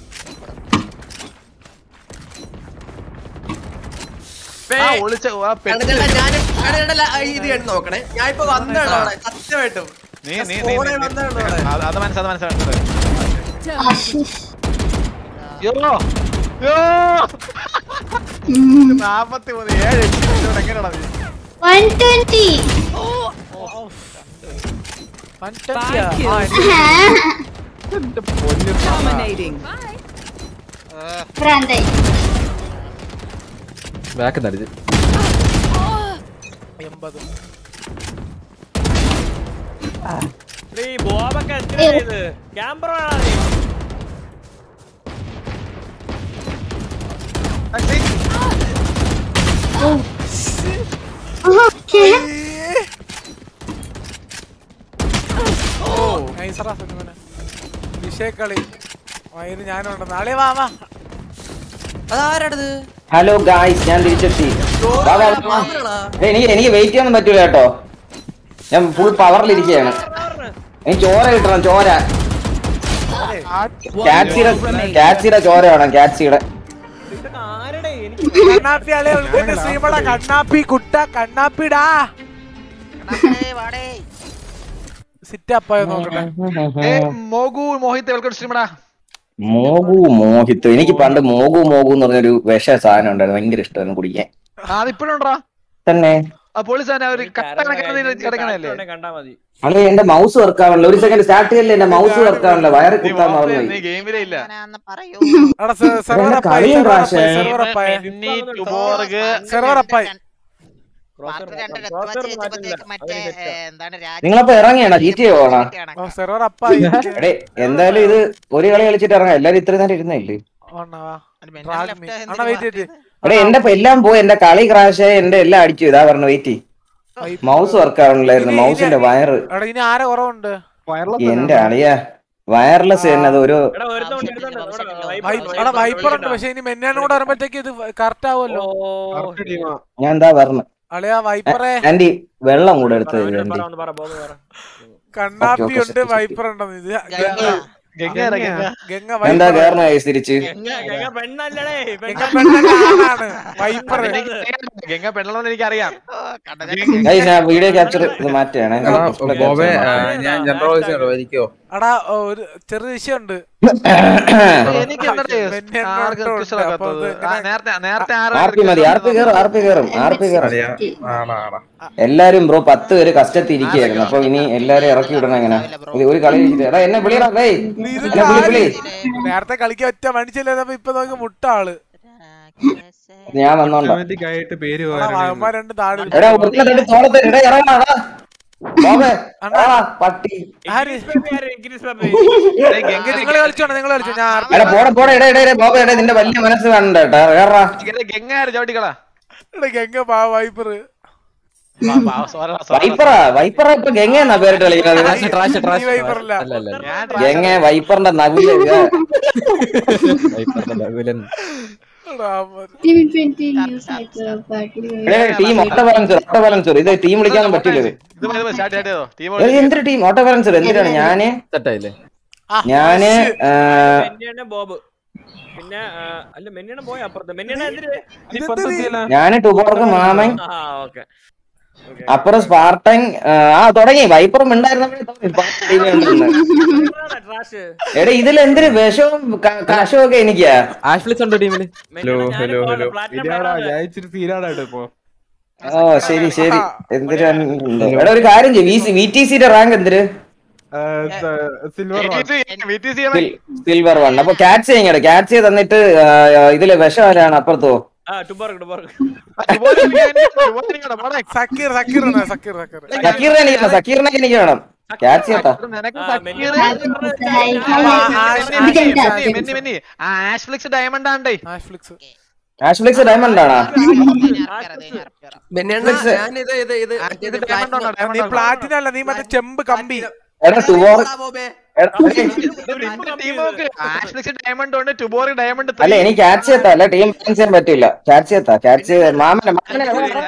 ആ ഒളിച്ച ആ പെട്ടി കടന്നേട്ടാ ഞാനും കടന്നേട്ടല്ല ഇത് കണ്ടു നോക്കണേ ഞാൻ ഇപ്പൊ വന്നതാണ് അവിടെ സത്യമായിട്ടും നീ ഞാൻ നീ നീ സ്പോണിൽ നീ- വന്നതാണ് അവിടെ അത് അത് മനസ്സിലാ മനസ്സിലാക്കുന്നത് ആ, ശ്ശ്. യോ യോ നാപ്പത്തി മൂന്ന് ഏഴ് എട്ട് എങ്ങനെയാടാ നീ 120. Five kills. Dominating. ഭ്രാന്തായി ബാക്ക് നടിച്ച് എൺപത് ഈ ബോബൊക്കെ എത്ര ചെയ്ത് ക്യാമ്പർ വേണോ നീ ഓക്കെ ഓ നൈസറാ സുനിമോനെ വിഷയക്കളി വൈകിട്ട് ഞാനും ഉണ്ട് നാളെ വാ വാ അതാരടത് ഹലോ ഗായ്സ് ഞാൻ തിരിച്ചെത്തി വാ, വാ, വാ. ഏയ്, എനിക്ക് എനിക്ക് വെയിറ്റ് ചെയ്യാൻ പറ്റൂല കേട്ടോ ഞാൻ ഫുൾ പവറിലിരിക്കുകയാണ് എനിക്ക് ചോര കിട്ടണം ചോര കാറ്റ്സിയുടെ കാറ്റ്സിയുടെ ചോര വേണം കാറ്റ്സിയുടെ കണ്ണാപ്പി അളെ ഉൾക്കൊണ്ട ശ്രീമള കണ്ണാപ്പി കുട്ട കണ്ണാപ്പിടാ സിറ്റ് അപ്പായ നോക്കട്ടെ ഏ, മോഗു മോഹിത്ത് വെൽക്കം സ്ട്രീമടാ മോഗു മോഹിത്ത് എനിക്ക് പണ്ട് മോഗു മോഗു എന്ന് പറഞ്ഞൊരു വിഷ സാധനം ഉണ്ടായിരുന്നു ഭയങ്കര ഇഷ്ടമായിരുന്നു കുടിക്കാൻ ആ അതിപ്പോഴും ഉണ്ടോ തന്നെ ആ പോലീസ് ഒരു കട്ട കിടക്കണല്ലേ കണ്ടാ മതി അല്ലെ എന്റെ മൗസ് വർക്കാവണല്ലോ ഒരു സെക്കൻഡ് സ്റ്റാർട്ട് ചെയ്യല്ലേ എന്റെ മൗസ് വർക്കാവണല്ലോ വയറ് കുത്താൻ മറന്നു നീ ഗെയിമിലേ ഇല്ല സെർവർ എന്റെ അപ്പായി കളിയും സെർവർ ക്രാഷ് അപ്പായി സെർവർ അപ്പായി മിന്നി ടുബോർഗ് സെർവർ അപ്പായി നിങ്ങളപ്പോ ഇറങ്ങിയാണോ ജി ടി പോണോ സെർവർ അപ്പായി എടേ എന്തായാലും ഇത് ഒരു കളി കളിച്ചിട്ട് ഇറങ്ങാം എല്ലാരും ഇത്രയും നേരം ഇരുന്നില്ലേ അണ്ണാ വെയിറ്റ് ചെയ്ത് എടേ എന്റെ ഇപ്പൊ എല്ലാം പോയി എന്റെ കളി ക്രാഷ് എന്റെ എല്ലാം അടിച്ചു ഇതാ പറഞ്ഞു വെയിറ്റ് മൗസ് വർക്ക് ആവണില്ലായിരുന്നു മൗസിന്റെ വയറ് എടാ ഇനി ആരെ കുറവുണ്ട് എന്റെ അളിയാ വയർലെസ് തന്നെ അത് ഒരു എടാ വൈപ്പർ ഉണ്ട് പക്ഷെ ഇനി മെന്നാനും കൂടെ വരുമ്പോഴത്തേക്ക് ഇത് കറക്റ്റ് ആവുമല്ലോ ഞാൻ എന്താ പറഞ്ഞു അളിയാ വൈപ്പറേ ആന്റി വെള്ളം കൂടെ എടുത്ത് തരൂ ആന്റി കണ്ണാപ്പി ഉണ്ട് വൈപ്പർ ഉണ്ടെന്ന് ഇത് ഗംഗ ഗംഗ എന്താ വൈപ്പർ കേറണ തിരിച്ച് പെണ്ണല്ലടേ ഗംഗ പെണ്ണല്ല ആണാണ് വൈപ്പർ ഗംഗ പെണ്ണുള്ളതെന്ന് എനിക്കറിയാം ഗൈസ് ഞാൻ വീഡിയോ ക്യാപ്ചർ ഇത് മാറ്റുകയാണ് എടാ, ബോബേ ആ, ഞാൻ ജനറൽ ഓഫീസർ ഇരിക്കോ എടാ ഒരു ചെറിയ വിഷയമുണ്ട് എനിക്ക് എന്താ ആർക്കും ഇഷ്ടമാക്കാത്തത് ആ, നേരത്തെ നേരത്തെ ആർ പി മതി ആർ പി കയറും ആർ പി കയറും ആർ പി കയറും ആടാ ആടാ എല്ലാരും ബ്രോ പത്ത് പേര് കഷ്ടത്തിൽ ഇരിക്കുകയായിരുന്നു അപ്പൊ ഇനി എല്ലാരും ഇറക്കി വിടണം എങ്ങനെ ഇത് ഒരു കളി കളിച്ചിട്ട് എടാ എന്നെ വിളിയടാ ഡേയ് എന്നെ വിളി വിളി നേരത്തെ കളിക്കാൻ ഒറ്റ മനുഷ്യല്ലേ ഇപ്പൊ നോക്കി മുട്ട ആള് ഞാൻ വന്നോണ്ടാ ഓട്ടോമാറ്റിക് ആയിട്ട് പേര് എടാ, അവന്മാർ രണ്ട് താടി എടാ ഉരുള തട്ടി തോളത്ത് എടാ ഇറങ്ങാടാ ബോബേ എടാ, പട്ടി ആര് നിങ്ങൾ കളിച്ചോണോ നിങ്ങൾ കളിച്ചോ ഞാൻ എടാ പോടെ പോടെ എടാ എടാ എടാ, ബോബേ എടാ നിന്റെ വലിയ മനസ്സ് കാണണ്ട കേട്ടാ കേറാ ഗംഗ ആര് ചവിട്ടിക്കളാ എടാ, ഗംഗ പാ വൈപ്പർ വൈപ്പറാ വൈപ്പറാ ഇപ്പൊ ഗംഗയെന്നാ പേരിട്ട് കളിക്കുന്നത് ട്രാഷ് ട്രാഷ് ട്രാഷ് ഈ വൈപ്പറല്ല അല്ല അല്ല അല്ല ഗംഗ വൈപ്പറിന്റെ നകുല വൈപ്പറിന്റെ Nakulan team auto balancer auto balancer ഇത് ടീം വിളിക്കാനും പറ്റില്ല ഇത് ഇത് മതി, മതി, start ചെയ്തോ ടീം ഏയ്, എന്തൊരു ടീം ഓട്ടോ ബാലൻസർ എന്തിനാണ് ഞാന് സെറ്റായില്ലേ ഞാന് ആ, മെന്നിയാണ് ബോബ് പിന്നെ ആ, അല്ല മെന്നിയാണ് പോയ അപ്പുറത്ത് മെന്നിയാണ് എന്തിന് ഞാന് ടുബോർക്ക് മാമൻ ആ ഓക്കെ അപ്പുറം സ്പാർട്ടൻ ആ ആ, തുടങ്ങി വൈപ്പറും ഉണ്ടായിരുന്ന ട്രാഷ് എടാ ഇതിൽ എന്തൊരു വിഷവും ക- കഷവും ഒക്കെ എനിക്കാ ആഷ്ഫ്ലിക്സ് ഉണ്ടോ ടീമില് ഹലോ ഹലോ ഹലോ ഇതാടാ ഞാൻ ഇച്ചിരി സീനാടാ ഇപ്പൊ ഓ ശരി ശരി എന്തൊരു എടാ ഒരു കാര്യം ചെയ്യും വി ടി സിയുടെ റാങ്ക് എന്തൊരു സിൽവർ സിൽവർ വൺ അപ്പൊ ക്യാച്ച് ചെയ്യണം ക്യാച്ച് ചെയ്ത് തന്നിട്ട് ആ, ഇതില് വിഷം ആരാണ് അപ്പുറത്തോ ആ ടുബോർക്ക് ടുബോർക്ക് സക്കീർ സക്കീർ ആണ്, സക്കീർ സക്കീർ സക്കീറിനെ എനിക്ക് വേണം സക്കീറിനെ എനിക്ക് വേണം ക്യാച്ച് ചെയ്യട്ടാ ആഷ്ഫ്ലിക്സ് ഡയമണ്ട് ആണ്ടേ ആഷ്ഫ്ലിക്സ് ഡയമണ്ട് ആണോ ബെന്നിയണ്ണ ഞാനിത് ഇത് ഇത് ഇത് platinum- നീ പ്ലാറ്റിനം അല്ല നീ മറ്റേ ചെമ്പ് കമ്പി എടാ ടുബോർ ആഷ്ഫ്ലിക്സ് ഡയമണ്ട് ഉണ്ട് ടുബോറി ഡയമണ്ട് അല്ല എനിക്ക് ക്യാച്ച് ചെയ്യത്താ അല്ല ടീം ബാലൻസ് ചെയ്യാൻ പറ്റില്ല ക്യാച്ച് ചെയ്യത്താ ക്യാച്ച് ചെയ്ത് മാമനെ മാമനെ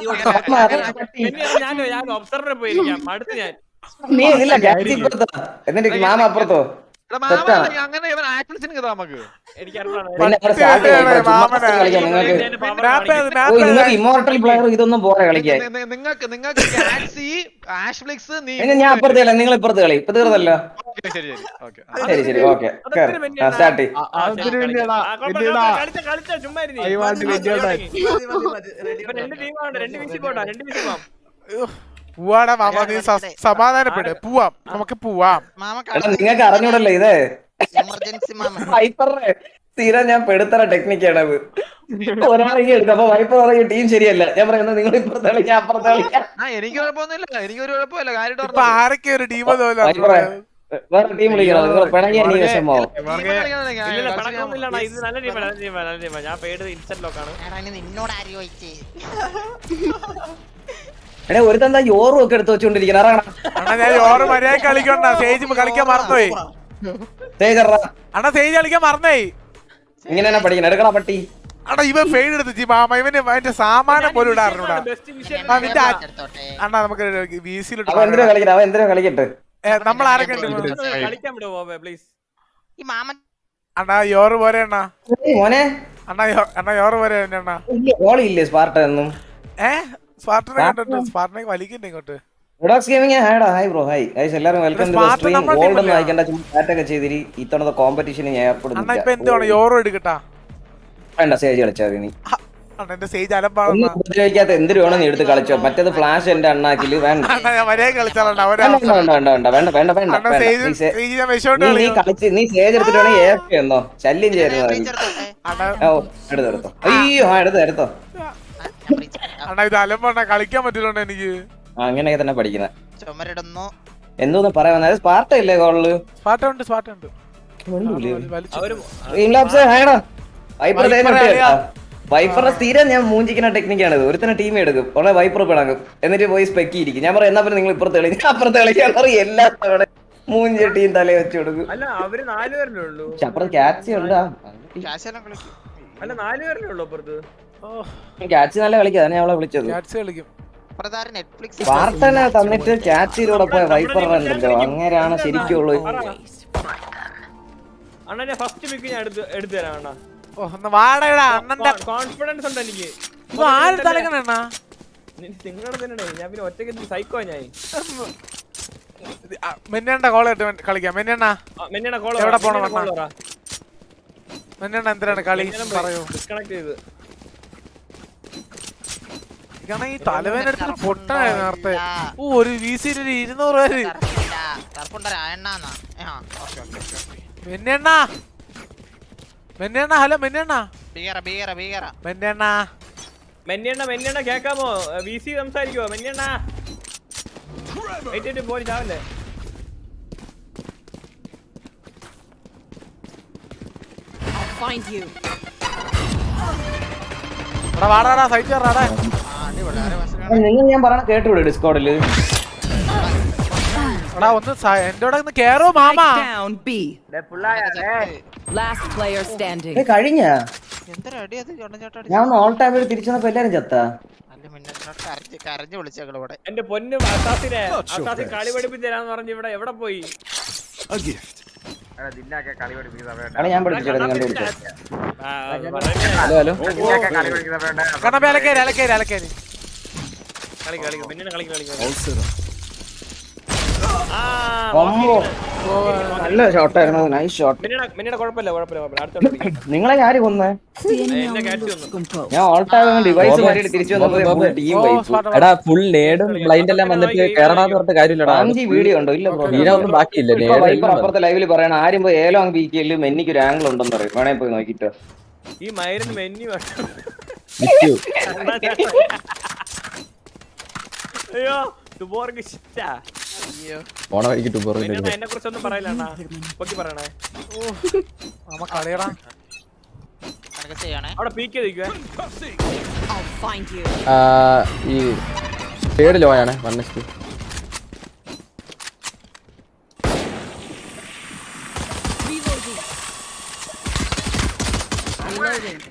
ഞാൻ ഞാൻ ഒബ്സർവറെ പോയിരിക്കാം അടുത്ത് ഞാൻ നീ ഇല്ല ക്യാച്ച് ഇപ്പുറത്തോ എന്നിട്ട് മാമ അപ്പുറത്തോ തെറ്റാണ് അങ്ങനെ ഇവൻ ആഷ്ഫ്ലിക്സിന് കിട്ടാ നമുക്ക് പിന്നെ അവിടെ start ചെയ്യാം. ഇവിടെ ചുമ്മാ first കളിക്കാം നിങ്ങൾക്ക് ഓ നിങ്ങൾക്ക് ഇമോർട്ടൽ പ്ലെയർ ഇതൊന്നും പോരാ കളിക്കാൻ നിങ്ങൾക്ക് നിങ്ങൾക്ക് ഗാലക്സി ആഷ്ഫ്ലിക്സ് നീ പിന്നെ ഞാൻ അപ്പുറത്ത് കളി നിങ്ങൾ ഇപ്പുറത്ത് കളി ഇപ്പൊ തീർന്നല്ലോ ശരി ശരി ഓക്കെ ശരി ശരി ഓക്കെ സ്റ്റാർട്ട് കളിച്ച കളിച്ച ചുമ്മാ ഇരുന്നേ. I want to be ഇപ്പൊ Jordan. രണ്ട് ടീമാണ് രണ്ട് വീശി പോട്ടാ രണ്ട് വീശി പോവാം പൂവാടാ മാമ നീ സ- സമാധാനപ്പെട് പോവാം നമുക്ക് പോവാം എടാ നിങ്ങൾക്ക് അറിഞ്ഞൂടല്ലോ ഇത് വൈപ്പറിനെ സ്ഥിരം ഞാൻ പെടുത്തറ ടെക്നിക്കാണ് അത് ഒരാളെങ്കിൽ എടുക്കും അപ്പൊ വൈപ്പർ പറയും ടീം ശരിയല്ല ഞാൻ പറയുന്നത് നിങ്ങൾ ഇപ്പുറത്ത് കളി ഞാൻ അപ്പുറത്ത് കളിക്കാം ആ എനിക്ക് കുഴപ്പമൊന്നുമില്ല എനിക്ക് ഒരു കുഴപ്പമില്ല കാര്യമായിട്ട് ഇപ്പൊ ആരൊക്കെ ഒരു ടീം വൈപ്പറെ വേറെ ടീം വിളിക്കണം നിങ്ങൾ പിണങ്ങിയ നീ വിഷമാവും ഇല്ലില്ല പടക്കമൊന്നുമില്ലടാ ഇത് നല്ല ടീമാണ് നല്ല ടീമാണ് നല്ല ടീമാണ് ഞാൻ പേട് ഇൻസ്റ്റന്റ് ലോക്കാണ് നിന്നോട് ആര് ചോദിച്ചേ എടാ ഒരു തന്താ യോറും ഒക്കെ എടുത്ത് വെച്ചോണ്ടിരിക്കണം ഇറങ്ങണം അണ്ണാ ഞാൻ ഓറ് മര്യാദ കളിക്കണ്ട സ്റ്റേജ് കളിക്കാൻ മറന്നുപോയി തേജറാ അണ്ണാ സ്റ്റേജ് കളിക്കാൻ മറന്നേ ഇങ്ങനെ തന്നെ പഠിക്കണം എടുക്കണ പട്ടി അണ്ണാ ഇവൻ ഫെയിഡ് എടുത്ത് ജി മാമ ഇവന് അതിന്റെ സാമാനം പോലും ഇടാറുണ്ടാ നിന്റെ അ- അണ്ണാ നമുക്ക് അവൻ എന്തിനാ കളിക്കട്ടെ അവൻ എന്തിനാ കളിക്കട്ടെ ഏ, നമ്മൾ ആരൊക്കെ ഉണ്ട് ഒന്ന് കളിക്കാൻ വിടുവോ ബോബേ പ്ലീസ് ഈ മാമൻ അണ്ണാ യോറ് പോരെ അണ്ണാ മോനെ അണ്ണാ യോ- അണ്ണാ യോറ് പോരെ തന്നെ അണ്ണാ ഓളി ഇല്ലേ സ്പാർട്ട എന്നും ഏ സ്പാർട്ടനെ കണ്ടിട്ട് സ്പാർട്ടനെ വലിക്കണ്ട ഇങ്ങോട്ട് റോഡോക്സ് ഗെയിമിംഗ് ഹായടാ ഹായ് ബ്രോ ഹായ് ഗൈസ് എല്ലാവരും welcome to the smart stream നമ്മുടെ ഗോൾഡ് ഒന്നും ടീമല്ലേ? അയക്കണ്ട ചുമ്മാ ചാറ്റ് ഒക്കെ ചെയ്തിരി ഇത്തവണത്തെ കോമ്പറ്റീഷന് ഞാൻ അണ്ണാ ഇപ്പൊ എന്തുവാണ് ഏർപ്പെടുന്നില്ല യോറ് എടുക്കട്ടാ വേണ്ട സ്റ്റേജ് കളിച്ചാൽ നീ അണ്ണാ എന്റെ സ്റ്റേജ് ഒന്നും അലമ്പാണെന്നാ ഉപദ്രവിക്കാത്ത എന്തിനു വേണം നീ എടുത്ത് കളിച്ചോ മറ്റേത് ഫ്ലാഷ് എന്റെ അണ്ണാക്കില് വേണ്ട അണ്ണാ ഞാൻ വരെ കളിച്ചാലണ്ണ വേണ്ട വേണ്ട വേണ്ട വേണ്ട വേണ്ട വേണ്ട വേണ്ട അണ്ണാ വേണ്ട സ്റ്റേജ് നീ സേ- സ്റ്റേജ് ഞാൻ വെച്ചോണ്ട് നീ നീ കളിക്കും കളിച്ച് നീ സ്റ്റേജ് എടുത്തിട്ട് വേണമെങ്കിൽ ഏഫ് എന്നോ ശല്യം ചെയ്യരുത് ഓ എടുത്തോ എടുത്തോ അയ്യോ ആ എടുത്തോ എടുത്തോ അണ്ണാ ഇത് അലമ്പണ്ണ കളിക്കാൻ പറ്റില്ലോണ്ട് എനിക്ക് ആ അങ്ങനെയൊക്കെ തന്നെ പഠിക്കുന്നത് ചുമരിടുന്നു എന്തോന്ന് പറയാൻ വന്നത് സ്പാർട്ട ഇല്ലേ കോളില് സ്പാർട്ട ഉണ്ട് സ്പാർട്ട ഉണ്ട് അവരും ലാബ്സ് ഹായടാ വൈപ്പർ വൈപ്പർ തേഞ്ഞിട്ട് അറിയാ. വൈപ്പറിന്റെ സ്ഥിരം ഞാൻ മൂഞ്ചിക്കുന്ന ടെക്നിക്കാണ് ഇത് ഒരുത്തന്നെ ടീം എടുക്കും ഉടനെ വൈപ്പർ പിണങ്ങും എന്നിട്ട് പോയി സ്പെക്കി ഇരിക്കും ഞാൻ പറയാം എന്നാ പിന്നെ നിങ്ങൾ ഇപ്പുറത്ത് കളി ഞാൻ അപ്പുറത്ത് കളിക്കാൻ പറയും എല്ലാ തവണ മൂഞ്ച ടീം തലേ വെച്ച് കൊടുക്കും അല്ല അവര് നാലുപേരല്ലേ ഉള്ളൂ പക്ഷെ അപ്പുറത്ത് ക്യാച്ച് ഉണ്ടാ ക്യാഷെല്ലാം കളിക്കും അല്ല നാലുപേരല്ലേ ഉള്ളൂ അപ്പുറത്ത് ക്യാച്ച് നല്ല കളിക്കുക അതാണ് ഞാൻ അവളെ വിളിച്ചത് ക്യാറ്റ്സ് കളിക്കും പ്രധാന നെറ്റ്ഫ്ലിക്സ് സ്പാർട്ടനെ തന്നിട്ട് ക്യാച്ചിലൂടെ പോയ വൈപ്പർ ഉണ്ടല്ലോ അങ്ങനെയാണ് ശരിക്കുള്ളൂ അണ്ണന്റെ ഫസ്റ്റ് പിക്ക് ഞാൻ എടുത്ത് എടുത്തു തരാം അണ്ണാ ഓ ഒന്ന് വാടകടാ അണ്ണന്റെ കോൺഫിഡൻസ് ഉണ്ട് എനിക്ക് ഇത് ആര് തലക്കണ നിങ്ങളുടെ തന്നെ ഞാൻ പിന്നെ ഒറ്റയ്ക്ക് സൈക്കോ ഞാൻ മെന്നേണ്ട കോൾ ഇട്ട് കളിക്കാം മെന്നേണ്ണ മെന്നണ കോൾ എവിടെ പോണം അണ്ണാ മെന്നേണ്ണ എന്തിനാണ് കളി പറയൂ ഡിസ്കണക്ട് ചെയ്ത് കാരണം ഈ തലവേനെടുത്ത് പൊട്ടണ നേരത്തെ ഓ ഒരു വി സി ഒരു ഇരുന്നൂറ് പേര് തർപ്പുണ്ടരാ എണ്ണാന്നാ ആ ഓക്കെ ഓക്കെ ഓക്കെ മെന്നേണ്ണ മെന്നേണ്ണ ഹലോ മെന്നേണ്ണ ഭീകര ഭീകര ഭീകര മെന്നേണ്ണ മെന്നണ്ണ മെന്നണ്ണ കേക്കാമോ വി സി സംസാരിക്കുവോ മെന്നണ്ണ വെയിറ്റ് പോയി ചാവല്ലേ I'll find you. എടാ വാടാടാ സൈറ്റ് കയറാടാ നിങ്ങൾ ഞാൻ പറയണ കേട്ടുവിടും ഡിസ്കോഡില് എടാ ഒന്ന് സ- എന്റെ കൂടെ ഒന്ന് കേറോ മാമാ Spike down B. Last player standing. ഏ കഴിഞ്ഞ എന്തൊരു അടി അത് ചേട്ടാ ഞാൻ ഒന്ന് ഓൾ ടൈം തിരിച്ചു വന്നപ്പോ എല്ലാരും ചത്താ അല്ല മിന്നോട്ട് കരഞ്ഞ് കരഞ്ഞ് വിളിച്ചേക്കള് ഇവിടെ എന്റെ പൊന്നു അസാസിനെ അസാസി കളി പഠിപ്പിച്ച് തരാന്ന് പറഞ്ഞ് ഇവിടെ എവിടെ പോയി ആണ് ഞാൻ പഠിപ്പിച്ചത് കണ്ടു വിളിച്ചത് ആ, ഹലോ ഹലോ കണ്ണപ്പ അലക്കേരി അലക്കേരി അലക്കേരി കളി കളി മെന്നണ്ണ കളി കളി കൊമ്പോ നല്ല ഷോട്ടായിരുന്നു നൈസ് ഷോട്ട് മെന്നണ്ണ മെന്നണ്ണ കുഴപ്പമില്ല കുഴപ്പമില്ല കുഴപ്പമില്ല അടുത്ത നിങ്ങളെ ആര് കൊന്നേ എന്നെ കാറ്റ് വന്നു ഞാൻ ഓൾ ടൈം ഡിവൈസ് മാറ്റിട്ട് തിരിച്ചു വന്നപ്പോ ടീം വൈപ്പ് എടാ ഫുൾ നേടും ബ്ലൈൻഡ് എല്ലാം വന്നിട്ട് കേറണാന്ന് പറഞ്ഞിട്ട് കാര്യമില്ലടാ അഞ്ച് വീഡിയോ ഉണ്ടോ ഇല്ല ബ്രോ വീണൊന്നും ബാക്കിയില്ല ഇപ്പൊ നേരെ വൈപ്പർ അപ്പുറത്തെ ലൈവിൽ പറയണ ആരും പോയി ഏലോ അങ്ങ് പീക്കിയല് മെന്നിക്ക് ഒരു ആംഗിൾ ഉണ്ടെന്ന് പറയും വേണേ പോയി നോക്കിട്ടോ ഈ മയറിന് മെന്നി വേണം നിക്കൂ. അയ്യോ ദുബോർക്ക് ഇഷ്ടാ അയ്യോ പോണ വഴിക്ക് ടു മെന്നണ്ണ എന്നെ കുറിച്ചൊന്നും പറയില്ല അണ്ണാ പൊക്കി പറയണേ മാമ കളിയടാ കണക്ക് ചെയ്യണേ അവിടെ പീക്ക് നിൽക്കുവേ I'll find you. ഈ തേർഡ് ലോ ആണ് വൺ എസ് Reloading.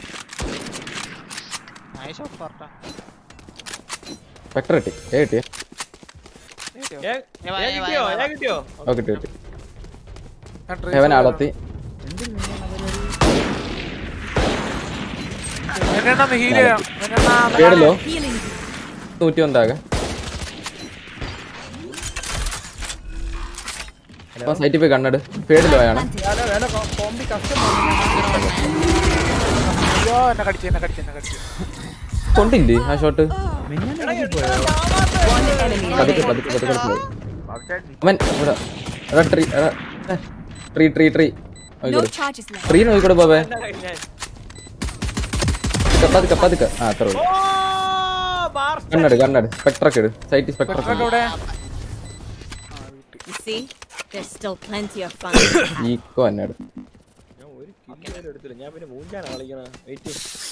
നൈസ് ഓഫ് പറഞ്ഞ സ്പെക്ടർ കിട്ടി ഏ കിട്ടിയേ ഏ ഏ കിട്ടിയോ ഏ കിട്ടിയോ ഓ കിട്ടി കിട്ടി ഹെവൻ ആളത്തി മെന്നേണ്ണ ഒന്ന് ഹീൽ ചെയ്യാം മെന്നേണ്ണ തേർഡ് ലോ നൂറ്റി ഒന്നാകെ അപ്പൊ സൈറ്റിൽ പോയി കണ്ണട് പേഡ് ലോ ആണ് അയ്യോ എന്നെ കടിച്ചു എന്നെ കടിച്ചു എന്നെ കടിച്ചു കൊണ്ടില്ലേ ആ ഷോട്ട് One enemy പതുക്കെ remaining. പതുക്കെ പതുക്കെ പോയി അവൻ ഇവിടെ എടാ ട്രീ എടാ ട്രീ ട്രീ ട്രീ നോക്കിക്കോട് charges left. ട്രീ നോക്കിക്കോട് ബാബേ ഞാൻ പതുക്കെ പതുക്കെ പതുക്കെ ആ അത്ര ഉള്ളൂ കണ്ണട് കണ്ണട് സ്പെക്ട്രൊക്കെ ഇട് സൈറ്റ് സ്പെക്ട്രൊക്കെ ഇവിടെ You see, there's still plenty of fun. Eeco എന്നട് ഞാൻ ഒരു കില്ല് പോലും എടുത്തില്ല ഞാൻ പിന്നെ മൂഞ്ചാണ് കളിക്കണ വെയിറ്റ്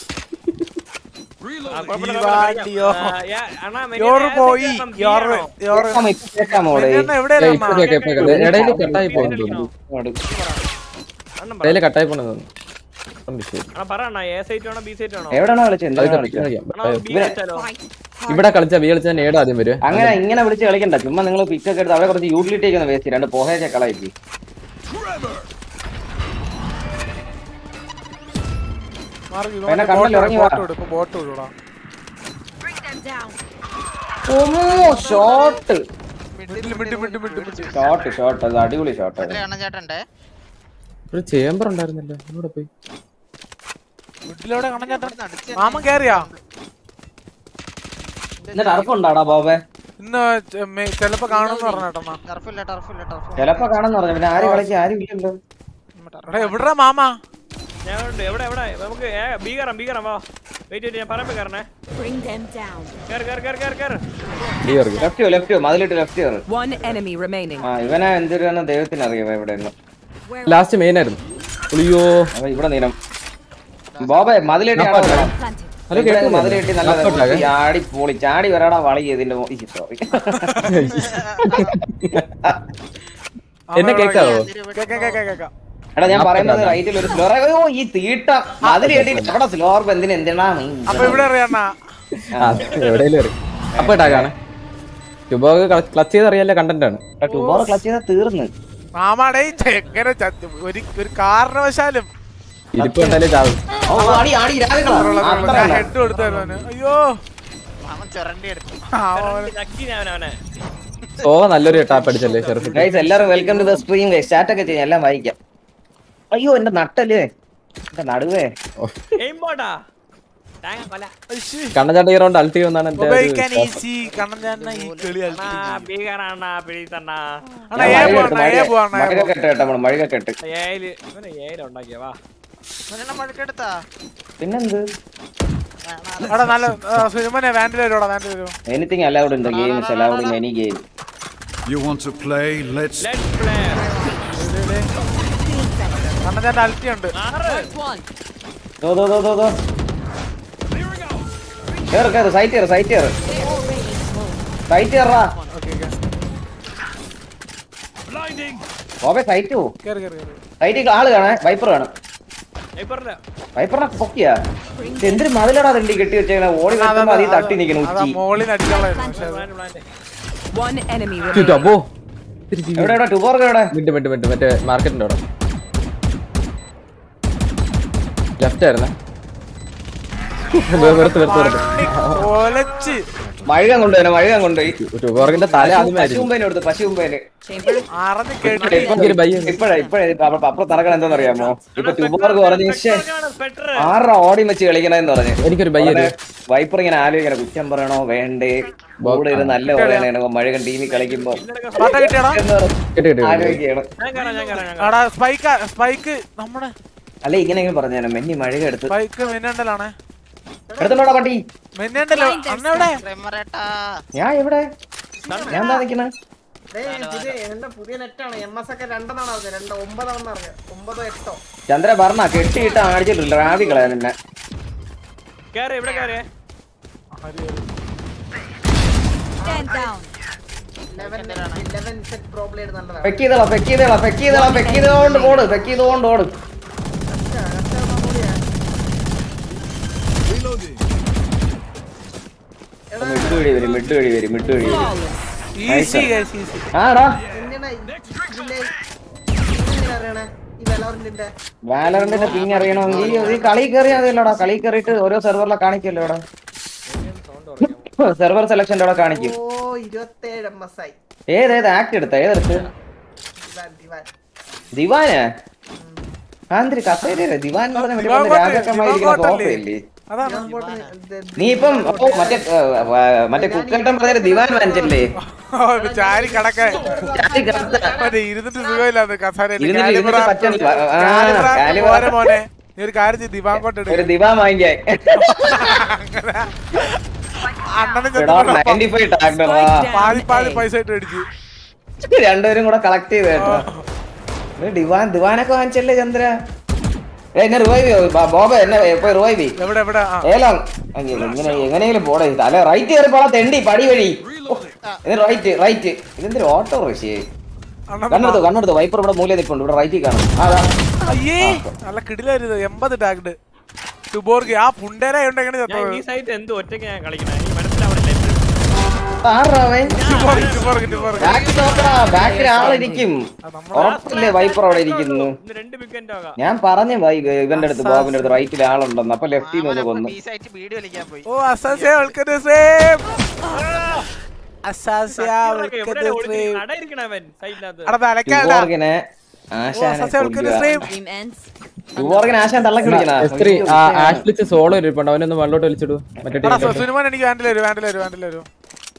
വാടിയോ. യോറ് പോയി യോറ് യോറ് കേക്കാമോ ഇപ്പൊ കേക്കാമോ ഇവിടെ മെന്നേണ്ണ എവിടെയാണ് അമ്മ ഇടയിൽ കട്ടായി പോകുന്നു തോന്നുന്നു ഇടയിൽ കട്ടായി പോണെന്ന് തോന്നുന്നു ഉണ്ട് ശരി. പറയണ എ സൈറ്റ് ആണോ ബി സൈറ്റ് ആണോ എവിടെയാണോ കളിച്ചത് പതുക്കെ എന്താണ് പിക്ക് കളിച്ചത് കളിക്കാം. ആണോ ബി വെച്ചാലോ Right. ഇവിടെ കളിച്ച ബി കളിച്ച നേട് ആദ്യം വരും അങ്ങനെ ഇങ്ങനെ വിളിച്ച് കളിക്കണ്ട ചുമ്മാ നിങ്ങൾ പിക്ക് ഒക്കെ എടുത്ത് അവിടെ കുറച്ച് യൂട്ടിലിറ്റി ഒക്കെ ഒന്ന് വേസ്റ്റ് രണ്ട് പോഹയൊക്കെ കളയിച്ച് മാർക്ക് അവനെ കണ്ണല്ലേ, ഇറങ്ങി വാ. ബോട്ട് വിടും ഇപ്പൊ ബോട്ട് വിടൂടാ shot middle middle middle middle middle shot shot അത് അടിപൊളി ഷോട്ട് ചേട്ടൻ്റെ ഒരു ചേമ്പർ ഉണ്ടായിരുന്നല്ലോ ഇവിടെ പോയി മിഡിലെവിടെ കണ്ണൻ ചേട്ടൻ മാമൻ കേറിയാ എന്നിട്ട് അർപ്പുണ്ടാടാ ബോബെ ഇന്ന് ചെ- മെ- ചെലപ്പോ കാണുമെന്ന് പറഞ്ഞേട്ടമ്മ ടർഫില്ല ടർഫില്ല ടർഫ് ചിലപ്പോ കാണാന്ന് പറഞ്ഞു പിന്നെ ആര് കളിച്ച് ആരും ഇല്ലല്ലോ എടാ എവിടാ മാമ ഞാനുണ്ട് എവിടെ എവിടെ നമുക്ക് ഏ, ബി കയറാം ബി കയറാം വാ വെയിറ്റ് ചെയ്ത് ഞാൻ പറയുമ്പോ കയറണേ Bring them down. കയറി കയറി കയറി കയറി കയറി ലെഫ്റ്റ് ലെഫ്റ്റ് മതിലിട്ട് ലെഫ്റ്റ് കയറ് One enemy remaining. ആ ഇവനെ എന്തൊരു ദൈവത്തിന് അറിയാം ഇവിടെ നിന്ന് ലാസ്റ്റ് മെയിൻ ആയിരുന്നു അയ്യോ അപ്പൊ ഇവിടെ നീനം ബോബെ മതിലിട്ട് ഞാൻ കാണാൻ ഹലോ, ഇവിടെ കേൾക്കുന്നില്ലേ? മതിലിട്ട് നല്ല Knockout ആകെ? ചാടി പോളി ചാടി വരാടാ വളി ഇതിന്റെ സോറി എന്നെ കേക്കാവോ കേക്കാം കേക്കാം കേക്കാം എടാ ഞാൻ Knockout പറയുന്നത് ആകാം. റൈറ്റിൽ ഒരു സ്ലോർ അയ്യോ ഈ തീട്ട മതിൽ കെട്ടിട്ട് അവിടെ സ്ലോർ എന്തിനാ എന്തിനാ നീ അപ്പൊ ഇവിടെ അറിയണ്ണ ആ, എവിടെയെങ്കിലും അറിയാം അപ്പൊ ഇട്ടാക്കാണ് ട്യൂബോ ക്ലച്ച് ചെയ്ത് അറിയാല്ല കണ്ടന്റ് ആണ് ടുബോർ ക്ലച്ച് ചെയ്താൽ തീർന്ന് മാമാടേ എങ്ങനെ ചത്ത് ഒരു ഒരു കാരണവശാലും ഇരിപ്പ് കണ്ടാലേ ചാവും ഓ ആടി ആടി രാവികളാ അത്ര ഹെഡ് കൊടുത്തായിരുന്നു അവന്. അയ്യോ അവൻ ചുരണ്ടി എടുത്തു ആ, അവന് ചക്കി ഞാൻ അവനെ സോ നല്ലൊരു ടാപ്പ് അടിച്ചല്ലേ ഷെർഫ് ഗൈസ് എല്ലാവരും welcome to the stream guys chat ഒക്കെ ചെയ്യാം എല്ലാം വായിക്കാം അയ്യോ എന്റെ നട്ടല്ലേ എന്റെ നടുവേ എയിം പോട്ടാ താങ്ക കൊല കണ്ണചാട്ട ഈ റൗണ്ട് അൾട്ടി വന്നാണ് എന്റെ ഒരു ഉപയോഗിക്കാൻ വിശ്വാസം. ഈസി കണ്ണൻ ചേട്ടനെ ഈ കളി അണ്ണാ ബി കയറാണ്ണാ പിടിത്തണ്ണാ അണ്ണാ ഏ പോവാ ഏ പോവാ മഴ കെട്ട് കേട്ടോ നമ്മള് മഴ കെട്ട് ഏയില് ഇവനെ ഏയില് ഉണ്ടാക്കിയ വാ മഴക്കെടുത്താ പിന്നെന്ത് എടാ നല്ല സുജമനെ വാൻഡിൽ വരുവാടാ വാൻഡിൽ വരും anything allowed in the games allowed in any game You want to play? Let's. Let's play Kannan ചേട്ടൻ അൽറ്റി ഉണ്ട് ദോ ദോ ദോ ദോ ദോ കേറ് കേറ് സൈറ്റ് കേറ് സൈറ്റ് കേറ് സൈറ്റ് കേറാ ഓബെ സൈറ്റ് പോ കേറി കേറി കേറി സൈറ്റിൽ ആള് കാണേ വൈപ്പർ കാണും ഇപ്പറില്ല വൈപ്പറിനെ പൊക്കിയാ ഇത് എന്തൊരു മതിലടാ തണ്ടി കെട്ടി വെച്ചേക്കണ ഓടി വരുമ്പോ അതീ തട്ടി നിക്കണ അതാ ഉച്ചി മോളിൽ അടിക്കാനുള്ളായിരുന്നു പക്ഷേ അത് One enemy ചുറ്റും, remaining. അപ്പോ എവിടെ എവിടെ ടുബോർക്ക് എവിടെ മിണ്ട് മിണ്ട് മിണ്ട് മറ്റേ മാർക്കറ്റിന്റെ അവിടെ ലെഫ്റ്റ് ആയിരുന്നേ വെറുത്ത് വെറുത്ത് വെറുത്ത് ഒലച്ച് മഴുകാൻ കൊണ്ടുപോയി മഴുകാൻ കൊണ്ടുപോയി ട്യൂബോർക്കിന്റെ തല ആദ്യമേ ആയിരുന്നു പശുമ്പേനെ കൊടുത്തു പശുമ്പേന് അറിഞ്ഞ് കേട്ടി ഇപ്പൊ എനിക്കൊരു ഭയം ഉണ്ട്. ഇപ്പഴാ ഇപ്പഴാ അപ്പുറം നടക്കണ എന്താണെന്നറിയാമോ ഇപ്പൊ ട്യൂബോർക്ക് പറഞ്ഞു "ശ്ശേ, ആറാ ഓടി വെച്ച് കളിക്കണെന്ന് പറഞ്ഞു എനിക്കൊരു ഭയം ഉടനെ വൈപ്പർ ഇങ്ങനെ ആലോചിക്കണം കുറ്റം പറയണോ വേണ്ടേ കൂടെ ഇരുന്ന് നല്ല പറയണോ മഴകൻ ടീമിൽ കളിക്കുമ്പോ പാട്ട കിട്ടിയാടാ എന്ന് പറഞ്ഞ് കിട്ടി കിട്ടി ആലോചിക്കണം ഞാൻ കയറാം ഞാൻ കയറാം ഞാൻ എടാ സ്പൈക്ക് സ്പൈക്ക് നമ്മുടെ അല്ലെ ഇങ്ങനെ പറഞ്ഞു മെന്നി മഴക എടുത്ത് സ്പൈക്ക് മിന്നണ്ടലാണ് എടുത്തോടാ പട്ടി മിന്നണ്ടല്ലോ അണ്ണ എവിടെ ക്രെമറേട്ടാ ഞാൻ എവിടെ ഞാൻ എന്താ നിക്കണേ എന്റെ പുതിയ നെറ്റാണ് എം എസ് ഒക്കെ രണ്ടെണ്ണാണ് അറിഞ്ഞത് രണ്ട് ഒമ്പതാണെന്ന് അറിയാം ഒമ്പതോ എട്ടോ ചന്ദ്ര പറഞ്ഞ കെട്ടിയിട്ട് അടിച്ചിട്ടില്ല രാവി കളയാൻ എന്നെ കേറി ഇവിടെ കേറി Stand down. ലെവൻ ലെവൻ സെറ്റ് പ്രോബ്ലേഡ് നല്ലതാണ് പെക്ക് ചെയ്തോളാ പെക്ക് ചെയ്തോളാ പെക്ക് ചെയ്തോളാ പെക്ക് ചെയ്തോണ്ട് ഓട് പെക്ക് ചെയ്തോണ്ട് ഓട് മിഡ് വഴി വരും മിഡ് വഴി വരും മിഡ് വഴി വരും ഈസി ഗൈസ് ഈസി ആടാ എങ്ങനെയാണ് ഇതിന്റെ എങ്ങനെ അറിയണേ ഈ വെലോറിന്റെ വാലറിന്റെ പിങ് അറിയണമെങ്കിൽ ഈ കളി കയറി അതില്ലടാ കളി കയറിയിട്ട് ഓരോ സെർവറിലെ കാണിക്കല്ലോ ഇവിടെ സെർവർ സെലക്ഷന്റെ അവിടെ കാണിക്കും ഓ ഇരുപത്തേഴ് എം എസ് ആയി ഏതേത് ആക്ട് എടുത്ത ഏതെടുത്ത് ദിവാൻ ദിവാൻ ദിവാന് ആന്തിരി കസേരല്ലേ ദിവാൻ എന്ന് പറഞ്ഞ മറ്റേ ദിവാൻ പണ്ട് കോട്ടല്ലേ? രാജാക്കന്മാരിരിക്കുന്ന ദിവാൻ കോട്ടല്ലേ? സോഫയില്ലേ അതാണ് നീ ഇപ്പം ഓ, മറ്റേ ഏ, വ- മറ്റേ കുക്കേട്ടൻ പറഞ്ഞ ദിവാൻ വാങ്ങിച്ചല്ലേ ഓ, ഇത് ചാരി കടക്കാൻ ചാരി കിടത്ത- മറ്റേ ഇരുന്നിട്ട് സുഖമില്ലാത്ത കസാരയിൽ ഇരുന്നിട്ട് ഇരുന്നിട്ട് പറ്റണില്ല. ആ, കാലിബ്ര. പോരെ മോനെ നീ ഒരു കാര്യം ചെയ്ത് ദിവാങ്കോട്ട് ഒരു എടുക്കും ദിവാൻ വാങ്ങിക്കാൻ അണ്ണനെ എടാ, ചെന്ന് 95 ടാഗ് ഇടടാ. പാതി പാതി പൈസ ഇട്ട് അടിച്ചു രണ്ടുപേരും കൂടെ കളക്ട് ചെയ്ത് കേട്ടോ ഇത് ദിവാൻ ദിവാനൊക്കെ വാങ്ങിച്ചല്ലേ ചന്ദ്ര ഏ, എന്നെ റിവൈവ് ചെയ്യോ ബ- ബോബ എന്നെ പോയി റിവൈവ് ചെയ്യും എവിടെ എവിടെ ആ ഏലം അയ്യോ, ഇങ്ങനെ എങ്ങനെയെങ്കിലും പോടെ അല്ല റൈറ്റ് കയറി പോളാ തെണ്ടി പടി വഴി റൈറ്റ് റൈറ്റ് ഇതെന്തൊരു ഓട്ടോ റഷി കണ്ണെടുത്തു കണ്ണെടുത്തു വൈപ്പർ ഇവിടെ മൂല നിൽപ്പുണ്ട് ഇവിടെ റൈറ്റിൽ കാണും അതാ അയ്യേ നല്ല കിടിലായിരുന്നു എൺപത് ടാഗ്ഡ് ടുബോർഗ് ആ പുണ്ടേര ഉണ്ട് എങ്ങനെ ഞാൻ ഈ സൈറ്റ് എന്ത് ഒറ്റയ്ക്ക് ഞാൻ കളിക്കണേ ഈ മനസ്സിലാവണില്ലേ ആറാ അവൻ ബാക്ക് നോക്കടാ ബാക്കിൽ ആളിരിക്കും ഉറപ്പില്ലേ വൈപ്പർ അവിടെ ഇരിക്കുന്നു രണ്ട് പിക്കൻ്റ് ആകാം ഞാൻ പറഞ്ഞു വൈ ഇവന്റെ അടുത്ത് ബോബിന്റെ അടുത്ത് റൈറ്റിൽ ആളുണ്ടെന്ന് അപ്പൊ ലെഫ്റ്റിൽ നിന്ന് കൊന്നു പീസായിട്ട് വീഡിയോ കളിക്കാൻ പോയി ഓ അസാസിയ വെൽക്കം സ്ട്രീം അസാസിയ വെൽക്കം എവിടെയാണ് സ്ട്രീം ഓടിക്കുന്നത്? അട ഇരിക്കണ അവൻ സൈഡിനകത്ത് അടാ തലക്കാടാ ടുബോർഗിനെ ആശാനെ അസാസിയ വെൽക്കം കൊല്ലുക. സ്ട്രീം ടുബോർഗിനെ ആശാൻ തള്ളക്കി വിളിക്കണ എസ്ത്രി ആ ആഷ് വിളിച്ച് സോളോ ഇരിപ്പുണ്ട് അവനൊന്ന് വെള്ളോട്ട് വലിച്ചിടൂ മറ്റേ എടാ ടീമിലോട്ട് സുനിമോൻ എനിക്ക് വാൻഡിൽ വരും വാൻഡിൽ വരും വാൻഡിൽ വരും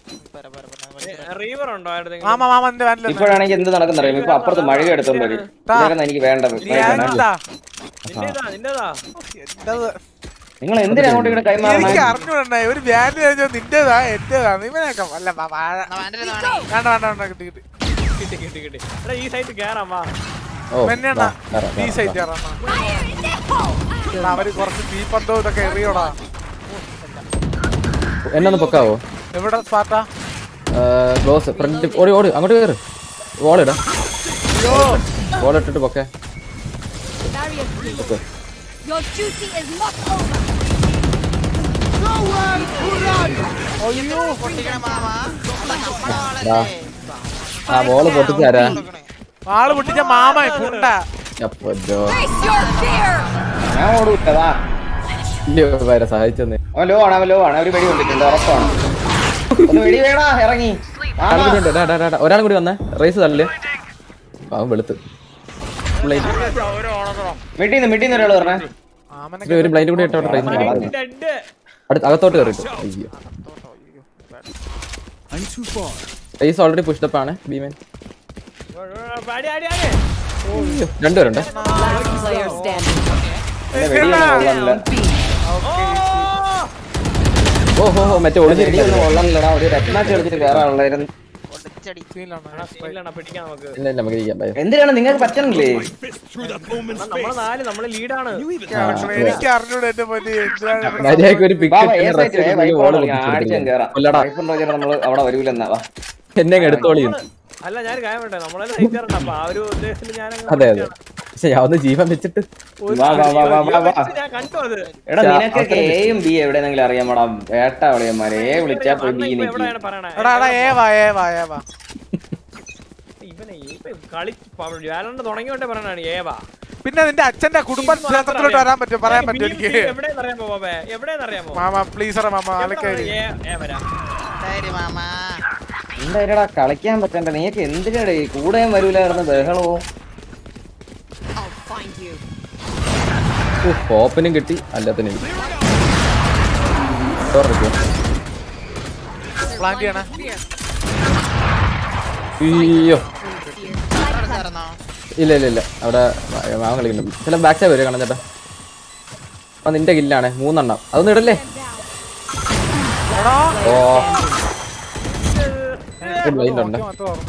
റീവർ ഉണ്ടോ ആരുടെ മാമ മാമ എന്റെ വാൻഡിൽ ഇപ്പോഴാണെങ്കിൽ എന്ത് നടക്കുന്ന അറിയാം ഇപ്പൊ അപ്പുറത്ത് മഴ എടുത്തോണ്ട് വരും ഇതൊക്കെ എനിക്ക് വേണ്ടത് എന്താ നിന്റേതാ നിന്റേതാ നിങ്ങൾ എന്തിനാ അങ്ങോട്ട് ഇങ്ങനെ എനിക്ക് കൈമാറണം അറിഞ്ഞൂടേ ഒരു വാൻഡിൽ വെച്ചാൽ നിന്റേതാ എന്റേതാ ഇവനേക്കാം അല്ല വാ- വാഴ വേണ്ട വേണ്ട വേണ്ട കിട്ടി കിട്ടി കിട്ടി കിട്ടി കിട്ടി എടാ ഈ സൈറ്റ് കേറാം വാ ഓ പെണ്ണേണ്ണ വാ, കേറാം, ഈ കേറാം, സൈറ്റ് വാ. കയറാം അവര് കുറച്ച് തീപ്പന്തോ ഇതൊക്കെ എറിയോടാ എന്നെ ഒന്ന് പൊക്കാവോ എവിടെ സ്പാർട്ടാ ക്ലോസ് ഫ്രണ്ട് ഓടി ഓടി അങ്ങോട്ട് കയറ് വോൾ ഇടാ വോൾ ഇട്ടിട്ട് പൊക്കെ okay Your duty is not over. ആ വോള് പൊട്ടിച്ചാരാ ആള് പൊട്ടിച്ച മാമ പുണ്ട അപ്പൊ ജോ Face your fear. ഞാൻ ഓടൂട്ടതാ ഇല്ലയോ വരെ സഹായിച്ചെന്ന് അവൻ ലോ ആണ് അവൻ ലോ ആണ് ഒരു വെടി കൊണ്ടിട്ടുണ്ട് ഉറപ്പാണ് ഒന്ന് വെടി വേടാ ഇറങ്ങി ആ, ഒരാളും കൂടി ഉണ്ട് ഡാ, ഡാ, ഡാ, ഡാ. ഒരാളും കൂടി വന്നേ റേസ് തള്ളി അവൻ വെളുത്ത് ബ്ലൈൻഡ് മിട്ടീന്ന് മിട്ടീന്ന് ഒരാൾ പറഞ്ഞേ ഇച്ചിരി ഒരു ബ്ലൈൻഡ് കൂടി ഇട്ടോട്ടെ റേസ് ഡെഡ് അടുത്ത് അകത്തോട്ട് കയറിട്ടു അയ്യോ റേസ് ഓൾറെഡി പുഷ്ഡപ്പ് ആണ് ഭീമൻ അടി അടി അടി രണ്ടുപേരുണ്ട് Last player standing. എന്റെ വെടിയൊന്നും കൊള്ളാനില്ല ഓ ഹോ ഹോ മറ്റേ ഒളിഞ്ഞിരിക്കുന്നു വെടിയൊന്നും കൊള്ളാനില്ലടാ ഒരു രത്നാച്ച് കളിച്ചിട്ട് കയറാനുള്ളായിരുന്നു ഇല്ലണ്ണ പിടിക്കാം നമുക്ക് ഇല്ല ഇല്ല നമുക്ക് ഇരിക്കാം ബൈ എന്തിനാണ് നിങ്ങൾക്ക് പറ്റണില്ലേ നമ്മളെ നാല് നമ്മള് ലീഡാണ് എനിക്ക് അറിഞ്ഞൂടെ എന്റെ പറ്റി എന്തിനാണ് മര്യാദയ്ക്ക് ഒരു pick വാ, വാ, ഇട്ട് ഏ dress സൈറ്റ്, ഏ ഇട്ട് വൈപ്പ് wall ഓടണം. ഞാൻ പൊട്ടിച്ച് ആടിച്ചാൻ കൊടുക്കില്ല. കേറാം. കൊല്ലടാ വൈപ്പ് ഉണ്ടോ ചേട്ടാ നമ്മള് അവിടെ വരൂലെന്നാ വാ എന്നെ അങ്ങ് എടുത്തോളിയും അല്ല ഞാൻ കാര്യം വേണ്ടേ നമ്മളെ സൈറ്റാറുണ്ട് അപ്പൊ ആ ഒരു ഉദ്ദേശത്തിൽ ഞാൻ അതെ അതെ പക്ഷെ ഞാൻ ഒന്ന് ജീവൻ വെച്ചിട്ട് വാ, വാ, വാ, വാ, വാ, വാ. ഞാൻ കണ്ടു അത് എടാ ചാ- നിനക്കൊക്കെ അത്രയും എയും ബി എവിടെയെങ്കിലും അറിയാമോടാ വേട്ട വിളിയന്മാരെ എ വിളിച്ചാ പോയി ബി നിൽക്കും എവിടെയാണ് പറയണേ എടാ എടാ ഏ വാ ഏ വാ ഏ വാ ഇവനെ ഇപ്പൊ കളി വ്യാലണ്ട് തുടങ്ങിയോണ്ടേ പറയണാണ് ഏവാ പിന്നെ നിന്റെ അച്ഛന്റെ കുടുംബ ക്ഷേത്രത്തിലോട്ട് വരാൻ പറ്റും പറയാൻ പറ്റും എനിക്ക് എവിടെയെന്ന് അറിയാമോ ബാബേ എവിടെയെന്ന് അറിയാമോ മാമ പ്ലീസ് എടാ മാമ ആൾക്കാര് ഏ ഏ വരാം ശരി മാമാ എന്തായാലും കളിക്കാൻ പറ്റണ്ട നീയൊക്കെ എന്തിനാടേ കൂടെയും വരൂലായിരുന്നു ബഹളവും I'll find you. പോപ്പിനും കിട്ടി അല്ലാത്തനും കിട്ടി Door അടയ്ക്കുവോ? പ്ലാൻ ചെയ്യണേ അയ്യോ ചേർന്നോ ഇല്ല ഇല്ല ഇല്ല അവിടെ മാവൻ കളിക്കുന്നുണ്ട് ചില ബാക്ക് സൈഡ് വരും കാണാൻ ചേട്ടാ അപ്പൊ നിന്റെ കില്ലാണ് മൂന്നെണ്ണം അതൊന്നും ഇടല്ലേ ഓ ബ്ലൈൻഡ് ഉണ്ട്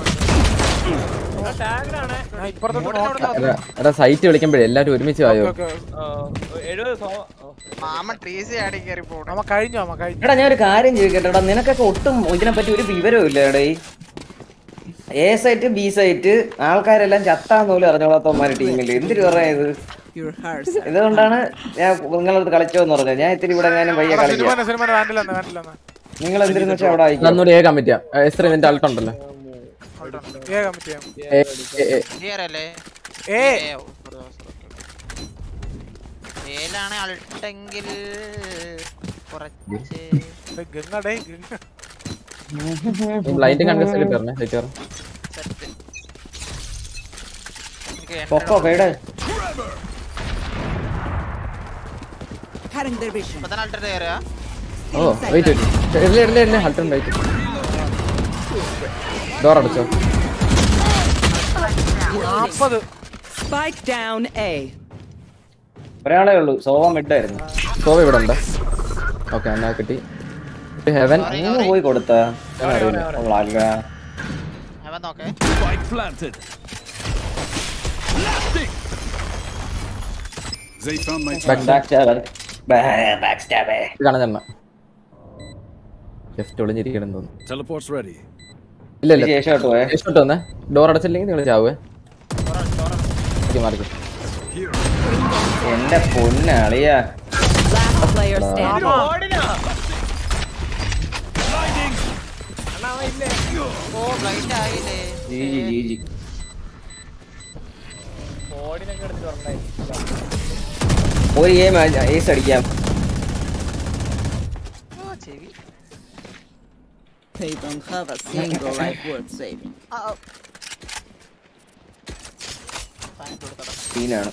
ടാഗിലാണ് എടാ, എടാ സൈറ്റ് വിളിക്കുമ്പോഴേ എല്ലാവരും ഒരുമിച്ച് ആയോ എഴുപത് സോ മാമ ട്രീസി ആടി കയറി പോണു മാമ കഴിഞ്ഞു മാമ കഴിഞ്ഞു എടാ ഞാൻ ഒരു കാര്യം ചോദിക്കട്ടെടാ നിനക്കൊക്കെ ഒട്ടും ഇതിനെപ്പറ്റി ഒരു വിവരവും ഇല്ല എടേ എ സൈറ്റ് ബി സൈറ്റ് ആൾക്കാരെല്ലാം ചത്താന്ന് പോലും അറിഞ്ഞോളാത്തവന്മാര് ടീമിൽ എന്തിനു പറയാ ഇത് ഇതുകൊണ്ടാണ് ഞാൻ നിങ്ങളടുത്ത് കളിച്ചോന്ന് പറഞ്ഞത് ഞാൻ ഇത്തിരി ഇവിടെ ഞാനും വയ്യ കളിക്കാം സിനിമ സിനിമ വാൻഡിൽ വന്ന് വാൻഡിൽ വന്ന് നിങ്ങൾ എന്തിനെന്ന് വെച്ചാൽ അവിടെ ആയിക്കോ അന്നൂടെ ഏ കമ്മിറ്റിയാ എസ്ത്ര നിന്റെ അൾട്ട് ഉണ്ടല്ലോ ഏ കമ്മിറ്റി ഏ, ഏ, ഏ. ക്ലിയറല്ലേ ഏ ഏലാണ് അൾട്ടെങ്കിൽ കുറച്ച് ഗംഗടേ ഗംഗ നീ ബ്ലൈൻഡ് കണ്ടസ്റ്റ് പറഞ്ഞേ സൈറ്റ് പൊക്കോ പേട് Cutting their vision. ഇപ്പൊ തന്നെ അൾട്ടർ കയറുക ഓ വെയിറ്റ് ഇല്ല ഇല്ല ഇല്ല അൾട്ടർ വെയിറ്റ് ഡോർ അടച്ചോ നാപ്പത് Spike down A. ഒരാളേ ഉള്ളൂ സോവ മിഡായിരുന്നു സോവ ഇവിടെ ഉണ്ട് ഓക്കെ എന്നാ കിട്ടി ഹെവൻ അങ്ങ് പോയി കൊടുത്ത അറിയില്ല കൊള്ളാല്ല അവൻ നോക്കേ Spike planted. They found my Back- trap. Backstab കാണാൻ ചെന്ന ലെഫ്റ്റ് ഒളിഞ്ഞിരിക്കണം തോന്നുന്നു Teleport's ready. ഇല്ല ഇല്ല ശേഷോട്ട് പോയെ ശേഷോട്ട് വന്നേ ഡോർ അടച്ചില്ലെങ്കിൽ നിങ്ങൾ ചാവേ മാറിക്കും മാറിക്കും എന്റെ പൊന്നളിയാ Last player standing. ഓടിനാ അണ്ണാ ഇല്ലേ ഓ ബ്ലൈൻഡ് ആയില്ലേ ജി ജി ജി ജി ബോഡിനൊക്കെ എടുത്തിട്ട് വരണ്ടായി ഒരു ഗെയിം ഏസ് അടിക്കാം ഓ ചെവി They don't have a single life worth saving. ആ, ഓ. പാന്റ് കൊടുത്തടാ. സീനാണ്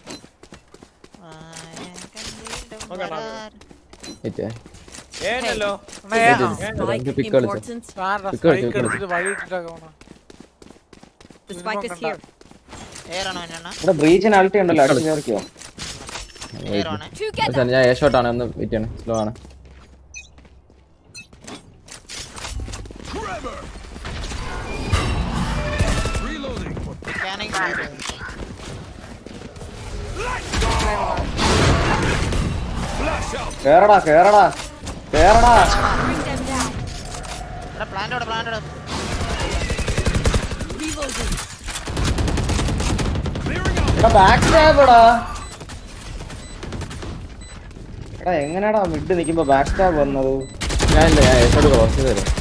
ഏറ്റേ ഏനല്ലോ എനിക്ക് പിക്ക് കളിച്ചു പിക്ക് കളിച്ചു പിക്ക് കളിച്ചു വഴി ഇട്ടിട്ടൊക്കെ പോണോ The spike is here. ഏറാണോ എന്നെണ്ണ ഇവിടെ ബ്രീച്ചിന് അൾട്ടി ഉണ്ടല്ലോ അടിച്ചു കയറിക്കോ പക്ഷേ ഞാൻ ഏ ഷോട്ടാണ് ഒന്ന് വെയിറ്റ് ചെയ്യണം സ്ലോ ആണ് കേറടാ കേറടാ കേറടാ പ്ലാന്റ് പ്ലാന്റ് എടാ ബാക്ക് സ്റ്റാബടാ എടാ എങ്ങനെയാടാ മിഡ് നിക്കുമ്പോ ബാക്ക് സ്റ്റാബ് വന്നത് ഞാൻ ഇല്ല ഞാൻ ഏ ഷോട്ട് ക്രോസ് ചെയ്ത് തരും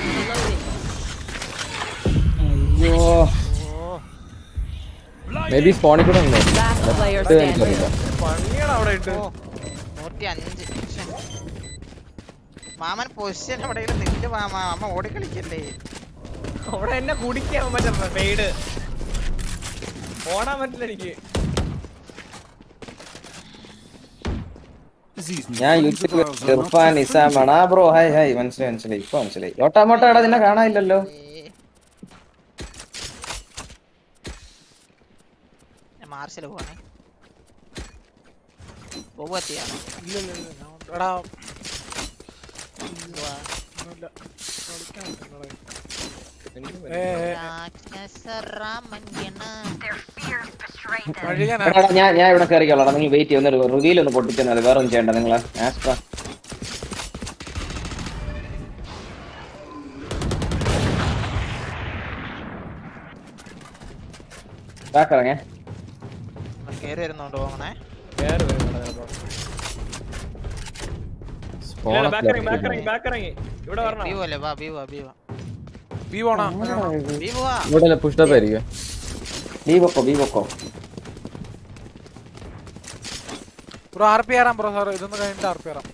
അയ്യോ മേ ബി സ്പോണിൽ കൂടെ ഉണ്ടോ Last player ലെഫ്റ്റ് എനിക്കറിയില്ല പണിയാണ് അവിടെ ഇട്ട് നൂറ്റി അഞ്ച് ശ്ശെ. മാമൻ പൊസിഷൻ എവിടെയെങ്കിലും നില്ല് മാമ അമ്മ ഓടിക്കളിക്കല്ലേ അവിടെ എന്നെ കുടിക്കാൻ മറ്റേ പെയ്ഡ് ഓടാൻ പറ്റില്ല എനിക്ക് ഞാൻ യൂട്യൂബിൽ ഇർഫാൻ നിസാം ആണ് ആ ബ്രോ ഹായ് ഹായ് മനസ്സിലായി മനസ്സിലായി ഇപ്പൊ മനസ്സിലായി ഓട്ടാമോട്ടോ എടാ നിന്നെ കാണാനില്ലല്ലോ മാർഷൽ പോവാണേ ബോബു എത്തിയാണോ ഇല്ല ഇല്ല ഇല്ല ഞാൻ ഉണ്ട്. എടാ ഒന്നുമില്ല കളിക്കാൻ പറ്റുന്നോളെ. ഏ, ഏ, വഴികാനാ? എടാ, എടാ, ഞാൻ ഞാൻ ഇവിടെ കയറിക്കോളാം നിങ്ങൾ വെയിറ്റ് ചെയ്യുന്ന റിവീൽ ഒന്ന് പൊട്ടിച്ചാൽ വേറെ ഒന്നും ചെയ്യണ്ട നിങ്ങള് ആസ്ട്ര ബാക്ക് ഇറങ്ങേ കേറി വരുന്നോണ്ട് പോകണേ കേറി വരുന്നുണ്ട് ചിലപ്പോ സ്പോൺ ബാക്ക് ഇറങ്ങി ബാക്ക് ഇറങ്ങി ബാക്ക് ഇറങ്ങി ഇവിടെ വരണം ബീവോ അല്ലേ വാ ബീവോ ബീവോ ബി പോണോ ബീവോ ഇവിടെ പുഷ്ടപ്പ് ആയിരിക്കും ബി പൊക്കോ ബി പൊക്കോ ബ്രോ ആർ പി ആറാം ബ്രോ സാർ ഇതൊന്ന് കഴിഞ്ഞിട്ട് ആർ പി ആറാം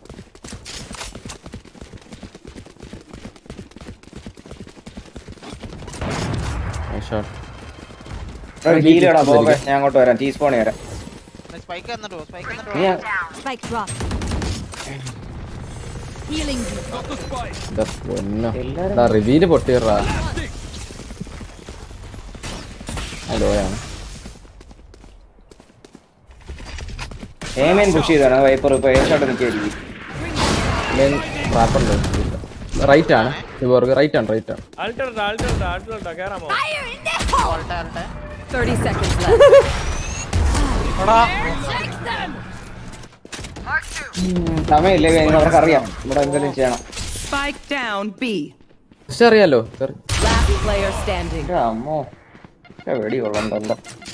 ഷോട്ട് ഹീലടാ പോകെ ഞാൻ അങ്ങോട്ട് വരാം ടീസ്പോണി വരാം സ്പൈക്ക് എന്നിട്ടോ സ്പൈക്ക് നീ എന്നിട്ടോ Spike drop. Healing you. പൊന്നോ റിവീല് പൊട്ടിയറാ ഹലോയാണ് ഏമേൻ പുഷ് ചെയ്താണ് വൈപ്പർ ഇപ്പൊ ഏഷോട്ട് നിൽക്കായിരിക്കും റാപ്പുണ്ട് റൈറ്റ് ആണ് ഇവർക്ക് റൈറ്റ് ആണ് റൈറ്റ് ആണ് ആൾട്ടർ ആൾട്ടർ ആൾട്ടർ കേറാമോ ഓൾട്ടെ ഓൾട്ടെ 30 seconds left. സമയമില്ലേ നിങ്ങൾ അവർക്ക് അറിയാം ഇവിടെ എന്തെങ്കിലും ചെയ്യണം Spike down B. പക്ഷെ അറിയാലോ കേറി. Last player standing. എന്റെ അമ്മോ ഒക്കെ വെടി കൊള്ളണ്ടല്ലോ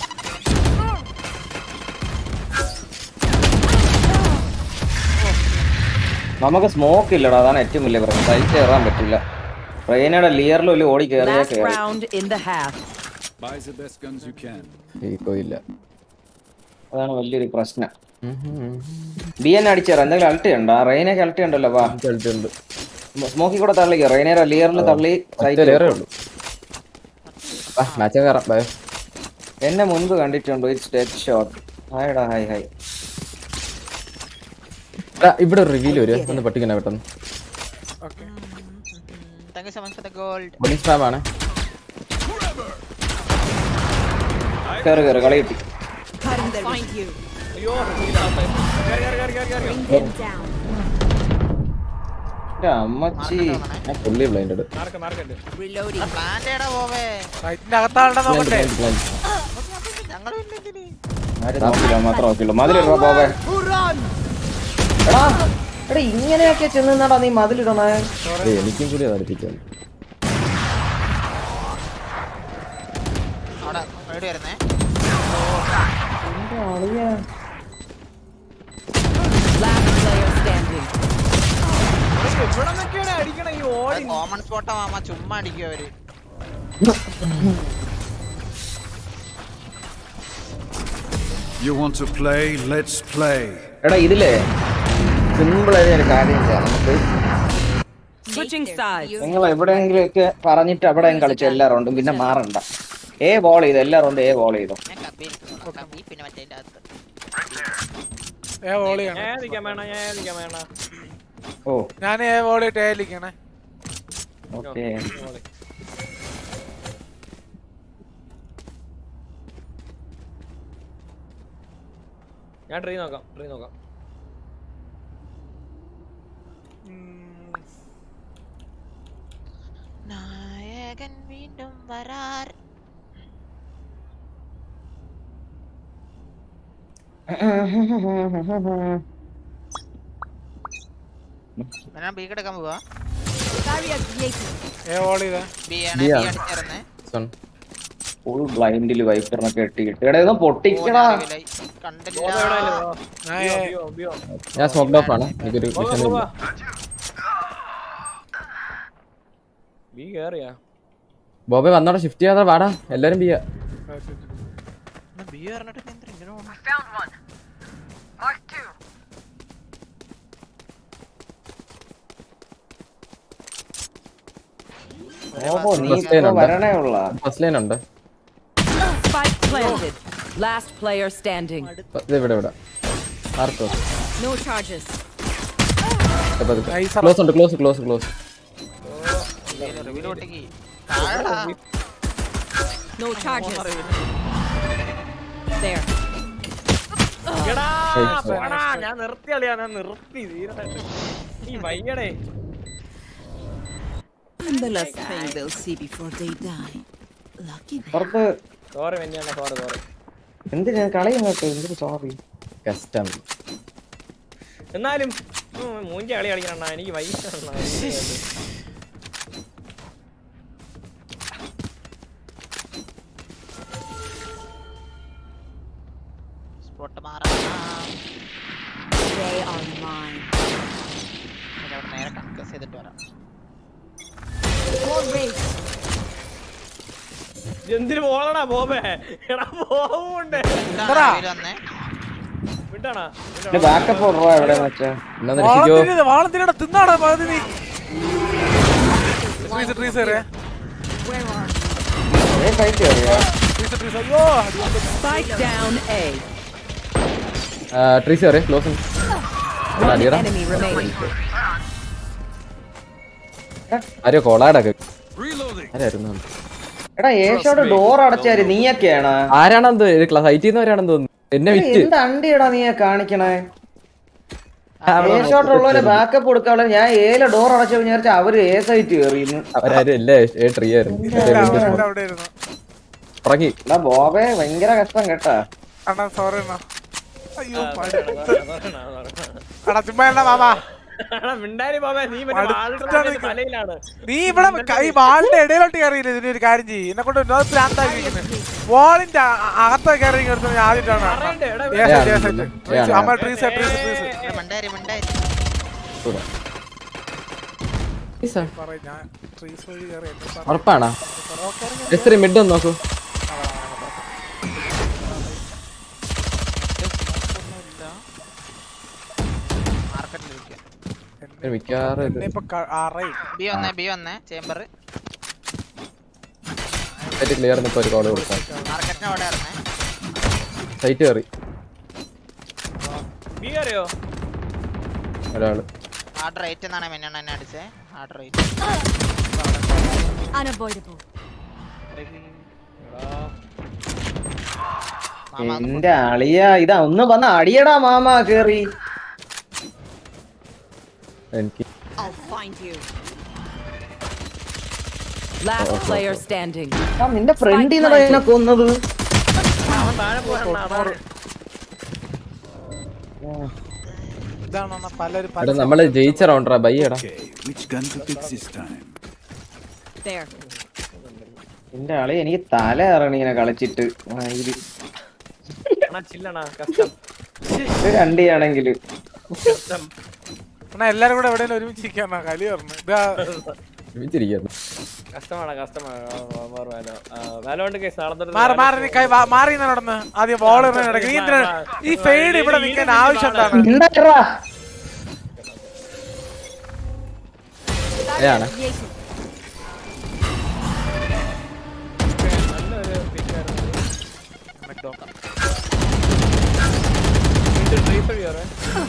നമുക്ക് സ്മോക്ക് ഇല്ലടാ അതാണ് ഏറ്റവും വലിയ പ്രശ്നം സൈറ്റ് കയറാൻ പറ്റില്ല ട്രെയിനയുടെ ലിയറിൽ വലിയ ഓടി കയറിയാ Last കയറി round in the half. Buy the best guns you can. Eeco ഇല്ല അതാണ് വലിയൊരു പ്രശ്നം ബി എൻ അടിച്ചേറ എന്തെങ്കിലും അൾട്ടി ഉണ്ടോ ആ റെയിനൊക്കെ അൾട്ടി ഉണ്ടല്ലോ വാ ഉണ്ട് സ്മോക്കി കൂടെ തള്ളിക്കോ റെയിനയുടെ ലിയറിൽ തള്ളി ഒറ്റ layer ഏ ഉള്ളൂ മാച്ച് കയറാം ബയോ എന്നെ മുൻപ് കണ്ടിട്ടുണ്ടോ ഇറ്റ്സ് ഡെഡ് ഷോട്ട് ഹായ്ടാ ഹായ് ഹായ് ഇവിടെ റിവീൽ വരും ഒന്ന് പട്ടിക്കണ പെട്ടെന്ന് thank you so much for the gold body spam ആണ് കയറി കയറി കളി കിട്ടി Find you. അയ്യോ കേറി കേറി കേറി കേറി Bring them down. എന്റെ അമ്മച്ചി ഞാൻ ഫുള്ളി ബ്ലൈൻഡഡ് മാർക്ക് മാർക്കുണ്ട് Reloading. പ്ലാന്റ് എടാ പോവേ റൈറ്റിന്റെ അകത്താളുടെ നോക്കട്ടെ ഞങ്ങളും ഇല്ലെങ്കില് ആരും നോക്കില്ല മാത്രം നോക്കിയുള്ളൂ മതിലിടോ പോവേ എടാ എടാ ഇങ്ങനെയൊക്കെ ചെന്നാടാ നീ മതിലിടണേ എനിക്കും കൂടി അതടിപ്പിക്കാൻ അവിടെ റെഡി വരുന്നേ എന്റെ അളിയാ Last player standing. ഇവിടെ നിന്നൊക്കെയാണ് അടിക്കണ ഈ ഓടി കോമൺ സ്പോട്ടാ മാമ ചുമ്മാ അടിക്കും അവര് You want to play? Let's play. എടാ ഇതിലേ സിമ്പിൾ ആയിട്ട് ഒരു കാര്യം ചെയ്യാം നമുക്ക് Switching sides. നിങ്ങൾ എവിടെയെങ്കിലും ഒക്കെ പറഞ്ഞിട്ട് അവിടെ കളിച്ചു എല്ലാ റൗണ്ടും പിന്നെ മാറണ്ട ഏ ബോൾ ചെയ്തു എല്ലാ റൗണ്ടും ഏ ബോൾ ചെയ്തു പിന്നെ മറ്റേ അകത്ത് ഏ വോളിയാണ് ഞാൻ നിൽക്കാൻ വേണ ഞാൻ നിൽക്കാൻ വേണ ഓ ഞാൻ ഏ വോളി ടേലിക്കണേ ഓക്കെ ഞാൻ ട്രീ നോക്കാം ട്രീ നോക്കാം നായകൻ വീണ്ടും വരാർ ഞാൻ ബി കിടക്കാൻ പോവാ ഏ വോളി ഇതാ ബി ആണ് ബി അടിച്ചിരുന്നേ ഫുൾ ബ്ലൈൻഡിൽ വൈപ്പറിനൊക്കെ ഇട്ടിട്ട് എടാ ഇതൊന്ന് പൊട്ടിക്കടാ കണ്ടില്ല ഞാൻ ഏ ബിയോ ബിയോ ഞാൻ സ്മോക്ക് ഓഫ് ആണ് എനിക്കൊരു വിഷൻ ഇല്ല ബി കേറിയാ ബോബെ വന്നോടെ ഷിഫ്റ്റ് ചെയ്യാതെ വാടാ എല്ലാരും ബിയാ ബി പറഞ്ഞിട്ട് നീ എന്തിനാ ഇങ്ങനെ പോണെ? ഓഹോ നീ ഫസ്റ്റ് ലൈൻ ഇപ്പൊ ഉണ്ട് വരണേ ഉള്ള ഫസ്റ്റ് ലൈൻ ഉണ്ട് Spike planted. Last player standing. ഇത് ഇവിടെ ഇവിടെ ആർക്കോ No charges. ക്ലോസ് ഉണ്ട് ക്ലോസ് ക്ലോസ് ക്ലോസ് ഇതില് reveal ഒട്ടിക്ക്. താഴെടാ. No charges. There. എടാ Nice. പോടാ ഞാൻ നിർത്തി കളിയാ ഞാൻ നിർത്തി തീരായിട്ട് ഈ വയ്യടേ And the last thing they'll see before they die. Lucky them. പുറത്ത് സോറി വെഞ്ഞാണ് സോറി സോറി എന്തിനാ കളി അങ്ങോട്ട് എന്തൊരു സോറി കസ്റ്റം എന്നാലും ഉം, മൂഞ്ചി കളി കളിക്കണ എനിക്ക് വയ്യ സ്പോട്ട് മാറാം They are mine. ഇതവിടെ നേരെ കൺകസ് ചെയ്തിട്ട് വരാം More race. എന്തിനു പോളടാ ബോബേ എടാ പോവുണ്ട് എന്തടാ? reveal വന്നേ വിട്ടാണാ ബാക്കപ്പ് ഓർഡറോ എവിടെയെന്ന് വെച്ചാ എന്നാ രക്ഷിക്കോ വാളത്തിനത് വാളത്തിനടാ തിന്നാടാ പകുതി നീ ട്രീസ് ട്രീസ് ഏറിയ ഏ ഫൈറ്റ് കയറിയോ ട്രീസ് ട്രീസ് അയ്യോ അടി Spike down A. ട്രീസ് കയറി ക്ലോസ് One അടിയടാ enemy remaining. ആരോ കോളാടൊക്കെ ആരായിരുന്നു എടാ ഏഷോട് ഡോർ അടച്ചാര് നീയൊക്കെയാണ് ആരാണെന്ന് സൈറ്റിൽ നിന്ന് വരാണെന്ന് തോന്നുന്നു എന്നെ വിറ്റ് എന്ത് അണ്ടിയടാ നീയെ കാണിക്കണേ ഏഷോട്ടുള്ളവരെ ബാക്കപ്പ് കൊടുക്കാനുള്ള ഞാൻ ഏല ഡോർ അടച്ചു വിചാരിച്ച അവര് ഏ സൈറ്റ് കയറിയിരുന്നു അവരാരും എല്ലാം ഏ ട്രീ ആയിരുന്നു അവരെല്ലാം അവിടെ ഇരുന്നു ഉറങ്ങി എടാ ബോബേ ഭയങ്കര കഷ്ടം കേട്ടാ അണ്ണാ സോറി അണ്ണാ അയ്യോ മടുത്ത് അടാ ചുമ്മാ അണ്ണാ മാമാ മിണ്ടാരി ബോബേ നീ മറ്റേ മടുത്താണ് വാൾട്ടറിന്റെ നിൽക്കുന്നത്. തലയിലാണ് നീ ഇവിടെ ക- ഈ വാളിന്റെ ഇടയിലോട്ട് കയറിയില്ല ഇതിന്റെ ഒരു കാര്യം ചെയ്യും എന്നെ കൊണ്ട് ഒന്നാമത് പ്രാന്താക്കിയിരിക്കുന്നത് വാളിന്റെ അകത്തൊക്കെ കയറി എടുത്ത് ഞാൻ ആദ്യമായിട്ടാണ് പറയണ്ടേ? എടാ, Yes, ഏ, yes, ആണ്, yes. ഏ, Trees, ആണ്. അമ്മ ട്രീസ് ട്രീസ് ട്രീസ് ഏ, മിണ്ടായിരി മിണ്ടായിരി പറയും ഞാൻ ട്രീസ് വഴി കയറി എന്നെ പറ- ഉറപ്പാണോ ഓക്കേ, അറിയാം. എസ്ത്രി മിഡ് ഒന്ന് നോക്കൂ മാർക്കറ്റിലിരിക്കുക ഒരു മിക്കവാറും ഇത് എന്നെ ഇപ്പൊ ക- അറിയും ബി വന്നേ ബി വന്നേ ചേംബർ സൈറ്റ് ക്ലിയർ ഇപ്പൊ ഒരു കോൾ കൊടുക്കാം മാർക്കറ്റിന് അവിടെ ഇറങ്ങേ സൈറ്റ് കയറി ബി അറിയോ ഒരാള് ഹാർഡ് റേറ്റ് എന്നാണ് മെന്നാണ് എന്നെ അടിച്ചേ ഹാർഡ് റേറ്റ് Unavoidable. എന്റെ അളിയ ഇതാ ഒന്ന് വന്ന് അടിയടാ മാമ കേറി എനിക്ക് I'll find you. Last player standing. ആ, നിന്റെ ഫ്രണ്ടിൽ നിന്നടാ എന്നെ കൊന്നത് അവൻ താഴെ പോകണ്ട അതാണ് ഇതാണ് അണ്ണാ പലരും എടാ നമ്മള് ജയിച്ച റൗണ്ടറാ ബൈ എടാ Which gun to pick this time? There. എന്റെ അളി എനിക്ക് തല ഇറങ്ങി ഇങ്ങനെ കളിച്ചിട്ട് മയില്. അണ്ണാ ചില്ലണ കഷ്ടം ഇത് രണ്ടിയാണെങ്കില് കഷ്ടം അണ്ണാ എല്ലാരും കൂടെ എവിടെയെങ്കിലും ഒരുമിച്ച് ഇരിക്കാന്നാ കളി പറഞ്ഞു ഇതാ ഒരുമിച്ചിരിക്കുന്നു കഷ്ടമാണ് കഷ്ടമാണ് വാലോണ്ട് കേസ് നാളെ തൊട്ട് മാറി മാറി നീ കൈ വാ- മാറി നിന്ന് നടന്ന് ആദ്യം ബോൾ നീ എന്തിനാ ഈ ഫെയ്ഡ് ഇവിടെ നിൽക്കാൻ ആവശ്യം എന്താണ് ഏതാണ് നല്ലൊരു പിക്കായിരുന്നു ഇത് ട്രീസർ ചെയ്യാറേ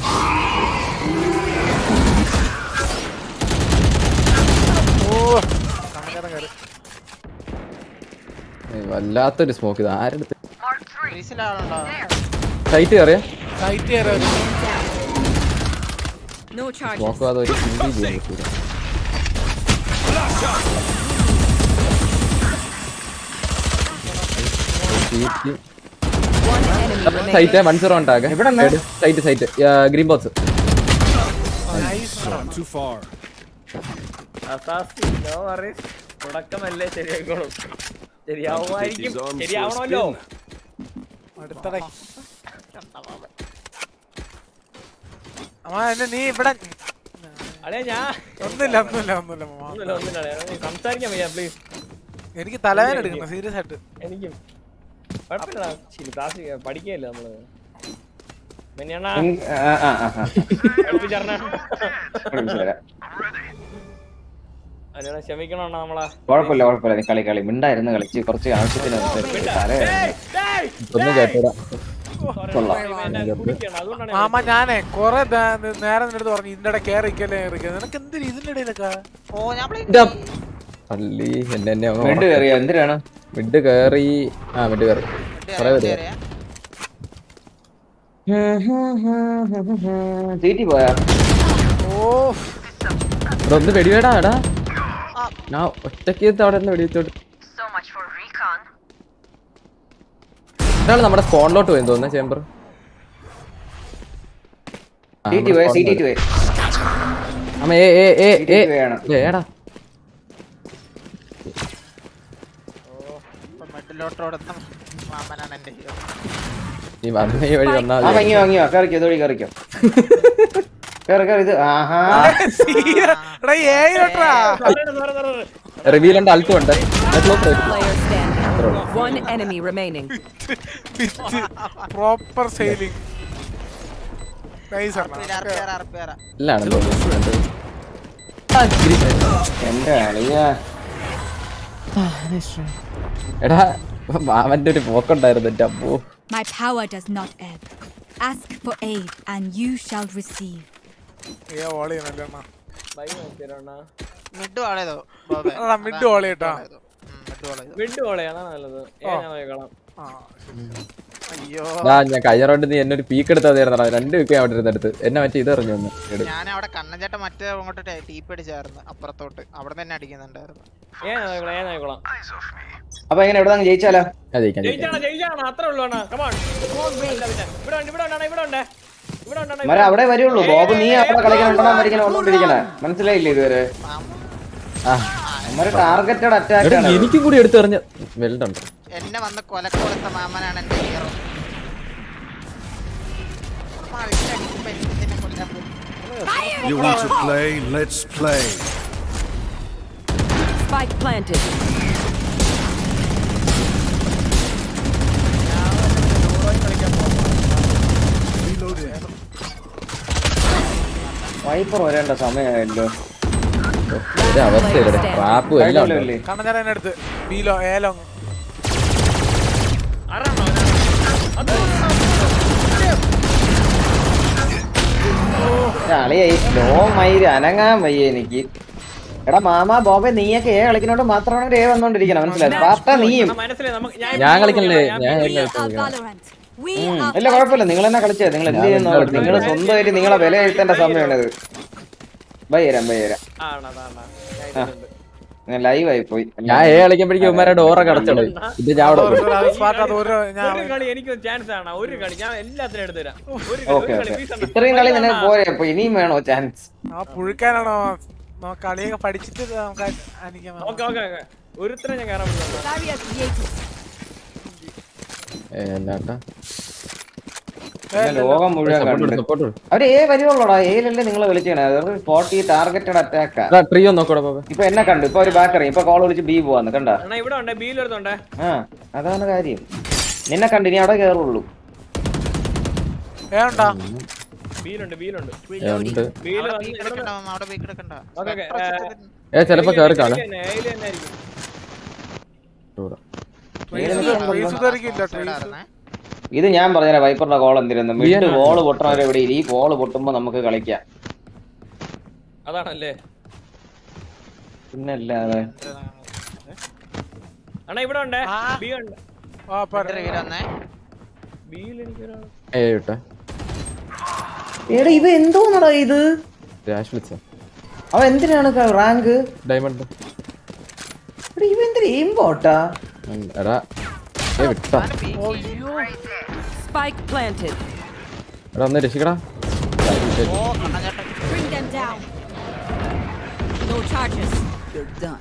ഓ കണക്കാരൻ കയറി ഏയ് വല്ലാത്തൊരു സ്മോക്ക് ഇത് ആരെടുത്ത് ഗ്രീസിലാളുണ്ടോ സൈറ്റ് കയറിയ സൈറ്റ് കയറി No charges. സ്മോക്ക് അത് ഒരു ഹിന്ദി ചെയ്യാൻ പറ്റൂല One enemy remaining. Site one zero ഉണ്ടാകെ site site green box Too far. അസാസി നോ വറീസ് തുടക്കമല്ലേ ശരിയായിക്കോളും ശരിയാവുമായിരിക്കും ശരിയാവണമല്ലോ അടുത്തട അമ്മ എന്നെ നീ ഇവിടെ അടേ ഞാൻ ഒന്നുമില്ല ഒന്നുമില്ല ഒന്നുമില്ല മാമ. ഒന്നുമില്ല ഒന്നുമില്ല അളിയാ. നീ സംസാരിക്കാൻ വയ്യ പ്ലീസ് എനിക്ക് തലവേദന എടുക്കണം സീരിയസ് ആയിട്ട് എനിക്കും കുഴപ്പമില്ല ശരി ക്ലാസ് പഠിക്കുകയല്ലേ നമ്മള് മെനിയണ്ണ ഉം, ആ, ആ, ആ, ആ. പഠിപ്പിച്ചറിഞ്ഞ പഠിപ്പിച്ചു തരാം. അതിനാ ക്ഷമിക്കണം നമ്മളെ കുഴപ്പമില്ല കുഴപ്പമില്ല നീ കളി കളി മിണ്ടായിരുന്നു കളിച്ച് കുറച്ച് ആവശ്യത്തിന് തലവേദന ഒന്നും കേട്ടോടാ കൊള്ളാം അതുകൊണ്ടാണ് മാമ ഞാനേ കൊറേ നേരം നിന്റെ അടുത്ത് പറഞ്ഞു ഇതിന്റെ ഇടയിൽ കയറി ഇരിക്കല്ലേ നിനക്ക് എന്തിനാ ഇതിന്റെ ഇടയിലൊക്കെ ഓ ഞാൻ ഇതാ. പള്ളി എന്നെ എന്നെ അങ്ങ് മിഡ് കയറിയോ എന്തിനാണ് മിഡ് കയറി ആ മിഡ് കയറി കൊറേ വരിക സീറ്റി പോയാ ഓ ഇവിടെ ഒന്ന് വെടിവേടാ എടാ ഞാൻ ഒറ്റയ്ക്ക് അവിടെ നിന്ന് വെടിവെച്ചോട്ട് ഇതാണ് നമ്മുടെ സ്പോണിലോട്ട് പോയി തോന്നുന്നു ചേമ്പർ സീറ്റി പോയാ സീറ്റി പോയി അമ്മ ഏ ഏ ഏ ഏ CT വേണം. ഏ, ഏടാ മെഡിലോട്ടോടുന്ന മാമനാണ് എന്റെ ഹീറോ നീ വന്ന ഈ വഴി വന്നാ ആ വാങ്ങിയോ വാങ്ങിയോ കറിക്കോ ഇതോടി കറിക്കോ കയറി കയറി ഇത് ആഹാ എടാ ഏയിലോട്ടാ റിവീലുണ്ട് അൽത്തും ഉണ്ട് Player standing. One enemy remaining. Proper sailing nice ഇല്ലാണ് തോന്നുന്നു എന്റെ അളിയാ എടാ മാമന്റെ ഒരു പോക്കുണ്ടായിരുന്നു എന്റെ അമ്മോ My power does not ebb. Ask for aid, and you shall receive. ഏ ഓളി നല്ല അണ്ണാ ബൈ നോക്കിയതാണ് മിഡ് വാളേതോ എടാ മിഡ് ഓളി കേട്ടാ വിട്ടു പോളെ അതാണ് നല്ലത് ഏ ഞാൻ നോക്കിക്കോളാം അയ്യോ എടാ ഞാൻ കഴിഞ്ഞ റൗണ്ട് നീ എന്നെ ഒരു പീക്ക് എടുത്താ തീർന്നടാ രണ്ട് പീക്ക് ഞാൻ അവിടെ ഇരുന്നെടുത്ത് എന്നെ മറ്റേ ഇത് എറിഞ്ഞു ഒന്ന് എടു ഞാൻ അവിടെ കണ്ണൻചേട്ടൻ മറ്റേ അങ്ങോട്ട് ടീപ്പ് അടിച്ചായിരുന്നു അപ്പുറത്തോട്ട് അവിടെ തന്നെ അടിക്കുന്നുണ്ടായിരുന്നു ഏ ഞാൻ നോക്കിക്കോളാം ഏ നോക്കിക്കോളാം അപ്പൊ എങ്ങനെ എവിടെ നിന്ന് ജയിച്ചാലോ ഞാൻ ജയിക്കാം ജയിക്കാം ജയിച്ചാണ് ജയിച്ചാണ് അത്രേ ഉള്ളൂ അണ്ണാ കമാൺ ഇവിടെ ഉണ്ട് ഇവിടെ ഉണ്ട് ഇവിടെ ഉണ്ട് ഇവിടെ ഉണ്ട് മര അവിടെ വരുള്ളൂ ബോബ് നീ അവിടെ കളിക്കണോ മരിക്കണോ ഒന്നോണ്ടിരിക്കണേ മനസ്സിലായില്ലേ ഇതുവരെ ആ നമ്മുടെ ടാർഗറ്റഡ് അറ്റാക്ക് എടാ ആണ് എനിക്കും കൂടി എടുത്ത് എറിഞ്ഞ വെൽഡുണ്ട് എന്നെ വന്ന് കൊലക്ക് കൊടുത്ത മാമനാണ് എന്റെ hero You want to play? Let's play. Spike planted. Viper വരേണ്ട സമയമായല്ലോ ഒരു അവസ്ഥയില്ല ട്രാപ്പും എല്ലാം ഉണ്ട് കഴിഞ്ഞല്ലോ കണ്ണഞ്ചേട്ടൻ എന്റെ അടുത്ത് ബീലോ ഏലോ അളിയായി സ്ലോ മയിര് അനങ്ങാൻ വയ്യ എനിക്ക് എടാ മാമ ബോബെ നീയൊക്കെ ഏ കളിക്കുന്നോണ്ട് മാത്രമാണ് ഏ വന്നോണ്ടിരിക്കണം മനസ്സിലായി പാർട്ട നീയും മനസ്സിലായി നമുക്ക് ഞാൻ കളിക്കണില്ലേ ഞാൻ Valorant. We ഉം. are ഇല്ല കുഴപ്പമില്ല നിങ്ങൾ തന്നെ കളിച്ചേ നിങ്ങൾ എന്ത് ചെയ്യുന്നു നിങ്ങൾ സ്വന്തമായിട്ട് നിങ്ങളെ വില എഴുത്തേണ്ട സമയമാണിത് ബൈ തരാം ബൈ തരാം ആണോ അതാണോ ആ. ഞാൻ ലൈവ് ആയി പോയി ഞാൻ ഏ കളിക്കുമ്പോഴേക്കും ഉമ്മാരെ ഡോറൊക്കെ അടച്ചോളൂ ഇത് ഞാൻ അവിടെ പോയി. സ്മാർട്ട് അത് ഒരു ഞാൻ ഒരു കളി എനിക്ക് ചാൻസ് ആണ് ഒരു കളി ഞാൻ എല്ലാത്തിനും എടുത്തു തരാം ഒരു കളി ഓക്കെ ഒരു കളി ഓക്കെ please അണ്ണാ. ഇത്രയും കളി നിനക്ക് പോരെ അപ്പൊ ഇനിയും വേണോ ചാൻസ് ആ പുഴുക്കാനാണോ നോ കളിയൊക്കെ പഠിച്ചിട്ട് നമുക്ക് അനിക്കാം ഓക്കെ ഓക്കെ ഓക്കെ ഒരുത്തരം ഞാൻ കയറാൻ പറ്റില്ല barrier created. ഏ, എന്നാട്ടാ പിന്നെ ലോകം മുഴുവൻ Support കണ്ട് കൊടു, support കൊടു. അവര് ഏ വരുവുള്ളൂടാ ഏലല്ലേ നിങ്ങൾ വിളിച്ചേ അത് ഫോർട്ടി ടാർഗറ്റഡ് അറ്റാക്കാ എടാ, ട്രീ ഒന്ന് നോക്കടാ പാപ്പ ഇപ്പൊ എന്നെ കണ്ടു ഇപ്പൊ ഒരു ബാക്ക് ഇറങ്ങി ഇപ്പൊ കോൾ വിളിച്ച് ബി പോവാന്ന് കണ്ട അണ്ണാ ഇവിടെ ഉണ്ട് ബിയിൽ ഒരുത്തുണ്ടേ ആ അതാണ് കാര്യം നിന്നെ കണ്ടു ഇനി അവിടെ കേറുള്ളൂ ഏണ്ടാ ബിയിലുണ്ട് ബിയിലുണ്ട് ഉണ്ട് ബിയിൽ അവിടെ വന്ന് peak ഇവിടെ എടുക്കണ്ട, മാമ, അവിടെ peak എടുക്കണ്ട. ഓക്കേ, ഓക്കേ, Spectre ഏ, ഏ ചിലപ്പോ കേറി കാണാം ഏയില് തന്നെ, ഏയില് തന്നെ ആയിരിക്കും. ട്രേസ് തെറിക്കില്ല side ട്രേസ് ആയിരുന്നേ. ഇത് ഞാൻ പറഞ്ഞ വൈപ്പറിന്റെ കോൾ എന്തിരുന്നു മിഡ് ആണ്. വോള് പൊട്ടണവരെ ഇവിടെ ഈ വോള് പൊട്ടുമ്പോ നമുക്ക് കളിക്കാം അതാണല്ലേ പിന്നല്ലാതെ അണ്ണാ ഇവിടെ ഉണ്ട് ബി ഉണ്ട് ആ പറ Spectre വീട് വന്നേ. ബിയിൽ എനിക്കൊരാൾ ഏ വിട്ടെ എടാ ഇവ എന്തോന്നടാ ഇത് രാഷ് വിളിച്ച അവ എന്തിനാണ് റാങ്ക് ഡയമണ്ട് ഇവ എന്തിനാ എയിം പോട്ടാ എടാ ഏ വിട്ടാ Spike planted. എടാ ഒന്ന് രക്ഷിക്കടാ ഓ, കണ്ണൻ ചേട്ടൻ. Bring them down. No charges. You're done.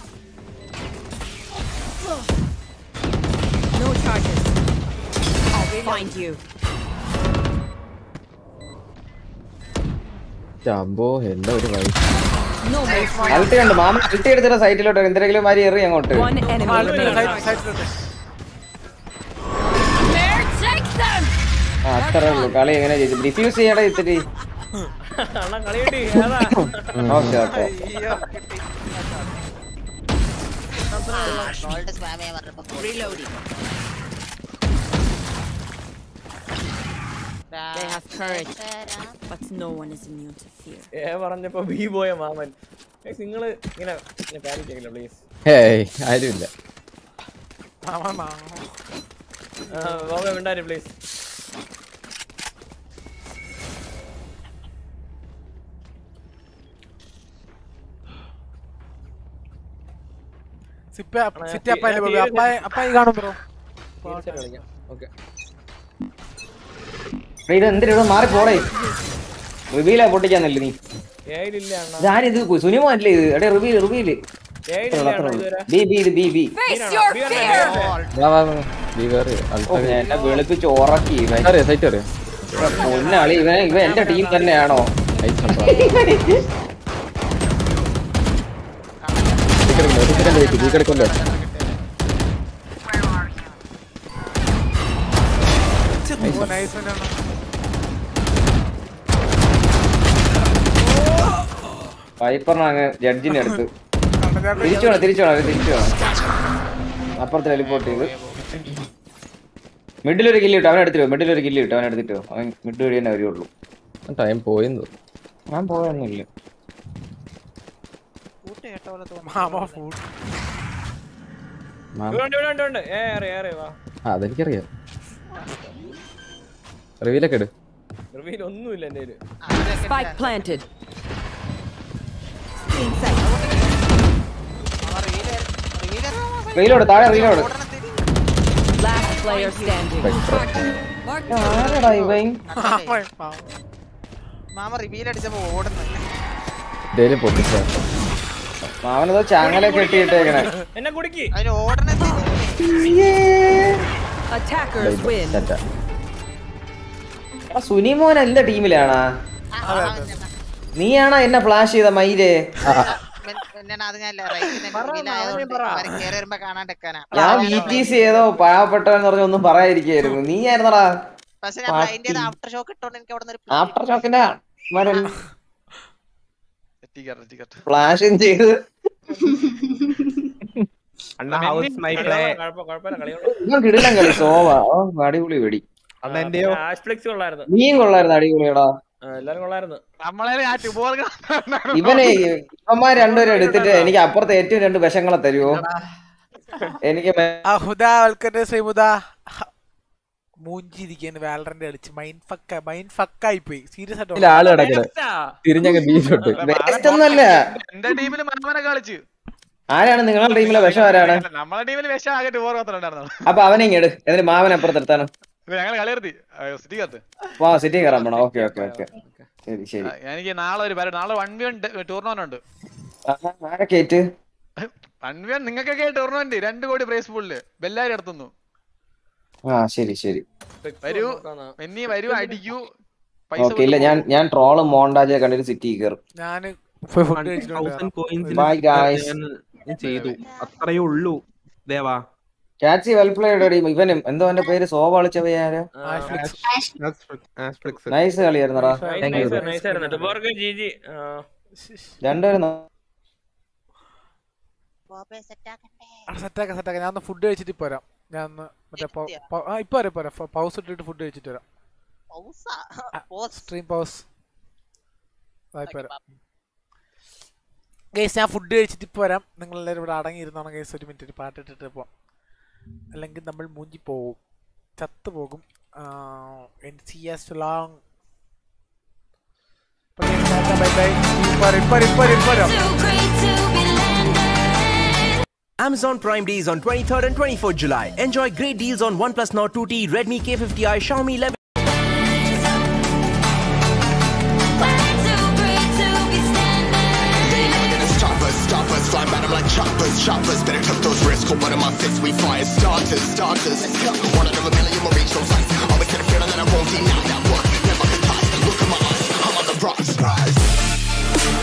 No charges. I'll find you. ചാമ്പോ എന്റെ ഒരു വഴി No more. അൾട്ടി ഉണ്ട് മാമ അൾട്ടി എടുത്തിട്ട് സൈറ്റിലോട്ട് എന്തെങ്കിലും മാതിരി എറി അങ്ങോട്ട് One enemy remaining. Bear, take them! ആ അത്രേ ഉള്ളൂ കളി എങ്ങനെ ചെയ്തു ഡിഫ്യൂസ് ചെയ്യടാ ഇത്തിരി അണ്ണാ കളിയട്ടി ഏതാ ഓക്കെ ഓക്കെ അയ്യോ, കിട്ടി. Gold spam ചെയ്യാൻ പറഞ്ഞപ്പോ Reloading. They have courage, but no one is immune to fear. ഏ പറഞ്ഞപ്പോ ബി പോയ മാമൻ നിങ്ങൾ ഇങ്ങനെ ഇങ്ങനെ പാനിക് ചെയ്യില്ല പ്ലീസ് ഏയ് ആരുമില്ല ഉണ്ടായിരുന്നു പ്ലീസ് സിറ്റ് സിറ്റ് അപ്പായി ബോബി അപ്പായി അപ്പായി കാണും ബ്രോ കളിക്കാം ഓക്കെ ഇത് എന്തിനാ മാറി പോടേ റിവീലാ പൊട്ടിക്കാന്നല്ലേ നീ ഏയിലില്ല അണ്ണാ ഇതാരിത് സുനിമോ അല്ലേ ഇത് എടേ റിവീൽ റിവീല് ഏയിലില്ല അണ്ണാ ഇതുവരെ ബി ബി ഇത് B B Face your fear! വാ വാ വാ നീ വേറെ ഓ, എന്നെ വെളുപ്പിച്ച് ഉറക്കി ഇവൻ അറിയാം സൈറ്റ് അറിയാം പൊന്നാളി ഇവൻ ഇവൻ എന്റെ ടീം തന്നെയാണോ കിടക്കല്ലോ നൈസ് ആണ് വൈപ്പറിനെ അങ്ങ് ജഡ്ജിനെ അടുത്ത് തിരിച്ചു വേണം തിരിച്ചു വേണം തിരിച്ചു വേണം അപ്പുറത്ത് ടെലിപ്പോർട്ട് ചെയ്ത് മിഡിലൊരു കില്ല് കിട്ടും അവൻ എടുത്തിട്ടോ മിഡിലൊരു കില്ല് കിട്ടും അവൻ എടുത്തിട്ടോ അവൻ മിഡ് വഴി തന്നെ വരുള്ളൂ ടൈം പോയെന്ന് ഞാൻ പോയൊന്നുമില്ല കൂട്ട് കേട്ട പോലെ തോന്നുന്നു. മാമ ഫുഡ് ഇവിടെ ഉണ്ട്, ഇവിടെ ഉണ്ട്, ഇവിടെ ഉണ്ട്. ഏറെ ഏറെ വാ ആ അതെനിക്കറിയാം റിവീലൊക്കെ ഇട് റിവീൽ ഒന്നുമില്ല എന്റെ കയ്യില്. Spike planted. റീലോട് താഴെ റീലോട് Last player standing. ആരടാ ഇവൻ മാമ റിവീൽ അടിച്ചപ്പോ ഓടുന്നില്ല ഡെയിലി പൊട്ടിച്ച മാവനതോ ചാങ്ങലൊക്കെ കെട്ടിയിട്ടേക്കണേ എന്നെ കുടുക്കി അതിന് ഓടണത് Attackers win. ആ സുനിമോൻ എന്റെ ടീമിലാണാ നീയാണോ എന്നെ ഫ്ലാഷ് ചെയ്ത മയിലേ എന്നാണ് അത് ഞാൻ റിവീൽ ആയതുകൊണ്ട് അവര് കേറി വരുമ്പോ കാണാണ്ടിരിക്കാനാ ഞാൻ ബി ടി സി ഏതോ പാവപ്പെട്ടവൻ പറഞ്ഞ ഒന്നും പറയാതിരിക്കായിരുന്നു നീ ആയിരുന്നടാ പക്ഷെ ഞാൻ അതിന്റെ ആഫ്റ്റർ ഷോക്ക് ഇട്ടോണ്ട് എനിക്ക് അവിടെ നിന്ന് ആഫ്റ്റർ ഷോക്കിന്റെ എത്തിക്കാറ് എത്തിക്കാറ് ഫ്ലാഷും ചെയ്ത് അണ്ണ ഹൗസ് മൈ പ്ലേ കുഴപ്പം കുഴപ്പമില്ല കളിയുള്ളൂ ഇവൻ കിടിലം കളി സോവ ഓ അടിപൊളി വെടി അണ്ണ എന്റെയോ ആഷ് ഫ്ലെക്സ് കൊള്ളായിരുന്നു നീയും കൊള്ളായിരുന്നു അടിപൊളിയടാ ആ, എല്ലാരും കൊള്ളായിരുന്നു നമ്മളെ ആ ട്യൂബോൾ ഇവനെ ഇവന്മാർ രണ്ടുപേരും എടുത്തിട്ട് എനിക്ക് അപ്പുറത്തെ ഏറ്റവും രണ്ട് വിഷങ്ങളെ തരുവോ എനിക്ക് മേ- ആ ഹുദാ വെൽക്കന്റെ ശ്രീമുദ മൂഞ്ചിരിക്കുന്നു വാലറിന്റെ കളിച്ച് മൈൻഡ് ഫക്ക മൈൻഡ് ഫക്കായി പോയി സീരിയസ് ഇതിൽ ആള് കിടക്കണ തിരിഞ്ഞങ്ങ് ബീച്ചോട്ട് വേസ്റ്റ് ഒന്നുമല്ല എന്റെ ടീമിൽ മനമനെ കളിച്ചു ആരാണ് നിങ്ങളുടെ ടീമിലെ വിഷം ആരാണ് നമ്മളെ ടീമിൽ വിഷം ആകെ ട്യൂബോൾ മാത്രമേ ഉണ്ടായിരുന്നുള്ളൂ അപ്പൊ അവനെ ഇങ്ങട് എന്നിട്ട് മാവൻ അപ്പുറത്തെടുത്താണ് ഇപ്പൊ ഞങ്ങൾ കളി നിർത്തി സിറ്റിക്കകത്ത് വാ സിറ്റി കയറാൻ പോണം ഓക്കെ ഓക്കെ ഓക്കെ ശരി ശരി എനിക്ക് നാളെ ഒരു പരിപാടി നാളെ വൺ വി വൺ ടൂർണമെന്റ് ഉണ്ട് ആഹാ, ആരൊക്കെ ഏറ്റ് വൺ വി വൺ നിങ്ങൾക്കൊക്കെ ടൂർണമെന്റ് രണ്ട് കോടി പ്രൈസ് പൂളില് ബെല്ലാരി നടത്തുന്നു ആ ശരി ശരി വരൂ എന്നീ വരൂ അടിക്കൂ പൈസ ഓക്കെ ഇല്ല ഞാൻ ഞാൻ ട്രോള് മോണ്ടാജെ കണ്ടിട്ട് സിറ്റി കയറും ഞാന് പോയി ഫുഡ് കഴിച്ചിട്ട് തൗസൻഡ് കോയിൻസ് Bye, guys. ഞാൻ ചെയ്തു അത്രയേ ഉള്ളൂ ദേവാ ക്യാച്ചി വെൽ പ്ലേഡ് ഇവനും എന്തോ അവന്റെ പേര് സോ കളിച്ചവയാരോ നൈസ് കളിയായിരുന്നടാ താങ്ക് യു നൈസ് ആയിരുന്നു ടുബോർക്ക് ജി ജി രണ്ടുപേരും സെറ്റാക്കാം സെറ്റാക്കാം ഞാൻ ഒന്ന് ഫുഡ് കഴിച്ചിട്ട് ഇപ്പൊ വരാം ഞാൻ ഒന്ന് മറ്റേ പൗ- പൗ- ആ ഇപ്പൊ വരാം ഇപ്പൊ വരാം പൗസ് ഇട്ടിട്ട് ഫുഡ് കഴിച്ചിട്ട് വരാം സ്ട്രീം പൗസ് ഇപ്പൊ വരാം ഗൈസ് ഞാൻ ഫുഡ് കഴിച്ചിട്ട് ഇപ്പൊ വരാം നിങ്ങൾ എല്ലാവരും ഇവിടെ അടങ്ങിയിരുന്നോണം ഗൈസ് ഒരു മിനിറ്റ് ഒരു പാട്ട് ഇട്ടിട്ട് പോവാം അല്ലെങ്കിൽ നമ്മൾ മൂഞ്ചി പോകും ചത്തു പോകും ലോങ് ബൈ ബൈ ഇപ്പൊ വരാം, ഇപ്പൊ വരാം, ഇപ്പൊ വരാം, ഇപ്പൊ വരാം. Amazon Prime Days on 23rd and 24th July. Enjoy great deals on OnePlus Nord 2T, Redmi K50i, Xiaomi 11. Choppers, stoppers, fly by them like choppers, choppers. Better took those risks. Hold one of my fists, we fire starters, starters. One out of a million will reach those heights. Always get a feeling that I won't deny that work. Never the toss. Look at my eyes, I'm on the rocks. Rise.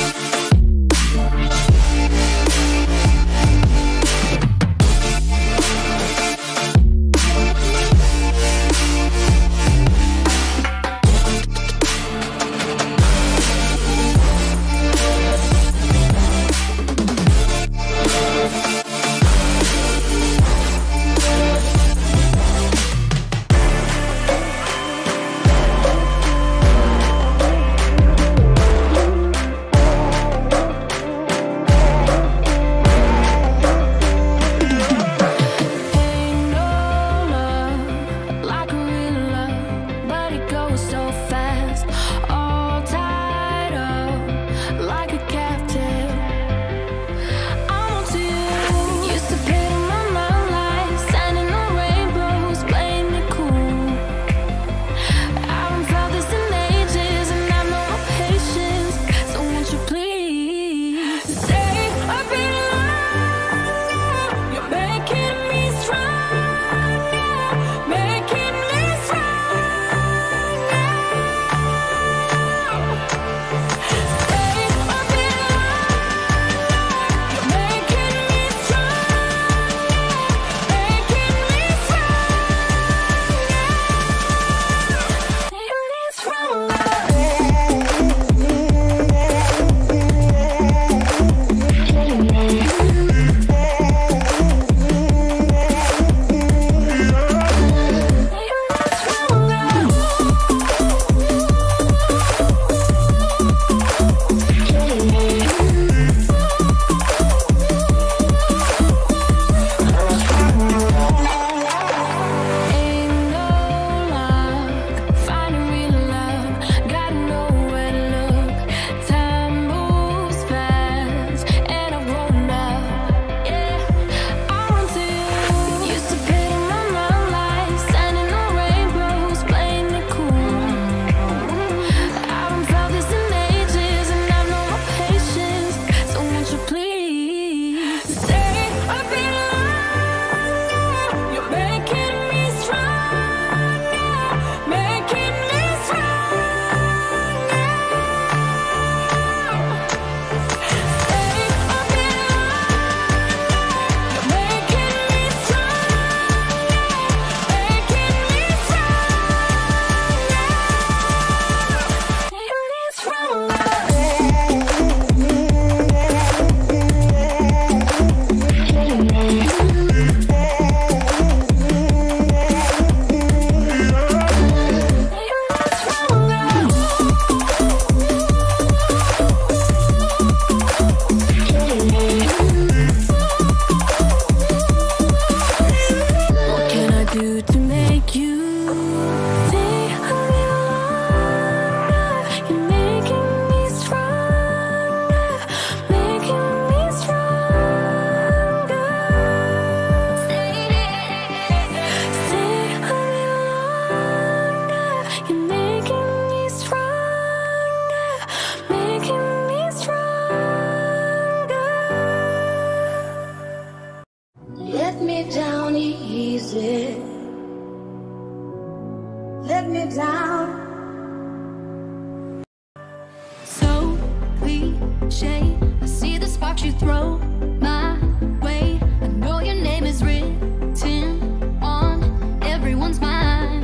like a real love, but it goes so fast. All tied up like a captive. I'm on to you. Used to pay my mind like standing on rainbows, playing it cool. I haven't felt this in ages, and I know my patience. So won't you please stay a bit longer? You're making me stronger, making me Ain't no luck finding real love. shade. I see the sparks you throw my way. I know your name is written on everyone's mind.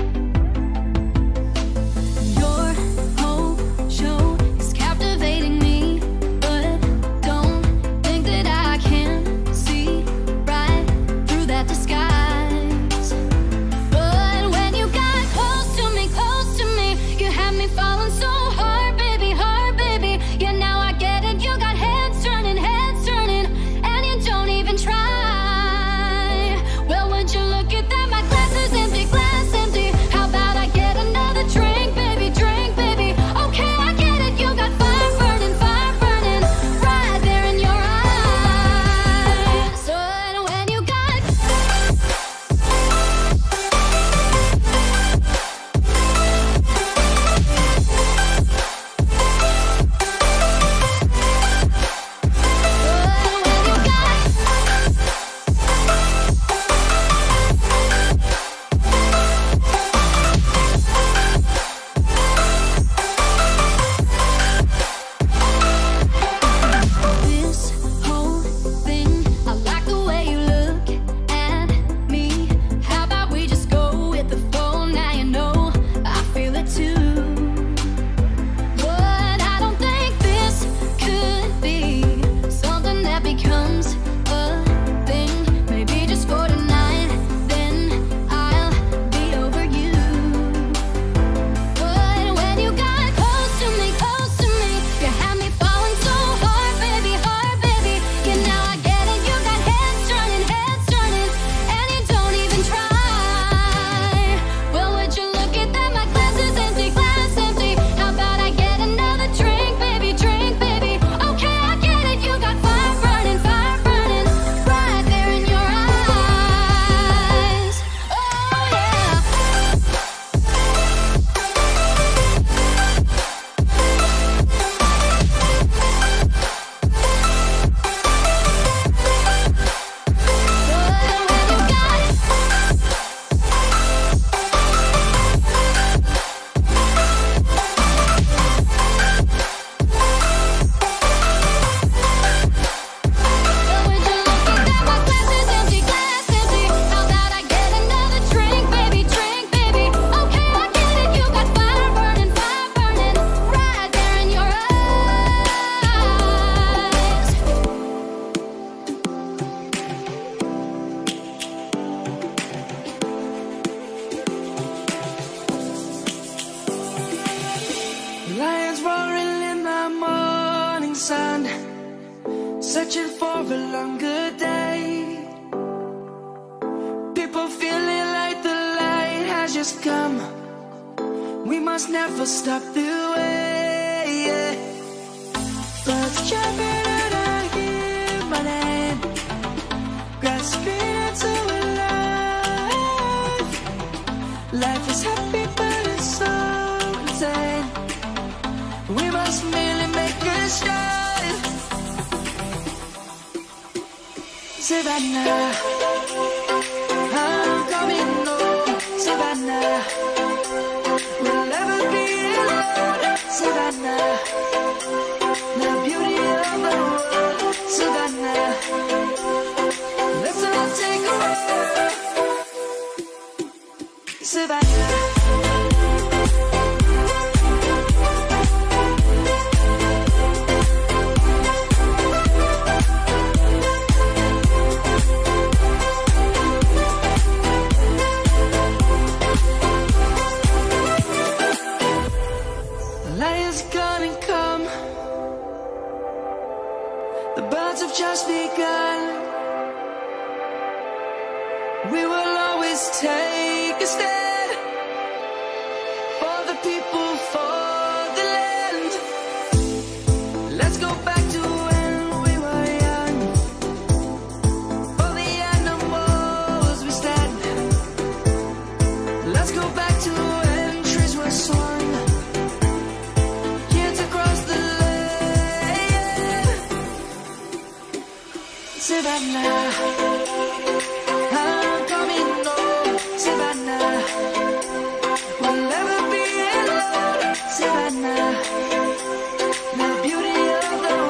Your whole show is captivating me, but don't think that I can see right through that disguise. But when you got close to me, close to me, you had me falling so hard, baby, hard, baby. Yeah, now I get it. You got heads turning, heads turning, and you don't even try. Well, would you look at that? My glass is empty, glass empty. How about I get another drink, baby, drink, baby? Okay, I get it. You got fire burning, fire burning, right there in your eyes. So when you got This whole thing, I like the way you look at me. How about we just go with the flow? Now you know I feel it too. But I don't think this could be something that becomes a thing. Maybe just for tonight, then I'll be over you. But when you got close to me, close to me, you had me falling so hard, baby, hard, baby. Yeah, now I get it. You got heads turning, heads turning, and you don't even try. Well, would you look at that? My glass is empty, glass empty. How about I get another drink, baby, drink, baby? Okay, I get it. You got fire burning, fire burning, right there in your eyes. Oh yeah. Lions roaring in the morning sun, searching for a longer day. People feeling like the light has just come. We must never stop the way. Yeah. Birds jumping and I hear my name, grasping into a life. Life is happy, but it's so insane. We must merely make a start. Savannah, I'm coming home. Savannah, we'll never be alone. Savannah, the beauty of the world. Savannah, let's all take a walk. Savannah. The lion's gonna come. The birds have just begun. We will always take a stand for the people, for the land. Let's go back to when we were young. For the animals we stand. Let's go back to when trees were swung. Kids across the land. Savannah. I'm coming home, Savannah. We'll never be alone, Savannah. The beauty of the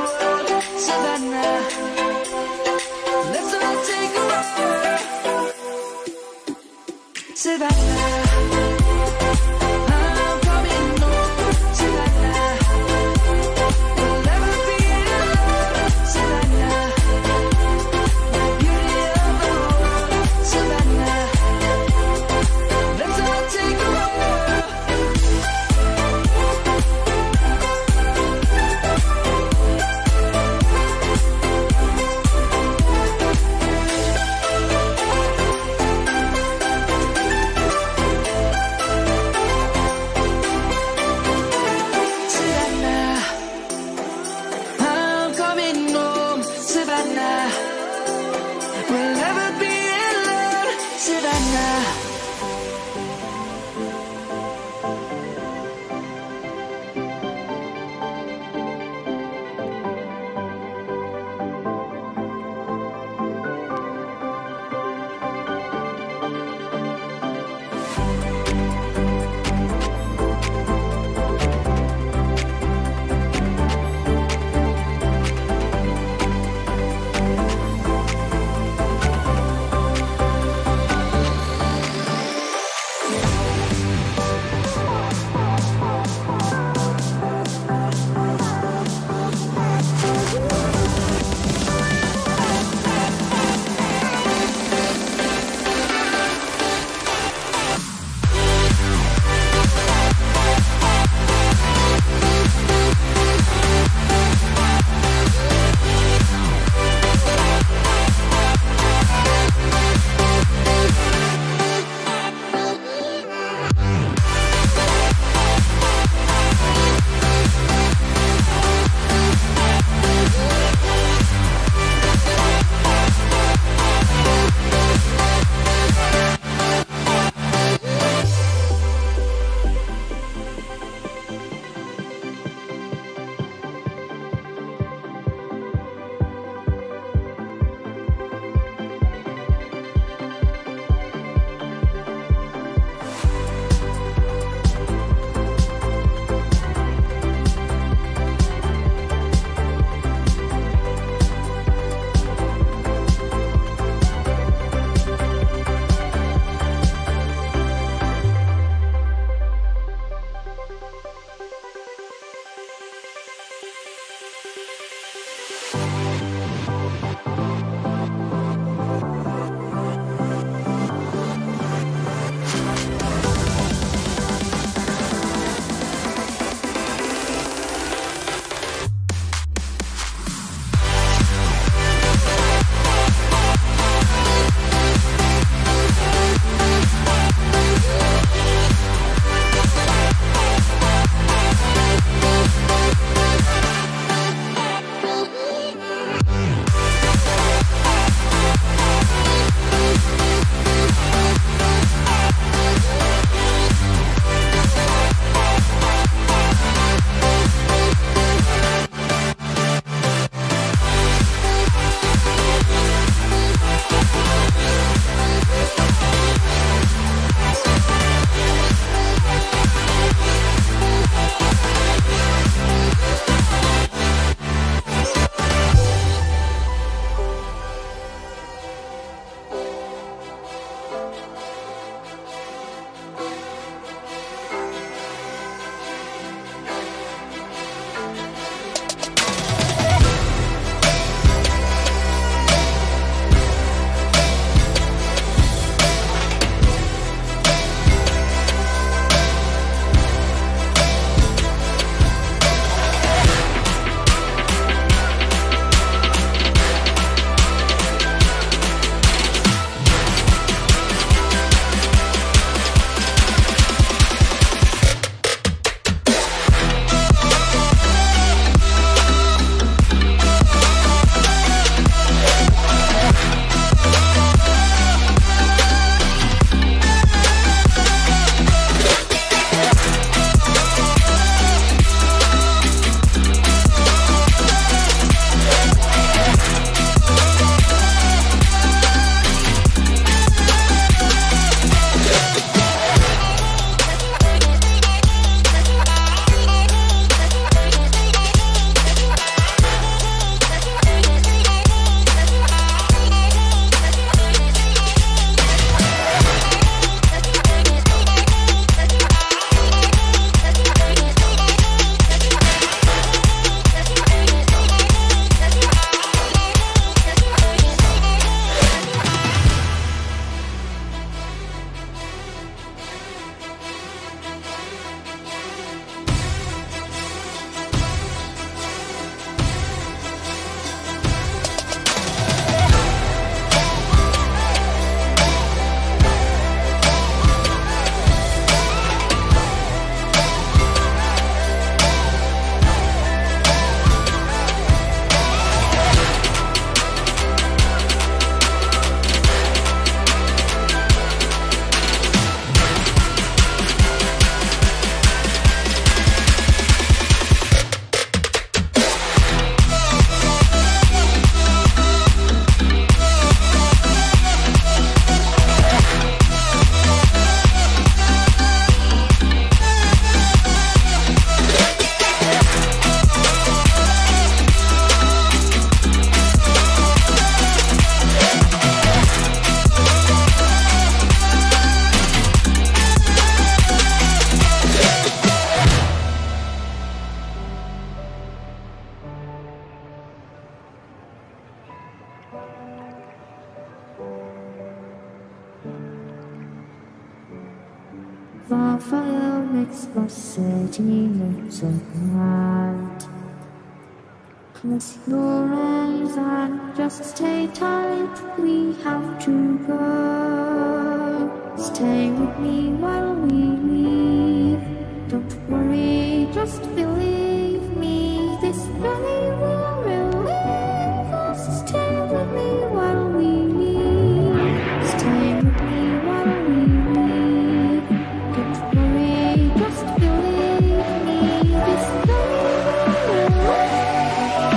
the fire makes the city look so bright. Close your eyes and just stay tight. We have to go. Stay with me while we leave. Don't worry, just believe me. This journey will relieve us. Stay with me while we leave. Stay with me while we leave. Don't worry, just believe me. This journey will relieve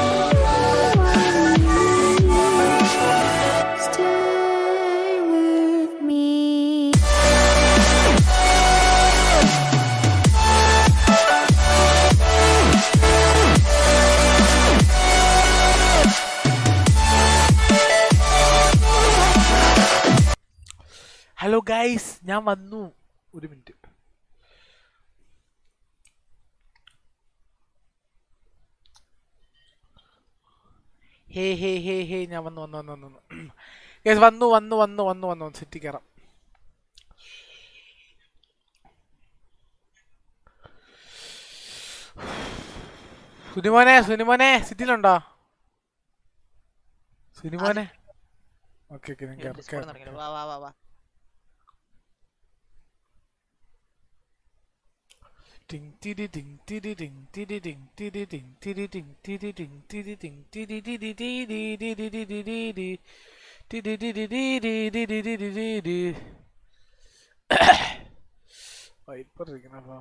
us. Stay with me. Hello guys ഞാൻ വന്നു ഒരു minute ഹേ hey hey ഹേ ഞാൻ വന്നു വന്നു വന്നു വന്നു guys വന്നു വന്നു വന്നു വന്നു വന്നു സിറ്റി കയറാം സുനിമോനെ സുനിമോനെ സിറ്റിയിലുണ്ടോ സുനിമോനെ ഓക്കെ ഓക്കെ ഞാൻ കയറാം ഡിസ്കോഡ് കയറാം തുടങ്ങിയിട്ട് വാ വാ വാ വാ Ding diddy ding diddy ding diddy ding diddy ding diddy ding diddy ding diddy ding diddy diddy diddy diddy diddy diddy diddy diddy diddy diddy diddy diddy Viper ഇരിക്കണ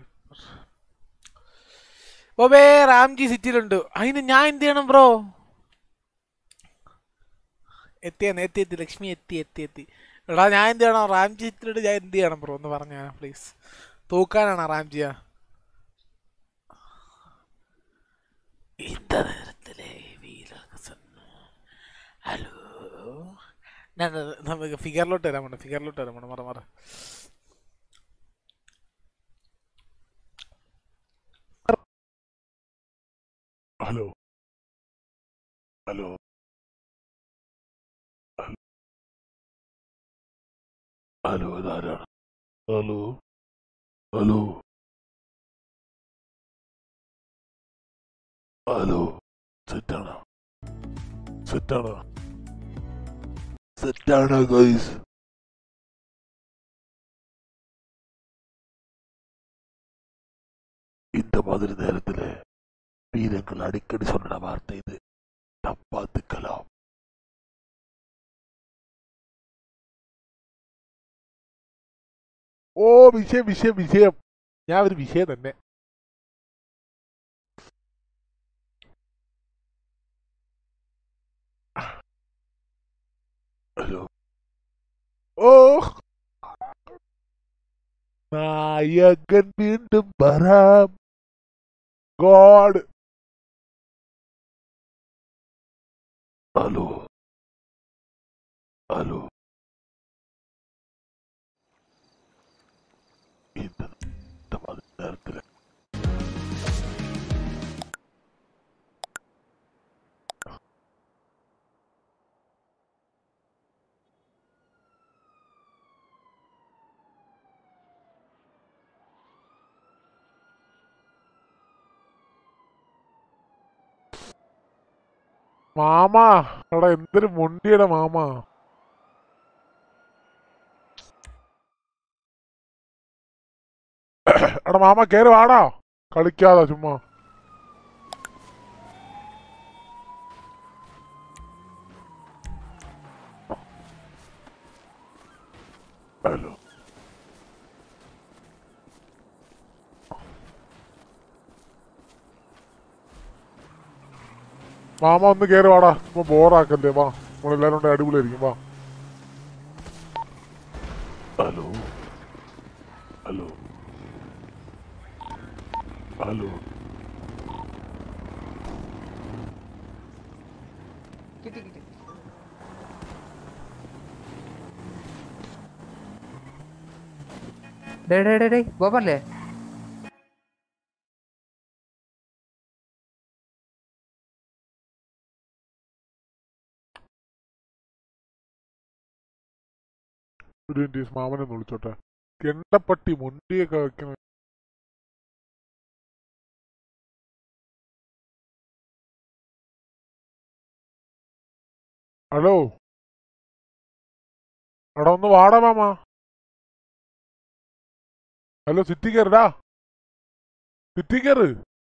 ബോബേ റാംജി സിറ്റിയിലുണ്ട് അതിന് ഞാൻ എന്ത് ചെയ്യണം ബ്രോ എത്തിയാണ് എത്തി എത്തി ലക്ഷ്മി എത്തി എത്തി എത്തി എടാ ഞാൻ എന്ത് ചെയ്യണം റാംജി സിറ്റിയിലോട്ട് ഞാൻ എന്ത് ചെയ്യണം ബ്രോ ഒന്ന് പറഞ്ഞ പ്ലീസ് തൂക്കാനാണ് റാംജിയ இந்த நேரத்திலே வீரகசன் ഹലോ ഞാൻ നമുക്ക് ഫിഗറിലോട്ട് വരാൻ വേണം ഫിഗറിലോട്ട് വരാൻ വേണം മറ മറ ഹലോ ഹലോ ഹലോ ഇതാരാണ് ഹലോ ഹലോ ഹലോ സെറ്റാണോ സെറ്റാണോ സെറ്റാണോ ഗൈസ് இந்த மாதிரி நேரத்துல வீரர்கள் அடிக்கடி சொல்ற வார்த்தை இது தப்பாத்துக்கலாம் ഓ വിഷയം വിഷയം വിഷയം ഞാൻ ഒരു വിഷയം തന്നെ ഹലോ ഓ നായകൻ വീണ്ടും വരാം ഗോഡ് ഹലോ ഹലോ இந்த இந்த மாதிரி நேரத்தில் മാമാ എടാ എന്തൊരു മുണ്ടിയുടെ മാമാ എടാ മാമ കേറി വാടാ കളിക്കാതെ ചുമ്മാ ഹലോ മാമ ഒന്ന് കേറി വാടാ ചുമ്മാ ബോറാക്കല്ലേ വാ നമ്മളെല്ലാരും കൂടെ അടിപൊളിയായിരിക്കും വാ ഹലോ ഹലോ ഹലോ ഡേ ഡേ ഡേ ഡേ ബോബല്ലേ ഒരു മിനിറ്റ് മാമനെ ഒന്ന് വിളിച്ചോട്ടെ കെണ്ടപ്പട്ടി മുണ്ടിയൊക്കെ വെക്കുന്ന ഹലോ എടാ ഒന്ന് വാടാ മാമ ഹലോ സിറ്റി കയറിടാ സിറ്റി കയറ്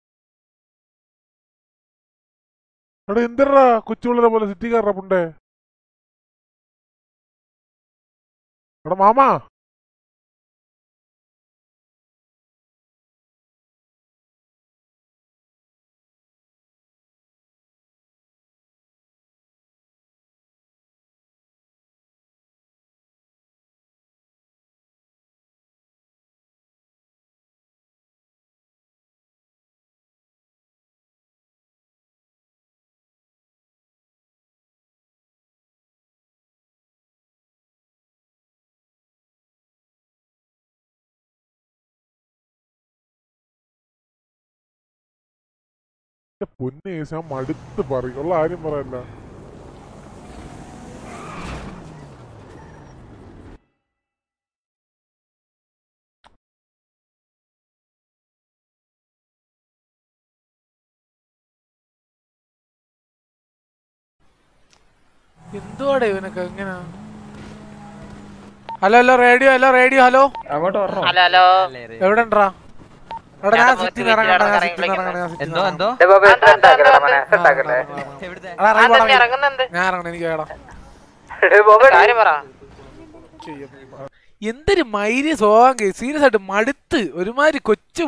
എടാ എന്തിടാ കൊച്ചുപിള്ളരെ പോലെ സിറ്റി കയറാ പുണ്ടേ എടാ മാമാ എന്റെ പൊന്നെ ഞാൻ മടുത്ത് പറയും ഉള്ള ആരും പറയല്ല എന്തുവാടെ ഇവനൊക്കെ എങ്ങനെ hello hello radio hello radio hello അങ്ങോട്ട് ഹലോ ഹലോ എവിടെ ഉണ്ടാ എടാ ഞാൻ ഞാൻ സിറ്റിന്ന് വീട്ടിൽ ഇറങ്ങണ്ട ഞാൻ ഇറങ്ങി സിറ്റിന്ന് ഇറങ്ങണ്ട ഞാൻ സിറ്റിന്ന് എന്തോ, ഇറങ്ങണ്ട. എന്തോ? എടാ, ഇറങ്ങി പോടാ, അതെന്താ ഇറങ്ങുന്നെന്ത്? ഞാൻ ഇറങ്ങണം എനിക്ക് വേണം കാര്യം പറ എന്തൊരു മൈര്യ സോങ് സീരിയസ് ആയിട്ട് മടുത്ത് ഒരുമാതിരി കൊച്ചു